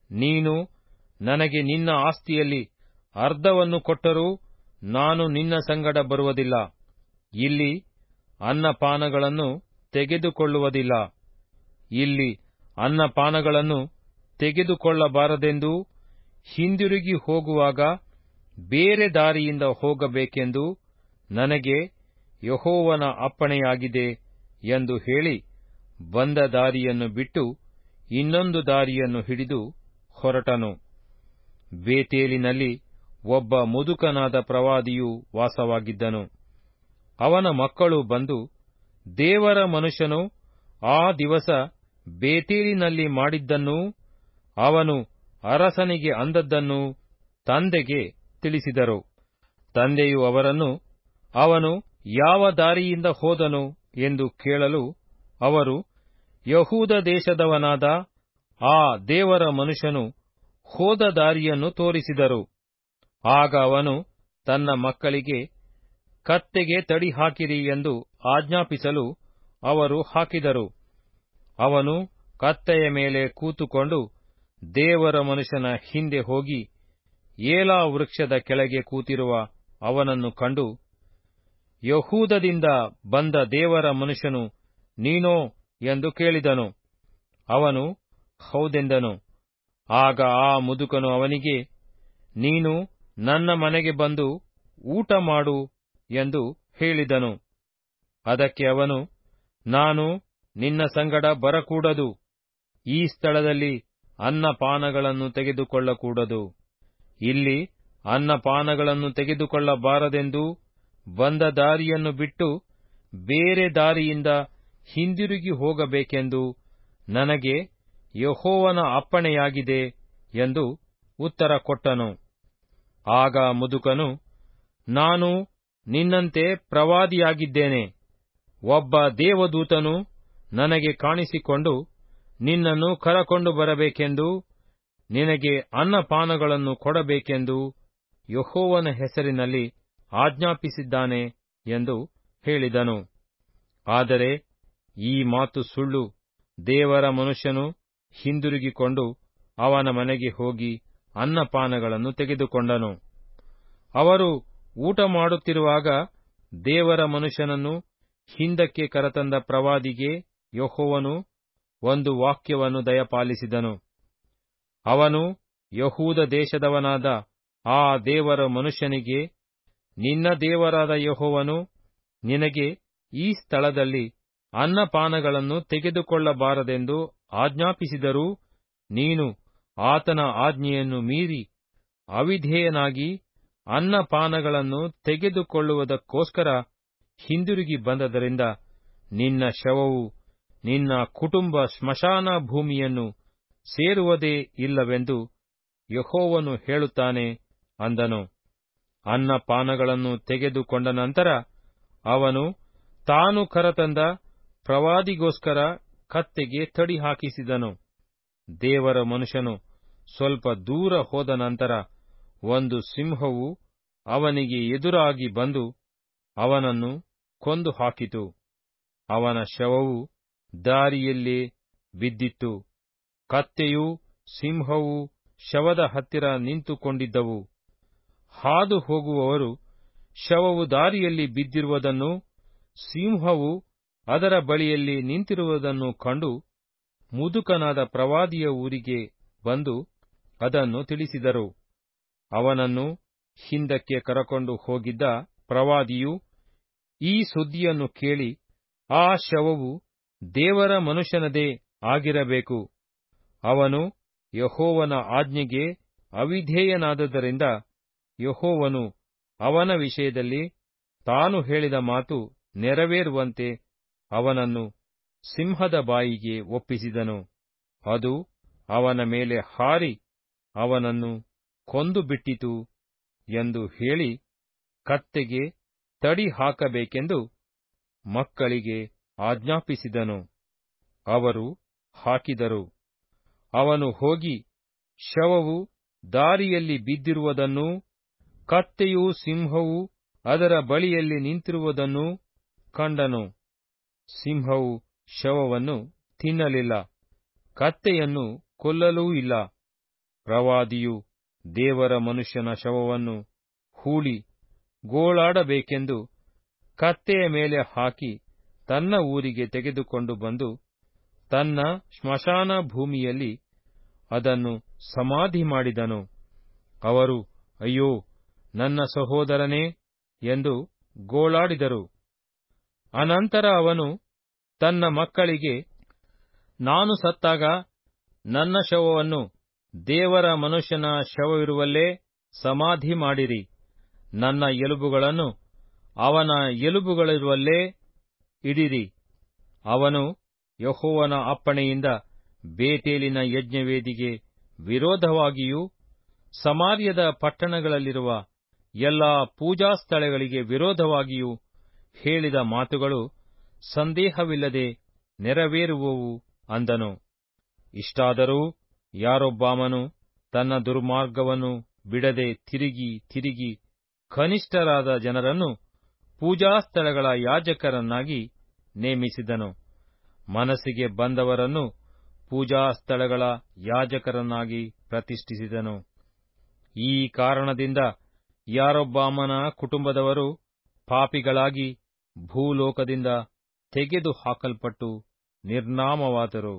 ನೀನು ನನಗೆ ನಿನ್ನ ಆಸ್ತಿಯಲ್ಲಿ ಅರ್ಧವನ್ನು ಕೊಟ್ಟರೂ ನಾನು ನಿನ್ನ ಸಂಗಡ ಬರುವುದಿಲ್ಲ ಇಲ್ಲಿ ಅನ್ನಪಾನಗಳನ್ನು ತೆಗೆದುಕೊಳ್ಳುವುದಿಲ್ಲ ಇಲ್ಲಿ ಅನ್ನಪಾನಗಳನ್ನು ತೆಗೆದುಕೊಳ್ಳಬಾರದೆಂದೂ ಹಿಂದಿರುಗಿ ಹೋಗುವಾಗ ಬೇರೆ ದಾರಿಯಿಂದ ಹೋಗಬೇಕೆಂದು ನನಗೆ ಯಹೋವನ ಅಪ್ಪಣೆಯಾಗಿದೆ ಎಂದು ಹೇಳಿ ಬಂದ ದಾರಿಯನ್ನು ಬಿಟ್ಟು ಇನ್ನೊಂದು ದಾರಿಯನ್ನು ಹಿಡಿದು ಹೊರಟನು ಬೇತೇಲಿನಲ್ಲಿ ಒಬ್ಬ ಮುದುಕನಾದ ಪ್ರವಾದಿಯು ವಾಸವಾಗಿದ್ದನು ಅವನ ಮಕ್ಕಳು ಬಂದು ದೇವರ ಮನುಷ್ಯನು ಆ ದಿವಸ ಬೇತೇಲಿನಲ್ಲಿ ಮಾಡಿದ್ದನ್ನೂ ಅವನು ಅರಸನಿಗೆ ಅಂದದ್ದನ್ನೂ ತಂದೆಗೆ ತಿಳಿಸಿದರು ತಂದೆಯು ಅವರನ್ನು ಅವನು ಯಾವ ದಾರಿಯಿಂದ ಹೋದನು ಎಂದು ಕೇಳಲು ಅವರು ಯಹೂದ ದೇಶದವನಾದ ಆ ದೇವರ ಮನುಷ್ಯನು ಹೋದ ದಾರಿಯನ್ನು ತೋರಿಸಿದರು ಆಗ ಅವನು ತನ್ನ ಮಕ್ಕಳಿಗೆ ಕತ್ತೆಗೆ ತಡಿ ಹಾಕಿರಿ ಎಂದು ಆಜ್ಞಾಪಿಸಲು ಅವರು ಹಾಕಿದರು ಅವನು ಕತ್ತೆಯ ಮೇಲೆ ಕೂತುಕೊಂಡು ದೇವರ ಮನುಷ್ಯನ ಹಿಂದೆ ಹೋಗಿ ಏಲಾ ವೃಕ್ಷದ ಕೆಳಗೆ ಕೂತಿರುವ ಅವನನ್ನು ಕಂಡು ಯಹೂದದಿಂದ ಬಂದ ದೇವರ ಮನುಷ್ಯನು ನೀನೋ ಎಂದು ಕೇಳಿದನು ಅವನು ಹೌದೆಂದನು ಆಗ ಆ ಮುದುಕನು ಅವನಿಗೆ ನೀನು ನನ್ನ ಮನೆಗೆ ಬಂದು ಊಟ ಮಾಡು ಎಂದು ಹೇಳಿದನು ಅದಕ್ಕೆ ಅವನು ನಾನು ನಿನ್ನ ಸಂಗಡ ಬರಕೂಡದು ಈ ಸ್ಥಳದಲ್ಲಿ ಅನ್ನಪಾನಗಳನ್ನು ತೆಗೆದುಕೊಳ್ಳಕೂಡದು ಇಲ್ಲಿ ಅನ್ನಪಾನಗಳನ್ನು ತೆಗೆದುಕೊಳ್ಳಬಾರದೆಂದು ಬಂದ ದಾರಿಯನ್ನು ಬಿಟ್ಟು ಬೇರೆ ದಾರಿಯಿಂದ ಹಿಂದಿರುಗಿ ಹೋಗಬೇಕೆಂದು ನನಗೆ ಯಹೋವನ ಅಪ್ಪಣೆಯಾಗಿದೆ ಎಂದು ಉತ್ತರ ಕೊಟ್ಟನು ಆಗ ಮುದುಕನು ನಾನು ನಿನ್ನಂತೆ ಪ್ರವಾದಿಯಾಗಿದ್ದೇನೆ ಒಬ್ಬ ದೇವದೂತನು ನನಗೆ ಕಾಣಿಸಿಕೊಂಡು ನಿನ್ನನ್ನು ಕರಕೊಂಡು ಬರಬೇಕೆಂದು ನಿನಗೆ ಅನ್ನಪಾನಗಳನ್ನು ಕೊಡಬೇಕೆಂದು ಯಹೋವನ ಹೆಸರಿನಲ್ಲಿ ಆಜ್ಞಾಪಿಸಿದ್ದಾನೆ ಎಂದು ಹೇಳಿದನು ಆದರೆ ಈ ಮಾತು ಸುಳ್ಳು ದೇವರ ಮನುಷ್ಯನು ಹಿಂದಿರುಗಿಕೊಂಡು ಅವನ ಮನೆಗೆ ಹೋಗಿ ಅನ್ನಪಾನಗಳನ್ನು ತೆಗೆದುಕೊಂಡನು ಅವರು ಊಟ ಮಾಡುತ್ತಿರುವಾಗ ದೇವರ ಮನುಷ್ಯನನ್ನು ಹಿಂದಕ್ಕೆ ಕರೆತಂದ ಪ್ರವಾದಿಗೆ ಯಹೋವನು ಒಂದು ವಾಕ್ಯವನ್ನು ದಯಪಾಲಿಸಿದನು ಅವನು ಯಹೂದ ದೇಶದವನಾದ ಆ ದೇವರ ಮನುಷ್ಯನಿಗೆ ನಿನ್ನ ದೇವರಾದ ಯಹೋವನು ನಿನಗೆ ಈ ಸ್ಥಳದಲ್ಲಿ ಅನ್ನಪಾನಗಳನ್ನು ತೆಗೆದುಕೊಳ್ಳಬಾರದೆಂದು ಆಜ್ಞಾಪಿಸಿದರೂ ನೀನು ಆತನ ಆಜ್ಞೆಯನ್ನು ಮೀರಿ ಅವಿಧೇಯನಾಗಿ ಅನ್ನಪಾನಗಳನ್ನು ತೆಗೆದುಕೊಳ್ಳುವುದಕ್ಕೋಸ್ಕರ ಹಿಂದಿರುಗಿ ಬಂದದರಿಂದ ನಿನ್ನ ಶವವು ನಿನ್ನ ಕುಟುಂಬ ಸ್ಮಶಾನ ಭೂಮಿಯನ್ನು ಸೇರುವುದೇ ಇಲ್ಲವೆಂದು ಯಹೋವನು ಹೇಳುತ್ತಾನೆ ಅಂದನು ಅನ್ನಪಾನಗಳನ್ನು ತೆಗೆದುಕೊಂಡ ನಂತರ ಅವನು ತಾನು ಕರತಂದ ಪ್ರವಾದಿಗೋಸ್ಕರ ಕತ್ತೆಗೆ ತಡಿ ಹಾಕಿಸಿದನು ದೇವರ ಮನುಷ್ಯನು ಸ್ವಲ್ಪ ದೂರ ಹೋದ ನಂತರ ಒಂದು ಸಿಂಹವು ಅವನಿಗೆ ಎದುರಾಗಿ ಬಂದು ಅವನನ್ನು ಕೊಂದು ಹಾಕಿತು ಅವನ ಶವವು ದಾರಿಯಲ್ಲೇ ಬಿದ್ದಿತ್ತು ಕತ್ತೆಯೂ ಸಿಂಹವೂ ಶವದ ಹತ್ತಿರ ನಿಂತುಕೊಂಡಿದ್ದವು ಹಾದು ಹೋಗುವವರು ಶವವು ದಾರಿಯಲ್ಲಿ ಬಿದ್ದಿರುವುದನ್ನು ಸಿಂಹವು ಅದರ ಬಳಿಯಲ್ಲಿ ನಿಂತಿರುವುದನ್ನು ಕಂಡು ಮುದುಕನಾದ ಪ್ರವಾದಿಯ ಊರಿಗೆ ಬಂದು ಅದನ್ನು ತಿಳಿಸಿದರು ಅವನನ್ನು ಹಿಂದಕ್ಕೆ ಕರಕೊಂಡು ಹೋಗಿದ್ದ ಪ್ರವಾದಿಯು ಈ ಸುದ್ದಿಯನ್ನು ಕೇಳಿ ಆ ಶವವು ದೇವರ ಮನುಷ್ಯನದೇ ಆಗಿರಬೇಕು ಅವನು ಯಹೋವನ ಆಜ್ಞೆಗೆ ಅವಿಧೇಯನಾದದರಿಂದ ಯಹೋವನು ಅವನ ವಿಷಯದಲ್ಲಿ ತಾನು ಹೇಳಿದ ಮಾತು ನೆರವೇರುವಂತೆ ಅವನನ್ನು ಸಿಂಹದ ಬಾಯಿಗೆ ಒಪ್ಪಿಸಿದನು ಅದು ಅವನ ಮೇಲೆ ಹಾರಿ ಅವನನ್ನು ಕೊಂದು ಬಿಟ್ಟಿತು ಎಂದು ಹೇಳಿ ಕತ್ತೆಗೆ ತಡಿ ಹಾಕಬೇಕೆಂದು ಮಕ್ಕಳಿಗೆ ಆಜ್ಞಾಪಿಸಿದನು ಅವರು ಹಾಕಿದರು ಅವನು ಹೋಗಿ ಶವವು ದಾರಿಯಲ್ಲಿ ಬಿದ್ದಿರುವುದನ್ನೂ ಕತ್ತೆಯೂ ಸಿಂಹವೂ ಅದರ ಬಳಿಯಲ್ಲಿ ನಿಂತಿರುವುದನ್ನೂ ಕಂಡನು ಸಿಂಹವು ಶವವನ್ನು ತಿನ್ನಲಿಲ್ಲ ಕತ್ತೆಯನ್ನು ಕೊಲ್ಲಲೂ ಇಲ್ಲ ಪ್ರವಾದಿಯು ದೇವರ ಮನುಷ್ಯನ ಶವವನ್ನು ಹೂಳಿ ಗೋಳಾಡಬೇಕೆಂದು ಕತ್ತೆಯ ಮೇಲೆ ಹಾಕಿ ತನ್ನ ಊರಿಗೆ ತೆಗೆದುಕೊಂಡು ಬಂದು ತನ್ನ ಸ್ಮಶಾನ ಭೂಮಿಯಲ್ಲಿ ಅದನ್ನು ಸಮಾಧಿ ಮಾಡಿದನು ಅವರು ಅಯ್ಯೋ ನನ್ನ ಸಹೋದರನೇ ಎಂದು ಗೋಳಾಡಿದರು ಅನಂತರ ಅವನು ತನ್ನ ಮಕ್ಕಳಿಗೆ ನಾನು ಸತ್ತಾಗ ನನ್ನ ಶವವನ್ನು ದೇವರ ಮನುಷ್ಯನ ಶವವಿರುವಲ್ಲೇ ಸಮಾಧಿ ಮಾಡಿರಿ ನನ್ನ ಎಲುಬುಗಳನ್ನು ಅವನ ಎಲುಬುಗಳಿರುವಲ್ಲೇ ಇಡಿರಿ ಅವನು ಯಹೋವನ ಅಪ್ಪಣೆಯಿಂದ ಬೇತೇಲಿನ ಯಜ್ಞವೇದಿಗೆ ವಿರೋಧವಾಗಿಯೂ ಸಮಾರ್ಯದ ಪಟ್ಟಣಗಳಲ್ಲಿರುವ ಎಲ್ಲಾ ಪೂಜಾ ಸ್ಥಳಗಳಿಗೆ ವಿರೋಧವಾಗಿಯೂ ಹೇಳಿದ ಮಾತುಗಳು ಸಂದೇಹವಿಲ್ಲದೆ ನೆರವೇರುವವು ಅಂದನು ಇಷ್ಟಾದರೂ ಯಾರೊಬ್ಬಾಮನು ತನ್ನ ದುರ್ಮಾರ್ಗವನ್ನು ಬಿಡದೆ ತಿರುಗಿ ತಿರುಗಿ ಕನಿಷ್ಠರಾದ ಜನರನ್ನು ಪೂಜಾ ಸ್ಥಳಗಳ ಯಾಜಕರನ್ನಾಗಿ ನೇಮಿಸಿದನು ಮನಸ್ಸಿಗೆ ಬಂದವರನ್ನು ಪೂಜಾ ಸ್ಥಳಗಳ ಯಾಜಕರನ್ನಾಗಿ ಪ್ರತಿಷ್ಠಿಸಿದನು ಈ ಕಾರಣದಿಂದ ಯಾರೊಬ್ಬಾಮನ ಕುಟುಂಬದವರು ಪಾಪಿಗಳಾಗಿ ಭೂಲೋಕದಿಂದ ತೆಗೆದು ಹಾಕಲ್ಪಟ್ಟು ನಿರ್ನಾಮವಾದರು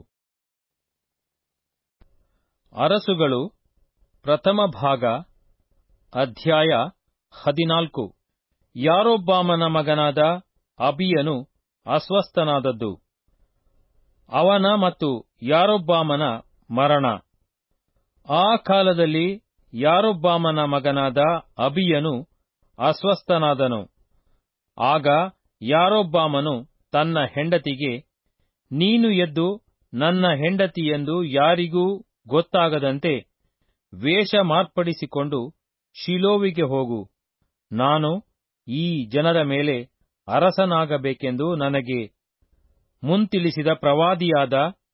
ಅರಸುಗಳು ಪ್ರಥಮ ಭಾಗ ಅಧ್ಯಾಯ ಹದಿನಾಲ್ಕು ಯಾರೊಬ್ಬಾಮನ ಮಗನಾದ ಅಬಿಯನು ಅಸ್ವಸ್ಥನಾದದ್ದು ಅವನ ಮತ್ತು ಯಾರೊಬ್ಬಾಮನ ಮರಣ ಆ ಕಾಲದಲ್ಲಿ ಯಾರೊಬ್ಬಾಮನ ಮಗನಾದ ಅಬಿಯನು ಅಸ್ವಸ್ಥನಾದನು ಆಗ ಯಾರೊಬ್ಬಾಮನು ತನ್ನ ಹೆಂಡತಿಗೆ ನೀನು ಎದ್ದು ನನ್ನ ಹೆಂಡತಿ ಎಂದು ಯಾರಿಗೂ ಗೊತ್ತಾಗದಂತೆ ವೇಷ ಮಾರ್ಪಡಿಸಿಕೊಂಡು ಶಿಲೋವಿಗೆ ಹೋಗು ನಾನು ಈ ಜನರ ಮೇಲೆ ಅರಸನಾಗಬೇಕೆಂದು ನನಗೆ ಮುಂತಿಳಿಸಿದ ಪ್ರವಾದಿಯಾದ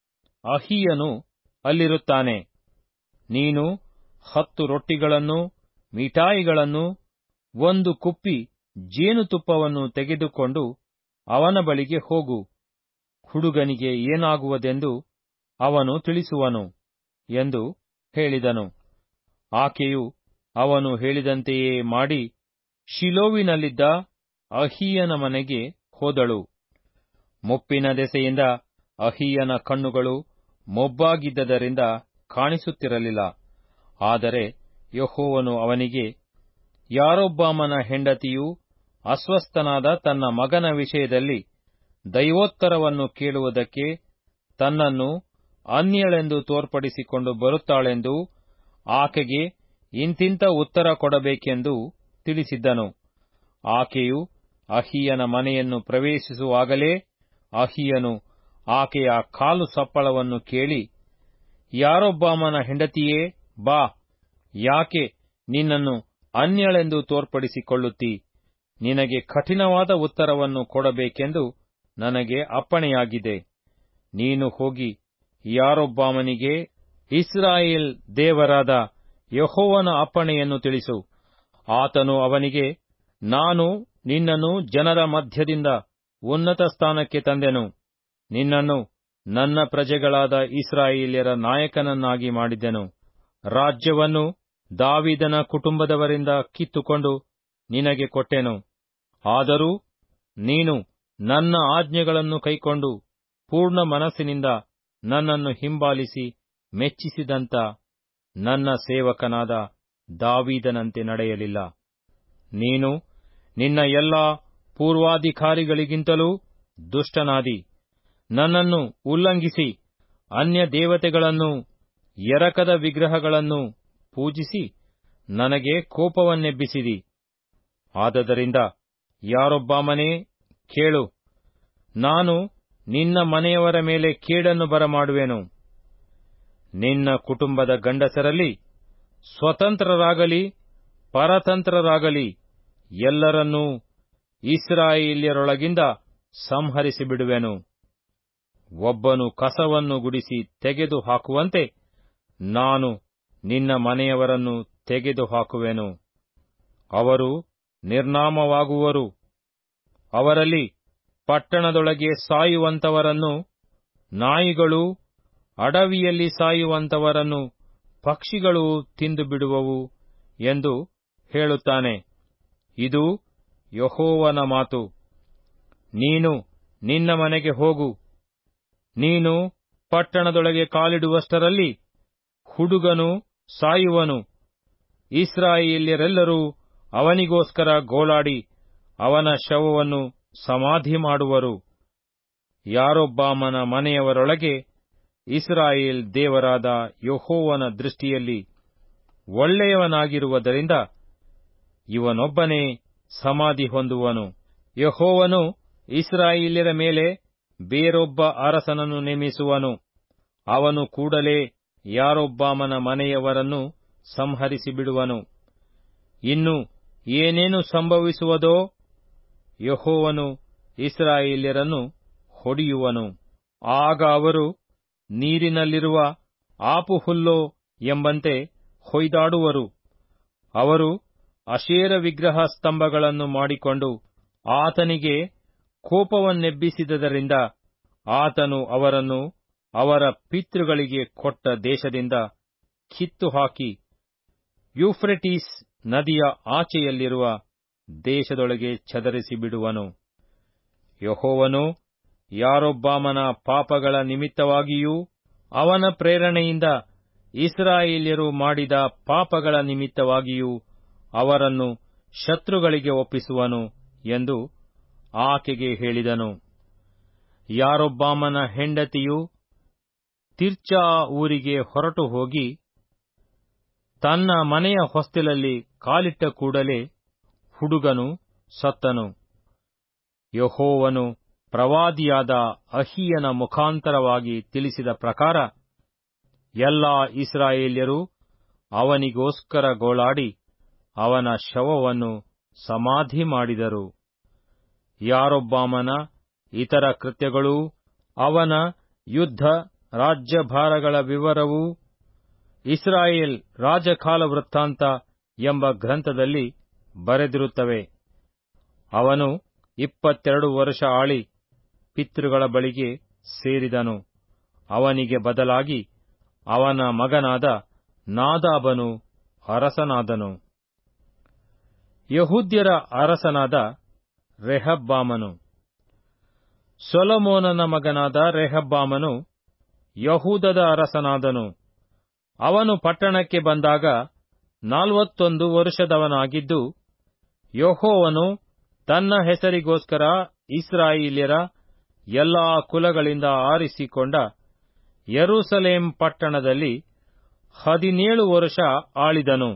ಅಹಿಯನು ಅಲ್ಲಿರುತ್ತಾನೆ ನೀನು ಹತ್ತು ರೊಟ್ಟಿಗಳನ್ನು ಮಿಠಾಯಿಗಳನ್ನು ಒಂದು ಕುಪ್ಪಿ ಜೇನುತುಪ್ಪವನ್ನು ತೆಗೆದುಕೊಂಡು ಅವನ ಬಳಿಗೆ ಹೋಗು ಹುಡುಗನಿಗೆ ಏನಾಗುವುದೆಂದು ಅವನು ತಿಳಿಸುವನು ಎಂದು ಹೇಳಿದನು ಆಕೆಯು ಅವನು ಹೇಳಿದಂತೆಯೇ ಮಾಡಿ ಶಿಲೋವಿನಲ್ಲಿದ್ದ ಅಹಿಯನ ಮನೆಗೆ ಹೋದಳು ಮುಪ್ಪಿನ ದೆಸೆಯಿಂದ ಅಹಿಯನ ಕಣ್ಣುಗಳು ಮೊಬ್ಬಾಗಿದ್ದರಿಂದ ಕಾಣಿಸುತ್ತಿರಲಿಲ್ಲ ಆದರೆ ಯಹೋವನು ಅವನಿಗೆ ಯಾರೊಬ್ಬಾಮನ ಹೆಂಡತಿಯು ಅಸ್ವಸ್ಥನಾದ ತನ್ನ ಮಗನ ವಿಷಯದಲ್ಲಿ ದೈವೋತ್ತರವನ್ನು ಕೇಳುವುದಕ್ಕೆ ತನ್ನನ್ನು ಅನ್ಯಳೆಂದು ತೋರ್ಪಡಿಸಿಕೊಂಡು ಬರುತ್ತಾಳೆಂದು ಆಕೆಗೆ ಇಂತಿಂತ ಉತ್ತರ ಕೊಡಬೇಕೆಂದು ತಿಳಿಸಿದ್ದನು ಆಕೆಯು ಅಹಿಯನ ಮನೆಯನ್ನು ಪ್ರವೇಶಿಸುವಾಗಲೇ ಅಹಿಯನು ಆಕೆಯ ಕಾಲು ಸಪ್ಪಳವನ್ನು ಕೇಳಿ ಯಾರೊಬ್ಬಾಮನ ಹೆಂಡತಿಯೇ ಬಾ ಯಾಕೆ ನಿನ್ನನ್ನು ಅನ್ಯಳೆಂದು ತೋರ್ಪಡಿಸಿಕೊಳ್ಳುತ್ತಿ ನಿನಗೆ ಕಠಿಣವಾದ ಉತ್ತರವನ್ನು ಕೊಡಬೇಕೆಂದು ನನಗೆ ಅಪ್ಪಣೆಯಾಗಿದೆ ನೀನು ಹೋಗಿ ಯಾರೊಬ್ಬಾಮನಿಗೆ ಇಸ್ರಾಯೇಲ್ ದೇವರಾದ ಯಹೋವನ ಅಪ್ಪಣೆಯನ್ನು ತಿಳಿಸು ಆತನು ಅವನಿಗೆ ನಾನು ನಿನ್ನನ್ನು ಜನರ ಮಧ್ಯದಿಂದ ಉನ್ನತ ಸ್ಥಾನಕ್ಕೆ ತಂದೆನು ನಿನ್ನನ್ನು ನನ್ನ ಪ್ರಜೆಗಳಾದ ಇಸ್ರಾಯೇಲ್ಯರ ನಾಯಕನನ್ನಾಗಿ ಮಾಡಿದೆನು ರಾಜ್ಯವನ್ನು ದಾವಿದನ ಕುಟುಂಬದವರಿಂದ ಕಿತ್ತುಕೊಂಡು ನಿನಗೆ ಕೊಟ್ಟೆನು ಆದರೂ ನೀನು ನನ್ನ ಆಜ್ಞೆಗಳನ್ನು ಕೈಕೊಂಡು ಪೂರ್ಣ ಮನಸ್ಸಿನಿಂದ ನನ್ನನ್ನು ಹಿಂಬಾಲಿಸಿ ಮೆಚ್ಚಿಸಿದಂತ ನನ್ನ ಸೇವಕನಾದ ದಾವೀದನಂತೆ ನಡೆಯಲಿಲ್ಲ ನೀನು ನಿನ್ನ ಎಲ್ಲಾ ಪೂರ್ವಾಧಿಕಾರಿಗಳಿಗಿಂತಲೂ ದುಷ್ಟನಾದಿ ನನ್ನನ್ನು ಉಲ್ಲಂಘಿಸಿ ಅನ್ಯ ದೇವತೆಗಳನ್ನು ಎರಕದ ವಿಗ್ರಹಗಳನ್ನು ಪೂಜಿಸಿ ನನಗೆ ಕೋಪವನ್ನೆಬ್ಬಿಸಿದಿ ಆದದರಿಂದ ಯಾರೊಬ್ಬಾಮನೇ ಕೇಳು ನಾನು ನಿನ್ನ ಮನೆಯವರ ಮೇಲೆ ಕೇಡನ್ನು ಬರಮಾಡುವೆನು ನಿನ್ನ ಕುಟುಂಬದ ಗಂಡಸರಲ್ಲಿ ಸ್ವತಂತ್ರರಾಗಲಿ ಪರತಂತ್ರರಾಗಲಿ ಎಲ್ಲರನ್ನೂ ಇಸ್ರಾಯೇಲ್ಯರೊಳಗಿಂದ ಸಂಹರಿಸಿಬಿಡುವೆನು ಒಬ್ಬನು ಕಸವನ್ನು ಗುಡಿಸಿ ತೆಗೆದು ಹಾಕುವಂತೆ ನಾನು ನಿನ್ನ ಮನೆಯವರನ್ನು ತೆಗೆದು ಹಾಕುವೆನು ಅವರು ನಿರ್ನಾಮವಾಗುವರು ಅವರಲ್ಲಿ ಪಟ್ಟಣದೊಳಗೆ ಸಾಯುವಂತವರನ್ನು ನಾಯಿಗಳು ಅಡವಿಯಲ್ಲಿ ಸಾಯುವಂತವರನ್ನು ಪಕ್ಷಿಗಳು ತಿಂದು ಬಿಡುವವು ಎಂದು ಹೇಳುತ್ತಾನೆ ಇದು ಯಹೋವನ ಮಾತು ನೀನು ನಿನ್ನ ಮನೆಗೆ ಹೋಗು ನೀನು ಪಟ್ಟಣದೊಳಗೆ ಕಾಲಿಡುವಷ್ಟರಲ್ಲಿ ಹುಡುಗನು ಸಾಯುವನು ಇಸ್ರಾಯೇಲ್ಯರೆಲ್ಲರೂ ಅವನಿಗೋಸ್ಕರ ಗೋಳಾಡಿ ಅವನ ಶವವನ್ನು ಸಮಾಧಿ ಮಾಡುವರು ಯಾರೊಬ್ಬಾಮನ ಮನೆಯವರೊಳಗೆ ಇಸ್ರಾಯೇಲ್ ದೇವರಾದ ಯಹೋವನ ದೃಷ್ಟಿಯಲ್ಲಿ ಒಳ್ಳೆಯವನಾಗಿರುವುದರಿಂದ ಇವನೊಬ್ಬನೇ ಸಮಾಧಿ ಹೊಂದುವನು ಯಹೋವನು ಇಸ್ರಾಯೇಲ್ಯರ ಮೇಲೆ ಬೇರೊಬ್ಬ ಅರಸನನ್ನು ನೇಮಿಸುವನು ಅವನು ಕೂಡಲೇ ಯಾರೊಬ್ಬಾಮನ ಮನೆಯವರನ್ನು ಸಂಹರಿಸಿ ಬಿಡುವನು ಇನ್ನು ಏನೇನು ಸಂಭವಿಸುವುದೋ ಯಹೋವನು ಇಸ್ರಾಯೇಲ್ಯರನ್ನು ಹೊಡೆಯುವನು ಆಗ ಅವರು ನೀರಿನಲ್ಲಿರುವ ಆಪುಹುಲ್ಲೋ ಎಂಬಂತೆ ಹೊಯ್ದಾಡುವರು ಅವರು ಅಶೇರ ವಿಗ್ರಹ ಸ್ತಂಭಗಳನ್ನು ಮಾಡಿಕೊಂಡು ಆತನಿಗೆ ಕೋಪವನ್ನೆಬ್ಬಿಸಿದ್ದರಿಂದ ಆತನು ಅವರನ್ನು ಅವರ ಪಿತೃಗಳಿಗೆ ಕೊಟ್ಟ ದೇಶದಿಂದ ಕಿತ್ತು ಹಾಕಿ ಯೂಫ್ರೆಟೀಸ್ ನದಿಯ ಆಚೆಯಲ್ಲಿರುವ ದೇಶದೊಳಗೆ ಚದರಿಸಿ ಬಿಡುವನು ಯಹೋವನು ಯಾರೊಬ್ಬಾಮನ ಪಾಪಗಳ ನಿಮಿತ್ತವಾಗಿಯೂ ಅವನ ಪ್ರೇರಣೆಯಿಂದ ಇಸ್ರಾಯೇಲ್ಯರು ಮಾಡಿದ ಪಾಪಗಳ ನಿಮಿತ್ತವಾಗಿಯೂ ಅವರನ್ನು ಶತ್ರುಗಳಿಗೆ ಒಪ್ಪಿಸುವನು ಎಂದು ಆಕೆಗೆ ಹೇಳಿದನು ಯಾರೊಬ್ಬಾಮನ ಹೆಂಡತಿಯು ತಿರ್ಚಾ ಊರಿಗೆ ಹೊರಟು ಹೋಗಿ ತನ್ನ ಮನೆಯ ಹೊಸ್ತಿಲಲ್ಲಿ ಕಾಲಿಟ್ಟ ಕೂಡಲೇ ಹುಡುಗನು ಸತ್ತನು ಯಹೋವನು ಪ್ರವಾದಿಯಾದ ಅಹಿಯನ ಮುಖಾಂತರವಾಗಿ ತಿಳಿಸಿದ ಪ್ರಕಾರ ಎಲ್ಲಾ ಇಸ್ರಾಯೇಲ್ಯರು ಅವನಿಗೋಸ್ಕರ ಗೋಳಾಡಿ ಅವನ ಶವವನ್ನು ಸಮಾಧಿ ಮಾಡಿದರು ಯಾರೊಬ್ಬಾಮನ ಇತರ ಕೃತ್ಯಗಳೂ ಅವನ ಯುದ್ಧ ರಾಜ್ಯಭಾರಗಳ ವಿವರವೂ ಇಸ್ರಾಯೇಲ್ ರಾಜಕಾಲ ವೃತ್ತಾಂತ ಎಂಬ ಗ್ರಂಥದಲ್ಲಿ ಬರೆದಿರುತ್ತವೆ ಅವನು ಇಪ್ಪತ್ತೆರಡು ವರ್ಷ ಆಳಿ ಪಿತೃಗಳ ಬಳಿಗೆ ಸೇರಿದನು ಅವನಿಗೆ ಬದಲಾಗಿ ಅವನ ಮಗನಾದ ನಾದಾಬನು ಅರಸನಾದನು ಯಹೂದ್ಯರ ಅರಸನಾದ ರೆಹಬ್ಬಾಮನು ಸೊಲಮೋನನ ಮಗನಾದ ರೆಹಬ್ಬಾಮನು ಯಹೂದದ ಅರಸನಾದನು ಅವನು ಪಟ್ಟಣಕ್ಕೆ ಬಂದಾಗ ನಲವತ್ತೊಂದು ವರ್ಷದವನಾಗಿದ್ದು ಯಹೋವನು ತನ್ನ ಹೆಸರಿಗೋಸ್ಕರ ಇಸ್ರಾಯೇಲ್ಯರ ಎಲ್ಲಾ ಕುಲಗಳಿಂದ ಆರಿಸಿಕೊಂಡ ಯೆರೂಸಲೇಮ್ ಪಟ್ಟಣದಲ್ಲಿ ಹದಿನೇಳು ವರ್ಷ ಆಳಿದನು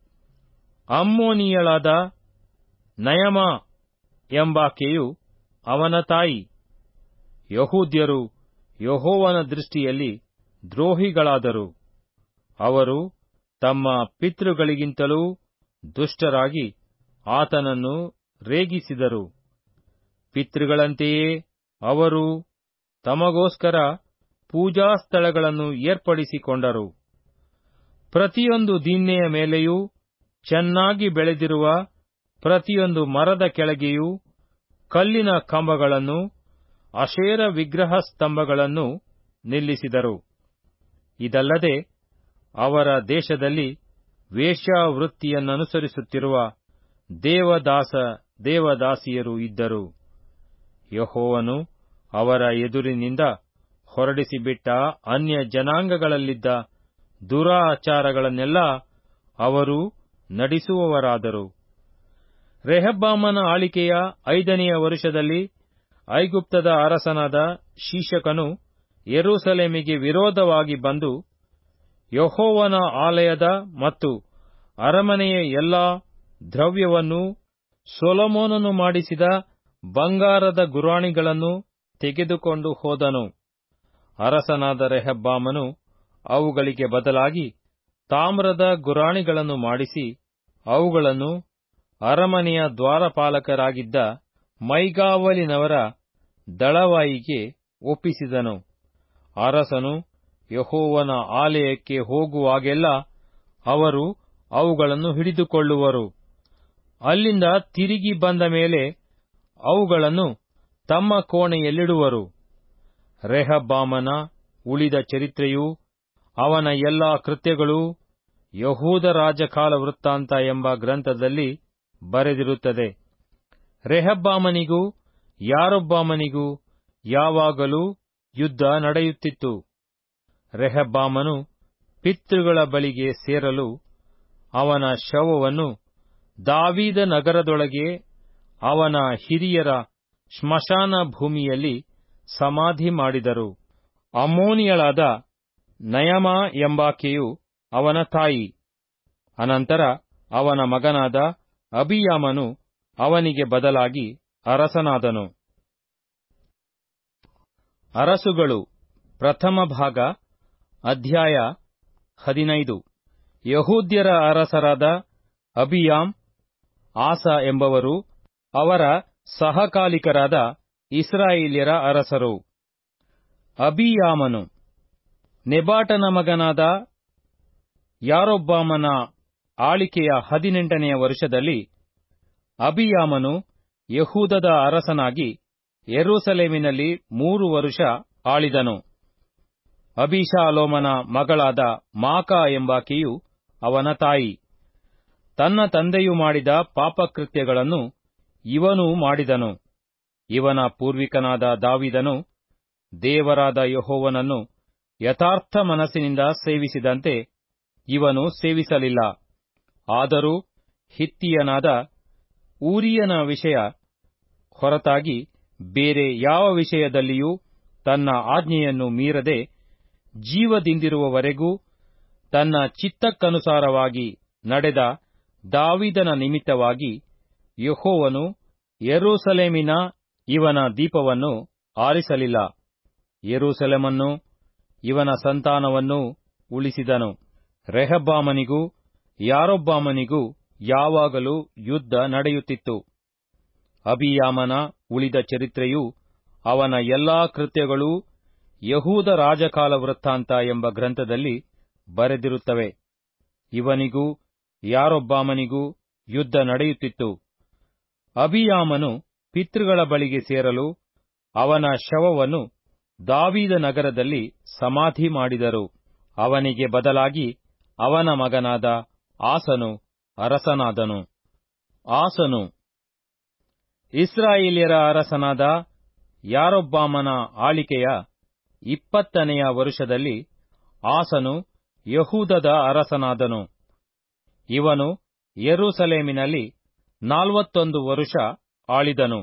ಅಮ್ಮೋನಿಯಳಾದ ನಯಮ ಎಂಬಾಕೆಯು ಅವನ ತಾಯಿ ಯಹೂದ್ಯರು ಯಹೋವನ ದೃಷ್ಟಿಯಲ್ಲಿ ದ್ರೋಹಿಗಳಾದರು ಅವರು ತಮ್ಮ ಪಿತೃಗಳಿಗಿಂತಲೂ ದುಷ್ಟರಾಗಿ ಆತನನ್ನು ರೇಗಿಸಿದರು ಪಿತೃಗಳಂತೆಯೇ ಅವರು ತಮಗೋಸ್ಕರ ಪೂಜಾ ಸ್ಥಳಗಳನ್ನು ಏರ್ಪಡಿಸಿಕೊಂಡರು ಪ್ರತಿಯೊಂದು ದಿನ್ನೆಯ ಮೇಲೆಯೂ ಚೆನ್ನಾಗಿ ಬೆಳೆದಿರುವ ಪ್ರತಿಯೊಂದು ಮರದ ಕೆಳಗೆಯೂ ಕಲ್ಲಿನ ಕಂಬಗಳನ್ನು ಅಶೇರ ವಿಗ್ರಹ ಸ್ತಂಭಗಳನ್ನು ನಿಲ್ಲಿಸಿದರು ಇದಲ್ಲದೆ ಅವರ ದೇಶದಲ್ಲಿ ವೇಶ್ಯಾವೃತ್ತಿಯನ್ನನುಸರಿಸುತ್ತಿರುವ ದೇವದಾಸ ದೇವದಾಸಿಯರು ಇದ್ದರು ಯಹೋವನು ಅವರ ಎದುರಿನಿಂದ ಹೊರಡಿಸಿಬಿಟ್ಟ ಅನ್ಯ ಜನಾಂಗಗಳಲ್ಲಿದ್ದ ದುರಾಚಾರಗಳನ್ನೆಲ್ಲ ಅವರು ನಡೆಸುವವರಾದರು ರೆಹಬ್ಬಾಮನ ಆಳಿಕೆಯ ಐದನೆಯ ವರ್ಷದಲ್ಲಿ ಐಗುಪ್ತದ ಅರಸನಾದ ಶೀಶಕನು ಯೆರೂಸಲೇಮಿಗೆ ವಿರೋಧವಾಗಿ ಬಂದು ಯಹೋವನ ಆಲಯದ ಮತ್ತು ಅರಮನೆಯ ಎಲ್ಲಾ ದ್ರವ್ಯವನ್ನೂ ಸೊಲೊಮೋನನು ಮಾಡಿಸಿದ ಬಂಗಾರದ ಗುರಾಣಿಗಳನ್ನು ತೆಗೆದುಕೊಂಡು ಹೋದನು ಅರಸನಾದ ರೆಹಬ್ಬಾಮನು ಅವುಗಳಿಗೆ ಬದಲಾಗಿ ತಾಮ್ರದ ಗುರಾಣಿಗಳನ್ನು ಮಾಡಿಸಿ ಅವುಗಳನ್ನು ಅರಮನೆಯ ದ್ವಾರಪಾಲಕರಾಗಿದ್ದ ಮೈಗಾವಲಿನವರ ದಳವಾಯಿಗೆ ಒಪ್ಪಿಸಿದನು ಅರಸನು ಯಹೋವನ ಆಲಯಕ್ಕೆ ಹೋಗುವಾಗೆಲ್ಲ ಅವರು ಅವುಗಳನ್ನು ಹಿಡಿದುಕೊಳ್ಳುವರು ಅಲ್ಲಿಂದ ತಿರುಗಿ ಬಂದ ಮೇಲೆ ಅವುಗಳನ್ನು ತಮ್ಮ ಕೋಣೆಯಲ್ಲಿಡುವರು ರೆಹಬ್ಬಾಮನ ಉಳಿದ ಚರಿತ್ರೆಯೂ ಅವನ ಎಲ್ಲಾ ಕೃತ್ಯಗಳೂ ಯಹೂದ ರಾಜಕಾಲ ವೃತ್ತಾಂತ ಎಂಬ ಗ್ರಂಥದಲ್ಲಿ ಬರೆದಿರುತ್ತದೆ ರೆಹಬ್ಬಾಮನಿಗೂ ಯಾರೊಬ್ಬಾಮನಿಗೂ ಯಾವಾಗಲೂ ಯುದ್ಧ ನಡೆಯುತ್ತಿತ್ತು ರೆಹಬ್ಬಾಮನು ಪಿತೃಗಳ ಬಳಿಗೆ ಸೇರಲು ಅವನ ಶವವನ್ನು ದಾವೀದ ನಗರದೊಳಗೆ ಅವನ ಹಿರಿಯರ ಸ್ಮಶಾನ ಭೂಮಿಯಲ್ಲಿ ಸಮಾಧಿ ಮಾಡಿದರು ಅಮ್ಮೋನಿಯಳಾದ ನಯಮ ಎಂಬಾಕೆಯು ಅವನ ತಾಯಿ ಅನಂತರ ಅವನ ಮಗನಾದ ಅಬಿಯಾಮನು ಅವನಿಗೆ ಬದಲಾಗಿ ಅರಸನಾದನು ಅರಸುಗಳು ಪ್ರಥಮ ಭಾಗ ಅಧ್ಯಾಯ ಹದಿನೈದು ಯಹೂದ್ಯರ ಅರಸರಾದ ಅಬಿಯಾಮ್ ಆಸ ಎಂಬವರು ಅವರ ಸಹಕಾಲಿಕರಾದ ಇಸ್ರಾಯೇಲ್ಯರ ಅರಸರು ಅಬಿಯಾಮನು ನೆಬಾಟನ ಮಗನಾದ ಯಾರೊಬ್ಬಾಮನ ಆಳಿಕೆಯ ಹದಿನೆಂಟನೆಯ ವರ್ಷದಲ್ಲಿ ಅಬಿಯಾಮನು ಯಹೂದದ ಅರಸನಾಗಿ ಯೆರೂಸಲೇಮಿನಲ್ಲಿ ಮೂರು ವರುಷ ಆಳಿದನು ಅಬಿಷಾಲೋಮನ ಮಗಳಾದ ಮಾಕಾ ಎಂಬಾಕೆಯು ಅವನ ತಾಯಿ ತನ್ನ ತಂದೆಯು ಮಾಡಿದ ಪಾಪಕೃತ್ಯಗಳನ್ನು ಇವನೂ ಮಾಡಿದನು ಇವನ ಪೂರ್ವಿಕನಾದ ದಾವಿದನು ದೇವರಾದ ಯಹೋವನನ್ನು ಯಥಾರ್ಥ ಮನಸ್ಸಿನಿಂದ ಸೇವಿಸಿದಂತೆ ಇವನು ಸೇವಿಸಲಿಲ್ಲ ಆದರೂ ಹಿತ್ತಿಯನಾದ ಊರಿಯನ ವಿಷಯ ಹೊರತಾಗಿ ಬೇರೆ ಯಾವ ವಿಷಯದಲ್ಲಿಯೂ ತನ್ನ ಆಜ್ಞೆಯನ್ನು ಮೀರದೆ ಜೀವದಿಂದಿರುವವರೆಗೂ ತನ್ನ ಚಿತ್ತಕ್ಕನುಸಾರವಾಗಿ ನಡೆದ ದಾವಿದನ ನಿಮಿತ್ತವಾಗಿ ಯಹೋವನು ಯೆರೂಸಲೇಮಿನ ಇವನ ದೀಪವನ್ನು ಆರಿಸಲಿಲ್ಲ ಯೆರೂಸಲೇಮನ್ನು ಇವನ ಸಂತಾನವನ್ನೂ ಉಳಿಸಿದನು ರೆಹಬ್ಬಾಮನಿಗೂ ಯಾರೊಬ್ಬಾಮನಿಗೂ ಯಾವಾಗಲೂ ಯುದ್ಧ ನಡೆಯುತ್ತಿತ್ತು ಅಬಿಯಾಮನ ಉಳಿದ ಚರಿತ್ರೆಯೂ ಅವನ ಎಲ್ಲಾ ಕೃತ್ಯಗಳೂ ಯಹೂದ ರಾಜಕಾಲ ವೃತ್ತಾಂತ ಎಂಬ ಗ್ರಂಥದಲ್ಲಿ ಬರೆದಿರುತ್ತವೆ ಇವನಿಗೂ ಯಾರೊಬ್ಬಾಮನಿಗೂ ಯುದ್ಧ ನಡೆಯುತ್ತಿತ್ತು ಅಬಿಯಾಮನು ಪಿತೃಗಳ ಬಳಿಗೆ ಸೇರಲು ಅವನ ಶವವನ್ನು ದಾವೀದ ನಗರದಲ್ಲಿ ಸಮಾಧಿ ಮಾಡಿದರು ಅವನಿಗೆ ಬದಲಾಗಿ ಅವನ ಮಗನಾದ ಆಸನು ಅರಸನಾದನು ಆಸನು ಇಸ್ರಾಯೇಲ್ಯರ ಅರಸನಾದ ಯಾರೊಬ್ಬಾಮನ ಆಳಿಕೆಯ ಇಪ್ಪತ್ತನೆಯ ವರುಷದಲ್ಲಿ ಆಸನು ಯಹೂದದ ಅರಸನಾದನು ಇವನು ಯೆರೂಸಲೇಮಿನಲ್ಲಿ ನಾಲ್ವತ್ತೊಂದು ವರುಷ ಆಳಿದನು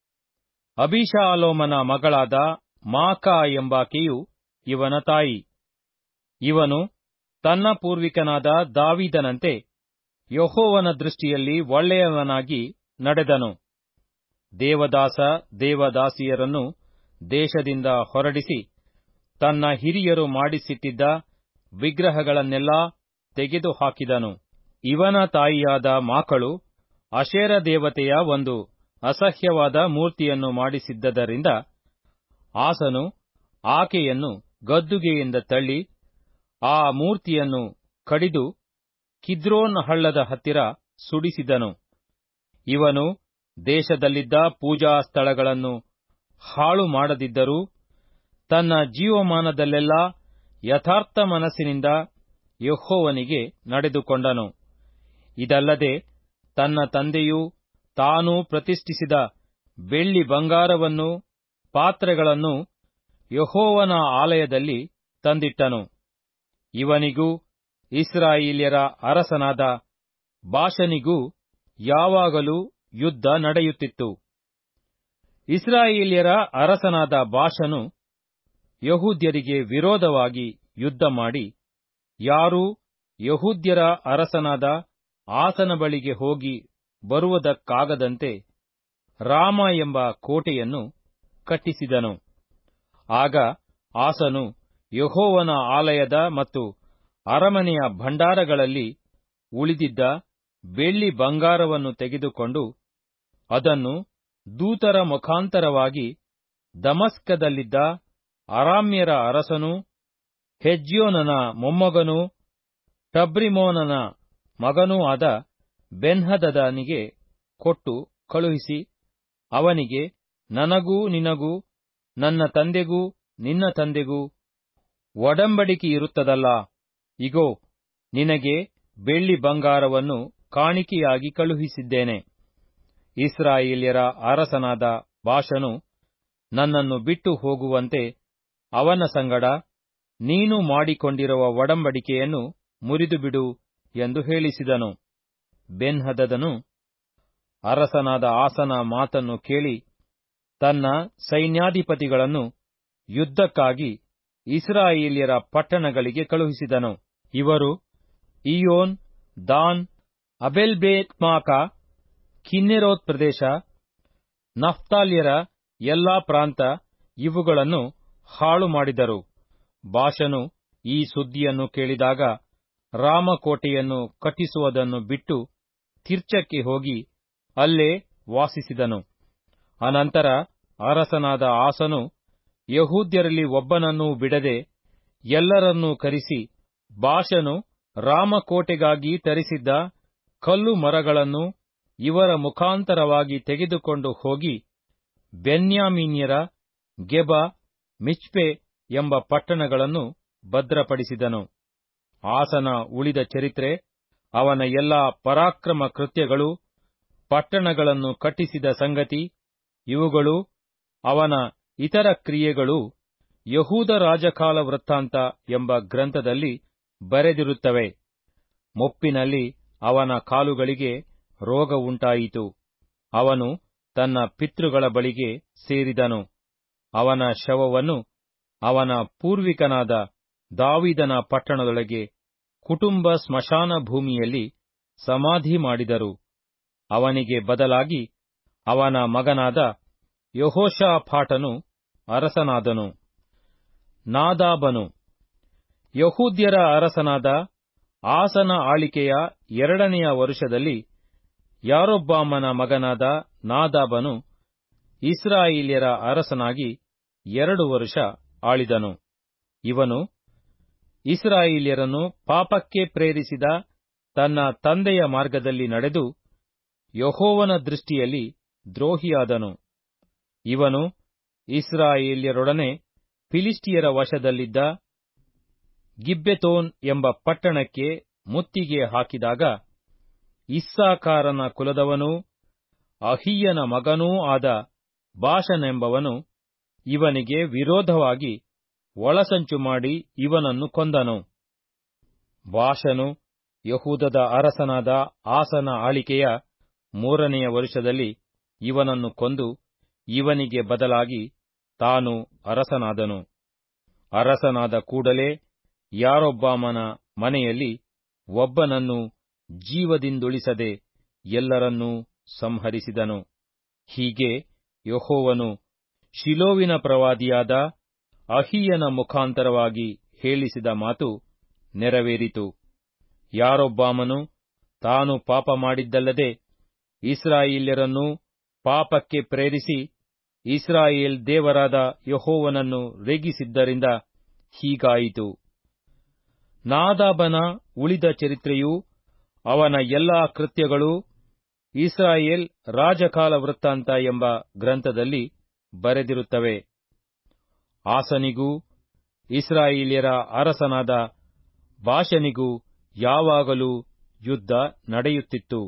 ಅಬಿಷಾಲೋಮನ ಮಗಳಾದ ಮಾಕಾ ಎಂಬಾಕೆಯು ಇವನ ತಾಯಿ ಇವನು ತನ್ನ ಪೂರ್ವಿಕನಾದ ದಾವಿದನಂತೆ ಯಹೋವನ ದೃಷ್ಟಿಯಲ್ಲಿ ಒಳ್ಳೆಯವನಾಗಿ ನಡೆದನು ದೇವದಾಸ ದೇವದಾಸಿಯರನ್ನು ದೇಶದಿಂದ ಹೊರಡಿಸಿ ತನ್ನ ಹಿರಿಯರು ಮಾಡಿಸಿಟ್ಟಿದ್ದ ವಿಗ್ರಹಗಳನ್ನೆಲ್ಲಾ ತೆಗೆದುಹಾಕಿದನು ಇವನ ತಾಯಿಯಾದ ಮಾಕಳು ಅಶೇರ ದೇವತೆಯ ಒಂದು ಅಸಹ್ಯವಾದ ಮೂರ್ತಿಯನ್ನು ಮಾಡಿಸಿದ್ದರಿಂದ ಆಸನು ಆಕೆಯನ್ನು ಗದ್ದುಗೆಯಿಂದ ತಳ್ಳಿ ಆ ಮೂರ್ತಿಯನ್ನು ಕಡಿದು ಕಿದ್ರೋನ್ ಹಳ್ಳದ ಹತ್ತಿರ ಸುಡಿಸಿದನು ಇವನು ದೇಶದಲ್ಲಿದ್ದ ಪೂಜಾ ಸ್ಥಳಗಳನ್ನು ಹಾಳು ಮಾಡದಿದ್ದರೂ ತನ್ನ ಜೀವಮಾನದಲ್ಲೆಲ್ಲಾ ಯಥಾರ್ಥ ಮನಸ್ಸಿನಿಂದ ಯಹೋವನಿಗೆ ನಡೆದುಕೊಂಡನು ಇದಲ್ಲದೆ ತನ್ನ ತಂದೆಯು ತಾನೂ ಪ್ರತಿಷ್ಠಿಸಿದ ಬೆಳ್ಳಿ ಬಂಗಾರವನ್ನೂ ಪಾತ್ರೆಗಳನ್ನು ಯಹೋವನ ಆಲಯದಲ್ಲಿ ತಂದಿಟ್ಟನು ಇವನಿಗೂ ಇಸ್ರಾಯೇಲ್ಯರ ಅರಸನಾದ ಬಾಷನಿಗೂ ಯಾವಾಗಲೂ ಯುದ್ಧ ನಡೆಯುತ್ತಿತ್ತು ಇಸ್ರಾಯೇಲ್ಯರ ಅರಸನಾದ ಬಾಷನು ಯಹೂದ್ಯರಿಗೆ ವಿರೋಧವಾಗಿ ಯುದ್ಧ ಮಾಡಿ ಯಾರೂ ಯಹೂದ್ಯರ ಅರಸನಾದ ಆಸನ ಬಳಿಗೆ ಹೋಗಿ ಬರುವುದಕ್ಕಾಗದಂತೆ ರಾಮ ಎಂಬ ಕೋಟೆಯನ್ನು ಕಟ್ಟಿಸಿದನು ಆಗ ಆಸನು ಯಹೋವನ ಆಲಯದ ಮತ್ತು ಅರಮನೆಯ ಭಂಡಾರಗಳಲ್ಲಿ ಉಳಿದಿದ್ದ ಬೆಳ್ಳಿ ಬಂಗಾರವನ್ನು ತೆಗೆದುಕೊಂಡು ಅದನ್ನು ದೂತರ ಮುಖಾಂತರವಾಗಿ ದಮಸ್ಕದಲ್ಲಿದ್ದ ಅರಾಮ್ಯರ ಅರಸನೂ ಹೆಜ್ಯೋನನ ಮೊಮ್ಮಗನೂ ಟಬ್ರಿಮೋನನ ಮಗನೂ ಆದ ಬೆನ್ಹದದನಿಗೆ ಕೊಟ್ಟು ಕಳುಹಿಸಿ ಅವನಿಗೆ ನನಗೂ ನಿನಗೂ ನನ್ನ ತಂದೆಗೂ ನಿನ್ನ ತಂದೆಗೂ ಒಡಂಬಡಿಕೆಯಿರುತ್ತದಲ್ಲಾ ಇಗೋ ನಿನಗೆ ಬೆಳ್ಳಿ ಬಂಗಾರವನ್ನು ಕಾಣಿಕೆಯಾಗಿ ಕಳುಹಿಸಿದ್ದೇನೆ ಇಸ್ರಾಯೇಲ್ಯರ ಅರಸನಾದ ಬಾಷನು ನನ್ನನ್ನು ಬಿಟ್ಟು ಹೋಗುವಂತೆ ಅವನ ಸಂಗಡ ನೀನು ಮಾಡಿಕೊಂಡಿರುವ ಒಡಂಬಡಿಕೆಯನ್ನು ಮುರಿದುಬಿಡು ಎಂದು ಹೇಳಿಸಿದನು ಬೆನ್ಹದದನು ಅರಸನಾದ ಆಸನ ಮಾತನ್ನು ಕೇಳಿ ತನ್ನ ಸೈನ್ಯಾಧಿಪತಿಗಳನ್ನು ಯುದ್ಧಕ್ಕಾಗಿ ಇಸ್ರಾಯೇಲ್ಯರ ಪಟ್ಟಣಗಳಿಗೆ ಕಳುಹಿಸಿದನು ಇವರು ಇಯೋನ್ ದಾನ್ ಅಬೆಲ್ಬೇತ್ಮಾಕ ಕಿನ್ನೆರೋತ್ ಪ್ರದೇಶ ನಫ್ತಾಲ್ಯರ ಎಲ್ಲಾ ಪ್ರಾಂತ ಇವುಗಳನ್ನು ಹಾಳು ಮಾಡಿದರು ಬಾಷನು ಈ ಸುದ್ದಿಯನ್ನು ಕೇಳಿದಾಗ ರಾಮಕೋಟೆಯನ್ನು ಕಟ್ಟಿಸುವುದನ್ನು ಬಿಟ್ಟು ತಿರ್ಚಕ್ಕೆ ಹೋಗಿ ಅಲ್ಲೇ ವಾಸಿಸಿದನು ಅನಂತರ ಅರಸನಾದ ಆಸನು ಯಹೂದ್ಯರಲ್ಲಿ ಒಬ್ಬನನ್ನೂ ಬಿಡದೆ ಎಲ್ಲರನ್ನೂ ಕರೆಸಿ ಬಾಷನು ರಾಮಕೋಟೆಗಾಗಿ ತರಿಸಿದ್ದ ಕಲ್ಲು ಮರಗಳನ್ನು ಇವರ ಮುಖಾಂತರವಾಗಿ ತೆಗೆದುಕೊಂಡು ಹೋಗಿ ಬೆನ್ಯಾಮೀನ್ಯರ ಗೆಬ ಮಿಚ್ಪೆ ಎಂಬ ಪಟ್ಟಣಗಳನ್ನು ಭದ್ರಪಡಿಸಿದನು ಆಸನ ಉಳಿದ ಚರಿತ್ರೆ ಅವನ ಎಲ್ಲಾ ಪರಾಕ್ರಮ ಕೃತ್ಯಗಳು ಪಟ್ಟಣಗಳನ್ನು ಕಟ್ಟಿಸಿದ ಸಂಗತಿ ಇವುಗಳು ಅವನ ಇತರ ಕ್ರಿಯೆಗಳು ಯಹೂದ ರಾಜಕಾಲ ವೃತ್ತಾಂತ ಎಂಬ ಗ್ರಂಥದಲ್ಲಿ ಬರೆದಿರುತ್ತವೆ ಮುಪ್ಪಿನಲ್ಲಿ ಅವನ ಕಾಲುಗಳಿಗೆ ರೋಗ ಉಂಟಾಯಿತು ಅವನು ತನ್ನ ಪಿತೃಗಳ ಬಳಿಗೆ ಸೇರಿದನು ಅವನ ಶವವನ್ನು ಅವನ ಪೂರ್ವಿಕನಾದ ದಾವಿದನ ಪಟ್ಟಣದೊಳಗೆ ಕುಟುಂಬ ಸ್ಮಶಾನ ಭೂಮಿಯಲ್ಲಿ ಸಮಾಧಿ ಮಾಡಿದರು ಅವನಿಗೆ ಬದಲಾಗಿ ಅವನ ಮಗನಾದ ಯಹೋಷಾಫಾಟನು ಅರಸನಾದನು ನಾದಾಬನು ಯಹೂದ್ಯರ ಅರಸನಾದ ಆಸನ ಆಳಿಕೆಯ ಎರಡನೆಯ ವರುಷದಲ್ಲಿ ಯಾರೊಬ್ಬಾಮನ ಮಗನಾದ ನಾದಾಬನು ಇಸ್ರಾಯೇಲ್ಯರ ಅರಸನಾಗಿ ಎರಡು ವರುಷ ಆಳಿದನು ಇವನು ಇಸ್ರಾಯೇಲ್ಯರನ್ನು ಪಾಪಕ್ಕೆ ಪ್ರೇರಿಸಿದ ತನ್ನ ತಂದೆಯ ಮಾರ್ಗದಲ್ಲಿ ನಡೆದು ಯಹೋವನ ದೃಷ್ಟಿಯಲ್ಲಿ ದ್ರೋಹಿಯಾದನು ಇವನು ಇಸ್ರಾಯೇಲ್ಯರೊಡನೆ ಫಿಲಿಸ್ಟಿಯರ ವಶದಲ್ಲಿದ್ದ ಗಿಬ್ಬೆತೋನ್ ಎಂಬ ಪಟ್ಟಣಕ್ಕೆ ಮುತ್ತಿಗೆ ಹಾಕಿದಾಗ ಇಸ್ಸಾಕಾರನ ಕುಲದವನೂ ಅಹಿಯನ ಮಗನೂ ಆದ ಬಾಷನೆಂಬವನು ಇವನಿಗೆ ವಿರೋಧವಾಗಿ ಒಳಸಂಚು ಮಾಡಿ ಇವನನ್ನು ಕೊಂದನು ಬಾಷನು ಯಹೂದದ ಅರಸನಾದ ಆಸನ ಆಳಿಕೆಯ ಮೂರನೆಯ ವರುಷದಲ್ಲಿ ಇವನನ್ನು ಕೊಂದು ಇವನಿಗೆ ಬದಲಾಗಿ ತಾನು ಅರಸನಾದನು ಅರಸನಾದ ಕೂಡಲೇ ಯಾರೊಬ್ಬಾಮನ ಮನೆಯಲ್ಲಿ ಒಬ್ಬನನ್ನು ಜೀವದಿಂದುಳಿಸದೆ ಎಲ್ಲರನ್ನೂ ಸಂಹರಿಸಿದನು ಹೀಗೆ ಯಹೋವನು ಶಿಲೋವಿನ ಪ್ರವಾದಿಯಾದ ಅಹಿಯನ ಮುಖಾಂತರವಾಗಿ ಹೇಳಿಸಿದ ಮಾತು ನೆರವೇರಿತು ಯಾರೊಬ್ಬಾಮನು ತಾನು ಪಾಪ ಮಾಡಿದ್ದಲ್ಲದೆ ಇಸ್ರಾಯೇಲ್ಯರನ್ನೂ ಪಾಪಕ್ಕೆ ಪ್ರೇರಿಸಿ ಇಸ್ರಾಯೇಲ್ ದೇವರಾದ ಯಹೋವನನ್ನು ರೇಗಿಸಿದ್ದರಿಂದ ಹೀಗಾಯಿತು ನಾದಾಬನ ಉಳಿದ ಚರಿತ್ರೆಯೂ ಅವನ ಎಲ್ಲಾ ಕೃತ್ಯಗಳೂ ಇಸ್ರಾಯೇಲ್ ರಾಜಕಾಲ ವೃತ್ತಾಂತ ಎಂಬ ಗ್ರಂಥದಲ್ಲಿ ಬರೆದಿರುತ್ತವೆ ಆಸನಿಗೂ ಇಸ್ರಾಯೇಲ್ಯರ ಅರಸನಾದ ಬಾಷನಿಗೂ ಯಾವಾಗಲೂ ಯುದ್ಧ ನಡೆಯುತ್ತಿತ್ತು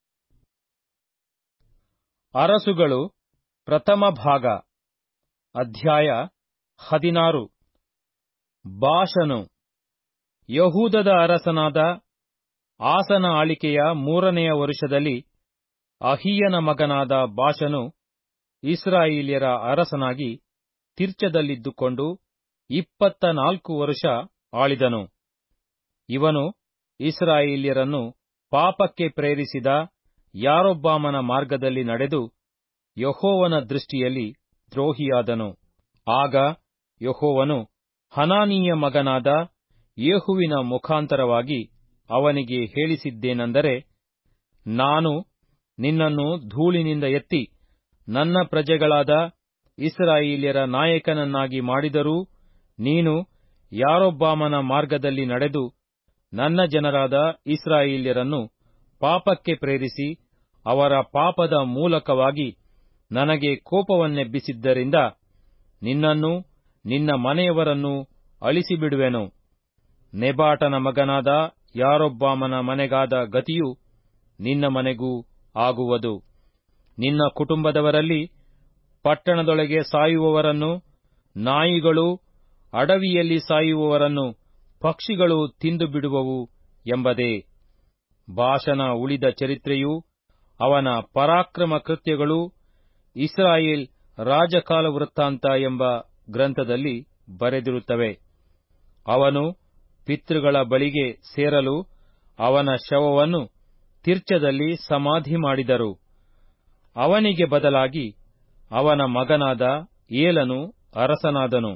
ಅರಸುಗಳು ಪ್ರಥಮ ಭಾಗ ಅಧ್ಯಾಯ ಹದಿನಾರು ಬಾಷನು ಯಹೂದದ ಅರಸನಾದ ಆಸನ ಆಳಿಕೆಯ ಮೂರನೆಯ ವರುಷದಲ್ಲಿ ಅಹಿಯನ ಮಗನಾದ ಬಾಷನು ಇಸ್ರಾಯೇಲ್ಯರ ಅರಸನಾಗಿ ತಿರ್ಚದಲ್ಲಿದ್ದುಕೊಂಡು ಇಪ್ಪತ್ತ ನಾಲ್ಕು ವರುಷ ಆಳಿದನು ಇವನು ಇಸ್ರಾಯೇಲ್ಯರನ್ನು ಪಾಪಕ್ಕೆ ಪ್ರೇರಿಸಿದ ಯಾರೊಬ್ಬಾಮನ ಮಾರ್ಗದಲ್ಲಿ ನಡೆದು ಯಹೋವನ ದೃಷ್ಟಿಯಲ್ಲಿ ದ್ರೋಹಿಯಾದನು ಆಗ ಯಹೋವನು ಹನಾನೀಯ ಮಗನಾದ ಯೇಹುವಿನ ಮುಖಾಂತರವಾಗಿ ಅವನಿಗೆ ಹೇಳಿಸಿದ್ದೇನೆಂದರೆ ನಾನು ನಿನ್ನನ್ನು ಧೂಳಿನಿಂದ ಎತ್ತಿ ನನ್ನ ಪ್ರಜೆಗಳಾದ ಇಸ್ರಾಯೇಲ್ಯರ ನಾಯಕನನ್ನಾಗಿ ಮಾಡಿದರೂ ನೀನು ಯಾರೊಬ್ಬಾಮನ ಮಾರ್ಗದಲ್ಲಿ ನಡೆದು ನನ್ನ ಜನರಾದ ಇಸ್ರಾಯೇಲ್ಯರನ್ನು ಪಾಪಕ್ಕೆ ಪ್ರೇರಿಸಿ ಅವರ ಪಾಪದ ಮೂಲಕವಾಗಿ ನನಗೆ ಕೋಪವನ್ನೆಬ್ಬಿಸಿದ್ದರಿಂದ ನಿನ್ನನ್ನೂ ನಿನ್ನ ಮನೆಯವರನ್ನೂ ಅಳಿಸಿಬಿಡುವೆನು ನೆಬಾಟನ ಮಗನಾದ ಯಾರೊಬ್ಬಾಮನ ಮನೆಗಾದ ಗತಿಯು ನಿನ್ನ ಮನೆಗೂ ಆಗುವುದು ನಿನ್ನ ಕುಟುಂಬದವರಲ್ಲಿ ಪಟ್ಟಣದೊಳಗೆ ಸಾಯುವವರನ್ನು ನಾಯಿಗಳು ಅಡವಿಯಲ್ಲಿ ಸಾಯುವವರನ್ನು ಪಕ್ಷಿಗಳು ತಿಂದು ಬಿಡುವವು ಎಂಬುದೇ ಭಾಷನ ಉಳಿದ ಚರಿತ್ರೆಯೂ ಅವನ ಪರಾಕ್ರಮ ಕೃತ್ಯಗಳು ಇಸ್ರಾಯೇಲ್ ರಾಜಕಾಲ ವೃತ್ತಾಂತ ಎಂಬ ಗ್ರಂಥದಲ್ಲಿ ಬರೆದಿರುತ್ತವೆ ಅವನು ಪಿತೃಗಳ ಬಳಿಗೆ ಸೇರಲು ಅವನ ಶವವನ್ನು ತಿರ್ಚದಲ್ಲಿ ಸಮಾಧಿ ಮಾಡಿದರು ಅವನಿಗೆ ಬದಲಾಗಿ ಅವನ ಮಗನಾದ ಏಲನು ಅರಸನಾದನು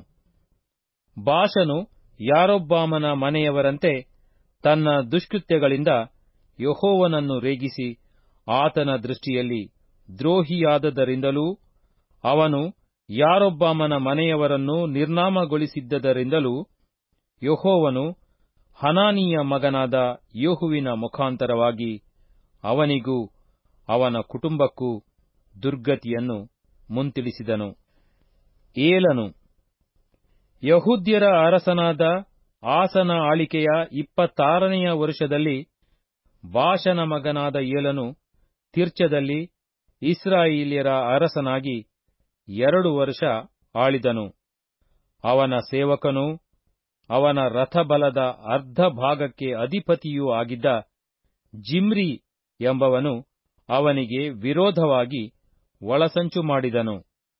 ಬಾಷನು ಯಾರೊಬ್ಬಾಮನ ಮನೆಯವರಂತೆ ತನ್ನ ದುಷ್ಕೃತ್ಯಗಳಿಂದ ಯಹೋವನನ್ನು ರೇಗಿಸಿ ಆತನ ದೃಷ್ಟಿಯಲ್ಲಿ ದ್ರೋಹಿಯಾದದರಿಂದಲೂ ಅವನು ಯಾರೊಬ್ಬಾಮನ ಮನೆಯವರನ್ನು ನಿರ್ನಾಮಗೊಳಿಸಿದ್ದರಿಂದಲೂ ಯಹೋವನು ಹನಾನಿಯ ಮಗನಾದ ಯೇಹುವಿನ ಮುಖಾಂತರವಾಗಿ ಅವನಿಗೂ ಅವನ ಕುಟುಂಬಕ್ಕೂ ದುರ್ಗತಿಯನ್ನು ಮುಂತಿಳಿಸಿದನು ಏಲನು ಯಹೂದ್ಯರ ಅರಸನಾದ ಆಸನ ಆಳಿಕೆಯ ಇಪ್ಪತ್ತಾರನೆಯ ವರುಷದಲ್ಲಿ ಬಾಷನ ಮಗನಾದ ಏಲನು ತಿರ್ಚದಲ್ಲಿ ಇಸ್ರಾಯೇಲ್ಯರ ಅರಸನಾಗಿ ಎರಡು ವರ್ಷ ಆಳಿದನು ಅವನ ಸೇವಕನೂ ಅವನ ರಥಬಲದ ಅರ್ಧ ಭಾಗಕ್ಕೆ ಅಧಿಪತಿಯೂ ಆಗಿದ್ದ ಜಿಮ್ರಿ ಎಂಬವನು ಅವನಿಗೆ ವಿರೋಧವಾಗಿ ಒಳಸಂಚು ಮಾಡಿದನು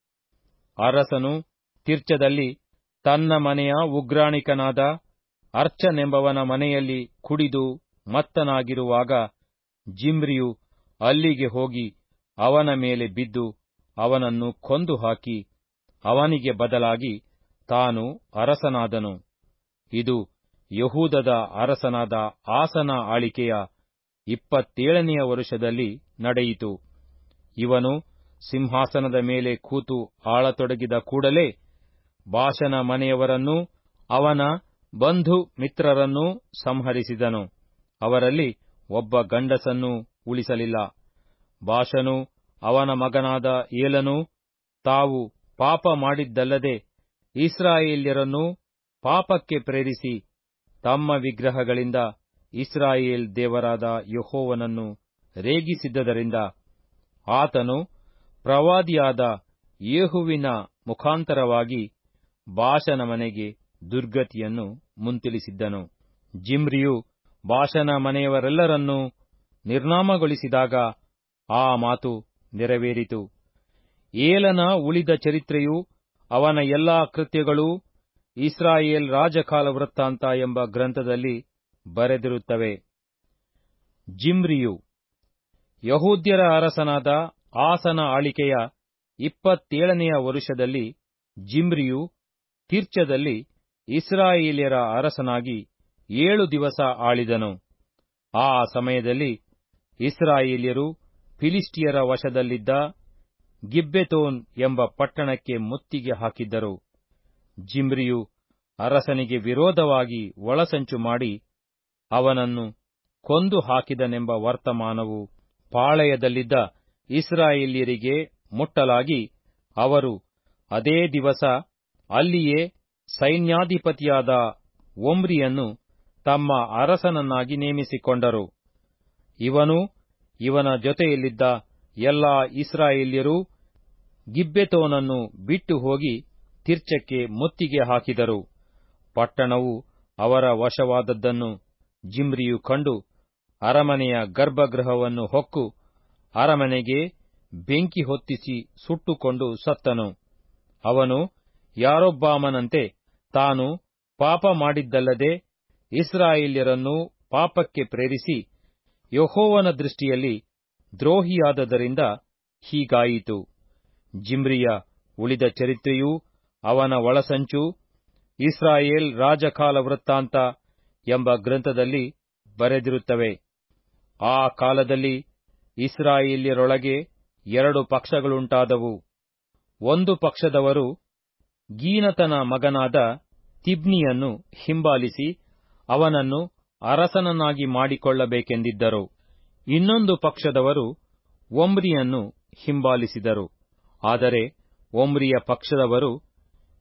ಅರಸನು ತಿರ್ಚದಲ್ಲಿ ತನ್ನ ಮನೆಯ ಉಗ್ರಾಣಿಕನಾದ ಅರ್ಚನೆಂಬವನ ಮನೆಯಲ್ಲಿ ಕುಡಿದು ಮತ್ತನಾಗಿರುವಾಗ ಜಿಮ್ರಿಯು ಅಲ್ಲಿಗೆ ಹೋಗಿ ಅವನ ಮೇಲೆ ಬಿದ್ದು ಅವನನ್ನು ಕೊಂದು ಹಾಕಿ ಅವನಿಗೆ ಬದಲಾಗಿ ತಾನು ಅರಸನಾದನು ಇದು ಯಹೂದದ ಅರಸನಾದ ಆಸನ ಆಳಿಕೆಯ ಇಪ್ಪತ್ತೇಳನೆಯ ವರುಷದಲ್ಲಿ ನಡೆಯಿತು ಇವನು ಸಿಂಹಾಸನದ ಮೇಲೆ ಕೂತು ಆಳತೊಡಗಿದ ಕೂಡಲೇ ಬಾಷನ ಮನೆಯವರನ್ನೂ ಅವನ ಬಂಧು ಮಿತ್ರರನ್ನೂ ಸಂಹರಿಸಿದನು ಅವರಲ್ಲಿ ಒಬ್ಬ ಗಂಡಸನ್ನೂ ಉಳಿಸಲಿಲ್ಲ ಬಾಷನು ಅವನ ಮಗನಾದ ಏಲನೂ ತಾವು ಪಾಪ ಮಾಡಿದ್ದಲ್ಲದೆ ಇಸ್ರಾಯೇಲ್ಯರನ್ನೂ ಪಾಪಕ್ಕೆ ಪ್ರೇರಿಸಿ ತಮ್ಮ ವಿಗ್ರಹಗಳಿಂದ ಇಸ್ರಾಯೇಲ್ ದೇವರಾದ ಯಹೋವನನ್ನು ರೇಗಿಸಿದ್ದರಿಂದ ಆತನು ಪ್ರವಾದಿಯಾದ ಯೇಹುವಿನ ಮುಖಾಂತರವಾಗಿ ಬಾಷನ ಮನೆಗೆ ದುರ್ಗತಿಯನ್ನು ಮುಂತಿಳಿಸಿದ್ದನು ಜಿಮ್ರಿಯು ಬಾಷನ ಮನೆಯವರೆಲ್ಲರನ್ನೂ ನಿರ್ನಾಮಗೊಳಿಸಿದಾಗ ಆ ಮಾತು ನೆರವೇರಿತು ಏಲನ ಉಳಿದ ಚರಿತ್ರೆಯು ಅವನ ಎಲ್ಲಾ ಕೃತ್ಯಗಳೂ ಇಸ್ರಾಯೇಲ್ ರಾಜಕಾಲ ವೃತ್ತಾಂತ ಎಂಬ ಗ್ರಂಥದಲ್ಲಿ ಬರೆದಿರುತ್ತವೆ ಜಿಮ್ರಿಯು ಯಹೂದ್ಯರ ಅರಸನಾದ ಆಸನ ಆಳಿಕೆಯ ಇಪ್ಪತ್ತೇಳನೆಯ ವರುಷದಲ್ಲಿ ಜಿಮ್ರಿಯು ತಿರ್ಚದಲ್ಲಿ ಇಸ್ರಾಯೇಲ್ಯರ ಅರಸನಾಗಿ ಏಳು ದಿವಸ ಆಳಿದನು ಆ ಸಮಯದಲ್ಲಿ ಇಸ್ರಾಯೇಲ್ಯರು ಫಿಲಿಸ್ಟಿಯರ ವಶದಲ್ಲಿದ್ದ ಗಿಬ್ಬೆತೋನ್ ಎಂಬ ಪಟ್ಟಣಕ್ಕೆ ಮುತ್ತಿಗೆ ಹಾಕಿದ್ದರು ಜಿಮ್ರಿಯು ಅರಸನಿಗೆ ವಿರೋಧವಾಗಿ ಒಳಸಂಚು ಮಾಡಿ ಅವನನ್ನು ಕೊಂದು ಹಾಕಿದನೆಂಬ ವರ್ತಮಾನವು ಪಾಳೆಯದಲ್ಲಿದ್ದ ಇಸ್ರಾಯೇಲ್ಯರಿಗೆ ಮುಟ್ಟಲಾಗಿ ಅವರು ಅದೇ ದಿವಸ ಅಲ್ಲಿಯೇ ಸೈನ್ಯಾಧಿಪತಿಯಾದ ಒಮ್ರಿಯನ್ನು ತಮ್ಮ ಅರಸನನ್ನಾಗಿ ನೇಮಿಸಿಕೊಂಡರು ಇವನು ಇವನ ಜೊತೆಯಲ್ಲಿದ್ದ ಎಲ್ಲಾ ಇಸ್ರಾಯೇಲ್ಯರೂ ಗಿಬ್ಬೆತೋನನ್ನು ಬಿಟ್ಟು ಹೋಗಿ ತಿರ್ಚಕ್ಕೆ ಮುತ್ತಿಗೆ ಹಾಕಿದರು ಪಟ್ಟಣವು ಅವರ ವಶವಾದದ್ದನ್ನು ಜಿಮ್ರಿಯು ಕಂಡು ಅರಮನೆಯ ಗರ್ಭಗೃಹವನ್ನು ಹೊಕ್ಕು ಅರಮನೆಗೆ ಬೆಂಕಿ ಹೊತ್ತಿಸಿ ಸುಟ್ಟುಕೊಂಡು ಸತ್ತನು ಅವನು ಯಾರೊಬ್ಬಾಮನಂತೆ ತಾನು ಪಾಪ ಮಾಡಿದ್ದಲ್ಲದೆ ಇಸ್ರಾಯೇಲ್ಯರನ್ನು ಪಾಪಕ್ಕೆ ಪ್ರೇರಿಸಿ ಯಹೋವನ ದೃಷ್ಟಿಯಲ್ಲಿ ದ್ರೋಹಿಯಾದದರಿಂದ ಹೀಗಾಯಿತು ಜಿಮ್ರಿಯ ಉಳಿದ ಚರಿತ್ರೆಯೂ ಅವನ ಒಳಸಂಚು ಇಸ್ರಾಯೇಲ್ ರಾಜಕಾಲ ವೃತ್ತಾಂತ ಎಂಬ ಗ್ರಂಥದಲ್ಲಿ ಬರೆದಿರುತ್ತವೆ ಆ ಕಾಲದಲ್ಲಿ ಇಸ್ರಾಯೇಲ್ಯರೊಳಗೆ ಎರಡು ಪಕ್ಷಗಳುಂಟಾದವು ಒಂದು ಪಕ್ಷದವರು ಗೀನತನ ಮಗನಾದ ತಿಬ್ನಿಯನ್ನು ಹಿಂಬಾಲಿಸಿ ಅವನನ್ನು ಅರಸನನ್ನಾಗಿ ಮಾಡಿಕೊಳ್ಳಬೇಕೆಂದಿದ್ದರು ಇನ್ನೊಂದು ಪಕ್ಷದವರು ಒಮ್ರಿಯನ್ನು ಹಿಂಬಾಲಿಸಿದರು ಆದರೆ ಒಮ್ರಿಯ ಪಕ್ಷದವರು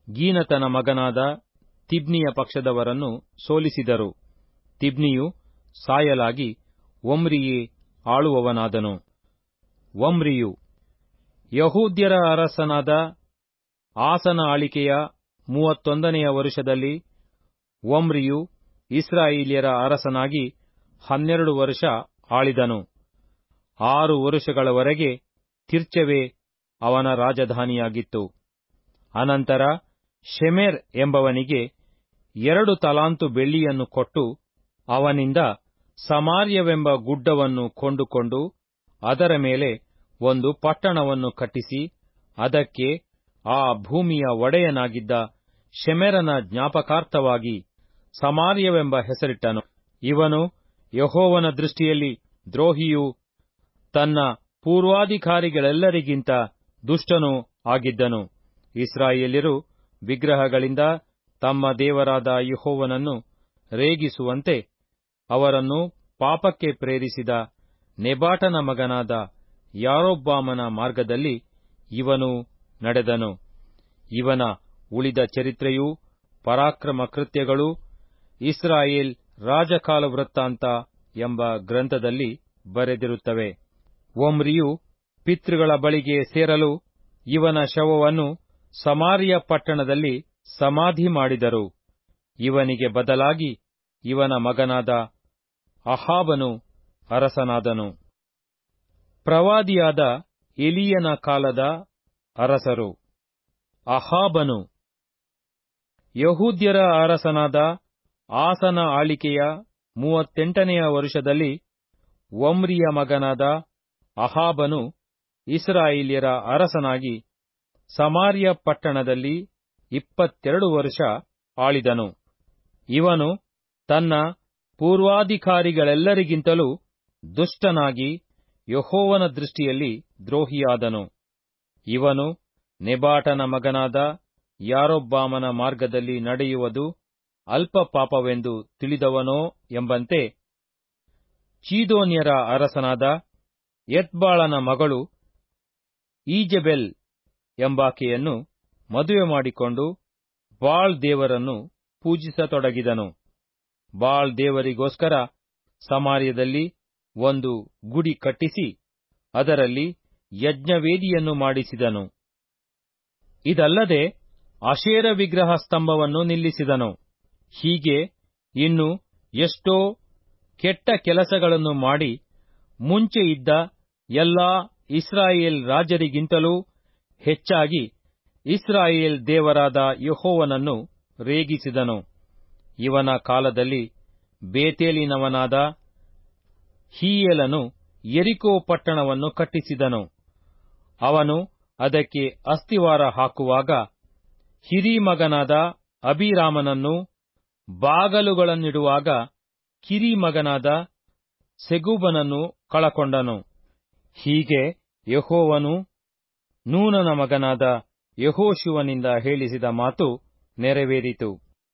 ಗೀನತನ ಮಗನಾದ ತಿಬ್ನಿಯ ಪಕ್ಷದವರನ್ನು ಸೋಲಿಸಿದರು ತಿಬ್ನಿಯು ಸಾಯಲಾಗಿ ಒಮ್ರಿಯೇ ಆಳುವವನಾದನು ಒಮ್ರಿಯು ಯಹೂದ್ಯರ ಅರಸನಾದ ಆಸನ ಆಳಿಕೆಯ ಮೂವತ್ತೊಂದನೆಯ ವರುಷದಲ್ಲಿ ಒಮ್ರಿಯು ಇಸ್ರಾಯೇಲ್ಯರ ಅರಸನಾಗಿ ಹನ್ನೆರಡು ವರ್ಷ ಆಳಿದನು ಆರು ವರುಷಗಳವರೆಗೆ ತಿರ್ಚವೇ ಅವನ ರಾಜಧಾನಿಯಾಗಿತ್ತು ಅನಂತರ ಶೆಮೆರ್ ಎಂಬವನಿಗೆ ಎರಡು ತಲಾಂತು ಬೆಳ್ಳಿಯನ್ನು ಕೊಟ್ಟು ಅವನಿಂದ ಸಮಾರ್ಯವೆಂಬ ಗುಡ್ಡವನ್ನು ಕೊಂಡುಕೊಂಡು ಅದರ ಮೇಲೆ ಒಂದು ಪಟ್ಟಣವನ್ನು ಕಟ್ಟಿಸಿ ಅದಕ್ಕೆ ಆ ಭೂಮಿಯ ಒಡೆಯನಾಗಿದ್ದ ಶೆಮೆರನ ಜ್ಞಾಪಕಾರ್ಥವಾಗಿ ಸಮಾರ್ಯವೆಂಬ ಹೆಸರಿಟ್ಟನು ಇವನು ಯಹೋವನ ದೃಷ್ಟಿಯಲ್ಲಿ ದ್ರೋಹಿಯೂ ತನ್ನ ಪೂರ್ವಾಧಿಕಾರಿಗಳೆಲ್ಲರಿಗಿಂತ ದುಷ್ಟನೂ ಆಗಿದ್ದನು ಇಸ್ರಾಯೇಲ್ಯರು ವಿಗ್ರಹಗಳಿಂದ ತಮ್ಮ ದೇವರಾದ ಯಹೋವನನ್ನು ರೇಗಿಸುವಂತೆ ಅವರನ್ನು ಪಾಪಕ್ಕೆ ಪ್ರೇರಿಸಿದ ನೆಬಾಟನ ಮಗನಾದ ಯಾರೊಬ್ಬಾಮನ ಮಾರ್ಗದಲ್ಲಿ ಇವನು ನಡೆದನು ಇವನ ಉಳಿದ ಚರಿತ್ರೆಯೂ ಪರಾಕ್ರಮ ಕೃತ್ಯಗಳು ಇಸ್ರಾಯೇಲ್ ರಾಜಕಾಲ ವೃತ್ತಾಂತ ಎಂಬ ಗ್ರಂಥದಲ್ಲಿ ಬರೆದಿರುತ್ತವೆ ಒಮ್ರಿಯು ಪಿತೃಗಳ ಬಳಿಗೆ ಸೇರಲು ಇವನ ಶವವನ್ನು ಸಮಾರ್ಯ ಪಟ್ಟಣದಲ್ಲಿ ಸಮಾಧಿ ಮಾಡಿದರು ಇವನಿಗೆ ಬದಲಾಗಿ ಇವನ ಮಗನಾದ ಅಹಾಬನು ಅರಸನಾದನು ಪ್ರವಾದಿಯಾದ ಎಲಿಯನ ಕಾಲದ ಅರಸರು ಅಹಾಬನು ಯಹೂದ್ಯರ ಅರಸನಾದ ಆಸನ ಆಳಿಕೆಯ ಮೂವತ್ತೆಂಟನೆಯ ವರುಷದಲ್ಲಿ ಒಮ್ರಿಯ ಮಗನಾದ ಅಹಾಬನು ಇಸ್ರಾಯೇಲ್ಯರ ಅರಸನಾಗಿ ಸಮಾರ್ಯ ಪಟ್ಟಣದಲ್ಲಿ ಇಪ್ಪತ್ತೆರಡು ವರ್ಷ ಆಳಿದನು ಇವನು ತನ್ನ ಪೂರ್ವಾಧಿಕಾರಿಗಳೆಲ್ಲರಿಗಿಂತಲೂ ದುಷ್ಟನಾಗಿ ಯಹೋವನ ದೃಷ್ಟಿಯಲ್ಲಿ ದ್ರೋಹಿಯಾದನು ಇವನು ನೆಬಾಟನ ಮಗನಾದ ಯಾರೊಬ್ಬಾಮನ ಮಾರ್ಗದಲ್ಲಿ ನಡೆಯುವುದು ಅಲ್ಪ ಪಾಪವೆಂದು ತಿಳಿದವನೋ ಎಂಬಂತೆ ಚೀದೋನ್ಯರ ಅರಸನಾದ ಎತ್ಬಾಳನ ಮಗಳು ಈಜೆಬೆಲ್ ಎಂಬಾಕೆಯನ್ನು ಮದುವೆ ಮಾಡಿಕೊಂಡು ಬಾಳ್ ದೇವರನ್ನು ಪೂಜಿಸತೊಡಗಿದನು ಬಾಳ್ ದೇವರಿಗೋಸ್ಕರ ಸಮಾರ್ಯದಲ್ಲಿ ಒಂದು ಗುಡಿ ಕಟ್ಟಿಸಿ ಅದರಲ್ಲಿ ಯಜ್ಞವೇದಿಯನ್ನು ಮಾಡಿಸಿದನು ಇದಲ್ಲದೆ ಅಶೇರ ವಿಗ್ರಹ ಸ್ತಂಭವನ್ನು ನಿಲ್ಲಿಸಿದನು ಹೀಗೆ ಇನ್ನು ಎಷ್ಟೋ ಕೆಟ್ಟ ಕೆಲಸಗಳನ್ನು ಮಾಡಿ ಮುಂಚೆ ಇದ್ದ ಎಲ್ಲಾ ಇಸ್ರಾಯೇಲ್ ರಾಜರಿಗಿಂತಲೂ ಹೆಚ್ಚಾಗಿ ಇಸ್ರಾಯೇಲ್ ದೇವರಾದ ಯಹೋವನನ್ನು ರೇಗಿಸಿದನು ಇವನ ಕಾಲದಲ್ಲಿ ಬೇತೇಲಿನವನಾದ ಹೀಯೇಲನು ಎರಿಕೋ ಪಟ್ಟಣವನ್ನು ಕಟ್ಟಿಸಿದನು ಅವನು ಅದಕ್ಕೆ ಅಸ್ತಿವಾರ ಹಾಕುವಾಗ ಹಿರಿ ಮಗನಾದ ಅಭಿರಾಮನನ್ನು ಬಾಗಲುಗಳನ್ನಿಡುವಾಗ ಕಿರಿ ಮಗನಾದ ಸೆಗೂಬನನ್ನು ಕಳಕೊಂಡನು ಹೀಗೆ ಯಹೋವನು ನೂನನ ಮಗನಾದ ಯಹೋಶುವನಿಂದ ಹೇಳಿಸಿದ ಮಾತು ನೆರವೇರಿತು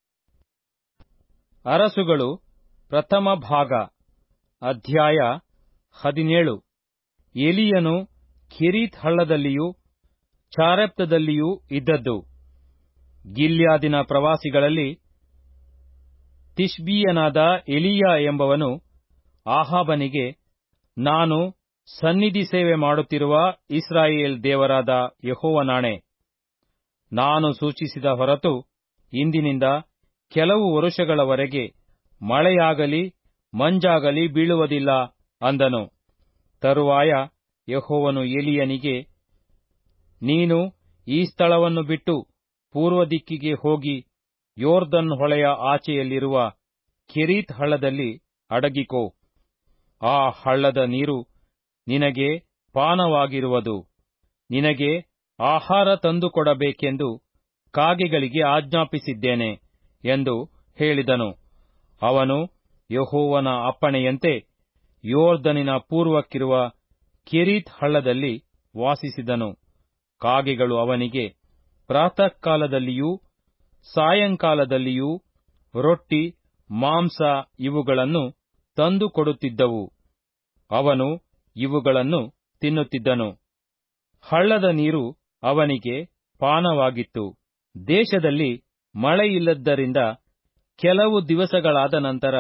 ಅರಸುಗಳು ಪ್ರಥಮ ಭಾಗ ಅಧ್ಯಾಯ ಹದಿನೇಳು ಎಲಿಯನು ಖಿರೀತ್ ಹಳ್ಳದಲ್ಲಿಯೂ ಚಾರೆಪ್ತದಲ್ಲಿಯೂ ಇದ್ದದ್ದು ಗಿಲ್ಯಾದಿನ ಪ್ರವಾಸಿಗಳಲ್ಲಿ ತಿಷ್ಬೀಯನಾದ ಎಲಿಯ ಎಂಬವನು ಆಹಾಬನಿಗೆ ನಾನು ಸನ್ನಿಧಿ ಸೇವೆ ಮಾಡುತ್ತಿರುವ ಇಸ್ರಾಯೇಲ್ ದೇವರಾದ ಯಹೋವನಾಣೆ ನಾನು ಸೂಚಿಸಿದ ಹೊರತು ಇಂದಿನಿಂದ ಕೆಲವು ವರುಷಗಳವರೆಗೆ ಮಳೆಯಾಗಲಿ ಮಂಜಾಗಲಿ ಬೀಳುವುದಿಲ್ಲ ಅಂದನು ತರುವಾಯ ಯಹೋವನು ಎಲಿಯನಿಗೆ ನೀನು ಈ ಸ್ಥಳವನ್ನು ಬಿಟ್ಟು ಪೂರ್ವ ದಿಕ್ಕಿಗೆ ಹೋಗಿ ಯೋರ್ದನ್ ಹೊಳೆಯ ಆಚೆಯಲ್ಲಿರುವ ಕೆರೀತ್ ಹಳ್ಳದಲ್ಲಿ ಅಡಗಿಕೋ ಆ ಹಳ್ಳದ ನೀರು ನಿನಗೆ ಪಾನವಾಗಿರುವುದು ನಿನಗೆ ಆಹಾರ ತಂದುಕೊಡಬೇಕೆಂದು ಕಾಗೆಗಳಿಗೆ ಆಜ್ಞಾಪಿಸಿದ್ದೇನೆ ಎಂದು ಹೇಳಿದನು ಅವನು ಯಹೋವನ ಅಪ್ಪಣೆಯಂತೆ ಯೋರ್ದನಿನ ಪೂರ್ವಕ್ಕಿರುವ ಕೆರೀತ್ ಹಳ್ಳದಲ್ಲಿ ವಾಸಿಸಿದನು ಕಾಗೆಗಳು ಅವನಿಗೆ ಪ್ರಾತಃ ಕಾಲದಲ್ಲಿಯೂ ಸಾಯಂಕಾಲದಲ್ಲಿಯೂ ರೊಟ್ಟಿ ಮಾಂಸ ಇವುಗಳನ್ನು ತಂದು ಕೊಡುತ್ತಿದ್ದವು ಅವನು ಇವುಗಳನ್ನು ತಿನ್ನುತ್ತಿದ್ದನು ಹಳ್ಳದ ನೀರು ಅವನಿಗೆ ಪಾನವಾಗಿತ್ತು ದೇಶದಲ್ಲಿ ಮಳೆಯಿಲ್ಲದ್ದರಿಂದ ಕೆಲವು ದಿವಸಗಳಾದ ನಂತರ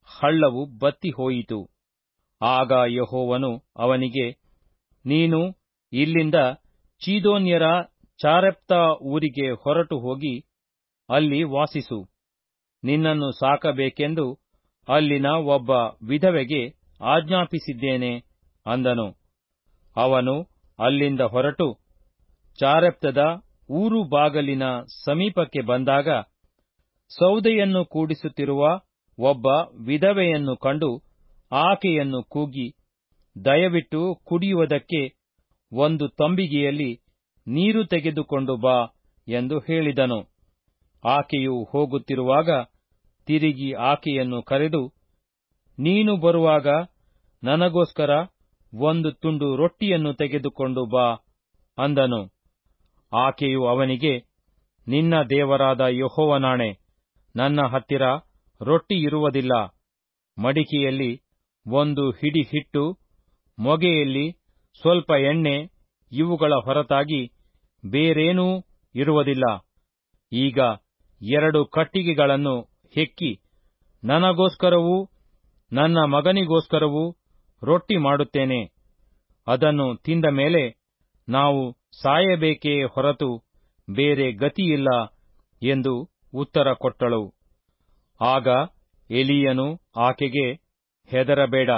ಹಳ್ಳವು ಬತ್ತಿ ಹೋಯಿತು ಆಗ ಯಹೋವನು ಅವನಿಗೆ ನೀನು ಇಲ್ಲಿಂದ ಚೀದೋನ್ಯರ ಚಾರೆಪ್ತ ಊರಿಗೆ ಹೊರಟು ಹೋಗಿ ಅಲ್ಲಿ ವಾಸಿಸು ನಿನ್ನನ್ನು ಸಾಕಬೇಕೆಂದು ಅಲ್ಲಿನ ಒಬ್ಬ ವಿಧವೆಗೆ ಆಜ್ಞಾಪಿಸಿದ್ದೇನೆ ಅಂದನು ಅವನು ಅಲ್ಲಿಂದ ಹೊರಟು ಚಾರೆಪ್ತದ ಊರು ಬಾಗಲಿನ ಸಮೀಪಕ್ಕೆ ಬಂದಾಗ ಸೌದೆಯನ್ನು ಕೂಡಿಸುತ್ತಿರುವ ಒಬ್ಬ ವಿಧವೆಯನ್ನು ಕಂಡು ಆಕೆಯನ್ನು ಕೂಗಿ ದಯವಿಟ್ಟು ಕುಡಿಯುವುದಕ್ಕೆ ಒಂದು ತಂಬಿಗೆಯಲ್ಲಿ ನೀರು ತೆಗೆದುಕೊಂಡು ಬಾ ಎಂದು ಹೇಳಿದನು ಆಕೆಯು ಹೋಗುತ್ತಿರುವಾಗ ತಿರುಗಿ ಆಕೆಯನ್ನು ಕರೆದು ನೀನು ಬರುವಾಗ ನನಗೋಸ್ಕರ ಒಂದು ತುಂಡು ರೊಟ್ಟಿಯನ್ನು ತೆಗೆದುಕೊಂಡು ಬಾ ಅಂದನು ಆಕೆಯು ಅವನಿಗೆ ನಿನ್ನ ದೇವರಾದ ಯಹೋವನಾಣೆ ನನ್ನ ಹತ್ತಿರ ರೊಟ್ಟಿ ಇರುವುದಿಲ್ಲ ಮಡಿಕೆಯಲ್ಲಿ ಒಂದು ಹಿಡಿ ಹಿಟ್ಟು ಮೊಗೆಯಲ್ಲಿ ಸ್ವಲ್ಪ ಎಣ್ಣೆ ಇವುಗಳ ಹೊರತಾಗಿ ಬೇರೇನೂ ಇರುವುದಿಲ್ಲ ಈಗ ಎರಡು ಕಟ್ಟಿಗೆಗಳನ್ನು ಹೆಕ್ಕಿ ನನಗೋಸ್ಕರವೂ ನನ್ನ ಮಗನಿಗೋಸ್ಕರವೂ ರೊಟ್ಟಿ ಮಾಡುತ್ತೇನೆ ಅದನ್ನು ತಿಂದ ಮೇಲೆ ನಾವು ಸಾಯಬೇಕೇ ಹೊರತು ಬೇರೆ ಗತಿಯಿಲ್ಲ ಎಂದು ಉತ್ತರ ಕೊಟ್ಟಳು ಆಗ ಎಲಿಯನು ಆಕೆಗೆ ಹೆದರಬೇಡ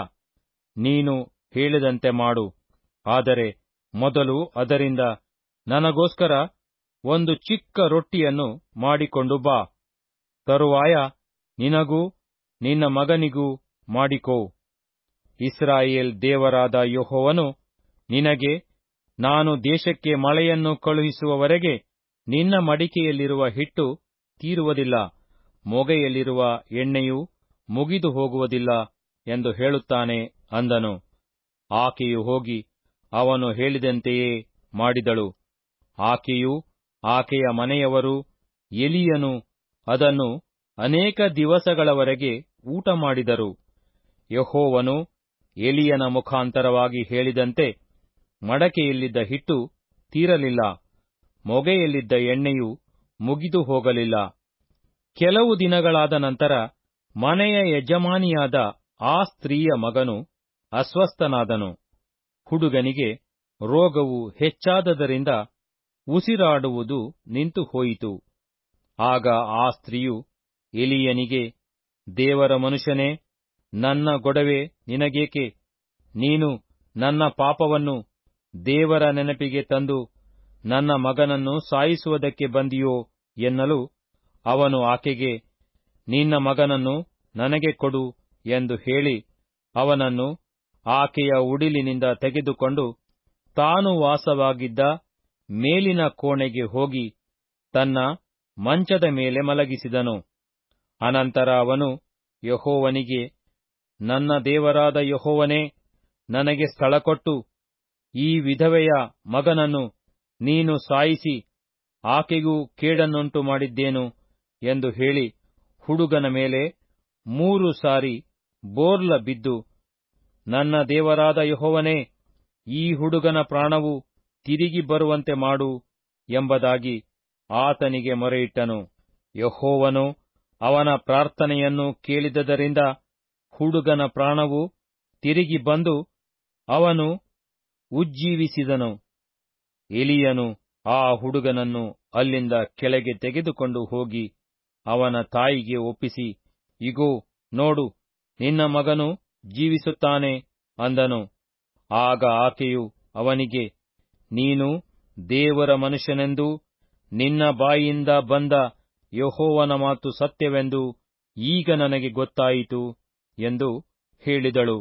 ನೀನು ಹೇಳಿದಂತೆ ಮಾಡು ಆದರೆ ಮೊದಲು ಅದರಿಂದ ನನಗೋಸ್ಕರ ಒಂದು ಚಿಕ್ಕ ರೊಟ್ಟಿಯನ್ನು ಮಾಡಿಕೊಂಡು ಬಾ ತರುವಾಯ ನಿನಗೂ ನಿನ್ನ ಮಗನಿಗೂ ಮಾಡಿಕೋ ಇಸ್ರಾಯೇಲ್ ದೇವರಾದ ಯಹೋವನು ನಿನಗೆ ನಾನು ದೇಶಕ್ಕೆ ಮಳೆಯನ್ನು ಕಳುಹಿಸುವವರೆಗೆ ನಿನ್ನ ಮಡಿಕೆಯಲ್ಲಿರುವ ಹಿಟ್ಟು ತೀರುವುದಿಲ್ಲ ಮೊಗೆಯಲ್ಲಿರುವ ಎಣ್ಣೆಯೂ ಮುಗಿದು ಹೋಗುವುದಿಲ್ಲ ಎಂದು ಹೇಳುತ್ತಾನೆ ಅಂದನು ಆಕೆಯು ಹೋಗಿ ಅವನು ಹೇಳಿದಂತೆಯೇ ಮಾಡಿದಳು ಆಕೆಯೂ ಆಕೆಯ ಮನೆಯವರು ಎಲಿಯನು ಅದನ್ನು ಅನೇಕ ದಿವಸಗಳವರೆಗೆ ಊಟ ಮಾಡಿದರು ಯಹೋವನು ಎಲಿಯನ ಮುಖಾಂತರವಾಗಿ ಹೇಳಿದಂತೆ ಮಡಕೆಯಲ್ಲಿದ್ದ ಹಿಟ್ಟು ತೀರಲಿಲ್ಲ ಮೊಗೆಯಲ್ಲಿದ್ದ ಎಣ್ಣೆಯು ಮುಗಿದು ಹೋಗಲಿಲ್ಲ ಕೆಲವು ದಿನಗಳಾದ ನಂತರ ಮನೆಯ ಯಜಮಾನಿಯಾದ ಆ ಸ್ತ್ರೀಯ ಮಗನು ಅಸ್ವಸ್ಥನಾದನು ಹುಡುಗನಿಗೆ ರೋಗವು ಹೆಚ್ಚಾದದರಿಂದ ಉಸಿರಾಡುವುದು ನಿಂತು ಹೋಯಿತು ಆಗ ಆ ಸ್ತ್ರೀಯು ಎಲಿಯನಿಗೆ ದೇವರ ಮನುಷ್ಯನೇ ನನ್ನ ಗೊಡವೆ ನಿನಗೇಕೆ ನೀನು ನನ್ನ ಪಾಪವನ್ನು ದೇವರ ನೆನಪಿಗೆ ತಂದು ನನ್ನ ಮಗನನ್ನು ಸಾಯಿಸುವುದಕ್ಕೆ ಬಂದಿಯೋ ಎನ್ನಲು ಅವನು ಆಕೆಗೆ ನಿನ್ನ ಮಗನನ್ನು ನನಗೆ ಕೊಡು ಎಂದು ಹೇಳಿ ಅವನನ್ನು ಆಕೆಯ ಉಡಿಲಿನಿಂದ ತೆಗೆದುಕೊಂಡು ತಾನು ವಾಸವಾಗಿದ್ದ ಮೇಲಿನ ಕೋಣೆಗೆ ಹೋಗಿ ತನ್ನ ಮಂಚದ ಮೇಲೆ ಮಲಗಿಸಿದನು ಅನಂತರ ಅವನು ಯಹೋವನಿಗೆ ನನ್ನ ದೇವರಾದ ಯಹೋವನೇ ನನಗೆ ಸ್ಥಳಕೊಟ್ಟು ಈ ವಿಧವೆಯ ಮಗನನ್ನು ನೀನು ಸಾಯಿಸಿ ಆಕೆಗೂ ಕೇಡನ್ನುಂಟು ಮಾಡಿದ್ದೇನು ಎಂದು ಹೇಳಿ ಹುಡುಗನ ಮೇಲೆ ಮೂರು ಸಾರಿ ಬೋರ್ಲ ಬಿದ್ದು ನನ್ನ ದೇವರಾದ ಯಹೋವನೇ ಈ ಹುಡುಗನ ಪ್ರಾಣವು ತಿರುಗಿ ಬರುವಂತೆ ಮಾಡು ಎಂಬುದಾಗಿ ಆತನಿಗೆ ಮೊರೆಯಿಟ್ಟನು ಯಹೋವನು ಅವನ ಪ್ರಾರ್ಥನೆಯನ್ನು ಕೇಳಿದದರಿಂದ ಹುಡುಗನ ಪ್ರಾಣವು ತಿರುಗಿ ಬಂದು ಅವನು ಉಜ್ಜೀವಿಸಿದನು ಎಲಿಯನು ಆ ಹುಡುಗನನ್ನು ಅಲ್ಲಿಂದ ಕೆಳಗೆ ತೆಗೆದುಕೊಂಡು ಹೋಗಿ ಅವನ ತಾಯಿಗೆ ಒಪ್ಪಿಸಿ ಇಗೋ ನೋಡು ನಿನ್ನ ಮಗನು ಜೀವಿಸುತ್ತಾನೆ ಅಂದನು ಆಗ ಆಕೆಯು ಅವನಿಗೆ ನೀನು ದೇವರ ಮನುಷ್ಯನೆಂದೂ ನಿನ್ನ ಬಾಯಿಯಿಂದ ಬಂದ ಯಹೋವನ ಮಾತು ಸತ್ಯವೆಂದು ಈಗ ನನಗೆ ಗೊತ್ತಾಯಿತು ಎಂದು ಹೇಳಿದಳು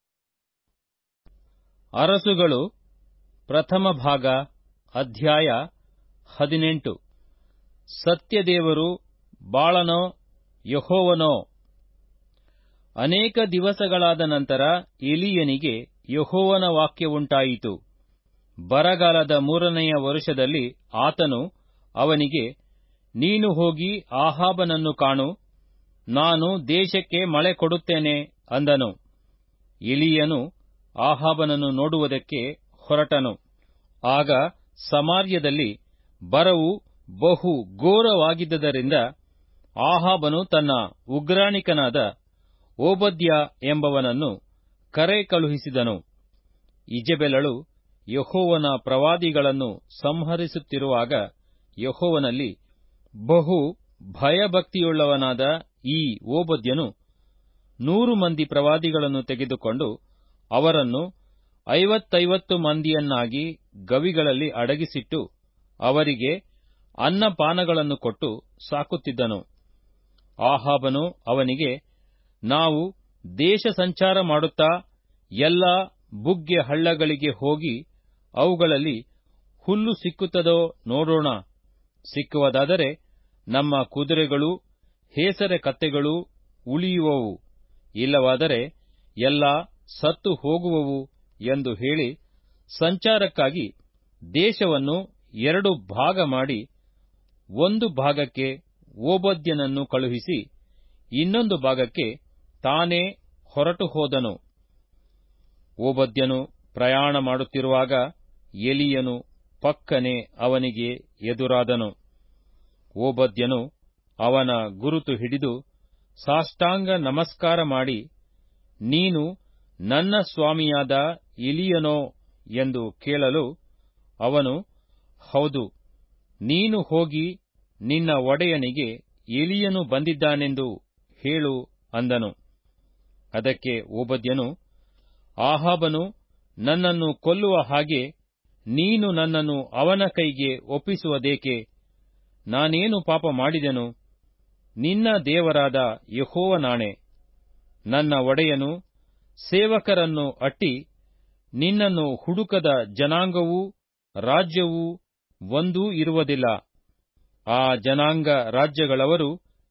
ಅರಸುಗಳು ಪ್ರಥಮ ಭಾಗ ಅಧ್ಯಾಯ ಹದಿನೆಂಟು ಸತ್ಯದೇವರು ಬಾಳನೋ ಯಹೋವನೋ ಅನೇಕ ದಿವಸಗಳಾದ ನಂತರ ಎಲಿಯನಿಗೆ ಯಹೋವನ ವಾಕ್ಯವುಂಟಾಯಿತು ಬರಗಾಲದ ಮೂರನೆಯ ವರುಷದಲ್ಲಿ ಆತನು ಅವನಿಗೆ ನೀನು ಹೋಗಿ ಆಹಾಬನನ್ನು ಕಾಣು ನಾನು ದೇಶಕ್ಕೆ ಮಳೆ ಕೊಡುತ್ತೇನೆ ಅಂದನು ಎಲಿಯನು ಆಹಾಬನನ್ನು ನೋಡುವುದಕ್ಕೆ ಹೊರಟನು ಆಗ ಸಮಾರ್ಯದಲ್ಲಿ ಬರವು ಬಹು ಘೋರವಾಗಿದ್ದರಿಂದ ಆಹಾಬನು ತನ್ನ ಉಗ್ರಾಣಿಕನಾದ ಓಬದ್ಯ ಎಂಬವನನ್ನು ಕರೆ ಕಳುಹಿಸಿದನು ಇಜೆಬೆಲಳು ಯಹೋವನ ಪ್ರವಾದಿಗಳನ್ನು ಸಂಹರಿಸುತ್ತಿರುವಾಗ ಯಹೋವನಲ್ಲಿ ಬಹು ಭಯಭಕ್ತಿಯುಳ್ಳವನಾದ ಈ ಓಬದ್ಯನು ನೂರು ಮಂದಿ ಪ್ರವಾದಿಗಳನ್ನು ತೆಗೆದುಕೊಂಡು ಅವರನ್ನು ಐವತ್ತೈವತ್ತು ಮಂದಿಯನ್ನಾಗಿ ಗವಿಗಳಲ್ಲಿ ಅಡಗಿಸಿಟ್ಟು ಅವರಿಗೆ ಅನ್ನಪಾನಗಳನ್ನು ಕೊಟ್ಟು ಸಾಕುತ್ತಿದ್ದನು ಆಹಾಬನು ಅವನಿಗೆ ನಾವು ದೇಶ ಸಂಚಾರ ಮಾಡುತ್ತಾ ಎಲ್ಲಾ ಬುಗ್ಗೆ ಹಳ್ಳಗಳಿಗೆ ಹೋಗಿ ಅವುಗಳಲ್ಲಿ ಹುಲ್ಲು ಸಿಕ್ಕುತ್ತದೋ ನೋಡೋಣ ಸಿಕ್ಕುವುದಾದರೆ ನಮ್ಮ ಕುದುರೆಗಳು ಹೇಸರೆ ಕತ್ತೆಗಳು ಉಳಿಯುವವು ಇಲ್ಲವಾದರೆ ಎಲ್ಲಾ ಸತ್ತು ಹೋಗುವವು ಎಂದು ಹೇಳಿ ಸಂಚಾರಕ್ಕಾಗಿ ದೇಶವನ್ನು ಎರಡು ಭಾಗ ಮಾಡಿ ಒಂದು ಭಾಗಕ್ಕೆ ಓಬದ್ಯನನ್ನು ಕಳುಹಿಸಿ ಇನ್ನೊಂದು ಭಾಗಕ್ಕೆ ತಾನೇ ಹೊರಟು ಹೋದನು ಓಬದ್ಯನು ಪ್ರಯಾಣ ಮಾಡುತ್ತಿರುವಾಗ ಎಲಿಯನು ಪಕ್ಕನೆ ಅವನಿಗೆ ಎದುರಾದನು ಓಬದ್ಯನು ಅವನ ಗುರುತು ಹಿಡಿದು ಸಾಷ್ಟಾಂಗ ನಮಸ್ಕಾರ ಮಾಡಿ ನೀನು ನನ್ನ ಸ್ವಾಮಿಯಾದ ಎಲಿಯನೋ ಎಂದು ಕೇಳಲು ಅವನು ಹೌದು ನೀನು ಹೋಗಿ ನಿನ್ನ ಒಡೆಯನಿಗೆ ಎಲಿಯನು ಬಂದಿದ್ದಾನೆಂದು ಹೇಳು ಅಂದನು ಅದಕ್ಕೆ ಓಬದ್ಯನು ಆಹಾಬನು ನನ್ನನ್ನು ಕೊಲ್ಲುವ ಹಾಗೆ ನೀನು ನನ್ನನ್ನು ಅವನ ಕೈಗೆ ಒಪ್ಪಿಸುವುದೇಕೆ ನಾನೇನು ಪಾಪ ಮಾಡಿದೆನು ನಿನ್ನ ದೇವರಾದ ಯಹೋವನಾಣೆ ನನ್ನ ಒಡೆಯನು ಸೇವಕರನ್ನು ಅಟ್ಟಿ ನಿನ್ನನ್ನು ಹುಡುಕದ ಜನಾಂಗವೂ ರಾಜ್ಯವೂ ಒಂದೂ ಇರುವುದಿಲ್ಲ ಆ ಜನಾಂಗ ರಾಜ್ಯಗಳವರು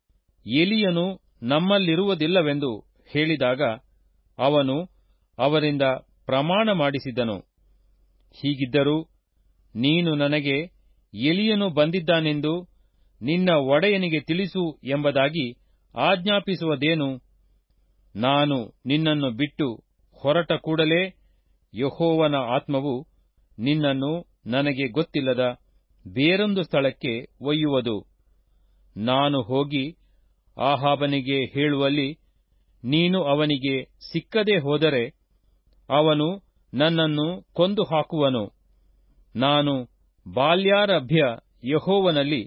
ಎಲಿಯನು ನಮ್ಮಲ್ಲಿರುವುದಿಲ್ಲವೆಂದು ಹೇಳಿದಾಗ ಅವನು ಅವರಿಂದ ಪ್ರಮಾಣ ಮಾಡಿಸಿದನು ಹೀಗಿದ್ದರೂ ನೀನು ನನಗೆ ಎಲಿಯನು ಬಂದಿದ್ದಾನೆಂದು ನಿನ್ನ ಒಡೆಯನಿಗೆ ತಿಳಿಸು ಎಂಬುದಾಗಿ ಆಜ್ಞಾಪಿಸುವುದೇನು ನಾನು ನಿನ್ನನ್ನು ಬಿಟ್ಟು ಹೊರಟ ಕೂಡಲೇ ಯಹೋವನ ಆತ್ಮವು ನಿನ್ನನ್ನು ನನಗೆ ಗೊತ್ತಿಲ್ಲದ ಬೇರೊಂದು ಸ್ಥಳಕ್ಕೆ ಒಯ್ಯುವುದು ನಾನು ಹೋಗಿ ಆಹಾಬನಿಗೆ ಹೇಳುವಲ್ಲಿ ನೀನು ಅವನಿಗೆ ಸಿಕ್ಕದೆ ಹೋದರೆ ಅವನು ನನ್ನನ್ನು ಕೊಂದು ಹಾಕುವನು ನಾನು ಬಾಲ್ಯಾರಭ್ಯ ಯಹೋವನಲ್ಲಿ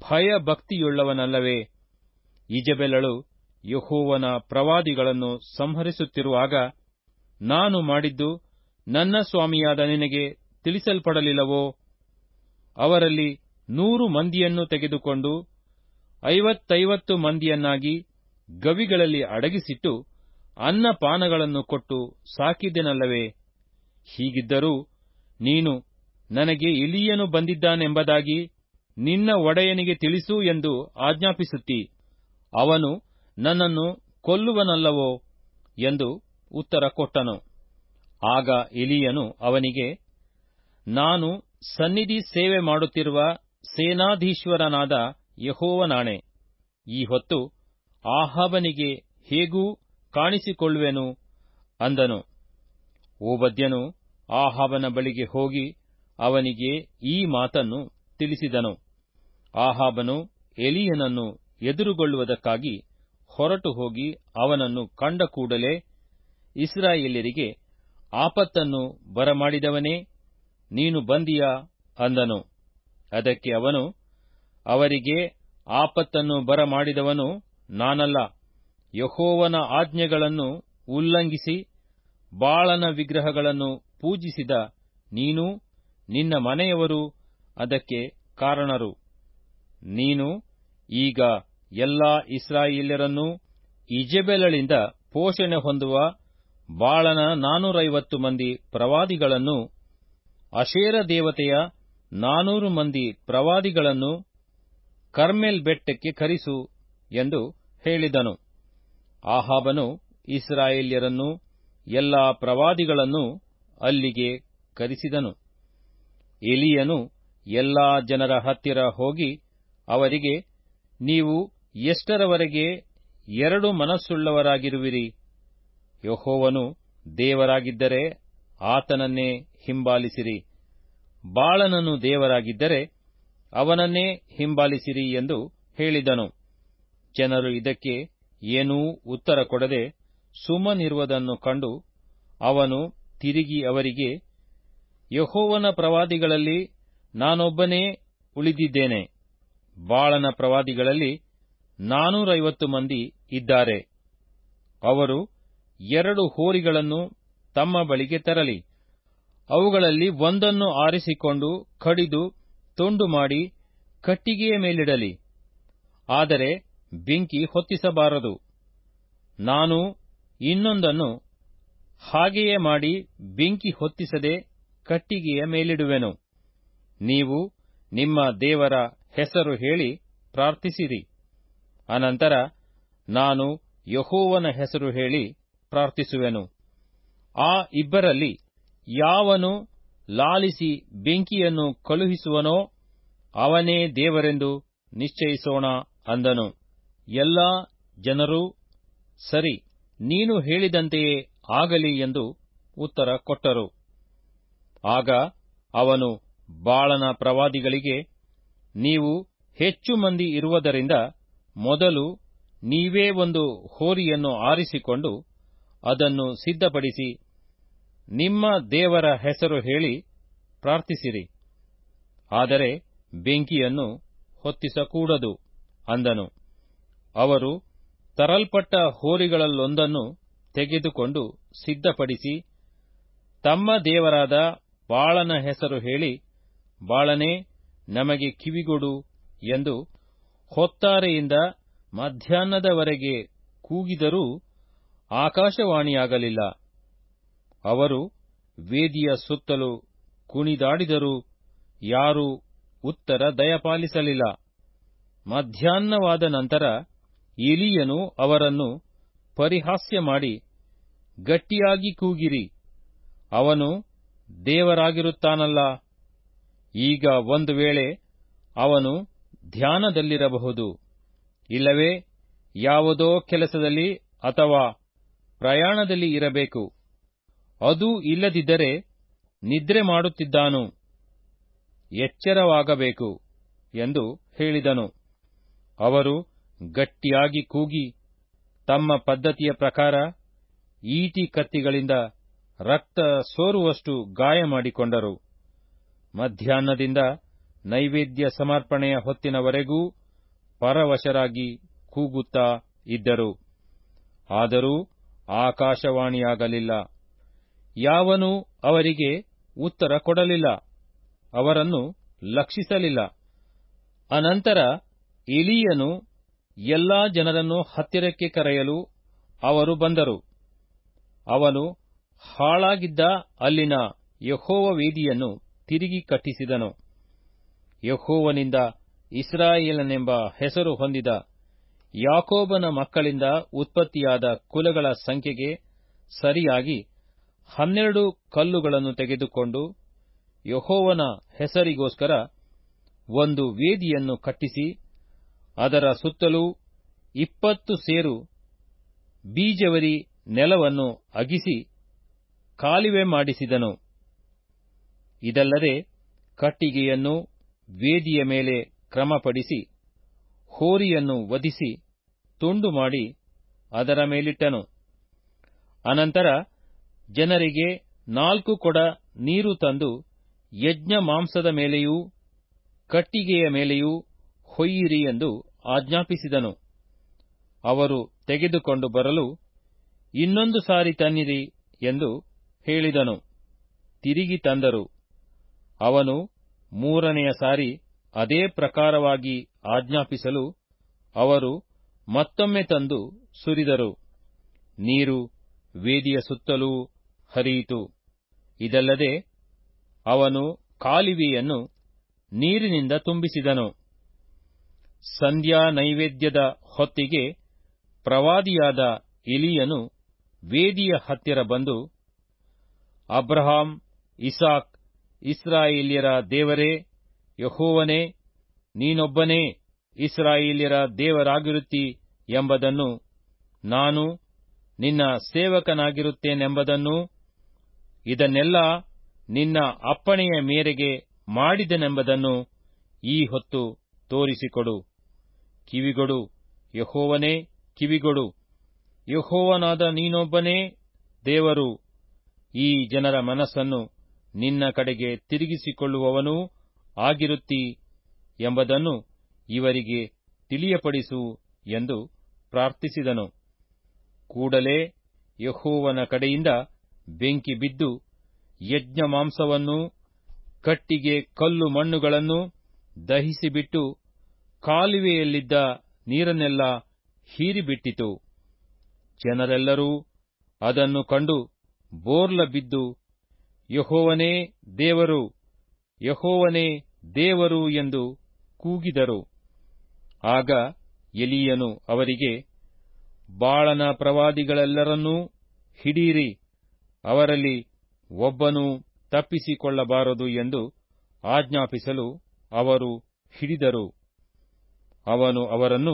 ಭಯಭಕ್ತಿಯುಳ್ಳವನಲ್ಲವೇ ಇಜಬೆಲಳು ಯಹೋವನ ಪ್ರವಾದಿಗಳನ್ನು ಸಂಹರಿಸುತ್ತಿರುವಾಗ ನಾನು ಮಾಡಿದ್ದು ನನ್ನ ಸ್ವಾಮಿಯಾದ ನಿನಗೆ ತಿಳಿಸಲ್ಪಡಲಿಲ್ಲವೋ ಅವರಲ್ಲಿ ನೂರು ಮಂದಿಯನ್ನು ತೆಗೆದುಕೊಂಡು ಐವತ್ತೈವತ್ತು ಮಂದಿಯನ್ನಾಗಿ ಗವಿಗಳಲ್ಲಿ ಅಡಗಿಸಿಟ್ಟು ಅನ್ನಪಾನಗಳನ್ನು ಕೊಟ್ಟು ಸಾಕಿದ್ದೆನಲ್ಲವೇ ಹೀಗಿದ್ದರೂ ನೀನು ನನಗೆ ಇಲಿಯನು ಬಂದಿದ್ದಾನೆಂಬುದಾಗಿ ನಿನ್ನ ಒಡೆಯನಿಗೆ ತಿಳಿಸು ಎಂದು ಆಜ್ಞಾಪಿಸುತ್ತಿ ಅವನು ನನ್ನನ್ನು ಕೊಲ್ಲುವನಲ್ಲವೋ ಎಂದು ಉತ್ತರ ಕೊಟ್ಟನು ಆಗ ಎಲಿಯನು ಅವನಿಗೆ ನಾನು ಸನ್ನಿಧಿ ಸೇವೆ ಮಾಡುತ್ತಿರುವ ಸೇನಾಧೀಶ್ವರನಾದ ಯಹೋವನಾಣೆ ಈ ಹೊತ್ತು ಆಹಾಬನಿಗೆ ಹೇಗೂ ಕಾಣಿಸಿಕೊಳ್ಳುವೆನು ಅಂದನು ಓಬದ್ಯನು ಆಹಾಬನ ಬಳಿಗೆ ಹೋಗಿ ಅವನಿಗೆ ಈ ಮಾತನ್ನು ತಿಳಿಸಿದನು ಆಹಾಬನು ಎಲಿಯನನ್ನು ಎದುರುಗೊಳ್ಳುವುದಕ್ಕಾಗಿ ಹೊರಟು ಹೋಗಿ ಅವನನ್ನು ಕಂಡ ಕೂಡಲೇ ಇಸ್ರಾಯೇಲ್ಯರಿಗೆ ಆಪತ್ತನ್ನು ಬರಮಾಡಿದವನೇ ನೀನು ಬಂದಿಯಾ ಅಂದನು ಅದಕ್ಕೆ ಅವನು ಅವರಿಗೆ ಆಪತ್ತನ್ನು ಬರಮಾಡಿದವನು ನಾನಲ್ಲ ಯಹೋವನ ಆಜ್ಞೆಗಳನ್ನು ಉಲ್ಲಂಘಿಸಿ ಬಾಳನ ವಿಗ್ರಹಗಳನ್ನು ಪೂಜಿಸಿದ ನೀನು ನಿನ್ನ ಮನೆಯವರು ಅದಕ್ಕೆ ಕಾರಣರು ನೀನು ಈಗ ಎಲ್ಲಾ ಇಸ್ರಾಯೇಲ್ಯರನ್ನೂ ಇಜೆಬೆಲಳಿಂದ ಪೋಷಣೆ ಹೊಂದುವ ಬಾಳನ ನಾನೂರೈವತ್ತು ಮಂದಿ ಪ್ರವಾದಿಗಳನ್ನು ಅಶೇರ ದೇವತೆಯ ನಾನೂರು ಮಂದಿ ಪ್ರವಾದಿಗಳನ್ನು ಕರ್ಮೆಲ್ ಬೆಟ್ಟಕ್ಕೆ ಕರಿಸು ಎಂದು ಹೇಳಿದನು ಆಹಾಬನು ಇಸ್ರಾಯೇಲ್ಯರನ್ನು ಎಲ್ಲಾ ಪ್ರವಾದಿಗಳನ್ನು ಅಲ್ಲಿಗೆ ಕರೆಸಿದನು ಎಲಿಯನು ಎಲ್ಲಾ ಜನರ ಹತ್ತಿರ ಹೋಗಿ ಅವರಿಗೆ ನೀವು ಎಷ್ಟರವರೆಗೆ ಎರಡು ಮನಸ್ಸುಳ್ಳವರಾಗಿರುವಿರಿ ಯಹೋವನು ದೇವರಾಗಿದ್ದರೆ ಆತನನ್ನೇ ಹಿಂಬಾಲಿಸಿರಿ ಬಾಳನನು ದೇವರಾಗಿದ್ದರೆ ಅವನನ್ನೇ ಹಿಂಬಾಲಿಸಿರಿ ಎಂದು ಹೇಳಿದನು ಜನರು ಇದಕ್ಕೆ ಏನೂ ಉತ್ತರ ಕೊಡದೆ ಸುಮ್ಮನಿರುವುದನ್ನು ಕಂಡು ಅವನು ತಿರುಗಿ ಅವರಿಗೆ ಯಹೋವನ ಪ್ರವಾದಿಗಳಲ್ಲಿ ನಾನೊಬ್ಬನೇ ಉಳಿದಿದ್ದೇನೆ ಬಾಳನ ಪ್ರವಾದಿಗಳಲ್ಲಿ ನಾನೂರೈವತ್ತು ಮಂದಿ ಇದ್ದಾರೆ ಅವರು ಎರಡು ಹೋರಿಗಳನ್ನು ತಮ್ಮ ಬಳಿಗೆ ತರಲಿ ಅವುಗಳಲ್ಲಿ ಒಂದನ್ನು ಆರಿಸಿಕೊಂಡು ಕಡಿದು ತುಂಡು ಮಾಡಿ ಕಟ್ಟಿಗೆಯ ಮೇಲಿಡಲಿ ಆದರೆ ಬೆಂಕಿ ಹೊತ್ತಿಸಬಾರದು ನಾನು ಇನ್ನೊಂದನ್ನು ಹಾಗೆಯೇ ಮಾಡಿ ಬೆಂಕಿ ಹೊತ್ತಿಸದೆ ಕಟ್ಟಿಗೆಯ ಮೇಲಿಡುವೆನು ನೀವು ನಿಮ್ಮ ದೇವರ ಹೆಸರು ಹೇಳಿ ಪ್ರಾರ್ಥಿಸಿರಿ ಅನಂತರ ನಾನು ಯಹೋವನ ಹೆಸರು ಹೇಳಿ ಪ್ರಾರ್ಥಿಸುವೆನು ಆ ಇಬ್ಬರಲ್ಲಿ ಯಾವನು ಲಾಲಿಸಿ ಬೆಂಕಿಯನ್ನು ಕಳುಹಿಸುವನೋ ಅವನೇ ದೇವರೆಂದು ನಿಶ್ಚಯಿಸೋಣ ಅಂದನು ಎಲ್ಲಾ ಜನರೂ ಸರಿ ನೀನು ಹೇಳಿದಂತೆಯೇ ಆಗಲಿ ಎಂದು ಉತ್ತರ ಕೊಟ್ಟರು ಆಗ ಅವನು ಬಾಳನ ಪ್ರವಾದಿಗಳಿಗೆ ನೀವು ಹೆಚ್ಚು ಮಂದಿ ಇರುವುದರಿಂದ ಮೊದಲು ನೀವೇ ಒಂದು ಹೋರಿಯನ್ನು ಆರಿಸಿಕೊಂಡು ಅದನ್ನು ಸಿದ್ಧಪಡಿಸಿ ನಿಮ್ಮ ದೇವರ ಹೆಸರು ಹೇಳಿ ಪ್ರಾರ್ಥಿಸಿರಿ ಆದರೆ ಬೆಂಕಿಯನ್ನು ಹೊತ್ತಿಸಕೂಡದು ಅಂದನು ಅವರು ತರಲ್ಪಟ್ಟ ಹೋರಿಗಳಲ್ಲೊಂದನ್ನು ತೆಗೆದುಕೊಂಡು ಸಿದ್ಧಪಡಿಸಿ ತಮ್ಮ ದೇವರಾದ ಬಾಳನ ಹೆಸರು ಹೇಳಿ ಬಾಳನೆ ನಮಗೆ ಕಿವಿಗೊಡು ಎಂದು ಹೊತ್ತಾರೆಯಿಂದ ಮಧ್ಯಾಹ್ನದವರೆಗೆ ಕೂಗಿದರೂ ಆಕಾಶವಾಣಿಯಾಗಲಿಲ್ಲ ಅವರು ವೇದಿಯ ಸುತ್ತಲೂ ಕುಣಿದಾಡಿದರೂ ಯಾರೂ ಉತ್ತರ ದಯಪಾಲಿಸಲಿಲ್ಲ ಮಧ್ಯಾಹ್ನವಾದ ನಂತರ ಎಲಿಯನು ಅವರನ್ನು ಪರಿಹಾಸ್ಯ ಮಾಡಿ ಗಟ್ಟಿಯಾಗಿ ಕೂಗಿರಿ ಅವನು ದೇವರಾಗಿರುತ್ತಾನಲ್ಲ ಈಗ ಒಂದು ವೇಳೆ ಅವನು ಧ್ಯಾನದಲ್ಲಿರಬಹುದು ಇಲ್ಲವೇ ಯಾವುದೋ ಕೆಲಸದಲ್ಲಿ ಅಥವಾ ಪ್ರಯಾಣದಲ್ಲಿ ಇರಬೇಕು ಅದೂ ಇಲ್ಲದಿದ್ದರೆ ನಿದ್ರೆ ಮಾಡುತ್ತಿದ್ದಾನು ಎಚ್ಚರವಾಗಬೇಕು ಎಂದು ಹೇಳಿದನು ಅವರು ಗಟ್ಟಿಯಾಗಿ ಕೂಗಿ ತಮ್ಮ ಪದ್ಧತಿಯ ಪ್ರಕಾರ ಈಟಿ ಕತ್ತಿಗಳಿಂದ ರಕ್ತ ಸೋರುವಷ್ಟು ಗಾಯ ಮಾಡಿಕೊಂಡರು ಮಧ್ಯಾಹ್ನದಿಂದ ನೈವೇದ್ಯ ಸಮರ್ಪಣೆಯ ಹೊತ್ತಿನವರೆಗೂ ಪರವಶರಾಗಿ ಕೂಗುತ್ತಾ ಇದ್ದರು ಆದರೂ ಆಕಾಶವಾಣಿಯಾಗಲಿಲ್ಲ ಯಾವನೂ ಅವರಿಗೆ ಉತ್ತರ ಕೊಡಲಿಲ್ಲ ಅವರನ್ನು ಲಕ್ಷಿಸಲಿಲ್ಲ ಅನಂತರ ಎಲೀಯನು ಎಲ್ಲಾ ಜನರನ್ನು ಹತ್ತಿರಕ್ಕೆ ಕರೆಯಲು ಅವರು ಬಂದರು ಅವನು ಹಾಳಾಗಿದ್ದ ಅಲ್ಲಿನ ಯಹೋವ ವೇದಿಯನ್ನು ತಿರುಗಿ ಕಟ್ಟಿಸಿದನು ಯಹೋವನಿಂದ ಇಸ್ರಾಯೇಲನೆಂಬ ಹೆಸರು ಹೊಂದಿದ ಯಾಕೋಬನ ಮಕ್ಕಳಿಂದ ಉತ್ಪತ್ತಿಯಾದ ಕುಲಗಳ ಸಂಖ್ಯೆಗೆ ಸರಿಯಾಗಿ ಹನ್ನೆರಡು ಕಲ್ಲುಗಳನ್ನು ತೆಗೆದುಕೊಂಡು ಯಹೋವನ ಹೆಸರಿಗೋಸ್ಕರ ಒಂದು ವೇದಿಯನ್ನು ಕಟ್ಟಿಸಿ ಅದರ ಸುತ್ತಲೂ ಇಪ್ಪತ್ತು ಸೇರು ಬೀಜವರಿ ನೆಲವನ್ನು ಅಗಿಸಿ ಕಾಲುವೆ ಮಾಡಿಸಿದನು ಇದಲ್ಲದೆ ಕಟ್ಟಿಗೆಯನ್ನು ವೇದಿಯ ಮೇಲೆ ಕ್ರಮಪಡಿಸಿ ಹೋರಿಯನ್ನು ವಧಿಸಿ ತುಂಡು ಮಾಡಿ ಅದರ ಮೇಲಿಟ್ಟನು ಅನಂತರ ಜನರಿಗೆ ನಾಲ್ಕು ಕೊಡ ನೀರು ತಂದು ಯಜ್ಞ ಮಾಂಸದ ಮೇಲೆಯೂ ಕಟ್ಟಿಗೆಯ ಮೇಲೆಯೂ ಹೊಯ್ಯಿರಿ ಎಂದು ಆಜ್ಞಾಪಿಸಿದನು ಅವರು ತೆಗೆದುಕೊಂಡು ಬರಲು ಇನ್ನೊಂದು ಸಾರಿ ತನ್ನಿರಿ ಎಂದು ಹೇಳಿದನು ತಿರುಗಿ ತಂದರು ಅವನು ಮೂರನೆಯ ಸಾರಿ ಅದೇ ಪ್ರಕಾರವಾಗಿ ಆಜ್ಞಾಪಿಸಲು ಅವರು ಮತ್ತೊಮ್ಮೆ ತಂದು ಸುರಿದರು ನೀರು ವೇದಿಯ ಸುತ್ತಲೂ ಹರಿಯಿತು ಇದಲ್ಲದೆ ಅವನು ಕಾಲುವೆಯನ್ನು ನೀರಿನಿಂದ ತುಂಬಿಸಿದನು ಸಂಧ್ಯಾ ನೈವೇದ್ಯದ ಹೊತ್ತಿಗೆ ಪ್ರವಾದಿಯಾದ ಎಲಿಯನು ವೇದಿಯ ಹತ್ತಿರ ಬಂದು ಅಬ್ರಹಾಂ ಇಸಾಕ್ ಇಸ್ರಾಯೇಲ್ಯರ ದೇವರೇ ಯಹೋವನೇ ನೀನೊಬ್ಬನೇ ಇಸ್ರಾಯೇಲ್ಯರ ದೇವರಾಗಿರುತ್ತಿ ಎಂಬುದನ್ನು ನಾನು ನಿನ್ನ ಸೇವಕನಾಗಿರುತ್ತೇನೆಂಬುದನ್ನೂ ಇದನ್ನೆಲ್ಲ ನಿನ್ನ ಅಪ್ಪಣೆಯ ಮೇರೆಗೆ ಮಾಡಿದನೆಂಬುದನ್ನು ಈ ಹೊತ್ತು ತೋರಿಸಿಕೊಡು ಕಿವಿಗೊಡು ಯಹೋವನೇ ಕಿವಿಗೊಡು ಯಹೋವನಾದ ನೀನೊಬ್ಬನೇ ದೇವರು ಈ ಜನರ ಮನಸ್ಸನ್ನು ನಿನ್ನ ಕಡೆಗೆ ತಿರುಗಿಸಿಕೊಳ್ಳುವವನೂ ಆಗಿರುತ್ತೀ ಎಂಬುದನ್ನು ಇವರಿಗೆ ತಿಳಿಯಪಡಿಸು ಎಂದು ಪ್ರಾರ್ಥಿಸಿದನು ಕೂಡಲೇ ಯಹೋವನ ಕಡೆಯಿಂದ ಬೆಂಕಿ ಬಿದ್ದು ಯಜ್ಞ ಮಾಂಸವನ್ನೂ ಕಟ್ಟಿಗೆ ಕಲ್ಲು ಮಣ್ಣುಗಳನ್ನು ದಹಿಸಿಬಿಟ್ಟು ಕಾಲುವೆಯಲ್ಲಿದ್ದ ನೀರನ್ನೆಲ್ಲ ಹೀರಿಬಿಟ್ಟಿತು ಜನರೆಲ್ಲರೂ ಅದನ್ನು ಕಂಡು ಬೋರ್ಲ ಬಿದ್ದು ಯಹೋವನೇ ದೇವರು ಯಹೋವನೇ ದೇವರು ಎಂದು ಕೂಗಿದರು ಆಗ ಎಲಿಯನು ಅವರಿಗೆ ಬಾಳನ ಪ್ರವಾದಿಗಳೆಲ್ಲರನ್ನೂ ಹಿಡೀರಿ ಅವರಲ್ಲಿ ಒಬ್ಬನೂ ತಪ್ಪಿಸಿಕೊಳ್ಳಬಾರದು ಎಂದು ಆಜ್ಞಾಪಿಸಲು ಅವರು ಹಿಡಿದರು ಅವನು ಅವರನ್ನು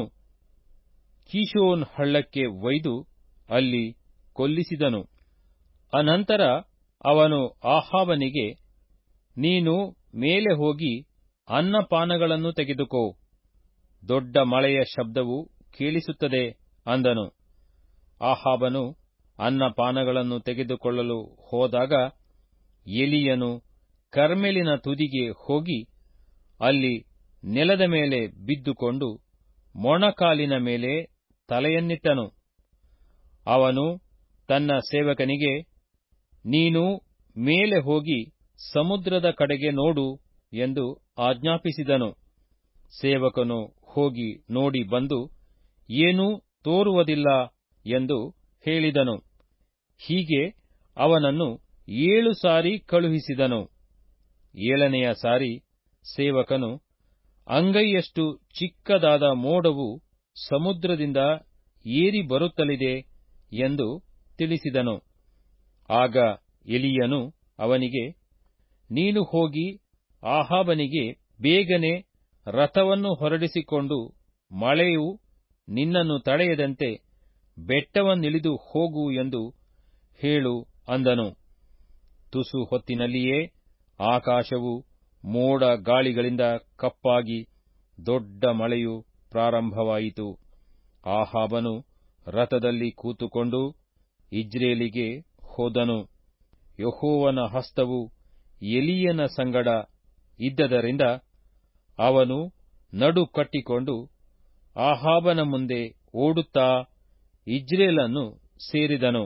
ಕೀಶೋನ್ ಹಳ್ಳಕ್ಕೆ ಒಯ್ದು ಅಲ್ಲಿ ಕೊಲ್ಲಿಸಿದನು ಅನಂತರ ಅವನು ಆಹಾಬನಿಗೆ ನೀನು ಮೇಲೆ ಹೋಗಿ ಅನ್ನಪಾನಗಳನ್ನು ತೆಗೆದುಕೋ ದೊಡ್ಡ ಮಳೆಯ ಶಬ್ದವು ಕೇಳಿಸುತ್ತದೆ ಅಂದನು ಆಹಾಬನು ಅನ್ನಪಾನಗಳನ್ನು ತೆಗೆದುಕೊಳ್ಳಲು ಹೋದಾಗ ಎಲಿಯನು ಕರ್ಮೆಲಿನ ತುದಿಗೆ ಹೋಗಿ ಅಲ್ಲಿ ನೆಲದ ಮೇಲೆ ಬಿದ್ದುಕೊಂಡು ಮೊಣಕಾಲಿನ ಮೇಲೆ ತಲೆಯನ್ನಿಟ್ಟನು ಅವನು ತನ್ನ ಸೇವಕನಿಗೆ ನೀನು ಮೇಲೆ ಹೋಗಿ ಸಮುದ್ರದ ಕಡೆಗೆ ನೋಡು ಎಂದು ಆಜ್ಞಾಪಿಸಿದನು ಸೇವಕನು ಹೋಗಿ ನೋಡಿ ಬಂದು ಏನೂ ತೋರುವುದಿಲ್ಲ ಎಂದು ಹೇಳಿದನು ಹೀಗೆ ಅವನನ್ನು ಏಳು ಸಾರಿ ಕಳುಹಿಸಿದನು ಏಳನೆಯ ಸಾರಿ ಸೇವಕನು ಅಂಗೈಯಷ್ಟು ಚಿಕ್ಕದಾದ ಮೋಡವು ಸಮುದ್ರದಿಂದ ಏರಿ ಬರುತ್ತಲಿದೆ ಎಂದು ತಿಳಿಸಿದನು ಆಗ ಎಲಿಯನು ಅವನಿಗೆ ನೀನು ಹೋಗಿ ಆಹಾಬನಿಗೆ ಬೇಗನೆ ರಥವನ್ನು ಹೊರಡಿಸಿಕೊಂಡು ಮಳೆಯು ನಿನ್ನನ್ನು ತಡೆಯದಂತೆ ಬೆಟ್ಟವನ್ನಿಳಿದು ಹೋಗು ಎಂದು ಹೇಳು ಅಂದನು ತುಸು ಹೊತ್ತಿನಲ್ಲಿಯೇ ಆಕಾಶವು ಮೋಡ ಗಾಳಿಗಳಿಂದ ಕಪ್ಪಾಗಿ ದೊಡ್ಡ ಮಳೆಯು ಪ್ರಾರಂಭವಾಯಿತು ಆಹಾಬನು ರಥದಲ್ಲಿ ಕೂತುಕೊಂಡು ಇಜ್ರೇಲಿಗೆ ಹೋದನು ಯಹೋವನ ಹಸ್ತವು ಎಲಿಯನ ಸಂಗಡ ಇದ್ದದರಿಂದ ಅವನು ನಡು ಕಟ್ಟಿಕೊಂಡು ಆಹಾಬನ ಮುಂದೆ ಓಡುತ್ತಾ ಇಜ್ರೇಲನ್ನು ಸೇರಿದನು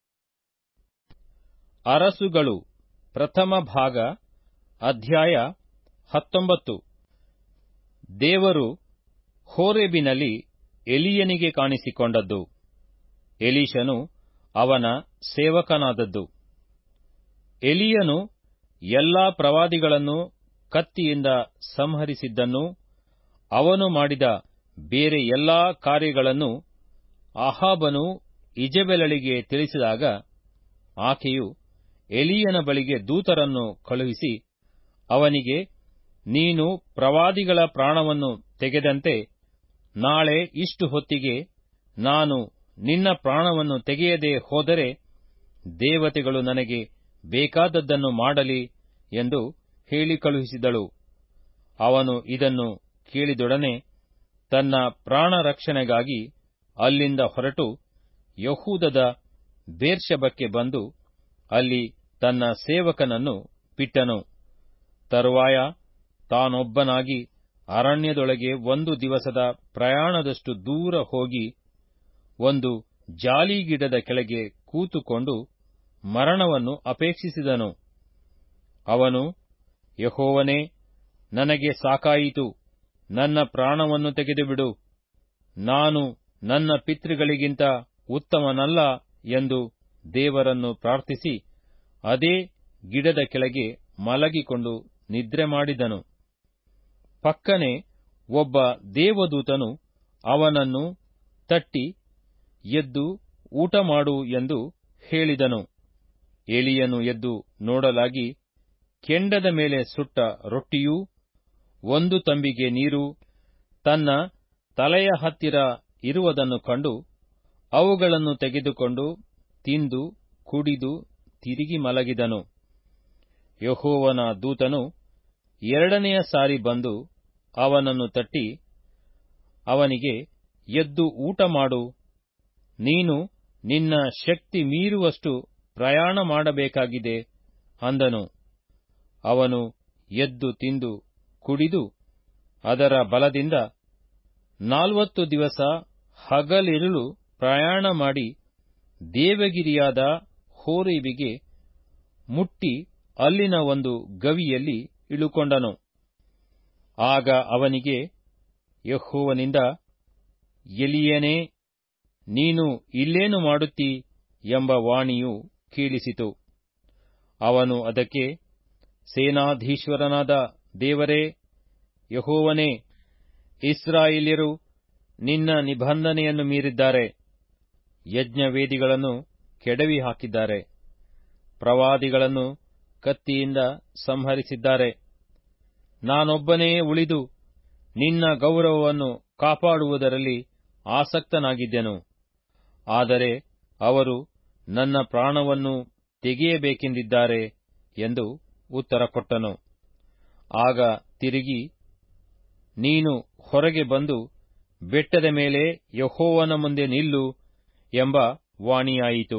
ಅರಸುಗಳು ಪ್ರಥಮ ಭಾಗ ಅಧ್ಯಾಯ ಹತ್ತೊಂಬತ್ತು ದೇವರು ಹೋರೆಬಿನಲ್ಲಿ ಎಲಿಯನಿಗೆ ಕಾಣಿಸಿಕೊಂಡದ್ದು ಎಲೀಶನು ಅವನ ಸೇವಕನಾದದ್ದು ಎಲಿಯನು ಎಲ್ಲಾ ಪ್ರವಾದಿಗಳನ್ನು ಕತ್ತಿಯಿಂದ ಸಂಹರಿಸಿದ್ದನ್ನು ಅವನು ಮಾಡಿದ ಬೇರೆ ಎಲ್ಲಾ ಕಾರ್ಯಗಳನ್ನು ಅಹಾಬನು ಇಜಬೆಲಳಿಗೆ ತಿಳಿಸಿದಾಗ ಆಕೆಯು ಎಲಿಯನ ಬಳಿಗೆ ದೂತರನ್ನು ಕಳುಹಿಸಿ ಅವನಿಗೆ ನೀನು ಪ್ರವಾದಿಗಳ ಪ್ರಾಣವನ್ನು ತೆಗೆದಂತೆ ನಾಳೆ ಇಷ್ಟು ಹೊತ್ತಿಗೆ ನಾನು ನಿನ್ನ ಪ್ರಾಣವನ್ನು ತೆಗೆಯದೆ ಹೋದರೆ ದೇವತೆಗಳು ನನಗೆ ಬೇಕಾದದ್ದನ್ನು ಮಾಡಲಿ ಎಂದು ಹೇಳಿ ಕಳುಹಿಸಿದಳು ಅವನು ಇದನ್ನು ಕೇಳಿದೊಡನೆ ತನ್ನ ಪ್ರಾಣ ರಕ್ಷಣೆಗಾಗಿ ಅಲ್ಲಿಂದ ಹೊರಟು ಯಹೂದದ ಬೇರ್ಷಬಕ್ಕೆ ಬಂದು ಅಲ್ಲಿ ತನ್ನ ಸೇವಕನನ್ನು ಬಿಟ್ಟನು ತರುವಾಯ ತಾನೊಬ್ಬನಾಗಿ ಅರಣ್ಯದೊಳಗೆ ಒಂದು ದಿವಸದ ಪ್ರಯಾಣದಷ್ಟು ದೂರ ಹೋಗಿ ಒಂದು ಜಾಲಿಗಿಡದ ಕೆಳಗೆ ಕೂತುಕೊಂಡು ಮರಣವನ್ನು ಅಪೇಕ್ಷಿಸಿದನು ಅವನು ಯಹೋವನೇ ನನಗೆ ಸಾಕಾಯಿತು ನನ್ನ ಪ್ರಾಣವನ್ನು ತೆಗೆದುಬಿಡು ನಾನು ನನ್ನ ಪಿತೃಗಳಿಗಿಂತ ಉತ್ತಮನಲ್ಲ ಎಂದು ದೇವರನ್ನು ಪ್ರಾರ್ಥಿಸಿ ಅದೇ ಗಿಡದ ಕೆಳಗೆ ಮಲಗಿಕೊಂಡು ನಿದ್ರೆ ಮಾಡಿದನು ಪಕ್ಕನೆ ಒಬ್ಬ ದೇವದೂತನು ಅವನನ್ನು ತಟ್ಟಿ ಎದ್ದು ಊಟ ಮಾಡು ಎಂದು ಹೇಳಿದನು ಎಲಿಯನು ಎದ್ದು ನೋಡಲಾಗಿ ಕೆಂಡದ ಮೇಲೆ ಸುಟ್ಟ ರೊಟ್ಟಿಯೂ ಒಂದು ತಂಬಿಗೆ ನೀರು ತನ್ನ ತಲೆಯ ಹತ್ತಿರ ಇರುವುದನ್ನು ಕಂಡು ಅವುಗಳನ್ನು ತೆಗೆದುಕೊಂಡು ತಿಂದು ಕುಡಿದು ತಿರುಗಿ ಮಲಗಿದನು ಯಹೋವನ ದೂತನು ಎರಡನೆಯ ಸಾರಿ ಬಂದು ಅವನನ್ನು ತಟ್ಟಿ ಅವನಿಗೆ ಎದ್ದು ಊಟ ಮಾಡು ನೀನು ನಿನ್ನ ಶಕ್ತಿ ಮೀರುವಷ್ಟು ಪ್ರಯಾಣ ಮಾಡಬೇಕಾಗಿದೆ ಅಂದನು ಅವನು ಎದ್ದು ತಿಂದು ಕುಡಿದು ಅದರ ಬಲದಿಂದ ನಾಲ್ವತ್ತು ದಿವಸ ಹಗಲಿರುಳು ಪ್ರಯಾಣ ಮಾಡಿ ದೇವಗಿರಿಯಾದ ಹೋರೇಬಿಗೆ ಮುಟ್ಟಿ ಅಲ್ಲಿನ ಒಂದು ಗವಿಯಲ್ಲಿ ಇಳುಕೊಂಡನು ಆಗ ಅವನಿಗೆ ಯಹೋವನಿಂದ ಎಲಿಯನೇ ನೀನು ಇಲ್ಲೇನು ಮಾಡುತ್ತೀ ಎಂಬ ವಾಣಿಯು ಕೇಳಿಸಿತು ಅವನು ಅದಕ್ಕೆ ಸೇನಾಧೀಶ್ವರನಾದ ದೇವರೇ ಯಹೋವನೇ ಇಸ್ರಾಯೇಲ್ಯರು ನಿನ್ನ ನಿಬಂಧನೆಯನ್ನು ಮೀರಿದ್ದಾರೆ ಯಜ್ಞವೇದಿಗಳನ್ನು ಕೆಡವಿ ಹಾಕಿದ್ದಾರೆ ಪ್ರವಾದಿಗಳನ್ನು ಕತ್ತಿಯಿಂದ ಸಂಹರಿಸಿದ್ದಾರೆ ನಾನೊಬ್ಬನೇ ಉಳಿದು ನಿನ್ನ ಗೌರವವನ್ನು ಕಾಪಾಡುವುದರಲ್ಲಿ ಆಸಕ್ತನಾಗಿದ್ದೆನು ಆದರೆ ಅವರು ನನ್ನ ಪ್ರಾಣವನ್ನು ತೆಗೆಯಬೇಕೆಂದಿದ್ದಾರೆ ಎಂದು ಉತ್ತರ ಕೊಟ್ಟನು ಆಗ ತಿರುಗಿ ನೀನು ಹೊರಗೆ ಬಂದು ಬೆಟ್ಟದ ಮೇಲೆ ಯಹೋವನ ಮುಂದೆ ನಿಲ್ಲು ಎಂಬ ವಾಣಿಯಾಯಿತು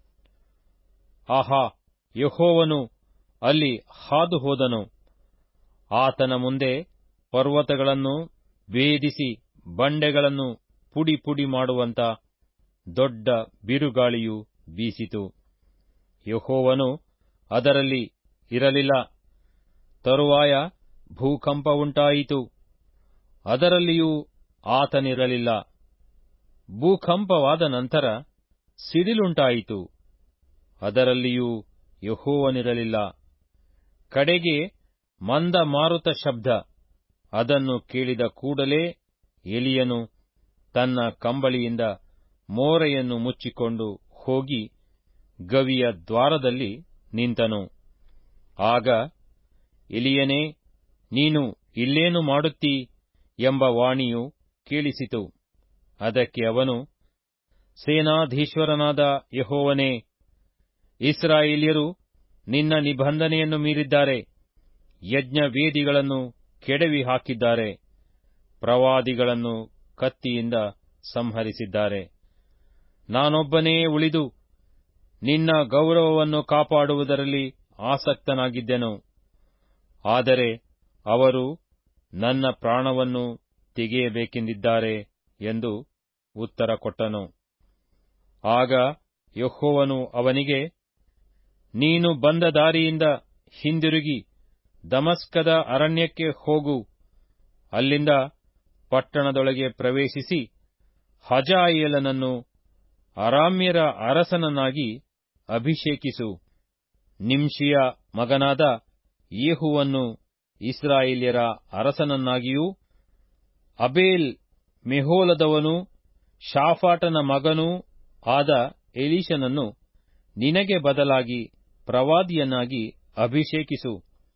ಆಹಾ ಯಹೋವನು ಅಲ್ಲಿ ಹಾದು ಹೋದನು ಆತನ ಮುಂದೆ ಪರ್ವತಗಳನ್ನು ಭೇದಿಸಿ ಬಂಡೆಗಳನ್ನು ಪುಡಿ ಪುಡಿ ಮಾಡುವಂತ ದೊಡ್ಡ ಬಿರುಗಾಳಿಯು ಬೀಸಿತು ಯಹೋವನು ಅದರಲ್ಲಿ ಇರಲಿಲ್ಲ ತರುವಾಯ ಭೂಕಂಪ ಉಂಟಾಯಿತು ಅದರಲ್ಲಿಯೂ ಆತನಿರಲಿಲ್ಲ ಭೂಕಂಪವಾದ ನಂತರ ಸಿಡಿಲುಂಟಾಯಿತು ಅದರಲ್ಲಿಯೂ ಯಹೋವನಿರಲಿಲ್ಲ ಕಡೆಗೆ ಮಂದ ಮಾರುತ ಶಬ್ದ ಅದನ್ನು ಕೇಳಿದ ಕೂಡಲೇ ಎಲಿಯನು ತನ್ನ ಕಂಬಳಿಯಿಂದ ಮೋರೆಯನ್ನು ಮುಚ್ಚಿಕೊಂಡು ಹೋಗಿ ಗವಿಯ ದ್ವಾರದಲ್ಲಿ ನಿಂತನು ಆಗ ಎಲಿಯನೇ ನೀನು ಇಲ್ಲೇನು ಮಾಡುತ್ತೀ ಎಂಬ ವಾಣಿಯು ಕೇಳಿಸಿತು ಅದಕ್ಕೆ ಅವನು ಸೇನಾಧೀಶ್ವರನಾದ ಯಹೋವನೇ ಇಸ್ರಾಯೇಲ್ಯರು ನಿನ್ನ ನಿಬಂಧನೆಯನ್ನು ಮೀರಿದ್ದಾರೆ ಯಜ್ಞ ವೇದಿಗಳನ್ನು ಕೆಡವಿ ಹಾಕಿದ್ದಾರೆ ಪ್ರವಾದಿಗಳನ್ನು ಕತ್ತಿಯಿಂದ ಸಂಹರಿಸಿದ್ದಾರೆ ನಾನೊಬ್ಬನೇ ಉಳಿದು ನಿನ್ನ ಗೌರವವನ್ನು ಕಾಪಾಡುವುದರಲ್ಲಿ ಆಸಕ್ತನಾಗಿದ್ದೆನು ಆದರೆ ಅವರು ನನ್ನ ಪ್ರಾಣವನ್ನು ತೆಗೆಯಬೇಕೆಂದಿದ್ದಾರೆ ಎಂದು ಉತ್ತರ ಕೊಟ್ಟನು ಆಗ ಯಹೋವನು ಅವನಿಗೆ ನೀನು ಬಂದ ದಾರಿಯಿಂದ ಹಿಂದಿರುಗಿ ದಮಸ್ಕದ ಅರಣ್ಯಕ್ಕೆ ಹೋಗು ಅಲ್ಲಿಂದ ಪಟ್ಟಣದೊಳಗೆ ಪ್ರವೇಶಿಸಿ ಹಜಾಯೇಲನನ್ನು ಅರಾಮ್ಯರ ಅರಸನನ್ನಾಗಿ ಅಭಿಷೇಕಿಸು ನಿಂಶಿಯ ಮಗನಾದ ಯೇಹುವನ್ನು ಇಸ್ರಾಯೇಲ್ಯರ ಅರಸನನ್ನಾಗಿಯೂ ಅಬೇಲ್ ಮೆಹೋಲದವನೂ ಶಾಫಾಟನ ಮಗನೂ ಆದ ಎಲೀಶನನ್ನು ನಿನಗೆ ಬದಲಾಗಿ ಪ್ರವಾದಿಯನ್ನಾಗಿ ಅಭಿಷೇಕಿಸು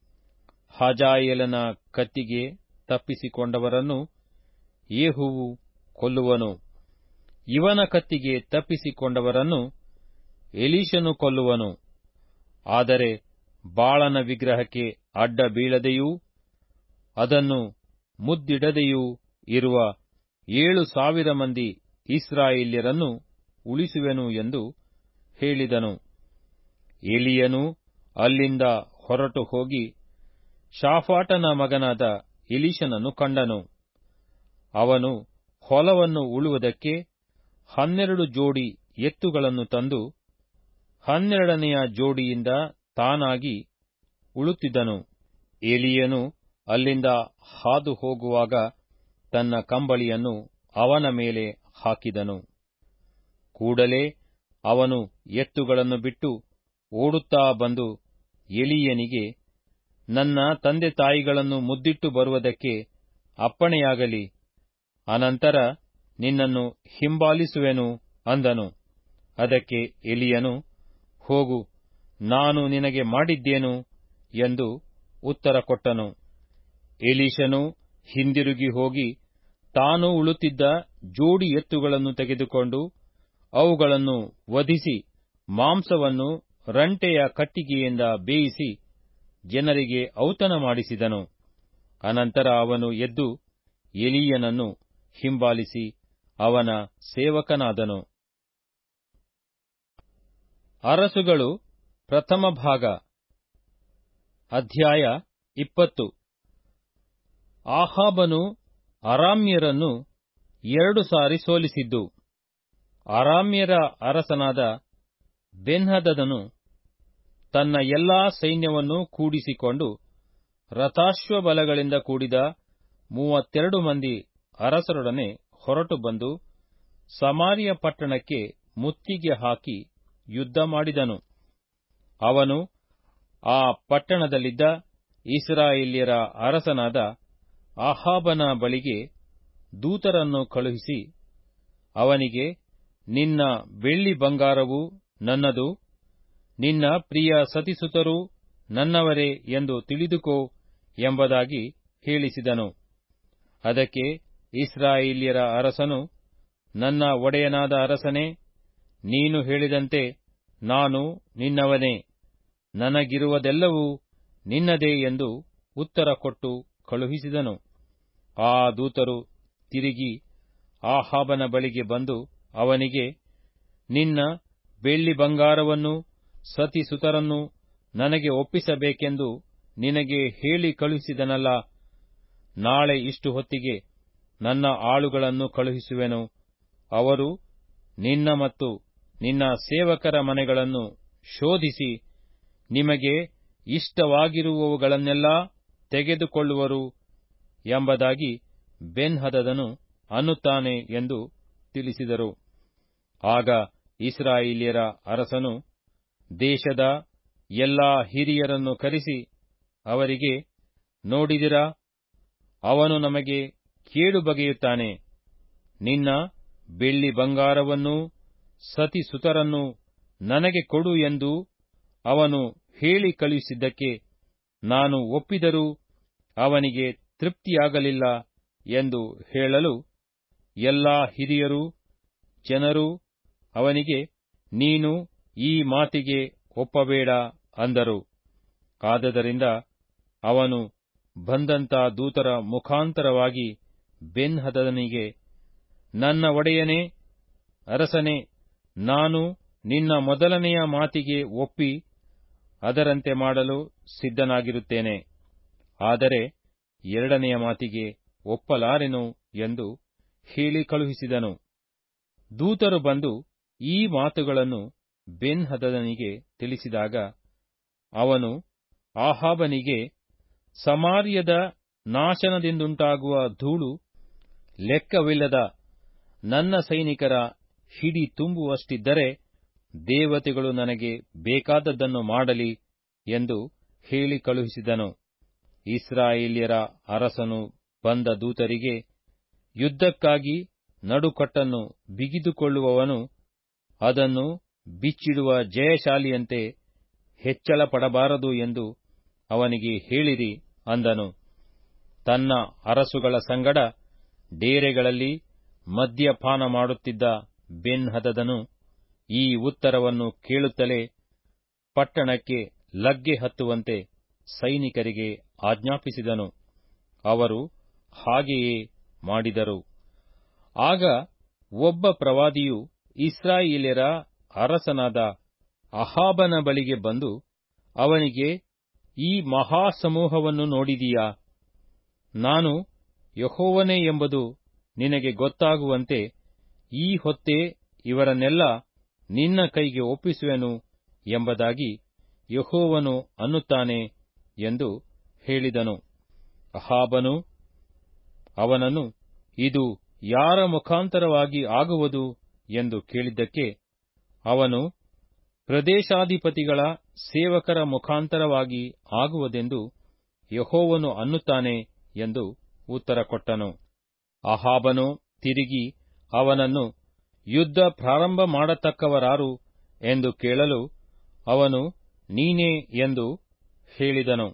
ಹಜಾಯೇಲನ ಕತ್ತಿಗೆ ತಪ್ಪಿಸಿಕೊಂಡವರನ್ನು ಯೇಹುವು ಕೊಲ್ಲುವನು ಇವನ ಕತ್ತಿಗೆ ತಪ್ಪಿಸಿಕೊಂಡವರನ್ನು ಎಲೀಶನು ಕೊಲ್ಲುವನು ಆದರೆ ಬಾಳನ ವಿಗ್ರಹಕ್ಕೆ ಅಡ್ಡ ಬೀಳದೆಯೂ ಅದನ್ನು ಮುದ್ದಿಡದೆಯೂ ಇರುವ ಏಳು ಸಾವಿರ ಮಂದಿ ಇಸ್ರಾಯೇಲ್ಯರನ್ನು ಉಳಿಸುವೆನು ಎಂದು ಹೇಳಿದನು ಎಲಿಯನು ಅಲ್ಲಿಂದ ಹೊರಟು ಹೋಗಿ ಶಾಫಾಟನ ಮಗನಾದ ಎಲೀಶನನ್ನು ಕಂಡನು ಅವನು ಹೊಲವನ್ನು ಉಳುವುದಕ್ಕೆ ಹನ್ನೆರಡು ಜೋಡಿ ಎತ್ತುಗಳನ್ನು ತಂದು ಹನ್ನೆರಡನೆಯ ಜೋಡಿಯಿಂದ ತಾನಾಗಿ ಉಳುತ್ತಿದ್ದನು ಎಲಿಯನು ಅಲ್ಲಿಂದ ಹಾದು ಹೋಗುವಾಗ ತನ್ನ ಕಂಬಳಿಯನ್ನು ಅವನ ಮೇಲೆ ಹಾಕಿದನು ಕೂಡಲೇ ಅವನು ಎತ್ತುಗಳನ್ನು ಬಿಟ್ಟು ಓಡುತ್ತಾ ಬಂದು ಎಲಿಯನಿಗೆ ನನ್ನ ತಂದೆ ತಾಯಿಗಳನ್ನು ಮುದ್ದಿಟ್ಟು ಬರುವುದಕ್ಕೆ ಅಪ್ಪಣೆಯಾಗಲಿ ಅನಂತರ ನಿನ್ನನ್ನು ಹಿಂಬಾಲಿಸುವೆನು ಅಂದನು ಅದಕ್ಕೆ ಎಲಿಯನು ಹೋಗು ನಾನು ನಿನಗೆ ಮಾಡಿದ್ದೇನು ಎಂದು ಉತ್ತರ ಕೊಟ್ಟನು ಎಲೀಶನು ಹಿಂದಿರುಗಿ ಹೋಗಿ ತಾನು ಉಳುತ್ತಿದ್ದ ಜೋಡಿ ಎತ್ತುಗಳನ್ನು ತೆಗೆದುಕೊಂಡು ಅವುಗಳನ್ನು ವಧಿಸಿ ಮಾಂಸವನ್ನು ರಂಟೆಯ ಕಟ್ಟಿಗೆಯಿಂದ ಬೇಯಿಸಿ ಜನರಿಗೆ ಔತಣ ಮಾಡಿಸಿದನು ಅನಂತರ ಅವನು ಎದ್ದು ಎಲೀಯನನ್ನು ಹಿಂಬಾಲಿಸಿ ಅವನ ಸೇವಕನಾದನು ಅರಸುಗಳು ಪ್ರಥಮ ಭಾಗ ಅಧ್ಯಾಯ ಇಪ್ಪತ್ತು ಆಹಾಬನು ಅರಾಮ್ಯರನ್ನು ಎರಡು ಸಾರಿ ಸೋಲಿಸಿದ್ದು ಅರಾಮ್ಯರ ಅರಸನಾದ ಬೆನ್ಹದದನು ತನ್ನ ಎಲ್ಲಾ ಸೈನ್ಯವನ್ನು ಕೂಡಿಸಿಕೊಂಡು ರಥಾಶ್ವಬಲಗಳಿಂದ ಕೂಡಿದ ಮೂವತ್ತೆರಡು ಮಂದಿ ಅರಸರೊಡನೆ ಹೊರಟು ಬಂದು ಸಮಾರಿಯ ಪಟ್ಟಣಕ್ಕೆ ಮುತ್ತಿಗೆ ಹಾಕಿ ಯುದ್ಧ ಮಾಡಿದನು ಅವನು ಆ ಪಟ್ಟಣದಲ್ಲಿದ್ದ ಇಸ್ರಾಯೇಲ್ಯರ ಅರಸನಾದ ಅಹಾಬನ ಬಳಿಗೆ ದೂತರನ್ನು ಕಳುಹಿಸಿ ಅವನಿಗೆ ನಿನ್ನ ಬೆಳ್ಳಿ ಬಂಗಾರವು ನನ್ನದು ನಿನ್ನ ಪ್ರಿಯ ಸತಿಸುತರೂ ನನ್ನವರೇ ಎಂದು ತಿಳಿದುಕೋ ಎಂಬುದಾಗಿ ಹೇಳಿಸಿದನು ಅದಕ್ಕೆ ಇಸ್ರಾಯೇಲ್ಯರ ಅರಸನು ನನ್ನ ಒಡೆಯನಾದ ಅರಸನೇ ನೀನು ಹೇಳಿದಂತೆ ನಾನು ನಿನ್ನವನೇ ನನಗಿರುವುದೆಲ್ಲವೂ ನಿನ್ನದೇ ಎಂದು ಉತ್ತರ ಕೊಟ್ಟು ಕಳುಹಿಸಿದನು ಆ ದೂತರು ತಿರುಗಿ ಆಹಾಬನ ಬಳಿಗೆ ಬಂದು ಅವನಿಗೆ ನಿನ್ನ ಬೆಳ್ಳಿ ಬಂಗಾರವನ್ನು ಸತಿಸುತರನ್ನು ನನಗೆ ಒಪ್ಪಿಸಬೇಕೆಂದು ನಿನಗೆ ಹೇಳಿ ಕಳುಹಿಸಿದನಲ್ಲ ನಾಳೆ ಇಷ್ಟು ಹೊತ್ತಿಗೆ ನನ್ನ ಆಳುಗಳನ್ನು ಕಳುಹಿಸುವೆನು ಅವರು ನಿನ್ನ ಮತ್ತು ನಿನ್ನ ಸೇವಕರ ಮನೆಗಳನ್ನು ಶೋಧಿಸಿ ನಿಮಗೆ ಇಷ್ಟವಾಗಿರುವವುಗಳನ್ನೆಲ್ಲಾ ತೆಗೆದುಕೊಳ್ಳುವರು ಎಂಬುದಾಗಿ ಬೆನ್ಹದದನು ಅನ್ನುತ್ತಾನೆ ಎಂದು ತಿಳಿಸಿದರು ಆಗ ಇಸ್ರಾಯೇಲ್ಯರ ಅರಸನು ದೇಶದ ಎಲ್ಲಾ ಹಿರಿಯರನ್ನು ಕರೆಸಿ ಅವರಿಗೆ ನೋಡಿದಿರಾ ಅವನು ನಮಗೆ ಕೇಡು ಬಗೆಯುತ್ತಾನೆ ನಿನ್ನ ಬೆಳ್ಳಿ ಬಂಗಾರವನ್ನೂ ಸತಿಸುತರನ್ನು ನನಗೆ ಕೊಡು ಎಂದು ಅವನು ಹೇಳಿ ಕಳುಹಿಸಿದ್ದಕ್ಕೆ ನಾನು ಒಪ್ಪಿದರೂ ಅವನಿಗೆ ತೃಪ್ತಿಯಾಗಲಿಲ್ಲ ಎಂದು ಹೇಳಲು ಎಲ್ಲಾ ಹಿರಿಯರೂ ಜನರೂ ಅವನಿಗೆ ನೀನು ಈ ಮಾತಿಗೆ ಒಪ್ಪಬೇಡ ಅಂದರು ಆದದರಿಂದ ಅವನು ಬಂದಂತ ದೂತರ ಮುಖಾಂತರವಾಗಿ ಬೆನ್ಹದನಿಗೆ ನನ್ನ ಒಡೆಯನೇ ಅರಸನೇ ನಾನು ನಿನ್ನ ಮೊದಲನೆಯ ಮಾತಿಗೆ ಒಪ್ಪಿ ಅದರಂತೆ ಮಾಡಲು ಸಿದ್ಧನಾಗಿರುತ್ತೇನೆ ಆದರೆ ಎರಡನೆಯ ಮಾತಿಗೆ ಒಪ್ಪಲಾರೆನು ಎಂದು ಹೇಳಿ ಕಳುಹಿಸಿದನು ದೂತರು ಬಂದು ಈ ಮಾತುಗಳನ್ನು ಬೆನ್ಹದನಿಗೆ ತಿಳಿಸಿದಾಗ ಅವನು ಆಹಾಬನಿಗೆ ಸಮಾರ್ಯದ ನಾಶನದಿಂದುಂಟಾಗುವ ಧೂಳು ಲೆಕ್ಕವಿಲ್ಲದ ನನ್ನ ಸೈನಿಕರ ಹಿಡಿ ತುಂಬುವಷ್ಟಿದ್ದರೆ ದೇವತೆಗಳು ನನಗೆ ಬೇಕಾದದ್ದನ್ನು ಮಾಡಲಿ ಎಂದು ಹೇಳಿ ಕಳುಹಿಸಿದನು ಇಸ್ರಾಯೇಲ್ಯರ ಅರಸನು ಬಂದ ದೂತರಿಗೆ ಯುದ್ಧಕ್ಕಾಗಿ ನಡುಕಟ್ಟನ್ನು ಬಿಗಿದುಕೊಳ್ಳುವವನು ಅದನ್ನು ಬಿಚ್ಚಿಡುವ ಜಯಶಾಲಿಯಂತೆ ಹೆಚ್ಚಳಪಡಬಾರದು ಎಂದು ಅವನಿಗೆ ಹೇಳಿರಿ ಅಂದನು ತನ್ನ ಅರಸುಗಳ ಸಂಗಡ ಡೇರೆಗಳಲ್ಲಿ ಮದ್ಯಪಾನ ಮಾಡುತ್ತಿದ್ದ ಬೆನ್ಹದದನು ಈ ಉತ್ತರವನ್ನು ಕೇಳುತ್ತಲೇ ಪಟ್ಟಣಕ್ಕೆ ಲಗ್ಗೆ ಹತ್ತುವಂತೆ ಸೈನಿಕರಿಗೆ ಆಜ್ಞಾಪಿಸಿದನು ಅವರು ಹಾಗೆಯೇ ಮಾಡಿದರು ಆಗ ಒಬ್ಬ ಪ್ರವಾದಿಯು ಇಸ್ರಾಯೇಲ್ಯರ ಅರಸನಾದ ಅಹಾಬನ ಬಳಿಗೆ ಬಂದು ಅವನಿಗೆ ಈ ಮಹಾಸಮೂಹವನ್ನು ನೋಡಿದೀಯಾ ನಾನು ಯಹೋವನೇ ಎಂಬುದು ನಿನಗೆ ಗೊತ್ತಾಗುವಂತೆ ಈ ಹೊತ್ತೇ ಇವರನ್ನೆಲ್ಲ ನಿನ್ನ ಕೈಗೆ ಒಪ್ಪಿಸುವೆನು ಎಂಬುದಾಗಿ ಯಹೋವನು ಅನ್ನುತ್ತಾನೆ ಎಂದು ಹೇಳಿದನು ಅಹಾಬನು ಅವನನ್ನು ಇದು ಯಾರ ಮುಖಾಂತರವಾಗಿ ಆಗುವುದು ಎಂದು ಕೇಳಿದ್ದಕ್ಕೆ ಅವನು ಪ್ರದೇಶಾಧಿಪತಿಗಳ ಸೇವಕರ ಮುಖಾಂತರವಾಗಿ ಆಗುವುದೆಂದು ಯಹೋವನು ಅನ್ನುತ್ತಾನೆ ಎಂದು ಉತ್ತರ ಕೊಟ್ಟನು ಅಹಾಬನು ತಿರುಗಿ ಅವನನ್ನು ಯುದ್ಧ ಪ್ರಾರಂಭ ಮಾಡತಕ್ಕವರಾರು ಎಂದು ಕೇಳಲು ಅವನು ನೀನೇ ಎಂದು ಹೇಳಿದನು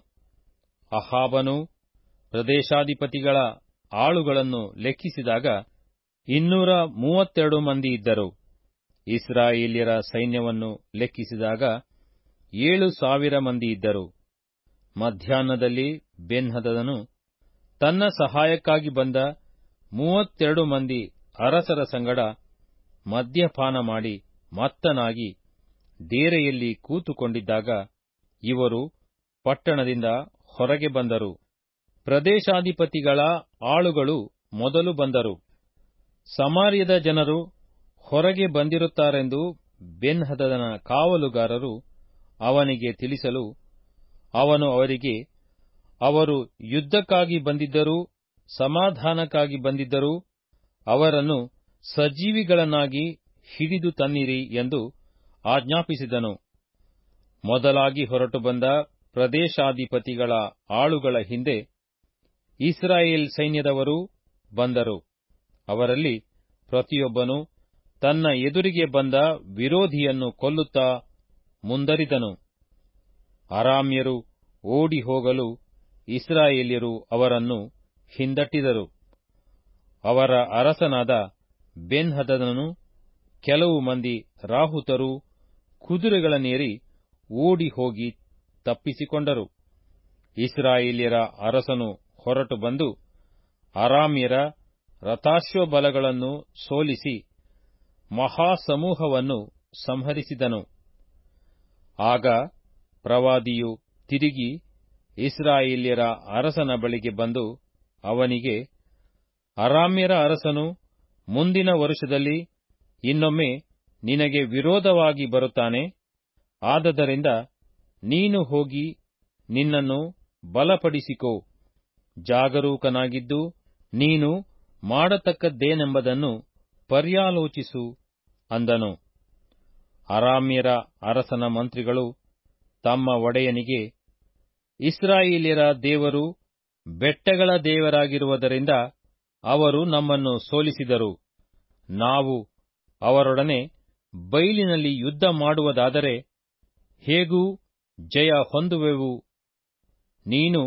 ಅಹಾಬನು ಪ್ರದೇಶಾಧಿಪತಿಗಳ ಆಳುಗಳನ್ನು ಲೆಕ್ಕಿಸಿದಾಗ ಇನ್ನೂರ ಮೂವತ್ತೆರಡು ಮಂದಿ ಇದ್ದರು ಇಸ್ರಾಯೇಲ್ಯರ ಸೈನ್ಯವನ್ನು ಲೆಕ್ಕಿಸಿದಾಗ ಏಳು ಸಾವಿರ ಮಂದಿ ಇದ್ದರು ಮಧ್ಯಾಹ್ನದಲ್ಲಿ ಬೆನ್ಹದದನು ತನ್ನ ಸಹಾಯಕ್ಕಾಗಿ ಬಂದ ಮೂವತ್ತೆರಡು ಮಂದಿ ಅರಸರ ಸಂಗಡ ಮದ್ಯಪಾನ ಮಾಡಿ ಮತ್ತನಾಗಿ ಡೇರೆಯಲ್ಲಿ ಕೂತುಕೊಂಡಿದ್ದಾಗ ಇವರು ಪಟ್ಟಣದಿಂದ ಹೊರಗೆ ಬಂದರು ಪ್ರದೇಶಾಧಿಪತಿಗಳ ಆಳುಗಳು ಮೊದಲು ಬಂದರು ಸಮಾರ್ಯದ ಜನರು ಹೊರಗೆ ಬಂದಿರುತ್ತಾರೆಂದು ಬೆನ್ಹದದನ ಕಾವಲುಗಾರರು ಅವನಿಗೆ ತಿಳಿಸಲು ಅವನು ಅವರಿಗೆ ಅವರು ಯುದ್ಧಕ್ಕಾಗಿ ಬಂದಿದ್ದರೂ ಸಮಾಧಾನಕ್ಕಾಗಿ ಬಂದಿದ್ದರೂ ಅವರನ್ನು ಸಜೀವಿಗಳನ್ನಾಗಿ ಹಿಡಿದು ತನ್ನಿರಿ ಎಂದು ಆಜ್ಞಾಪಿಸಿದನು ಮೊದಲಾಗಿ ಹೊರಟು ಬಂದ ಪ್ರದೇಶಾಧಿಪತಿಗಳ ಆಳುಗಳ ಹಿಂದೆ ಇಸ್ರಾಯೇಲ್ ಸೈನ್ಯದವರೂ ಬಂದರು ಅವರಲ್ಲಿ ಪ್ರತಿಯೊಬ್ಬನು ತನ್ನ ಎದುರಿಗೆ ಬಂದ ವಿರೋಧಿಯನ್ನು ಕೊಲ್ಲುತ್ತಾ ಮುಂದರಿದನು ಅರಾಮ್ಯರು ಓಡಿ ಹೋಗಲು ಇಸ್ರಾಯೇಲ್ಯರು ಅವರನ್ನು ಹಿಂದಟ್ಟಿದರು ಅವರ ಅರಸನಾದ ಬೆನ್ಹದದನು ಕೆಲವು ಮಂದಿ ರಾಹುತರು ಕುದುರೆಗಳನ್ನೇರಿ ಓಡಿ ಹೋಗಿ ತಪ್ಪಿಸಿಕೊಂಡರು ಇಸ್ರಾಯೇಲ್ಯರ ಅರಸನು ಹೊರಟು ಬಂದು ಅರಾಮ್ಯರ ರಥಾಶ್ವಬಲಗಳನ್ನು ಸೋಲಿಸಿ ಮಹಾಸಮೂಹವನ್ನು ಸಂಹರಿಸಿದನು ಆಗ ಪ್ರವಾದಿಯು ತಿರುಗಿ ಇಸ್ರಾಯೇಲ್ಯರ ಅರಸನ ಬಳಿಗೆ ಬಂದು ಅವನಿಗೆ ಅರಾಮ್ಯರ ಅರಸನು ಮುಂದಿನ ವರುಷದಲ್ಲಿ ಇನ್ನೊಮ್ಮೆ ನಿನಗೆ ವಿರೋಧವಾಗಿ ಬರುತ್ತಾನೆ ಆದದರಿಂದ ನೀನು ಹೋಗಿ ನಿನ್ನನ್ನು ಬಲಪಡಿಸಿಕೋ ಜಾಗರೂಕನಾಗಿದ್ದು ನೀನು ಮಾಡತಕ್ಕದ್ದೇನೆಂಬುದನ್ನು ಪರ್ಯಾಲೋಚಿಸು ಅಂದನು ಅರಾಮ್ಯರ ಅರಸನ ಮಂತ್ರಿಗಳು ತಮ್ಮ ಒಡೆಯನಿಗೆ ಇಸ್ರಾಯೇಲ್ಯರ ದೇವರು ಬೆಟ್ಟಗಳ ದೇವರಾಗಿರುವುದರಿಂದ ಅವರು ನಮ್ಮನ್ನು ಸೋಲಿಸಿದರು ನಾವು ಅವರೊಡನೆ ಬೈಲಿನಲ್ಲಿ ಯುದ್ಧ ಮಾಡುವುದಾದರೆ ಹೇಗೂ ಜಯ ಹೊಂದುವೆವು ನೀನು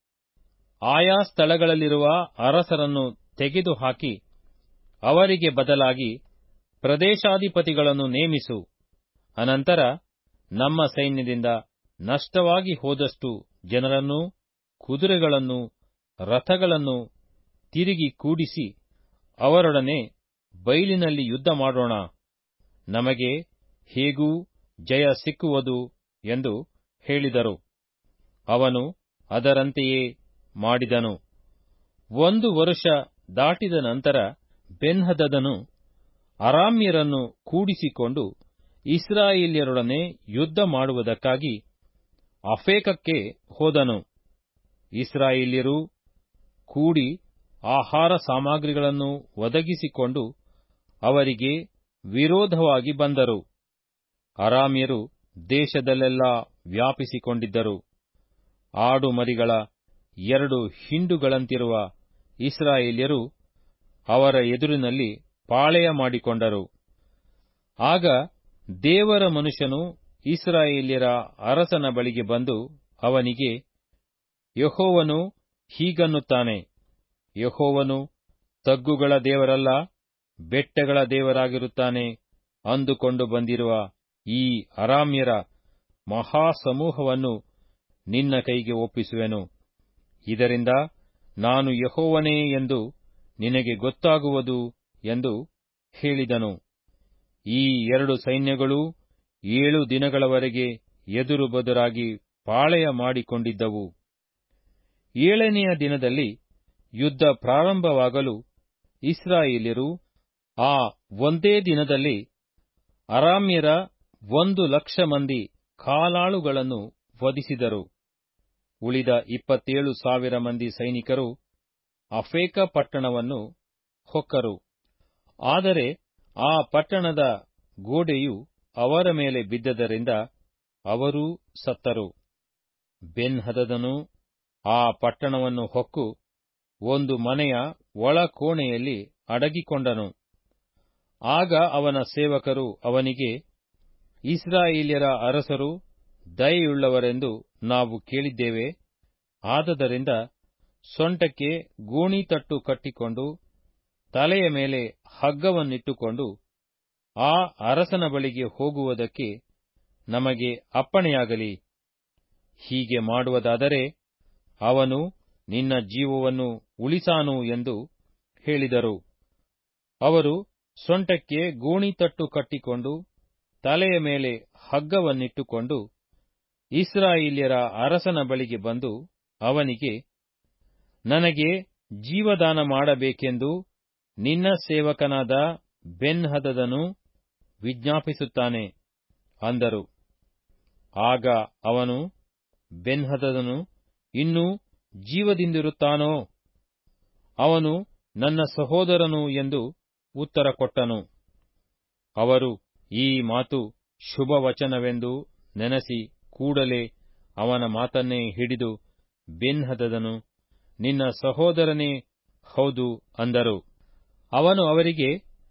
ಆಯಾ ಸ್ಥಳಗಳಲ್ಲಿರುವ ಅರಸರನ್ನು ತೆಗೆದುಹಾಕಿ ಅವರಿಗೆ ಬದಲಾಗಿ ಪ್ರದೇಶಾಧಿಪತಿಗಳನ್ನು ನೇಮಿಸು ಅನಂತರ ನಮ್ಮ ಸೈನ್ಯದಿಂದ ನಷ್ಟವಾಗಿ ಹೋದಷ್ಟು ಜನರನ್ನೂ ಕುದುರೆಗಳನ್ನು ರಥಗಳನ್ನು ತಿರುಗಿ ಕೂಡಿಸಿ ಅವರೊಡನೆ ಬೈಲಿನಲ್ಲಿ ಯುದ್ಧ ಮಾಡೋಣ ನಮಗೆ ಹೇಗೂ ಜಯ ಸಿಕ್ಕುವುದು ಎಂದು ಹೇಳಿದರು ಅವನು ಅದರಂತೆಯೇ ಮಾಡಿದನು ಒಂದು ವರುಷ ದಾಟಿದ ನಂತರ ಬೆನ್ಹದದನು ಅರಾಮ್ಯರನ್ನು ಕೂಡಿಸಿಕೊಂಡು ಇಸ್ರಾಯೇಲ್ಯರೊಡನೆ ಯುದ್ಧ ಮಾಡುವುದಕ್ಕಾಗಿ ಅಫೇಕಕ್ಕೆ ಹೋದನು ಇಸ್ರಾಯೇಲ್ಯರು ಕೂಡಿ ಆಹಾರ ಸಾಮಗ್ರಿಗಳನ್ನು ಒದಗಿಸಿಕೊಂಡು ಅವರಿಗೆ ವಿರೋಧವಾಗಿ ಬಂದರು ಅರಾಮ್ಯರು ದೇಶದಲ್ಲೆಲ್ಲ ವ್ಯಾಪಿಸಿಕೊಂಡಿದ್ದರು ಆಡು ಮರಿಗಳ ಎರಡು ಹಿಂಡುಗಳಂತಿರುವ ಇಸ್ರಾಯೇಲ್ಯರು ಅವರ ಎದುರಿನಲ್ಲಿ ಪಾಳೆಯ ಮಾಡಿಕೊಂಡರು ಆಗ ದೇವರ ಮನುಷ್ಯನು ಇಸ್ರಾಯೇಲ್ಯರ ಅರಸನ ಬಳಿಗೆ ಬಂದು ಅವನಿಗೆ ಯಹೋವನು ಹೀಗನ್ನುತ್ತಾನೆ ಯಹೋವನು ತಗ್ಗುಗಳ ದೇವರಲ್ಲ ಬೆಟ್ಟಗಳ ದೇವರಾಗಿರುತ್ತಾನೆ ಅಂದುಕೊಂಡು ಬಂದಿರುವ ಈ ಅರಾಮ್ಯರ ಮಹಾಸಮೂಹವನ್ನು ನಿನ್ನ ಕೈಗೆ ಒಪ್ಪಿಸುವೆನು ಇದರಿಂದ ನಾನು ಯಹೋವನೇ ಎಂದು ನಿನಗೆ ಗೊತ್ತಾಗುವುದು ಎಂದು ಹೇಳಿದನು ಈ ಎರಡು ಸೈನ್ಯಗಳೂ ಏಳು ದಿನಗಳವರೆಗೆ ಎದುರು ಬದುರಾಗಿ ಪಾಳೆಯ ಮಾಡಿಕೊಂಡಿದ್ದವು ಏಳನೆಯ ದಿನದಲ್ಲಿ ಯುದ್ಧ ಪ್ರಾರಂಭವಾಗಲು ಇಸ್ರಾಯೇಲ್ಯರು ಆ ಒಂದೇ ದಿನದಲ್ಲಿ ಅರಾಮ್ಯರ ಒಂದು ಲಕ್ಷ ಮಂದಿ ಕಾಲಾಳುಗಳನ್ನು ವಧಿಸಿದರು ಉಳಿದ ಇಪ್ಪತ್ತೇಳು ಸಾವಿರ ಮಂದಿ ಸೈನಿಕರು ಅಫೇಕ ಪಟ್ಟಣವನ್ನು ಹೊಕ್ಕರು ಆದರೆ ಆ ಪಟ್ಟಣದ ಗೋಡೆಯು ಅವರ ಮೇಲೆ ಬಿದ್ದದರಿಂದ ಅವರೂ ಸತ್ತರು ಬೆನ್ಹದದನು ಆ ಪಟ್ಟಣವನ್ನು ಹೊಕ್ಕು ಒಂದು ಮನೆಯ ಒಳ ಕೋಣೆಯಲ್ಲಿ ಅಡಗಿಕೊಂಡನು ಆಗ ಅವನ ಸೇವಕರು ಅವನಿಗೆ ಇಸ್ರಾಯೇಲ್ಯರ ಅರಸರು ದಯೆಯುಳ್ಳವರೆಂದು ನಾವು ಕೇಳಿದ್ದೇವೆ ಆದದರಿಂದ ಸೊಂಟಕ್ಕೆ ಗೋಣಿತಟ್ಟು ಕಟ್ಟಿಕೊಂಡು ತಲೆಯ ಮೇಲೆ ಹಗ್ಗವನ್ನಿಟ್ಟುಕೊಂಡು ಆ ಅರಸನ ಬಳಿಗೆ ಹೋಗುವುದಕ್ಕೆ ನಮಗೆ ಅಪ್ಪಣೆಯಾಗಲಿ ಹೀಗೆ ಮಾಡುವುದಾದರೆ ಅವನು ನಿನ್ನ ಜೀವವನ್ನು ಉಳಿಸಾನು ಎಂದು ಹೇಳಿದರು ಅವರು ಸೊಂಟಕ್ಕೆ ಗೋಣಿತಟ್ಟು ಕಟ್ಟಿಕೊಂಡು ತಲೆಯ ಮೇಲೆ ಹಗ್ಗವನ್ನಿಟ್ಟುಕೊಂಡು ಇಸ್ರಾಯೇಲ್ಯರ ಅರಸನ ಬಳಿಗೆ ಬಂದು ಅವನಿಗೆ ನನಗೆ ಜೀವದಾನ ಮಾಡಬೇಕೆಂದು ನಿನ್ನ ಸೇವಕನಾದ ಬೆನ್ಹದದನು ವಿಜ್ಞಾಪಿಸುತ್ತಾನೆ ಅಂದರು ಆಗ ಅವನು ಬೆನ್ಹದದನು ಇನ್ನೂ ಜೀವದಿಂದಿರುತ್ತಾನೋ ಅವನು ನನ್ನ ಸಹೋದರನು ಎಂದು ಉತ್ತರ ಕೊಟ್ಟನು ಅವರು ಈ ಮಾತು ಶುಭವಚನವೆಂದು ನೆನಸಿ ಕೂಡಲೇ ಅವನ ಮಾತನ್ನೇ ಹಿಡಿದು ಬೆನ್ಹದದನು ನಿನ್ನ ಸಹೋದರನೇ ಹೌದು ಅಂದರು ಅವನು ಅವರಿಗೆ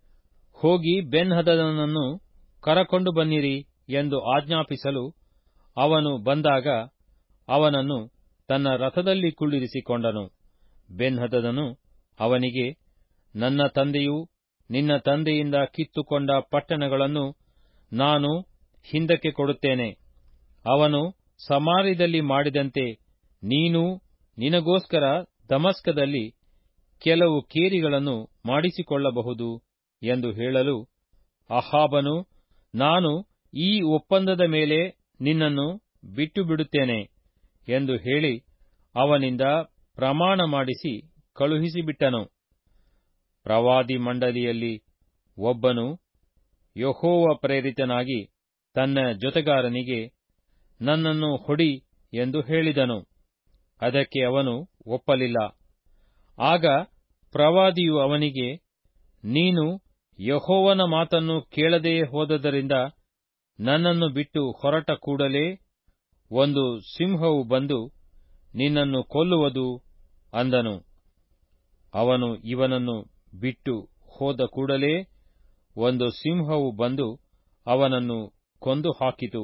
ಹೋಗಿ ಬೆನ್ಹದದನನ್ನು ಕರಕೊಂಡು ಬನ್ನಿರಿ ಎಂದು ಆಜ್ಞಾಪಿಸಲು ಅವನು ಬಂದಾಗ ಅವನನ್ನು ತನ್ನ ರಥದಲ್ಲಿ ಕುಳ್ಳಿರಿಸಿಕೊಂಡನು ಬೆನ್ಹದದನು ಅವನಿಗೆ ನನ್ನ ತಂದೆಯು ನಿನ್ನ ತಂದೆಯಿಂದ ಕಿತ್ತುಕೊಂಡ ಪಟ್ಟಣಗಳನ್ನು ನಾನು ಹಿಂದಕ್ಕೆ ಕೊಡುತ್ತೇನೆ ಅವನು ಸಮಾರ್ಯದಲ್ಲಿ ಮಾಡಿದಂತೆ ನೀನು ನಿನಗೋಸ್ಕರ ದಮಸ್ಕದಲ್ಲಿ ಕೆಲವು ಕೇರಿಗಳನ್ನು ಮಾಡಿಸಿಕೊಳ್ಳಬಹುದು ಎಂದು ಹೇಳಲು ಅಹಾಬನು ನಾನು ಈ ಒಪ್ಪಂದದ ಮೇಲೆ ನಿನ್ನನ್ನು ಬಿಟ್ಟು ಬಿಡುತ್ತೇನೆ ಎಂದು ಹೇಳಿ ಅವನಿಂದ ಪ್ರಮಾಣ ಮಾಡಿಸಿ ಕಳುಹಿಸಿಬಿಟ್ಟನು ಪ್ರವಾದಿ ಮಂಡಲಿಯಲ್ಲಿ ಒಬ್ಬನು ಯಹೋವ ಪ್ರೇರಿತನಾಗಿ ತನ್ನ ಜೊತೆಗಾರನಿಗೆ ನನ್ನನ್ನು ಹೊಡಿ ಎಂದು ಹೇಳಿದನು ಅದಕ್ಕೆ ಅವನು ಒಪ್ಪಲಿಲ್ಲ ಆಗ ಪ್ರವಾದಿಯು ಅವನಿಗೆ ನೀನು ಯಹೋವನ ಮಾತನ್ನು ಕೇಳದೇ ಹೋದದರಿಂದ ನನ್ನನ್ನು ಬಿಟ್ಟು ಹೊರಟ ಕೂಡಲೇ ಒಂದು ಸಿಂಹವು ಬಂದು ನಿನ್ನನ್ನು ಕೊಲ್ಲುವುದು ಅಂದನು ಅವನು ಇವನನ್ನು ಬಿಟ್ಟು ಹೋದ ಕೂಡಲೇ ಒಂದು ಸಿಂಹವು ಬಂದು ಅವನನ್ನು ಕೊಂದು ಹಾಕಿತು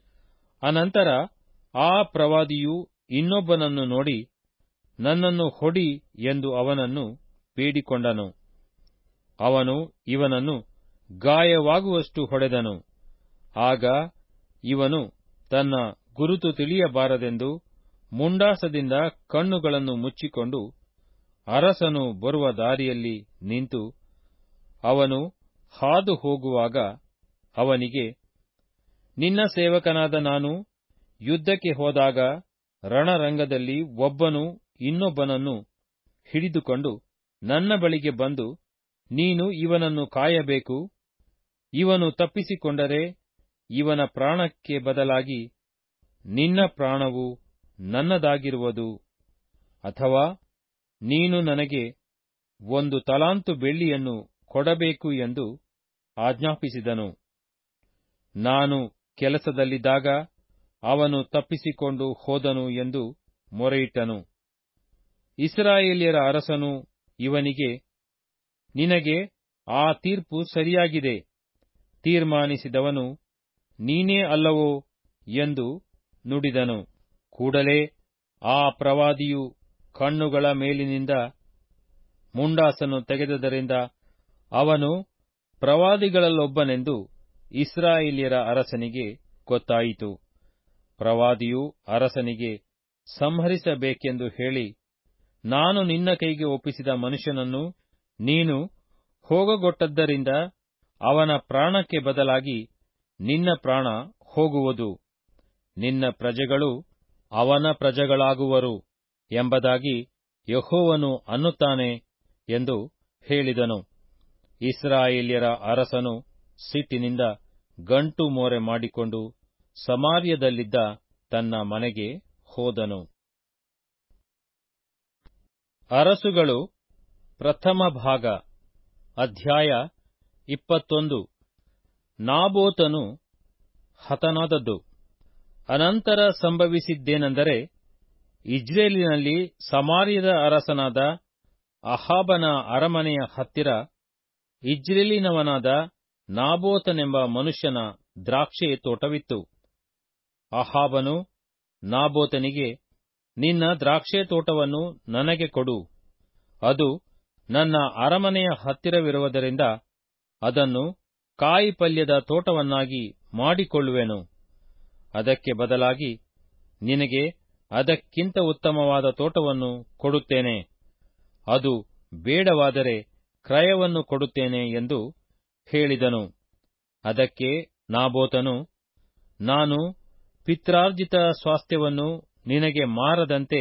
ಅನಂತರ ಆ ಪ್ರವಾದಿಯು ಇನ್ನೊಬ್ಬನನ್ನು ನೋಡಿ ನನ್ನನ್ನು ಹೊಡಿ ಎಂದು ಅವನನ್ನು ಬೇಡಿಕೊಂಡನು ಅವನು ಇವನನ್ನು ಗಾಯವಾಗುವಷ್ಟು ಹೊಡೆದನು ಆಗ ಇವನು ತನ್ನ ಗುರುತು ತಿಳಿಯಬಾರದೆಂದು ಮುಂಡಾಸದಿಂದ ಕಣ್ಣುಗಳನ್ನು ಮುಚ್ಚಿಕೊಂಡು ಅರಸನು ಬರುವ ದಾರಿಯಲ್ಲಿ ನಿಂತು ಅವನು ಹಾದು ಹೋಗುವಾಗ ಅವನಿಗೆ ನಿನ್ನ ಸೇವಕನಾದ ನಾನು ಯುದ್ಧಕ್ಕೆ ಹೋದಾಗ ರಣರಂಗದಲ್ಲಿ ಒಬ್ಬನು ಇನ್ನೊಬ್ಬನನ್ನು ಹಿಡಿದುಕೊಂಡು ನನ್ನ ಬಳಿಗೆ ಬಂದು ನೀನು ಇವನನ್ನು ಕಾಯಬೇಕು ಇವನು ತಪ್ಪಿಸಿಕೊಂಡರೆ ಇವನ ಪ್ರಾಣಕ್ಕೆ ಬದಲಾಗಿ ನಿನ್ನ ಪ್ರಾಣವು ನನ್ನದಾಗಿರುವುದು ಅಥವಾ ನೀನು ನನಗೆ ಒಂದು ತಲಾಂತು ಬೆಳ್ಳಿಯನ್ನು ಕೊಡಬೇಕು ಎಂದು ಆಜ್ಞಾಪಿಸಿದನು ನಾನು ಕೆಲಸದಲ್ಲಿದ್ದಾಗ ಅವನು ತಪ್ಪಿಸಿಕೊಂಡು ಹೋದನು ಎಂದು ಮೊರೆಯಿಟ್ಟನು ಇಸ್ರಾಯೇಲ್ಯರ ಅರಸನು ಇವನಿಗೆ ನಿನಗೆ ಆ ತೀರ್ಪು ಸರಿಯಾಗಿದೆ ತೀರ್ಮಾನಿಸಿದವನು ನೀನೇ ಅಲ್ಲವೋ ಎಂದು ನುಡಿದನು ಕೂಡಲೇ ಆ ಪ್ರವಾದಿಯು ಕಣ್ಣುಗಳ ಮೇಲಿನಿಂದ ಮುಂಡಾಸನ್ನು ತೆಗೆದದರಿಂದ ಅವನು ಪ್ರವಾದಿಗಳಲ್ಲೊಬ್ಬನೆಂದು ಇಸ್ರಾಯೇಲ್ಯರ ಅರಸನಿಗೆ ಗೊತ್ತಾಯಿತು ಪ್ರವಾದಿಯು ಅರಸನಿಗೆ ಸಂಹರಿಸಬೇಕೆಂದು ಹೇಳಿ ನಾನು ನಿನ್ನ ಕೈಗೆ ಒಪ್ಪಿಸಿದ ಮನುಷ್ಯನನ್ನು ನೀನು ಹೋಗಗೊಟ್ಟದ್ದರಿಂದ ಅವನ ಪ್ರಾಣಕ್ಕೆ ಬದಲಾಗಿ ನಿನ್ನ ಪ್ರಾಣ ಹೋಗುವುದು ನಿನ್ನ ಪ್ರಜೆಗಳು ಅವನ ಪ್ರಜೆಗಳಾಗುವರು ಎಂಬುದಾಗಿ ಯಹೋವನು ಅನ್ನುತ್ತಾನೆ ಎಂದು ಹೇಳಿದನು ಇಸ್ರಾಯೇಲ್ಯರ ಅರಸನು ಸಿಟ್ಟಿನಿಂದ ಗಂಟು ಮೋರೆ ಮಾಡಿಕೊಂಡು ಸಮಾರ್ಯದಲ್ಲಿದ್ದ ತನ್ನ ಮನೆಗೆ ಹೋದನು ಅರಸುಗಳು ಪ್ರಥಮ ಭಾಗ ಅಧ್ಯಾಯ ಇಪ್ಪತ್ತೊಂದು ನಾಬೋತನು ಹತನಾದದ್ದು ಅನಂತರ ಸಂಭವಿಸಿದ್ದೇನೆಂದರೆ ಇಜ್ರೇಲಿನಲ್ಲಿ ಸಮಾರ್ಯದ ಅರಸನಾದ ಅಹಾಬನ ಅರಮನೆಯ ಹತ್ತಿರ ಇಜ್ರೇಲಿನವನಾದ ನಾಬೋತನೆಂಬ ಮನುಷ್ಯನ ದ್ರಾಕ್ಷೆ ತೋಟವಿತ್ತು ಅಹಾಬನು ನಾಬೋತನಿಗೆ ನಿನ್ನ ದ್ರಾಕ್ಷೆ ತೋಟವನ್ನು ನನಗೆ ಕೊಡು ಅದು ನನ್ನ ಅರಮನೆಯ ಹತ್ತಿರವಿರುವುದರಿಂದ ಅದನ್ನು ಕಾಯಿಪಲ್ಯದ ತೋಟವನ್ನಾಗಿ ಮಾಡಿಕೊಳ್ಳುವೆನು ಅದಕ್ಕೆ ಬದಲಾಗಿ ನಿನಗೆ ಅದಕ್ಕಿಂತ ಉತ್ತಮವಾದ ತೋಟವನ್ನು ಕೊಡುತ್ತೇನೆ ಅದು ಬೇಡವಾದರೆ ಕ್ರಯವನ್ನು ಕೊಡುತ್ತೇನೆ ಎಂದು ಹೇಳಿದನು ಅದಕ್ಕೆ ನಾಬೋತನು ನಾನು ಪಿತ್ರಾರ್ಜಿತ ಸ್ವಾಸ್ಥ್ಯವನ್ನು ನಿನಗೆ ಮಾರದಂತೆ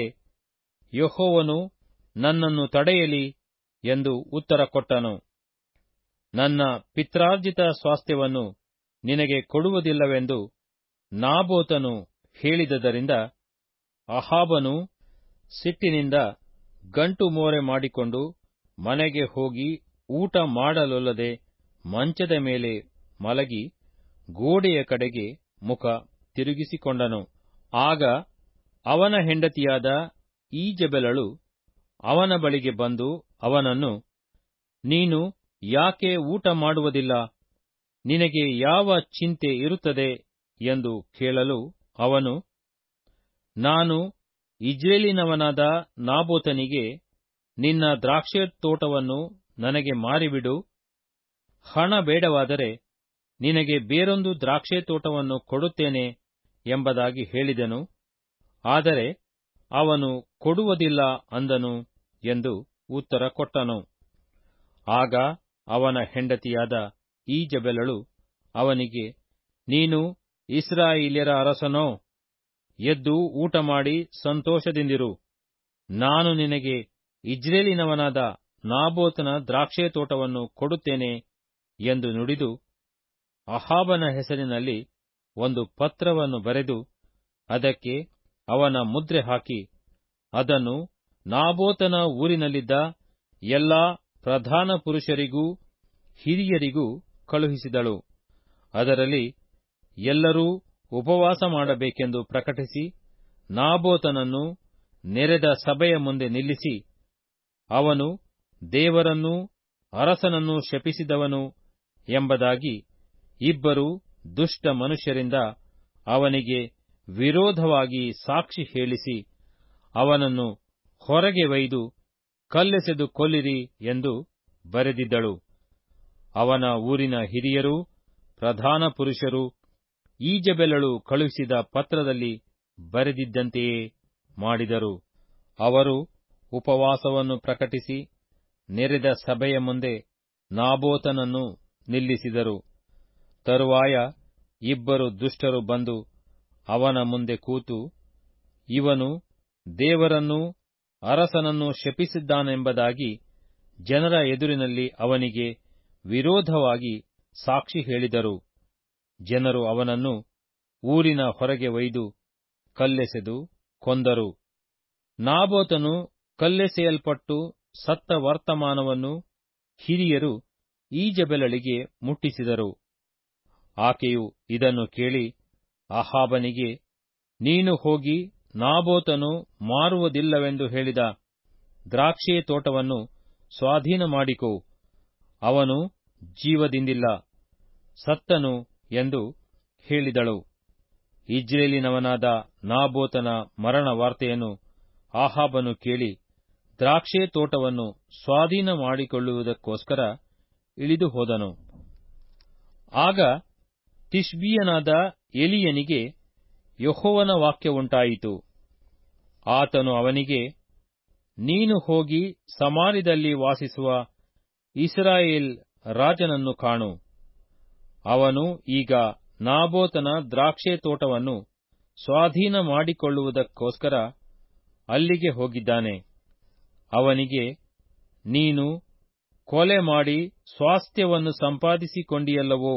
ಯಹೋವನು ನನ್ನನ್ನು ತಡೆಯಲಿ ಎಂದು ಉತ್ತರ ಕೊಟ್ಟನು ನನ್ನ ಪಿತ್ರಾರ್ಜಿತ ಸ್ವಾಸ್ಥ್ಯವನ್ನು ನಿನಗೆ ಕೊಡುವುದಿಲ್ಲವೆಂದು ನಾಬೋತನು ಹೇಳಿದದರಿಂದ ಅಹಾಬನು ಸಿಟ್ಟಿನಿಂದ ಗಂಟು ಮೋರೆ ಮಾಡಿಕೊಂಡು ಮನೆಗೆ ಹೋಗಿ ಊಟ ಮಾಡಲೊಲ್ಲದೆ ಮಂಚದ ಮೇಲೆ ಮಲಗಿ ಗೋಡೆಯ ಕಡೆಗೆ ಮುಖ ತಿರುಗಿಸಿಕೊಂಡನು ಆಗ ಅವನ ಹೆಂಡತಿಯಾದ ಈಜೆಬೆಲಳು ಅವನ ಬಳಿಗೆ ಬಂದು ಅವನನ್ನು ನೀನು ಯಾಕೆ ಊಟ ಮಾಡುವುದಿಲ್ಲ ನಿನಗೆ ಯಾವ ಚಿಂತೆ ಇರುತ್ತದೆ ಎಂದು ಕೇಳಲು ಅವನು ನಾನು ಇಜ್ರೇಲಿನವನಾದ ನಾಬೋತನಿಗೆ ನಿನ್ನ ದ್ರಾಕ್ಷೆ ತೋಟವನ್ನು ನನಗೆ ಮಾರಿಬಿಡು ಹಣ ಬೇಡವಾದರೆ ನಿನಗೆ ಬೇರೊಂದು ದ್ರಾಕ್ಷೆ ತೋಟವನ್ನು ಕೊಡುತ್ತೇನೆ ಎಂಬುದಾಗಿ ಹೇಳಿದನು ಆದರೆ ಅವನು ಕೊಡುವುದಿಲ್ಲ ಅಂದನು ಎಂದು ಉತ್ತರ ಕೊಟ್ಟನು ಆಗ ಅವನ ಹೆಂಡತಿಯಾದ ಈಜಬೆಲಳು ಅವನಿಗೆ ನೀನು ಇಸ್ರಾಯೇಲ್ಯರ ಅರಸನೋ ಎದ್ದು ಊಟ ಮಾಡಿ ಸಂತೋಷದಿಂದಿರು ನಾನು ನಿನಗೆ ಇಜ್ರೇಲಿನವನಾದ ನಾಬೋತನ ದ್ರಾಕ್ಷೆ ತೋಟವನ್ನು ಕೊಡುತ್ತೇನೆ ಎಂದು ನುಡಿದು ಅಹಾಬನ ಹೆಸರಿನಲ್ಲಿ ಒಂದು ಪತ್ರವನ್ನು ಬರೆದು ಅದಕ್ಕೆ ಅವನ ಮುದ್ರೆ ಹಾಕಿ ಅದನ್ನು ನಾಬೋತನ ಊರಿನಲ್ಲಿದ್ದ ಎಲ್ಲಾ ಪ್ರಧಾನ ಪುರುಷರಿಗೂ ಹಿರಿಯರಿಗೂ ಕಳುಹಿಸಿದಳು ಅದರಲ್ಲಿ ಎಲ್ಲರೂ ಉಪವಾಸ ಮಾಡಬೇಕೆಂದು ಪ್ರಕಟಿಸಿ ನಾಬೋತನನ್ನು ನೆರೆದ ಸಭೆಯ ಮುಂದೆ ನಿಲ್ಲಿಸಿ ಅವನು ದೇವರನ್ನೂ ಅರಸನನ್ನೂ ಶಪಿಸಿದವನು ಎಂಬುದಾಗಿ ಇಬ್ಬರು ದುಷ್ಟ ಮನುಷ್ಯರಿಂದ ಅವನಿಗೆ ವಿರೋಧವಾಗಿ ಸಾಕ್ಷಿ ಹೇಳಿಸಿ ಅವನನ್ನು ಹೊರಗೆ ಒಯ್ದು ಕಲ್ಲೆಸೆದು ಕೊಲ್ಲಿರಿ ಎಂದು ಬರೆದಿದ್ದಳು ಅವನ ಊರಿನ ಹಿರಿಯರೂ ಪ್ರಧಾನ ಪುರುಷರು ಈಜಬೆಲಳು ಕಳುಹಿಸಿದ ಪತ್ರದಲ್ಲಿ ಬರೆದಿದ್ದಂತೆಯೇ ಮಾಡಿದರು ಅವರು ಉಪವಾಸವನ್ನು ಪ್ರಕಟಿಸಿ ನೆರೆದ ಸಭೆಯ ಮುಂದೆ ನಾಬೋತನನ್ನು ನಿಲ್ಲಿಸಿದರು ತರುವಾಯ ಇಬ್ಬರು ದುಷ್ಟರು ಬಂದು ಅವನ ಮುಂದೆ ಕೂತು ಇವನು ದೇವರನ್ನೂ ಅರಸನನ್ನು ಶಪಿಸಿದ್ದಾನೆಂಬುದಾಗಿ ಜನರ ಎದುರಿನಲ್ಲಿ ಅವನಿಗೆ ವಿರೋಧವಾಗಿ ಸಾಕ್ಷಿ ಹೇಳಿದರು ಜನರು ಅವನನ್ನು ಊರಿನ ಹೊರಗೆ ಒಯ್ದು ಕಲ್ಲೆಸೆದು ಕೊಂದರು ನಾಬೋತನು ಕಲ್ಲೆಸೆಯಲ್ಪಟ್ಟು ಸತ್ತ ವರ್ತಮಾನವನ್ನು ಹಿರಿಯರು ಈಜಬೆಲಳಿಗೆ ಮುಟ್ಟಿಸಿದರು ಆಕೆಯು ಇದನ್ನು ಕೇಳಿ ಅಹಾಬನಿಗೆ ನೀನು ಹೋಗಿ ನಾಬೋತನು ಮಾರುವುದಿಲ್ಲವೆಂದು ಹೇಳಿದ ದ್ರಾಕ್ಷೆ ತೋಟವನ್ನು ಸ್ವಾಧೀನ ಮಾಡಿಕೋ ಅವನು ಜೀವದಿಂದಿಲ್ಲ ಸತ್ತನು ಎಂದು ಹೇಳಿದಳು ಇಜ್ರೇಲಿನವನಾದ ನಾಬೋತನ ಮರಣ ವಾರ್ತೆಯನ್ನು ಆಹಾಬನು ಕೇಳಿ ದ್ರಾಕ್ಷೆ ತೋಟವನ್ನು ಸ್ವಾಧೀನ ಮಾಡಿಕೊಳ್ಳುವುದಕ್ಕೋಸ್ಕರ ಇಳಿದು ಹೋದನು ಆಗ ತಿಷ್ಬೀಯನಾದ ಎಲಿಯನಿಗೆ ಯಹೋವನ ವಾಕ್ಯವುಂಟಾಯಿತು ಆತನು ಅವನಿಗೆ ನೀನು ಹೋಗಿ ಸಮಾರ್ಯದಲ್ಲಿ ವಾಸಿಸುವ ಇಸ್ರಾಯೇಲ್ ರಾಜನನ್ನು ಕಾಣು ಅವನು ಈಗ ನಾಬೋತನ ದ್ರಾಕ್ಷೆ ತೋಟವನ್ನು ಸ್ವಾಧೀನ ಮಾಡಿಕೊಳ್ಳುವುದಕ್ಕೋಸ್ಕರ ಅಲ್ಲಿಗೆ ಹೋಗಿದ್ದಾನೆ ಅವನಿಗೆ ನೀನು ಕೊಲೆ ಮಾಡಿ ಸ್ವಾಸ್ಥ್ಯವನ್ನು ಸಂಪಾದಿಸಿಕೊಂಡಿಯಲ್ಲವೋ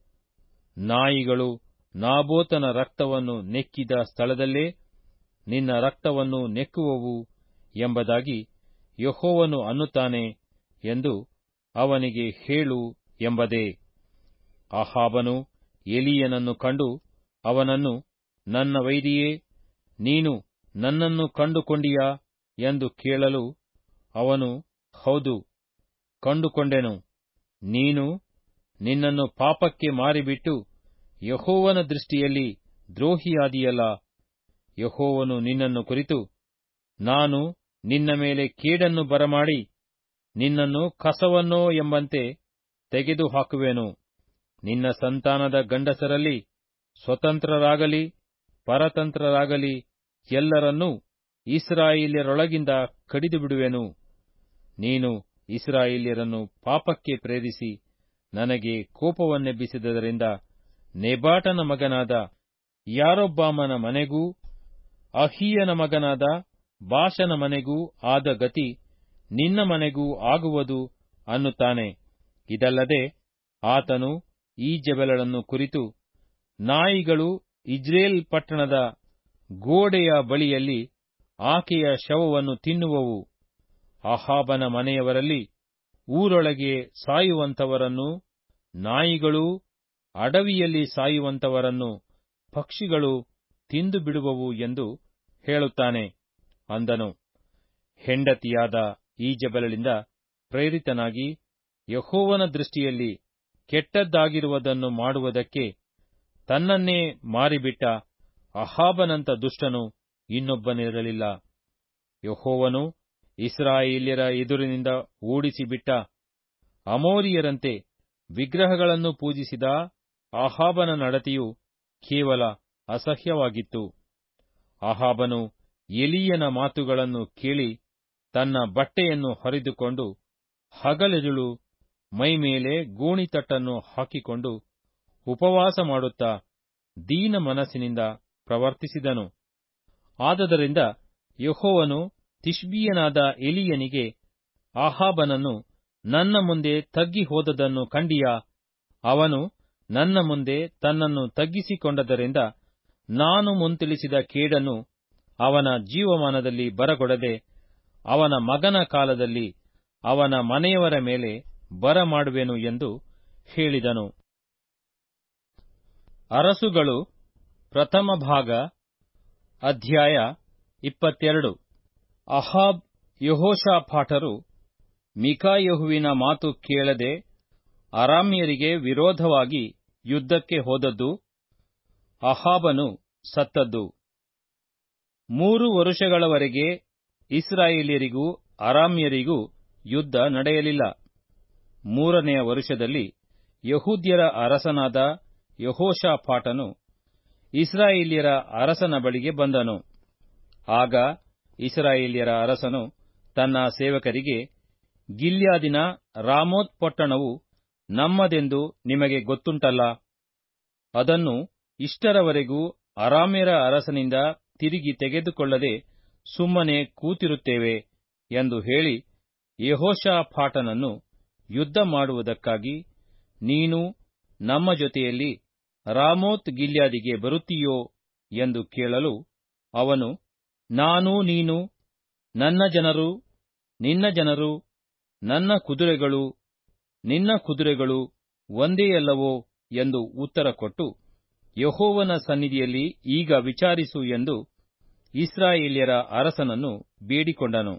ನಾಯಿಗಳು ನಾಬೋತನ ರಕ್ತವನ್ನು ನೆಕ್ಕಿದ ಸ್ಥಳದಲ್ಲೇ ನಿನ್ನ ರಕ್ತವನ್ನು ನೆಕ್ಕುವವು ಎಂಬುದಾಗಿ ಯಹೋವನು ಅನ್ನುತ್ತಾನೆ ಎಂದು ಅವನಿಗೆ ಹೇಳು ಎಂಬುದೇ ಅಹಾಬನು ಎಲಿಯನನ್ನು ಕಂಡು ಅವನನ್ನು ನನ್ನ ವೈರಿಯೇ ನೀನು ನನ್ನನ್ನು ಕಂಡುಕೊಂಡಿಯಾ ಎಂದು ಕೇಳಲು ಅವನು ಹೌದು ಕಂಡುಕೊಂಡೆನು ನೀನು ನಿನ್ನನ್ನು ಪಾಪಕ್ಕೆ ಮಾರಿಬಿಟ್ಟು ಯಹೋವನ ದೃಷ್ಟಿಯಲ್ಲಿ ದ್ರೋಹಿಯಾದಿಯಲ್ಲ ಯಹೋವನು ನಿನ್ನನ್ನು ಕುರಿತು ನಾನು ನಿನ್ನ ಮೇಲೆ ಕೇಡನ್ನು ಬರಮಾಡಿ ನಿನ್ನನ್ನು ಕಸವನ್ನೋ ಎಂಬಂತೆ ತೆಗೆದು ಹಾಕುವೆನು ನಿನ್ನ ಸಂತಾನದ ಗಂಡಸರಲ್ಲಿ ಸ್ವತಂತ್ರರಾಗಲಿ ಪರತಂತ್ರರಾಗಲಿ ಎಲ್ಲರನ್ನೂ ಇಸ್ರಾಯೇಲ್ಯರೊಳಗಿಂದ ಕಡಿದು ಬಿಡುವೆನು ನೀನು ಇಸ್ರಾಯೇಲ್ಯರನ್ನು ಪಾಪಕ್ಕೆ ಪ್ರೇರಿಸಿ ನನಗೆ ಕೋಪವನ್ನೆಬ್ಬಿಸಿದ್ದರಿಂದ ನೆಬಾಟನ ಮಗನಾದ ಯಾರೊಬ್ಬಾಮನ ಮನೆಗೂ ಅಹೀಯನ ಮಗನಾದ ಬಾಷನ ಮನೆಗೂ ಆದ ಗತಿ ನಿನ್ನ ಮನೆಗೂ ಆಗುವುದು ಅನ್ನುತ್ತಾನೆ ಇದಲ್ಲದೆ ಆತನು ಈ ಜಬಲಳನ್ನು ಕುರಿತು ನಾಯಿಗಳು ಇಜ್ರೇಲ್ ಪಟ್ಟಣದ ಗೋಡೆಯ ಬಳಿಯಲ್ಲಿ ಆಕೆಯ ಶವವನ್ನು ತಿನ್ನುವವು ಅಹಾಬನ ಮನೆಯವರಲ್ಲಿ ಊರೊಳಗೆ ಸಾಯುವಂತವರನ್ನು ನಾಯಿಗಳೂ ಅಡವಿಯಲ್ಲಿ ಸಾಯುವಂತವರನ್ನು ಪಕ್ಷಿಗಳು ತಿಂದು ಬಿಡುವವು ಎಂದು ಹೇಳುತ್ತಾನೆ ಅಂದನು ಹೆಂಡತಿಯಾದ ಈಜೆಬೆಲಳಿಂದ ಪ್ರೇರಿತನಾಗಿ ಯಹೋವನ ದೃಷ್ಟಿಯಲ್ಲಿ ಕೆಟ್ಟದ್ದಾಗಿರುವುದನ್ನು ಮಾಡುವುದಕ್ಕೆ ತನ್ನನ್ನೇ ಮಾರಿಬಿಟ್ಟ ಅಹಾಬನಂತ ದುಷ್ಟನು ಇನ್ನೊಬ್ಬನಿರಲಿಲ್ಲ ಯಹೋವನು ಇಸ್ರಾಯೇಲ್ಯರ ಎದುರಿನಿಂದ ಓಡಿಸಿಬಿಟ್ಟ ಅಮೋರಿಯರಂತೆ ವಿಗ್ರಹಗಳನ್ನು ಪೂಜಿಸಿದ ಅಹಾಬನ ನಡತೆಯು ಕೇವಲ ಅಸಹ್ಯವಾಗಿತ್ತು ಅಹಾಬನು ಎಲೀಯನ ಮಾತುಗಳನ್ನು ಕೇಳಿ ತನ್ನ ಬಟ್ಟೆಯನ್ನು ಹರಿದುಕೊಂಡು ಹಗಲಿರುಳು ಮೈಮೇಲೆ ಗೋಣಿತಟ್ಟನ್ನು ಹಾಕಿಕೊಂಡು ಉಪವಾಸ ಮಾಡುತ್ತಾ ದೀನ ಮನಸ್ಸಿನಿಂದ ಪ್ರವರ್ತಿಸಿದನು ಆದದರಿಂದ ಯಹೋವನು ತಿಷ್ಬೀಯನಾದ ಎಲಿಯನಿಗೆ ಆಹಾಬನನ್ನು ನನ್ನ ಮುಂದೆ ತಗ್ಗಿ ಹೋದದನ್ನು ಕಂಡಿಯಾ ಅವನು ನನ್ನ ಮುಂದೆ ತನ್ನನ್ನು ತಗ್ಗಿಸಿಕೊಂಡದರಿಂದ ನಾನು ಮುಂತಿಳಿಸಿದ ಕೇಡನ್ನು ಅವನ ಜೀವಮಾನದಲ್ಲಿ ಬರಗೊಡದೆ ಅವನ ಮಗನ ಕಾಲದಲ್ಲಿ ಅವನ ಮನೆಯವರ ಮೇಲೆ ಬರಮಾಡುವೆನು ಎಂದು ಹೇಳಿದನು ಅರಸುಗಳು ಪ್ರಥಮ ಭಾಗ ಅಧ್ಯಾಯ ಇಪ್ಪತ್ತೆರಡು ಅಹಾಬ್ ಯಹೋಷಾಫಾಟರು ಮಿಕಾಯಹುವಿನ ಮಾತು ಕೇಳದೆ ಅರಾಮ್ಯರಿಗೆ ವಿರೋಧವಾಗಿ ಯುದ್ಧಕ್ಕೆ ಹೋದದ್ದು ಅಹಾಬನು ಸತ್ತದ್ದು ಮೂರು ವರುಷಗಳವರೆಗೆ ಇಸ್ರಾಯೇಲ್ಯರಿಗೂ ಅರಾಮ್ಯರಿಗೂ ಯುದ್ಧ ನಡೆಯಲಿಲ್ಲ ಮೂರನೆಯ ವರುಷದಲ್ಲಿ ಯಹೂದ್ಯರ ಅರಸನಾದ ಯಹೋಷಾಫಾಟನು ಇಸ್ರಾಯೇಲ್ಯರ ಅರಸನ ಬಳಿಗೆ ಬಂದನು ಆಗ ಇಸ್ರಾಯೇಲ್ಯರ ಅರಸನು ತನ್ನ ಸೇವಕರಿಗೆ ಗಿಲ್ಯಾದಿನ ರಾಮೋತ್ ಪಟ್ಟಣವು ನಮ್ಮದೆಂದು ನಿಮಗೆ ಗೊತ್ತುಂಟಲ್ಲ ಅದನ್ನು ಇಷ್ಟರವರೆಗೂ ಅರಾಮ್ಯರ ಅರಸನಿಂದ ತಿರುಗಿ ತೆಗೆದುಕೊಳ್ಳದೆ ಸುಮ್ಮನೆ ಕೂತಿರುತ್ತೇವೆ ಎಂದು ಹೇಳಿ ಯಹೋಷಾಫಾಟನನ್ನು ಯುದ್ಧ ಮಾಡುವುದಕ್ಕಾಗಿ ನೀನು ನಮ್ಮ ಜೊತೆಯಲ್ಲಿ ರಾಮೋತ್ ಗಿಲ್ಯಾದಿಗೆ ಬರುತ್ತೀಯೋ ಎಂದು ಕೇಳಲು ಅವನು ನಾನೂ ನೀನು ನನ್ನ ಜನರು ನಿನ್ನ ಜನರು ನನ್ನ ಕುದುರೆಗಳು ನಿನ್ನ ಕುದುರೆಗಳು ಒಂದೇ ಅಲ್ಲವೋ ಎಂದು ಉತ್ತರ ಕೊಟ್ಟು ಯಹೋವನ ಸನ್ನಿಧಿಯಲ್ಲಿ ಈಗ ವಿಚಾರಿಸು ಎಂದು ಇಸ್ರಾಯೇಲ್ಯರ ಅರಸನನ್ನು ಬೇಡಿಕೊಂಡನು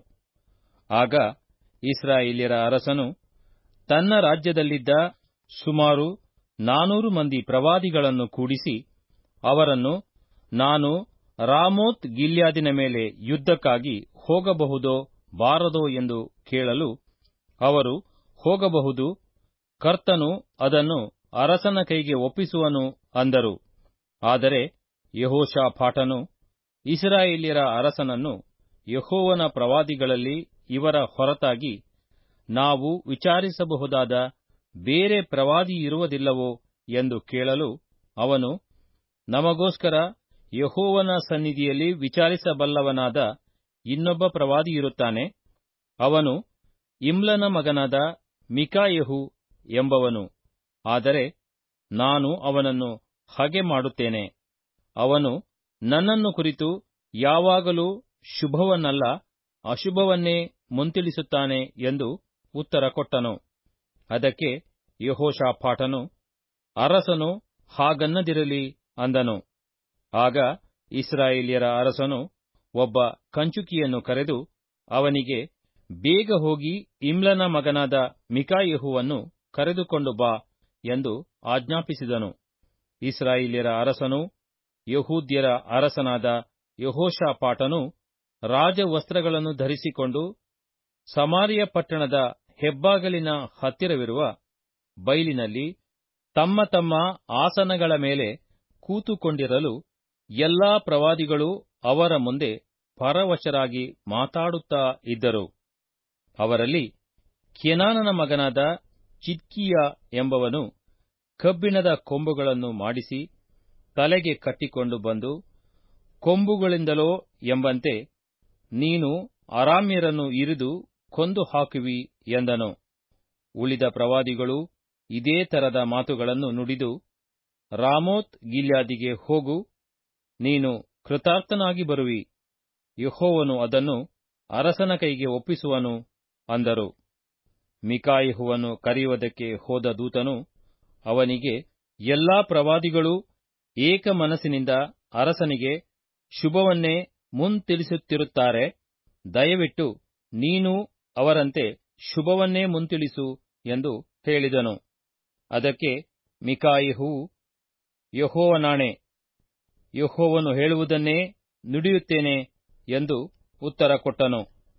ಆಗ ಇಸ್ರಾಯೇಲ್ಯರ ಅರಸನು ತನ್ನ ರಾಜ್ಯದಲ್ಲಿದ್ದ ಸುಮಾರು ನಾನೂರು ಮಂದಿ ಪ್ರವಾದಿಗಳನ್ನು ಕೂಡಿಸಿ ಅವರನ್ನು ನಾನು ರಾಮೋತ್ ಗಿಲ್ಯಾದಿನ ಮೇಲೆ ಯುದ್ಧಕ್ಕಾಗಿ ಹೋಗಬಹುದೋ ಬಾರದೋ ಎಂದು ಕೇಳಲು ಅವರು ಹೋಗಬಹುದು ಕರ್ತನು ಅದನ್ನು ಅರಸನ ಕೈಗೆ ಒಪ್ಪಿಸುವನು ಅಂದರು ಆದರೆ ಯಹೋಷಾಫಾಟನು ಇಸ್ರಾಯೇಲ್ಯರ ಅರಸನನ್ನು ಯಹೋವನ ಪ್ರವಾದಿಗಳಲ್ಲಿ ಇವರ ಹೊರತಾಗಿ ನಾವು ವಿಚಾರಿಸಬಹುದಾದ ಬೇರೆ ಪ್ರವಾದಿಯಿರುವುದಿಲ್ಲವೋ ಎಂದು ಕೇಳಲು ಅವನು ನಮಗೋಸ್ಕರ ಯಹೋವನ ಸನ್ನಿಧಿಯಲ್ಲಿ ವಿಚಾರಿಸಬಲ್ಲವನಾದ ಇನ್ನೊಬ್ಬ ಪ್ರವಾದಿಯಿರುತ್ತಾನೆ ಅವನು ಇಮ್ಲನ ಮಗನಾದ ಮಿಕಾಯಹು ಎಂಬವನು ಆದರೆ ನಾನು ಅವನನ್ನು ಹಗೆ ಮಾಡುತ್ತೇನೆ ಅವನು ನನ್ನನ್ನು ಕುರಿತು ಯಾವಾಗಲೂ ಶುಭವನ್ನಲ್ಲ ಅಶುಭವನ್ನೇ ಮುಂತಿಳಿಸುತ್ತಾನೆ ಎಂದು ಉತ್ತರ ಕೊಟ್ಟನು ಅದಕ್ಕೆ ಯಹೋಷಾಫಾಟನು ಅರಸನು ಹಾಗನ್ನದಿರಲಿ ಅಂದನು ಆಗ ಇಸ್ರಾಯೇಲ್ಯರ ಅರಸನು ಒಬ್ಬ ಕಂಚುಕಿಯನ್ನು ಕರೆದು ಅವನಿಗೆ ಬೇಗ ಹೋಗಿ ಇಮ್ಲನ ಮಗನಾದ ಮಿಕಾಯಹುವನ್ನು ಕರೆದುಕೊಂಡು ಬಾ ಎಂದು ಆಜ್ಞಾಪಿಸಿದನು ಇಸ್ರಾಯೇಲ್ಯರ ಅರಸನೂ ಯಹೂದ್ಯರ ಅರಸನಾದ ಯಹೋಷಾಫಾಟನು ರಾಜವಸ್ತ್ರಗಳನ್ನು ಧರಿಸಿಕೊಂಡು ಸಮಾರಿಯ ಪಟ್ಟಣದ ಹೆಬ್ಬಾಗಲಿನ ಹತ್ತಿರವಿರುವ ಬೈಲಿನಲ್ಲಿ ತಮ್ಮ ತಮ್ಮ ಆಸನಗಳ ಮೇಲೆ ಕೂತುಕೊಂಡಿರಲು ಎಲ್ಲಾ ಪ್ರವಾದಿಗಳು ಅವರ ಮುಂದೆ ಪರವಶರಾಗಿ ಮಾತಾಡುತ್ತಾ ಇದ್ದರು ಅವರಲ್ಲಿ ಕೆನಾನನ ಮಗನಾದ ಚಿದ್ಕೀಯ ಎಂಬವನು ಕಬ್ಬಿಣದ ಕೊಂಬುಗಳನ್ನು ಮಾಡಿಸಿ ತಲೆಗೆ ಕಟ್ಟಿಕೊಂಡು ಬಂದು ಕೊಂಬುಗಳಿಂದಲೋ ಎಂಬಂತೆ ನೀನು ಅರಾಮ್ಯರನ್ನು ಇರಿದು ಕೊಂದು ಹಾಕುವಿ ಎಂದನು ಉಳಿದ ಪ್ರವಾದಿಗಳು ಇದೇ ತರದ ಮಾತುಗಳನ್ನು ನುಡಿದು ರಾಮೋತ್ ಗಿಲ್ಯಾದಿಗೆ ಹೋಗು ನೀನು ಕೃತಾರ್ಥನಾಗಿ ಬರುವಿ ಯಹೋವನು ಅದನ್ನು ಅರಸನ ಕೈಗೆ ಒಪ್ಪಿಸುವನು ಅಂದರು ಮಿಕಾಯಿಹುವನ್ನು ಕರೆಯುವುದಕ್ಕೆ ಹೋದ ದೂತನು ಅವನಿಗೆ ಎಲ್ಲಾ ಪ್ರವಾದಿಗಳೂ ಏಕ ಮನಸ್ಸಿನಿಂದ ಅರಸನಿಗೆ ಶುಭವನ್ನೇ ಮುಂತಿಳಿಸುತ್ತಿರುತ್ತಾರೆ ದಯವಿಟ್ಟು ನೀನು ಅವರಂತೆ ಶುಭವನ್ನೇ ಮುಂತಿಳಿಸು ಎಂದು ಹೇಳಿದನು ಅದಕ್ಕೆ ಮಿಕಾಯಿಹು ಯಹೋವನಾಣೆ ಯಹೋವನು ಹೇಳುವುದನ್ನೇ ನುಡಿಯುತ್ತೇನೆ ಎಂದು ಉತ್ತರ ಕೊಟ್ಟನು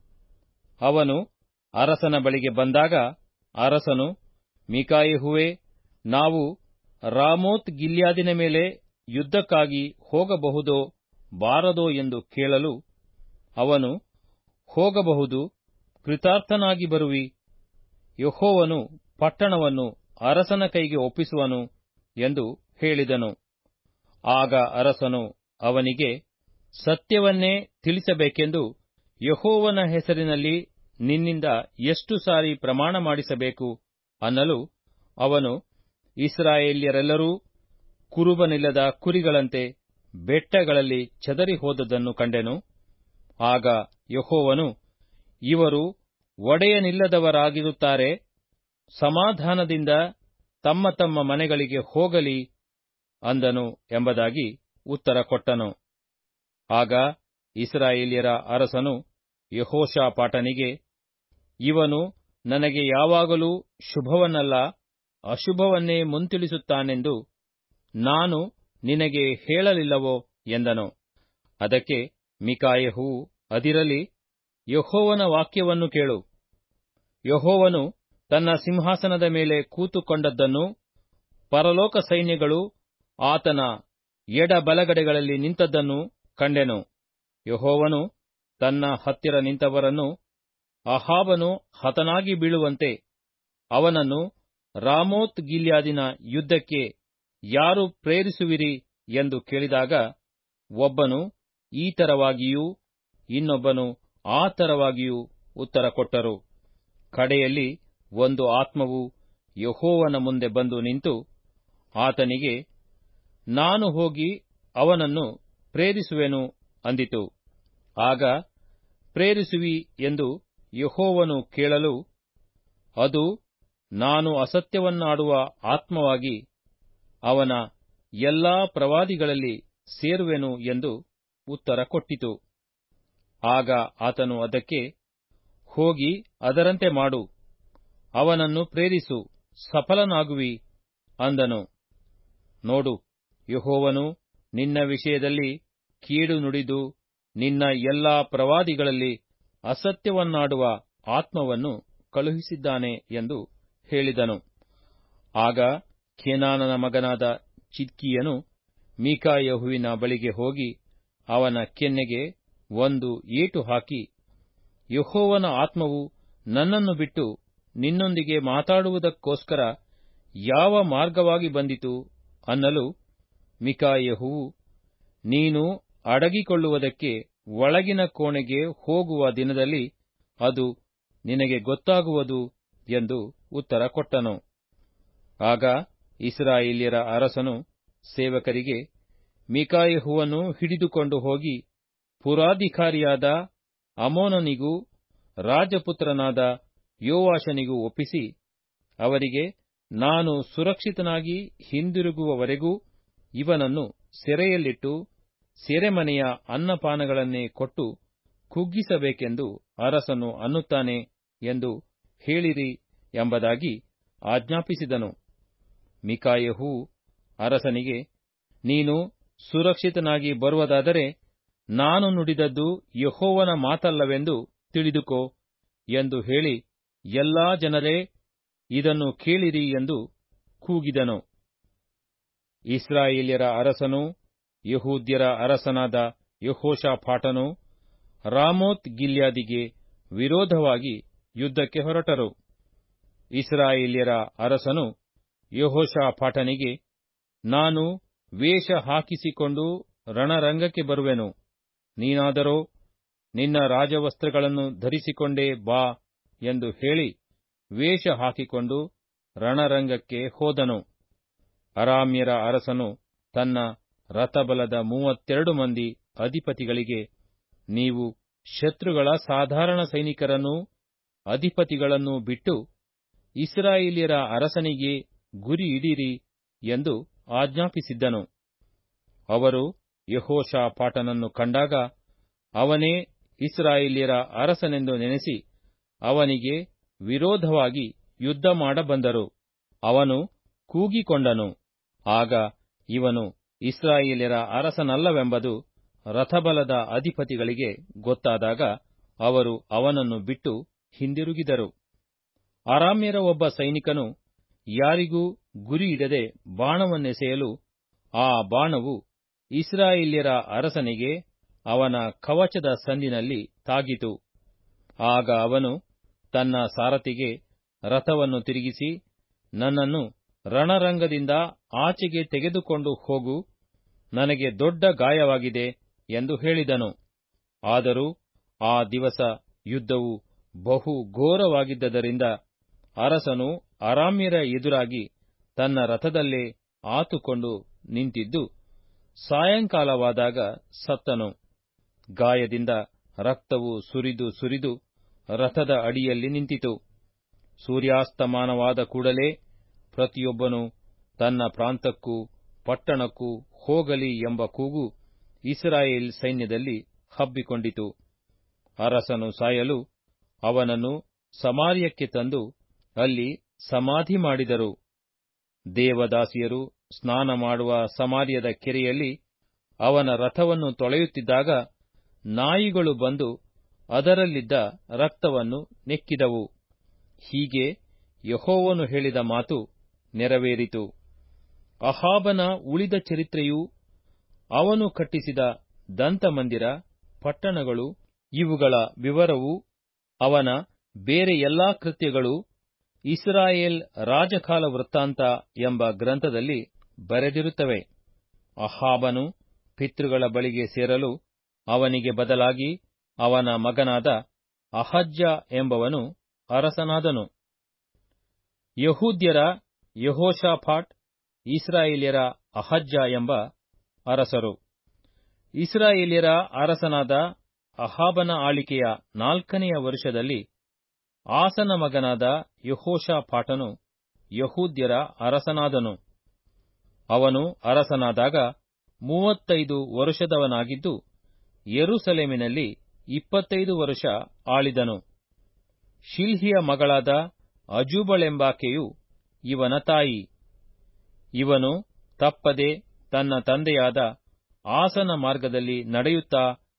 ಅವನು ಅರಸನ ಬಳಿಗೆ ಬಂದಾಗ ಅರಸನು ಮಿಕಾಯಿಹುವೇ ನಾವು ರಾಮೋತ್ ಗಿಲ್ಯಾದಿನ ಮೇಲೆ ಯುದ್ಧಕ್ಕಾಗಿ ಹೋಗಬಹುದೋ ಬಾರದೋ ಎಂದು ಕೇಳಲು ಅವನು ಹೋಗಬಹುದು ಕೃತಾರ್ಥನಾಗಿ ಬರುವಿ ಯಹೋವನು ಪಟ್ಟಣವನ್ನು ಅರಸನ ಕೈಗೆ ಒಪ್ಪಿಸುವನು ಎಂದು ಹೇಳಿದನು ಆಗ ಅರಸನು ಅವನಿಗೆ ಸತ್ಯವನ್ನೇ ತಿಳಿಸಬೇಕೆಂದು ಯಹೋವನ ಹೆಸರಿನಲ್ಲಿ ನಿನ್ನಿಂದ ಎಷ್ಟು ಸಾರಿ ಪ್ರಮಾಣ ಮಾಡಿಸಬೇಕು ಅನ್ನಲು ಅವನು ಇಸ್ರಾಯೇಲ್ಯರೆಲ್ಲರೂ ಕುರುಬನಿಲ್ಲದ ಕುರಿಗಳಂತೆ ಬೆಟ್ಟಗಳಲ್ಲಿ ಚದರಿ ಹೋದದ್ದನ್ನು ಕಂಡೆನು ಆಗ ಯಹೋವನು ಇವರು ಒಡೆಯನಿಲ್ಲದವರಾಗಿರುತ್ತಾರೆ ಸಮಾಧಾನದಿಂದ ತಮ್ಮ ತಮ್ಮ ಮನೆಗಳಿಗೆ ಹೋಗಲಿ ಅಂದನು ಎಂಬುದಾಗಿ ಉತ್ತರ ಕೊಟ್ಟನು ಆಗ ಇಸ್ರಾಯೇಲ್ಯರ ಅರಸನು ಯಹೋಷಾಪಾಟನಿಗೆ ಇವನು ನನಗೆ ಯಾವಾಗಲೂ ಶುಭವನ್ನಲ್ಲ ಅಶುಭವನ್ನೇ ಮುಂತಿಳಿಸುತ್ತಾನೆಂದು ನಾನು ನಿನಗೆ ಹೇಳಲಿಲ್ಲವೋ ಎಂದನು ಅದಕ್ಕೆ ಮಿಕಾಯಹು ಅದಿರಲಿ ಯಹೋವನ ವಾಕ್ಯವನ್ನು ಕೇಳು ಯಹೋವನು ತನ್ನ ಸಿಂಹಾಸನದ ಮೇಲೆ ಕೂತುಕೊಂಡದ್ದನ್ನು ಪರಲೋಕ ಸೈನ್ಯಗಳು ಆತನ ಎಡಬಲಗಡೆಗಳಲ್ಲಿ ನಿಂತದ್ದನ್ನು ಕಂಡೆನು ಯಹೋವನು ತನ್ನ ಹತ್ತಿರ ನಿಂತವರನ್ನು ಅಹಾಬನು ಹತನಾಗಿ ಬೀಳುವಂತೆ ಅವನನ್ನು ರಾಮೋತ್ ಗಿಲ್ಯಾದಿನ ಯುದ್ಧಕ್ಕೆ ಯಾರು ಪ್ರೇರಿಸುವಿರಿ ಎಂದು ಕೇಳಿದಾಗ ಒಬ್ಬನು ಈ ತರವಾಗಿಯೂ ಇನ್ನೊಬ್ಬನು ಆ ತರವಾಗಿಯೂ ಉತ್ತರ ಕೊಟ್ಟರು ಕಡೆಯಲ್ಲಿ ಒಂದು ಆತ್ಮವು ಯಹೋವನ ಮುಂದೆ ಬಂದು ನಿಂತು ಆತನಿಗೆ ನಾನು ಹೋಗಿ ಅವನನ್ನು ಪ್ರೇರಿಸುವೆನು ಅಂದಿತು ಆಗ ಪ್ರೇರಿಸುವಿ ಎಂದು ಯಹೋವನು ಕೇಳಲು ಅದು ನಾನು ಅಸತ್ಯವನ್ನಾಡುವ ಆತ್ಮವಾಗಿ ಅವನ ಎಲ್ಲಾ ಪ್ರವಾದಿಗಳಲ್ಲಿ ಸೇರುವೆನು ಎಂದು ಉತ್ತರ ಕೊಟ್ಟಿತು ಆಗ ಆತನು ಅದಕ್ಕೆ ಹೋಗಿ ಅದರಂತೆ ಮಾಡು ಅವನನ್ನು ಪ್ರೇರಿಸು ಸಫಲನಾಗುವಿ ಅಂದನು ನೋಡು ಯಹೋವನು ನಿನ್ನ ವಿಷಯದಲ್ಲಿ ಕೀಡು ನುಡಿದು ನಿನ್ನ ಎಲ್ಲಾ ಪ್ರವಾದಿಗಳಲ್ಲಿ ಅಸತ್ಯವನ್ನಾಡುವ ಆತ್ಮವನ್ನು ಕಳುಹಿಸಿದ್ದಾನೆ ಎಂದು ಹೇಳಿದನು ಆಗ ಖೇನಾನನ ಮಗನಾದ ಚಿದ್ಕೀಯನು ಮೀಕಾಯಹುವಿನ ಬಳಿಗೆ ಹೋಗಿ ಅವನ ಕೆನ್ನೆಗೆ ಒಂದು ಏಟು ಹಾಕಿ ಯಹೋವನ ಆತ್ಮವು ನನ್ನನ್ನು ಬಿಟ್ಟು ನಿನ್ನೊಂದಿಗೆ ಮಾತಾಡುವುದಕ್ಕೋಸ್ಕರ ಯಾವ ಮಾರ್ಗವಾಗಿ ಬಂದಿತು ಅನ್ನಲು ಮಿಕಾಯಹುವು ನೀನು ಅಡಗಿಕೊಳ್ಳುವುದಕ್ಕೆ ಒಳಗಿನ ಕೋಣೆಗೆ ಹೋಗುವ ದಿನದಲ್ಲಿ ಅದು ನಿನಗೆ ಗೊತ್ತಾಗುವುದು ಎಂದು ಉತ್ತರ ಕೊಟ್ಟನು ಆಗ ಇಸ್ರಾಯೇಲ್ಯರ ಅರಸನು ಸೇವಕರಿಗೆ ಮಿಕಾಯಹುವನ್ನು ಹಿಡಿದುಕೊಂಡು ಹೋಗಿ ಪುರಾಧಿಕಾರಿಯಾದ ಅಮೋನನಿಗೂ ರಾಜಪುತ್ರನಾದ ಯೋವಾಷನಿಗೂ ಒಪ್ಪಿಸಿ ಅವರಿಗೆ ನಾನು ಸುರಕ್ಷಿತನಾಗಿ ಹಿಂದಿರುಗುವವರೆಗೂ ಇವನನ್ನು ಸೆರೆಯಲ್ಲಿಟ್ಟು ಸೆರೆಮನೆಯ ಅನ್ನಪಾನಗಳನ್ನೇ ಕೊಟ್ಟು ಕುಗ್ಗಿಸಬೇಕೆಂದು ಅರಸನು ಅನ್ನುತ್ತಾನೆ ಎಂದು ಹೇಳಿರಿ ಎಂಬುದಾಗಿ ಆಜ್ಞಾಪಿಸಿದನು ಮಿಕಾಯಹು ಅರಸನಿಗೆ ನೀನು ಸುರಕ್ಷಿತನಾಗಿ ಬರುವುದಾದರೆ ನಾನು ನುಡಿದದ್ದು ಯಹೋವನ ಮಾತಲ್ಲವೆಂದು ತಿಳಿದುಕೋ ಎಂದು ಹೇಳಿ ಎಲ್ಲಾ ಜನರೇ ಇದನ್ನು ಕೇಳಿರಿ ಎಂದು ಕೂಗಿದನು ಇಸ್ರಾಯೇಲ್ಯರ ಅರಸನೂ ಯಹೂದ್ಯರ ಅರಸನಾದ ಯಹೋಷಾಫಾಟನು ರಾಮೋತ್ ಗಿಲ್ಯಾದಿಗೆ ವಿರೋಧವಾಗಿ ಯುದ್ಧಕ್ಕೆ ಹೊರಟರು ಇಸ್ರಾಯೇಲ್ಯರ ಅರಸನು ಯೆಹೋಷಾಫಾಟನಿಗೆ ನಾನು ವೇಷ ಹಾಕಿಸಿಕೊಂಡು ರಣರಂಗಕ್ಕೆ ಬರುವೆನು ನೀನಾದರೋ ನಿನ್ನ ರಾಜವಸ್ತ್ರಗಳನ್ನು ಧರಿಸಿಕೊಂಡೇ ಬಾ ಎಂದು ಹೇಳಿ ವೇಷ ಹಾಕಿಕೊಂಡು ರಣರಂಗಕ್ಕೆ ಹೋದನು ಅರಾಮ್ಯರ ಅರಸನು ತನ್ನ ರಥಬಲದ ಮೂವತ್ತೆರಡು ಮಂದಿ ಅಧಿಪತಿಗಳಿಗೆ ನೀವು ಶತ್ರುಗಳ ಸಾಧಾರಣ ಸೈನಿಕರನ್ನೂ ಅಧಿಪತಿಗಳನ್ನೂ ಬಿಟ್ಟು ಇಸ್ರಾಯೇಲ್ಯರ ಅರಸನಿಗೆ ಗುರಿ ಇಡಿರಿ ಎಂದು ಆಜ್ಞಾಪಿಸಿದ್ದನು ಅವರು ಯೆಹೋಷಾಫಾಟನನ್ನು ಕಂಡಾಗ ಅವನೇ ಇಸ್ರಾಯೇಲ್ಯರ ಅರಸನೆಂದು ನೆನೆಸಿ ಅವನಿಗೆ ವಿರೋಧವಾಗಿ ಯುದ್ಧ ಮಾಡಬಂದರು ಅವನು ಕೂಗಿಕೊಂಡನು ಆಗ ಇವನು ಇಸ್ರಾಯೇಲ್ಯರ ಅರಸನಲ್ಲವೆಂಬುದು ರಥಬಲದ ಅಧಿಪತಿಗಳಿಗೆ ಗೊತ್ತಾದಾಗ ಅವರು ಅವನನ್ನು ಬಿಟ್ಟು ಹಿಂದಿರುಗಿದರು ಅರಾಮ್ಯರ ಒಬ್ಬ ಸೈನಿಕನು ಯಾರಿಗೂ ಗುರಿಯಿಡದೆ ಬಾಣವನ್ನೆಸೆಯಲು ಆ ಬಾಣವು ಇಸ್ರಾಯೇಲ್ಯರ ಅರಸನಿಗೆ ಅವನ ಕವಚದ ಸಂದಿನಲ್ಲಿ ತಾಗಿತು ಆಗ ಅವನು ತನ್ನ ಸಾರಥಿಗೆ ರಥವನ್ನು ತಿರುಗಿಸಿ ನನ್ನನ್ನು ರಣರಂಗದಿಂದ ಆಚೆಗೆ ತೆಗೆದುಕೊಂಡು ಹೋಗು ನನಗೆ ದೊಡ್ಡ ಗಾಯವಾಗಿದೆ ಎಂದು ಹೇಳಿದನು ಆದರೂ ಆ ದಿವಸ ಯುದ್ಧವು ಬಹು ಘೋರವಾಗಿದ್ದರಿಂದ ಅರಸನು ಅರಾಮ್ಯರ ಎದುರಾಗಿ ತನ್ನ ರಥದಲ್ಲೇ ಆತುಕೊಂಡು ನಿಂತಿದ್ದು ಸಾಯಂಕಾಲವಾದಾಗ ಸತ್ತನು ಗಾಯದಿಂದ ರಕ್ತವು ಸುರಿದು ಸುರಿದು ರಥದ ಅಡಿಯಲ್ಲಿ ನಿಂತಿತು ಸೂರ್ಯಾಸ್ತಮಾನವಾದ ಕೂಡಲೇ ಪ್ರತಿಯೊಬ್ಬನು ತನ್ನ ಪ್ರಾಂತಕ್ಕೂ ಪಟ್ಟಣಕ್ಕೂ ಹೋಗಲಿ ಎಂಬ ಕೂಗು ಇಸ್ರಾಯೇಲ್ ಸೈನ್ಯದಲ್ಲಿ ಹಬ್ಬಿಕೊಂಡಿತು ಅರಸನು ಸಾಯಲು ಅವನನ್ನು ಸಮಾರ್ಯಕ್ಕೆ ತಂದು ಅಲ್ಲಿ ಸಮಾಧಿ ಮಾಡಿದರು ದೇವದಾಸಿಯರು ಸ್ನಾನ ಮಾಡುವ ಸಮಾರ್ಯದ ಕೆರೆಯಲ್ಲಿ ಅವನ ರಥವನ್ನು ತೊಳೆಯುತ್ತಿದ್ದಾಗ ನಾಯಿಗಳು ಬಂದು ಅದರಲ್ಲಿದ್ದ ರಕ್ತವನ್ನು ನೆಕ್ಕಿದವು ಹೀಗೆ ಯಹೋವನು ಹೇಳಿದ ಮಾತು ನೆರವೇರಿತು ಅಹಾಬನ ಉಳಿದ ಚರಿತ್ರೆಯೂ ಅವನು ಕಟ್ಟಿಸಿದ ದಂತಮಂದಿರ ಪಟ್ಟಣಗಳು ಇವುಗಳ ವಿವರವು ಅವನ ಬೇರೆ ಎಲ್ಲಾ ಕೃತ್ಯಗಳು ಇಸ್ರಾಯೇಲ್ ರಾಜಕಾಲ ವೃತ್ತಾಂತ ಎಂಬ ಗ್ರಂಥದಲ್ಲಿ ಬರೆದಿರುತ್ತವೆ ಅಹಾಬನು ಪಿತೃಗಳ ಬಳಿಗೆ ಸೇರಲು ಅವನಿಗೆ ಬದಲಾಗಿ ಅವನ ಮಗನಾದ ಅಹಜ್ಯ ಎಂಬವನು ಅರಸನಾದನು ಯಹೂದ್ಯರ ಯಹೋಷಾಫಾಟ್ ಇಸ್ರಾಯೇಲ್ಯರ ಅಹಜ್ಯ ಎಂಬ ಅರಸರು ಇಸ್ರಾಯೇಲ್ಯರ ಅರಸನಾದ ಅಹಾಬನ ಆಳಿಕೆಯ ನಾಲ್ಕನೆಯ ವರ್ಷದಲ್ಲಿ ಆಸನ ಮಗನಾದ ಯಹೋಷಾಫಾಟನು ಯಹೂದ್ಯರ ಅರಸನಾದನು ಅವನು ಅರಸನಾದಾಗ ಮೂವತ್ತೈದು ವರುಷದವನಾಗಿದ್ದು ಯೆರೂಸಲೇಮಿನಲ್ಲಿ ಇಪ್ಪತ್ತೈದು ವರುಷ ಆಳಿದನು ಶಿಲ್ಹಿಯ ಮಗಳಾದ ಅಜೂಬಳೆಂಬಾಕೆಯು ಇವನ ತಾಯಿ ಇವನು ತಪ್ಪದೆ ತನ್ನ ತಂದೆಯಾದ ಆಸನ ಮಾರ್ಗದಲ್ಲಿ ನಡೆಯುತ್ತಾ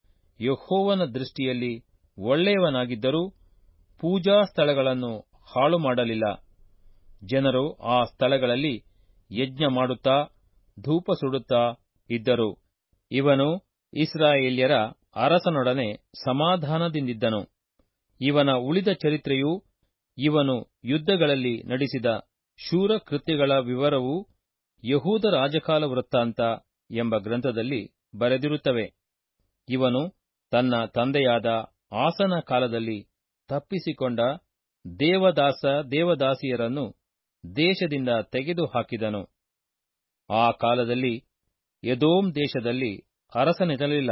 ಯಹೋವನ ದೃಷ್ಟಿಯಲ್ಲಿ ಒಳ್ಳೆಯವನಾಗಿದ್ದರೂ ಪೂಜಾ ಸ್ಥಳಗಳನ್ನು ಹಾಳು ಮಾಡಲಿಲ್ಲ ಜನರು ಆ ಸ್ಥಳಗಳಲ್ಲಿ ಯಜ್ಞ ಮಾಡುತ್ತಾ ಧೂಪ ಸುಡುತ್ತಾ ಇದ್ದರು ಇವನು ಇಸ್ರಾಯೇಲ್ಯರ ಅರಸನೊಡನೆ ಸಮಾಧಾನದಿಂದಿದ್ದನು ಇವನ ಉಳಿದ ಚರಿತ್ರೆಯೂ ಇವನು ಯುದ್ಧಗಳಲ್ಲಿ ನಡೆಸಿದ ಶೂರ ಕೃತ್ಯಗಳ ವಿವರವೂ ಯಹೂದ ರಾಜಕಾಲ ವೃತ್ತಾಂತ ಎಂಬ ಗ್ರಂಥದಲ್ಲಿ ಬರೆದಿರುತ್ತವೆ ಇವನು ತನ್ನ ತಂದೆಯಾದ ಆಸನ ಕಾಲದಲ್ಲಿ ತಪ್ಪಿಸಿಕೊಂಡ ದೇವದಾಸ ದೇವದಾಸಿಯರನ್ನು ದೇಶದಿಂದ ತೆಗೆದುಹಾಕಿದನು ಆ ಕಾಲದಲ್ಲಿ ಎದೋಮ್ ದೇಶದಲ್ಲಿ ಅರಸನಿರಲಿಲ್ಲ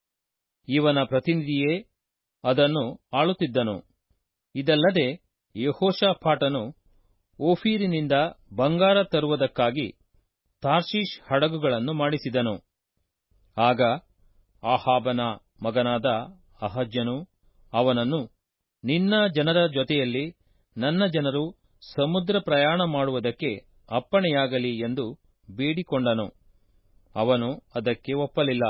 ಇವನ ಪ್ರತಿನಿಧಿಯೇ ಅದನ್ನು ಆಳುತ್ತಿದ್ದನು ಇದಲ್ಲದೆ ಯಹೋಷಾಫಾಟನು ಓಫೀರಿನಿಂದ ಬಂಗಾರ ತರುವುದಕ್ಕಾಗಿ ತಾರ್ಷೀಷ್ ಹಡಗುಗಳನ್ನು ಮಾಡಿಸಿದನು ಆಗ ಆಹಾಬನ ಮಗನಾದ ಅಹಜ್ಯನು ಅವನನ್ನು ನಿನ್ನ ಜನರ ಜೊತೆಯಲ್ಲಿ ನನ್ನ ಜನರು ಸಮುದ್ರ ಪ್ರಯಾಣ ಮಾಡುವುದಕ್ಕೆ ಅಪ್ಪಣೆಯಾಗಲಿ ಎಂದು ಬೇಡಿಕೊಂಡನು ಅವನು ಅದಕ್ಕೆ ಒಪ್ಪಲಿಲ್ಲ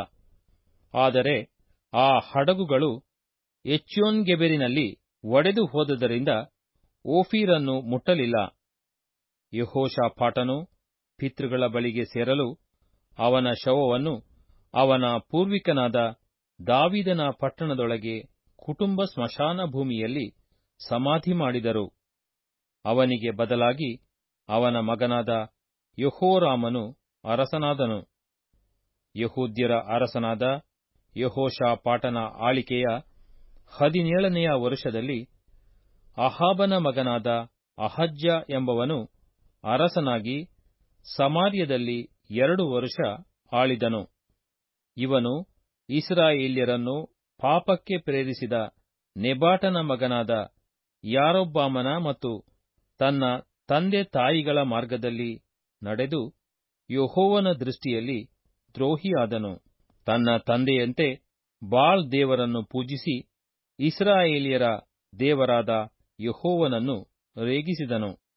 ಆದರೆ ಆ ಹಡಗುಗಳು ಎಚ್ಯೋನ್ಗೆಬೆರಿನಲ್ಲಿ ಒಡೆದು ಹೋದುದರಿಂದ ಓಫೀರನ್ನು ಮುಟ್ಟಲಿಲ್ಲ ಯಹೋಷಾಫಾಟನು ಪಿತೃಗಳ ಬಳಿಗೆ ಸೇರಲು ಅವನ ಶವವನ್ನು ಅವನ ಪೂರ್ವಿಕನಾದ ದಾವಿದನ ಪಟ್ಟಣದೊಳಗೆ ಕುಟುಂಬ ಸ್ಮಶಾನ ಭೂಮಿಯಲ್ಲಿ ಸಮಾಧಿ ಮಾಡಿದರು ಅವನಿಗೆ ಬದಲಾಗಿ ಅವನ ಮಗನಾದ ಯಹೋರಾಮನು ಅರಸನಾದನು ಯಹೂದ್ಯರ ಅರಸನಾದ ಯಹೋಷಾಪಾಟನ ಆಳಿಕೆಯ ಹದಿನೇಳನೆಯ ವರುಷದಲ್ಲಿ ಅಹಾಬನ ಮಗನಾದ ಅಹಜ್ಯ ಎಂಬವನು ಅರಸನಾಗಿ ಸಮಾರ್ಯದಲ್ಲಿ ಎರಡು ವರುಷ ಆಳಿದನು ಇವನು ಇಸ್ರಾಯೇಲ್ಯರನ್ನು ಪಾಪಕ್ಕೆ ಪ್ರೇರಿಸಿದ ನೆಬಾಟನ ಮಗನಾದ ಯಾರೊಬ್ಬಾಮನ ಮತ್ತು ತನ್ನ ತಂದೆ ತಾಯಿಗಳ ಮಾರ್ಗದಲ್ಲಿ ನಡೆದು ಯಹೋವನ ದೃಷ್ಟಿಯಲ್ಲಿ ದ್ರೋಹಿಯಾದನು ತನ್ನ ತಂದೆಯಂತೆ ಬಾಳ್ ದೇವರನ್ನು ಪೂಜಿಸಿ ಇಸ್ರಾಯೇಲಿಯರ ದೇವರಾದ ಯಹೋವನನ್ನು ರೇಗಿಸಿದನು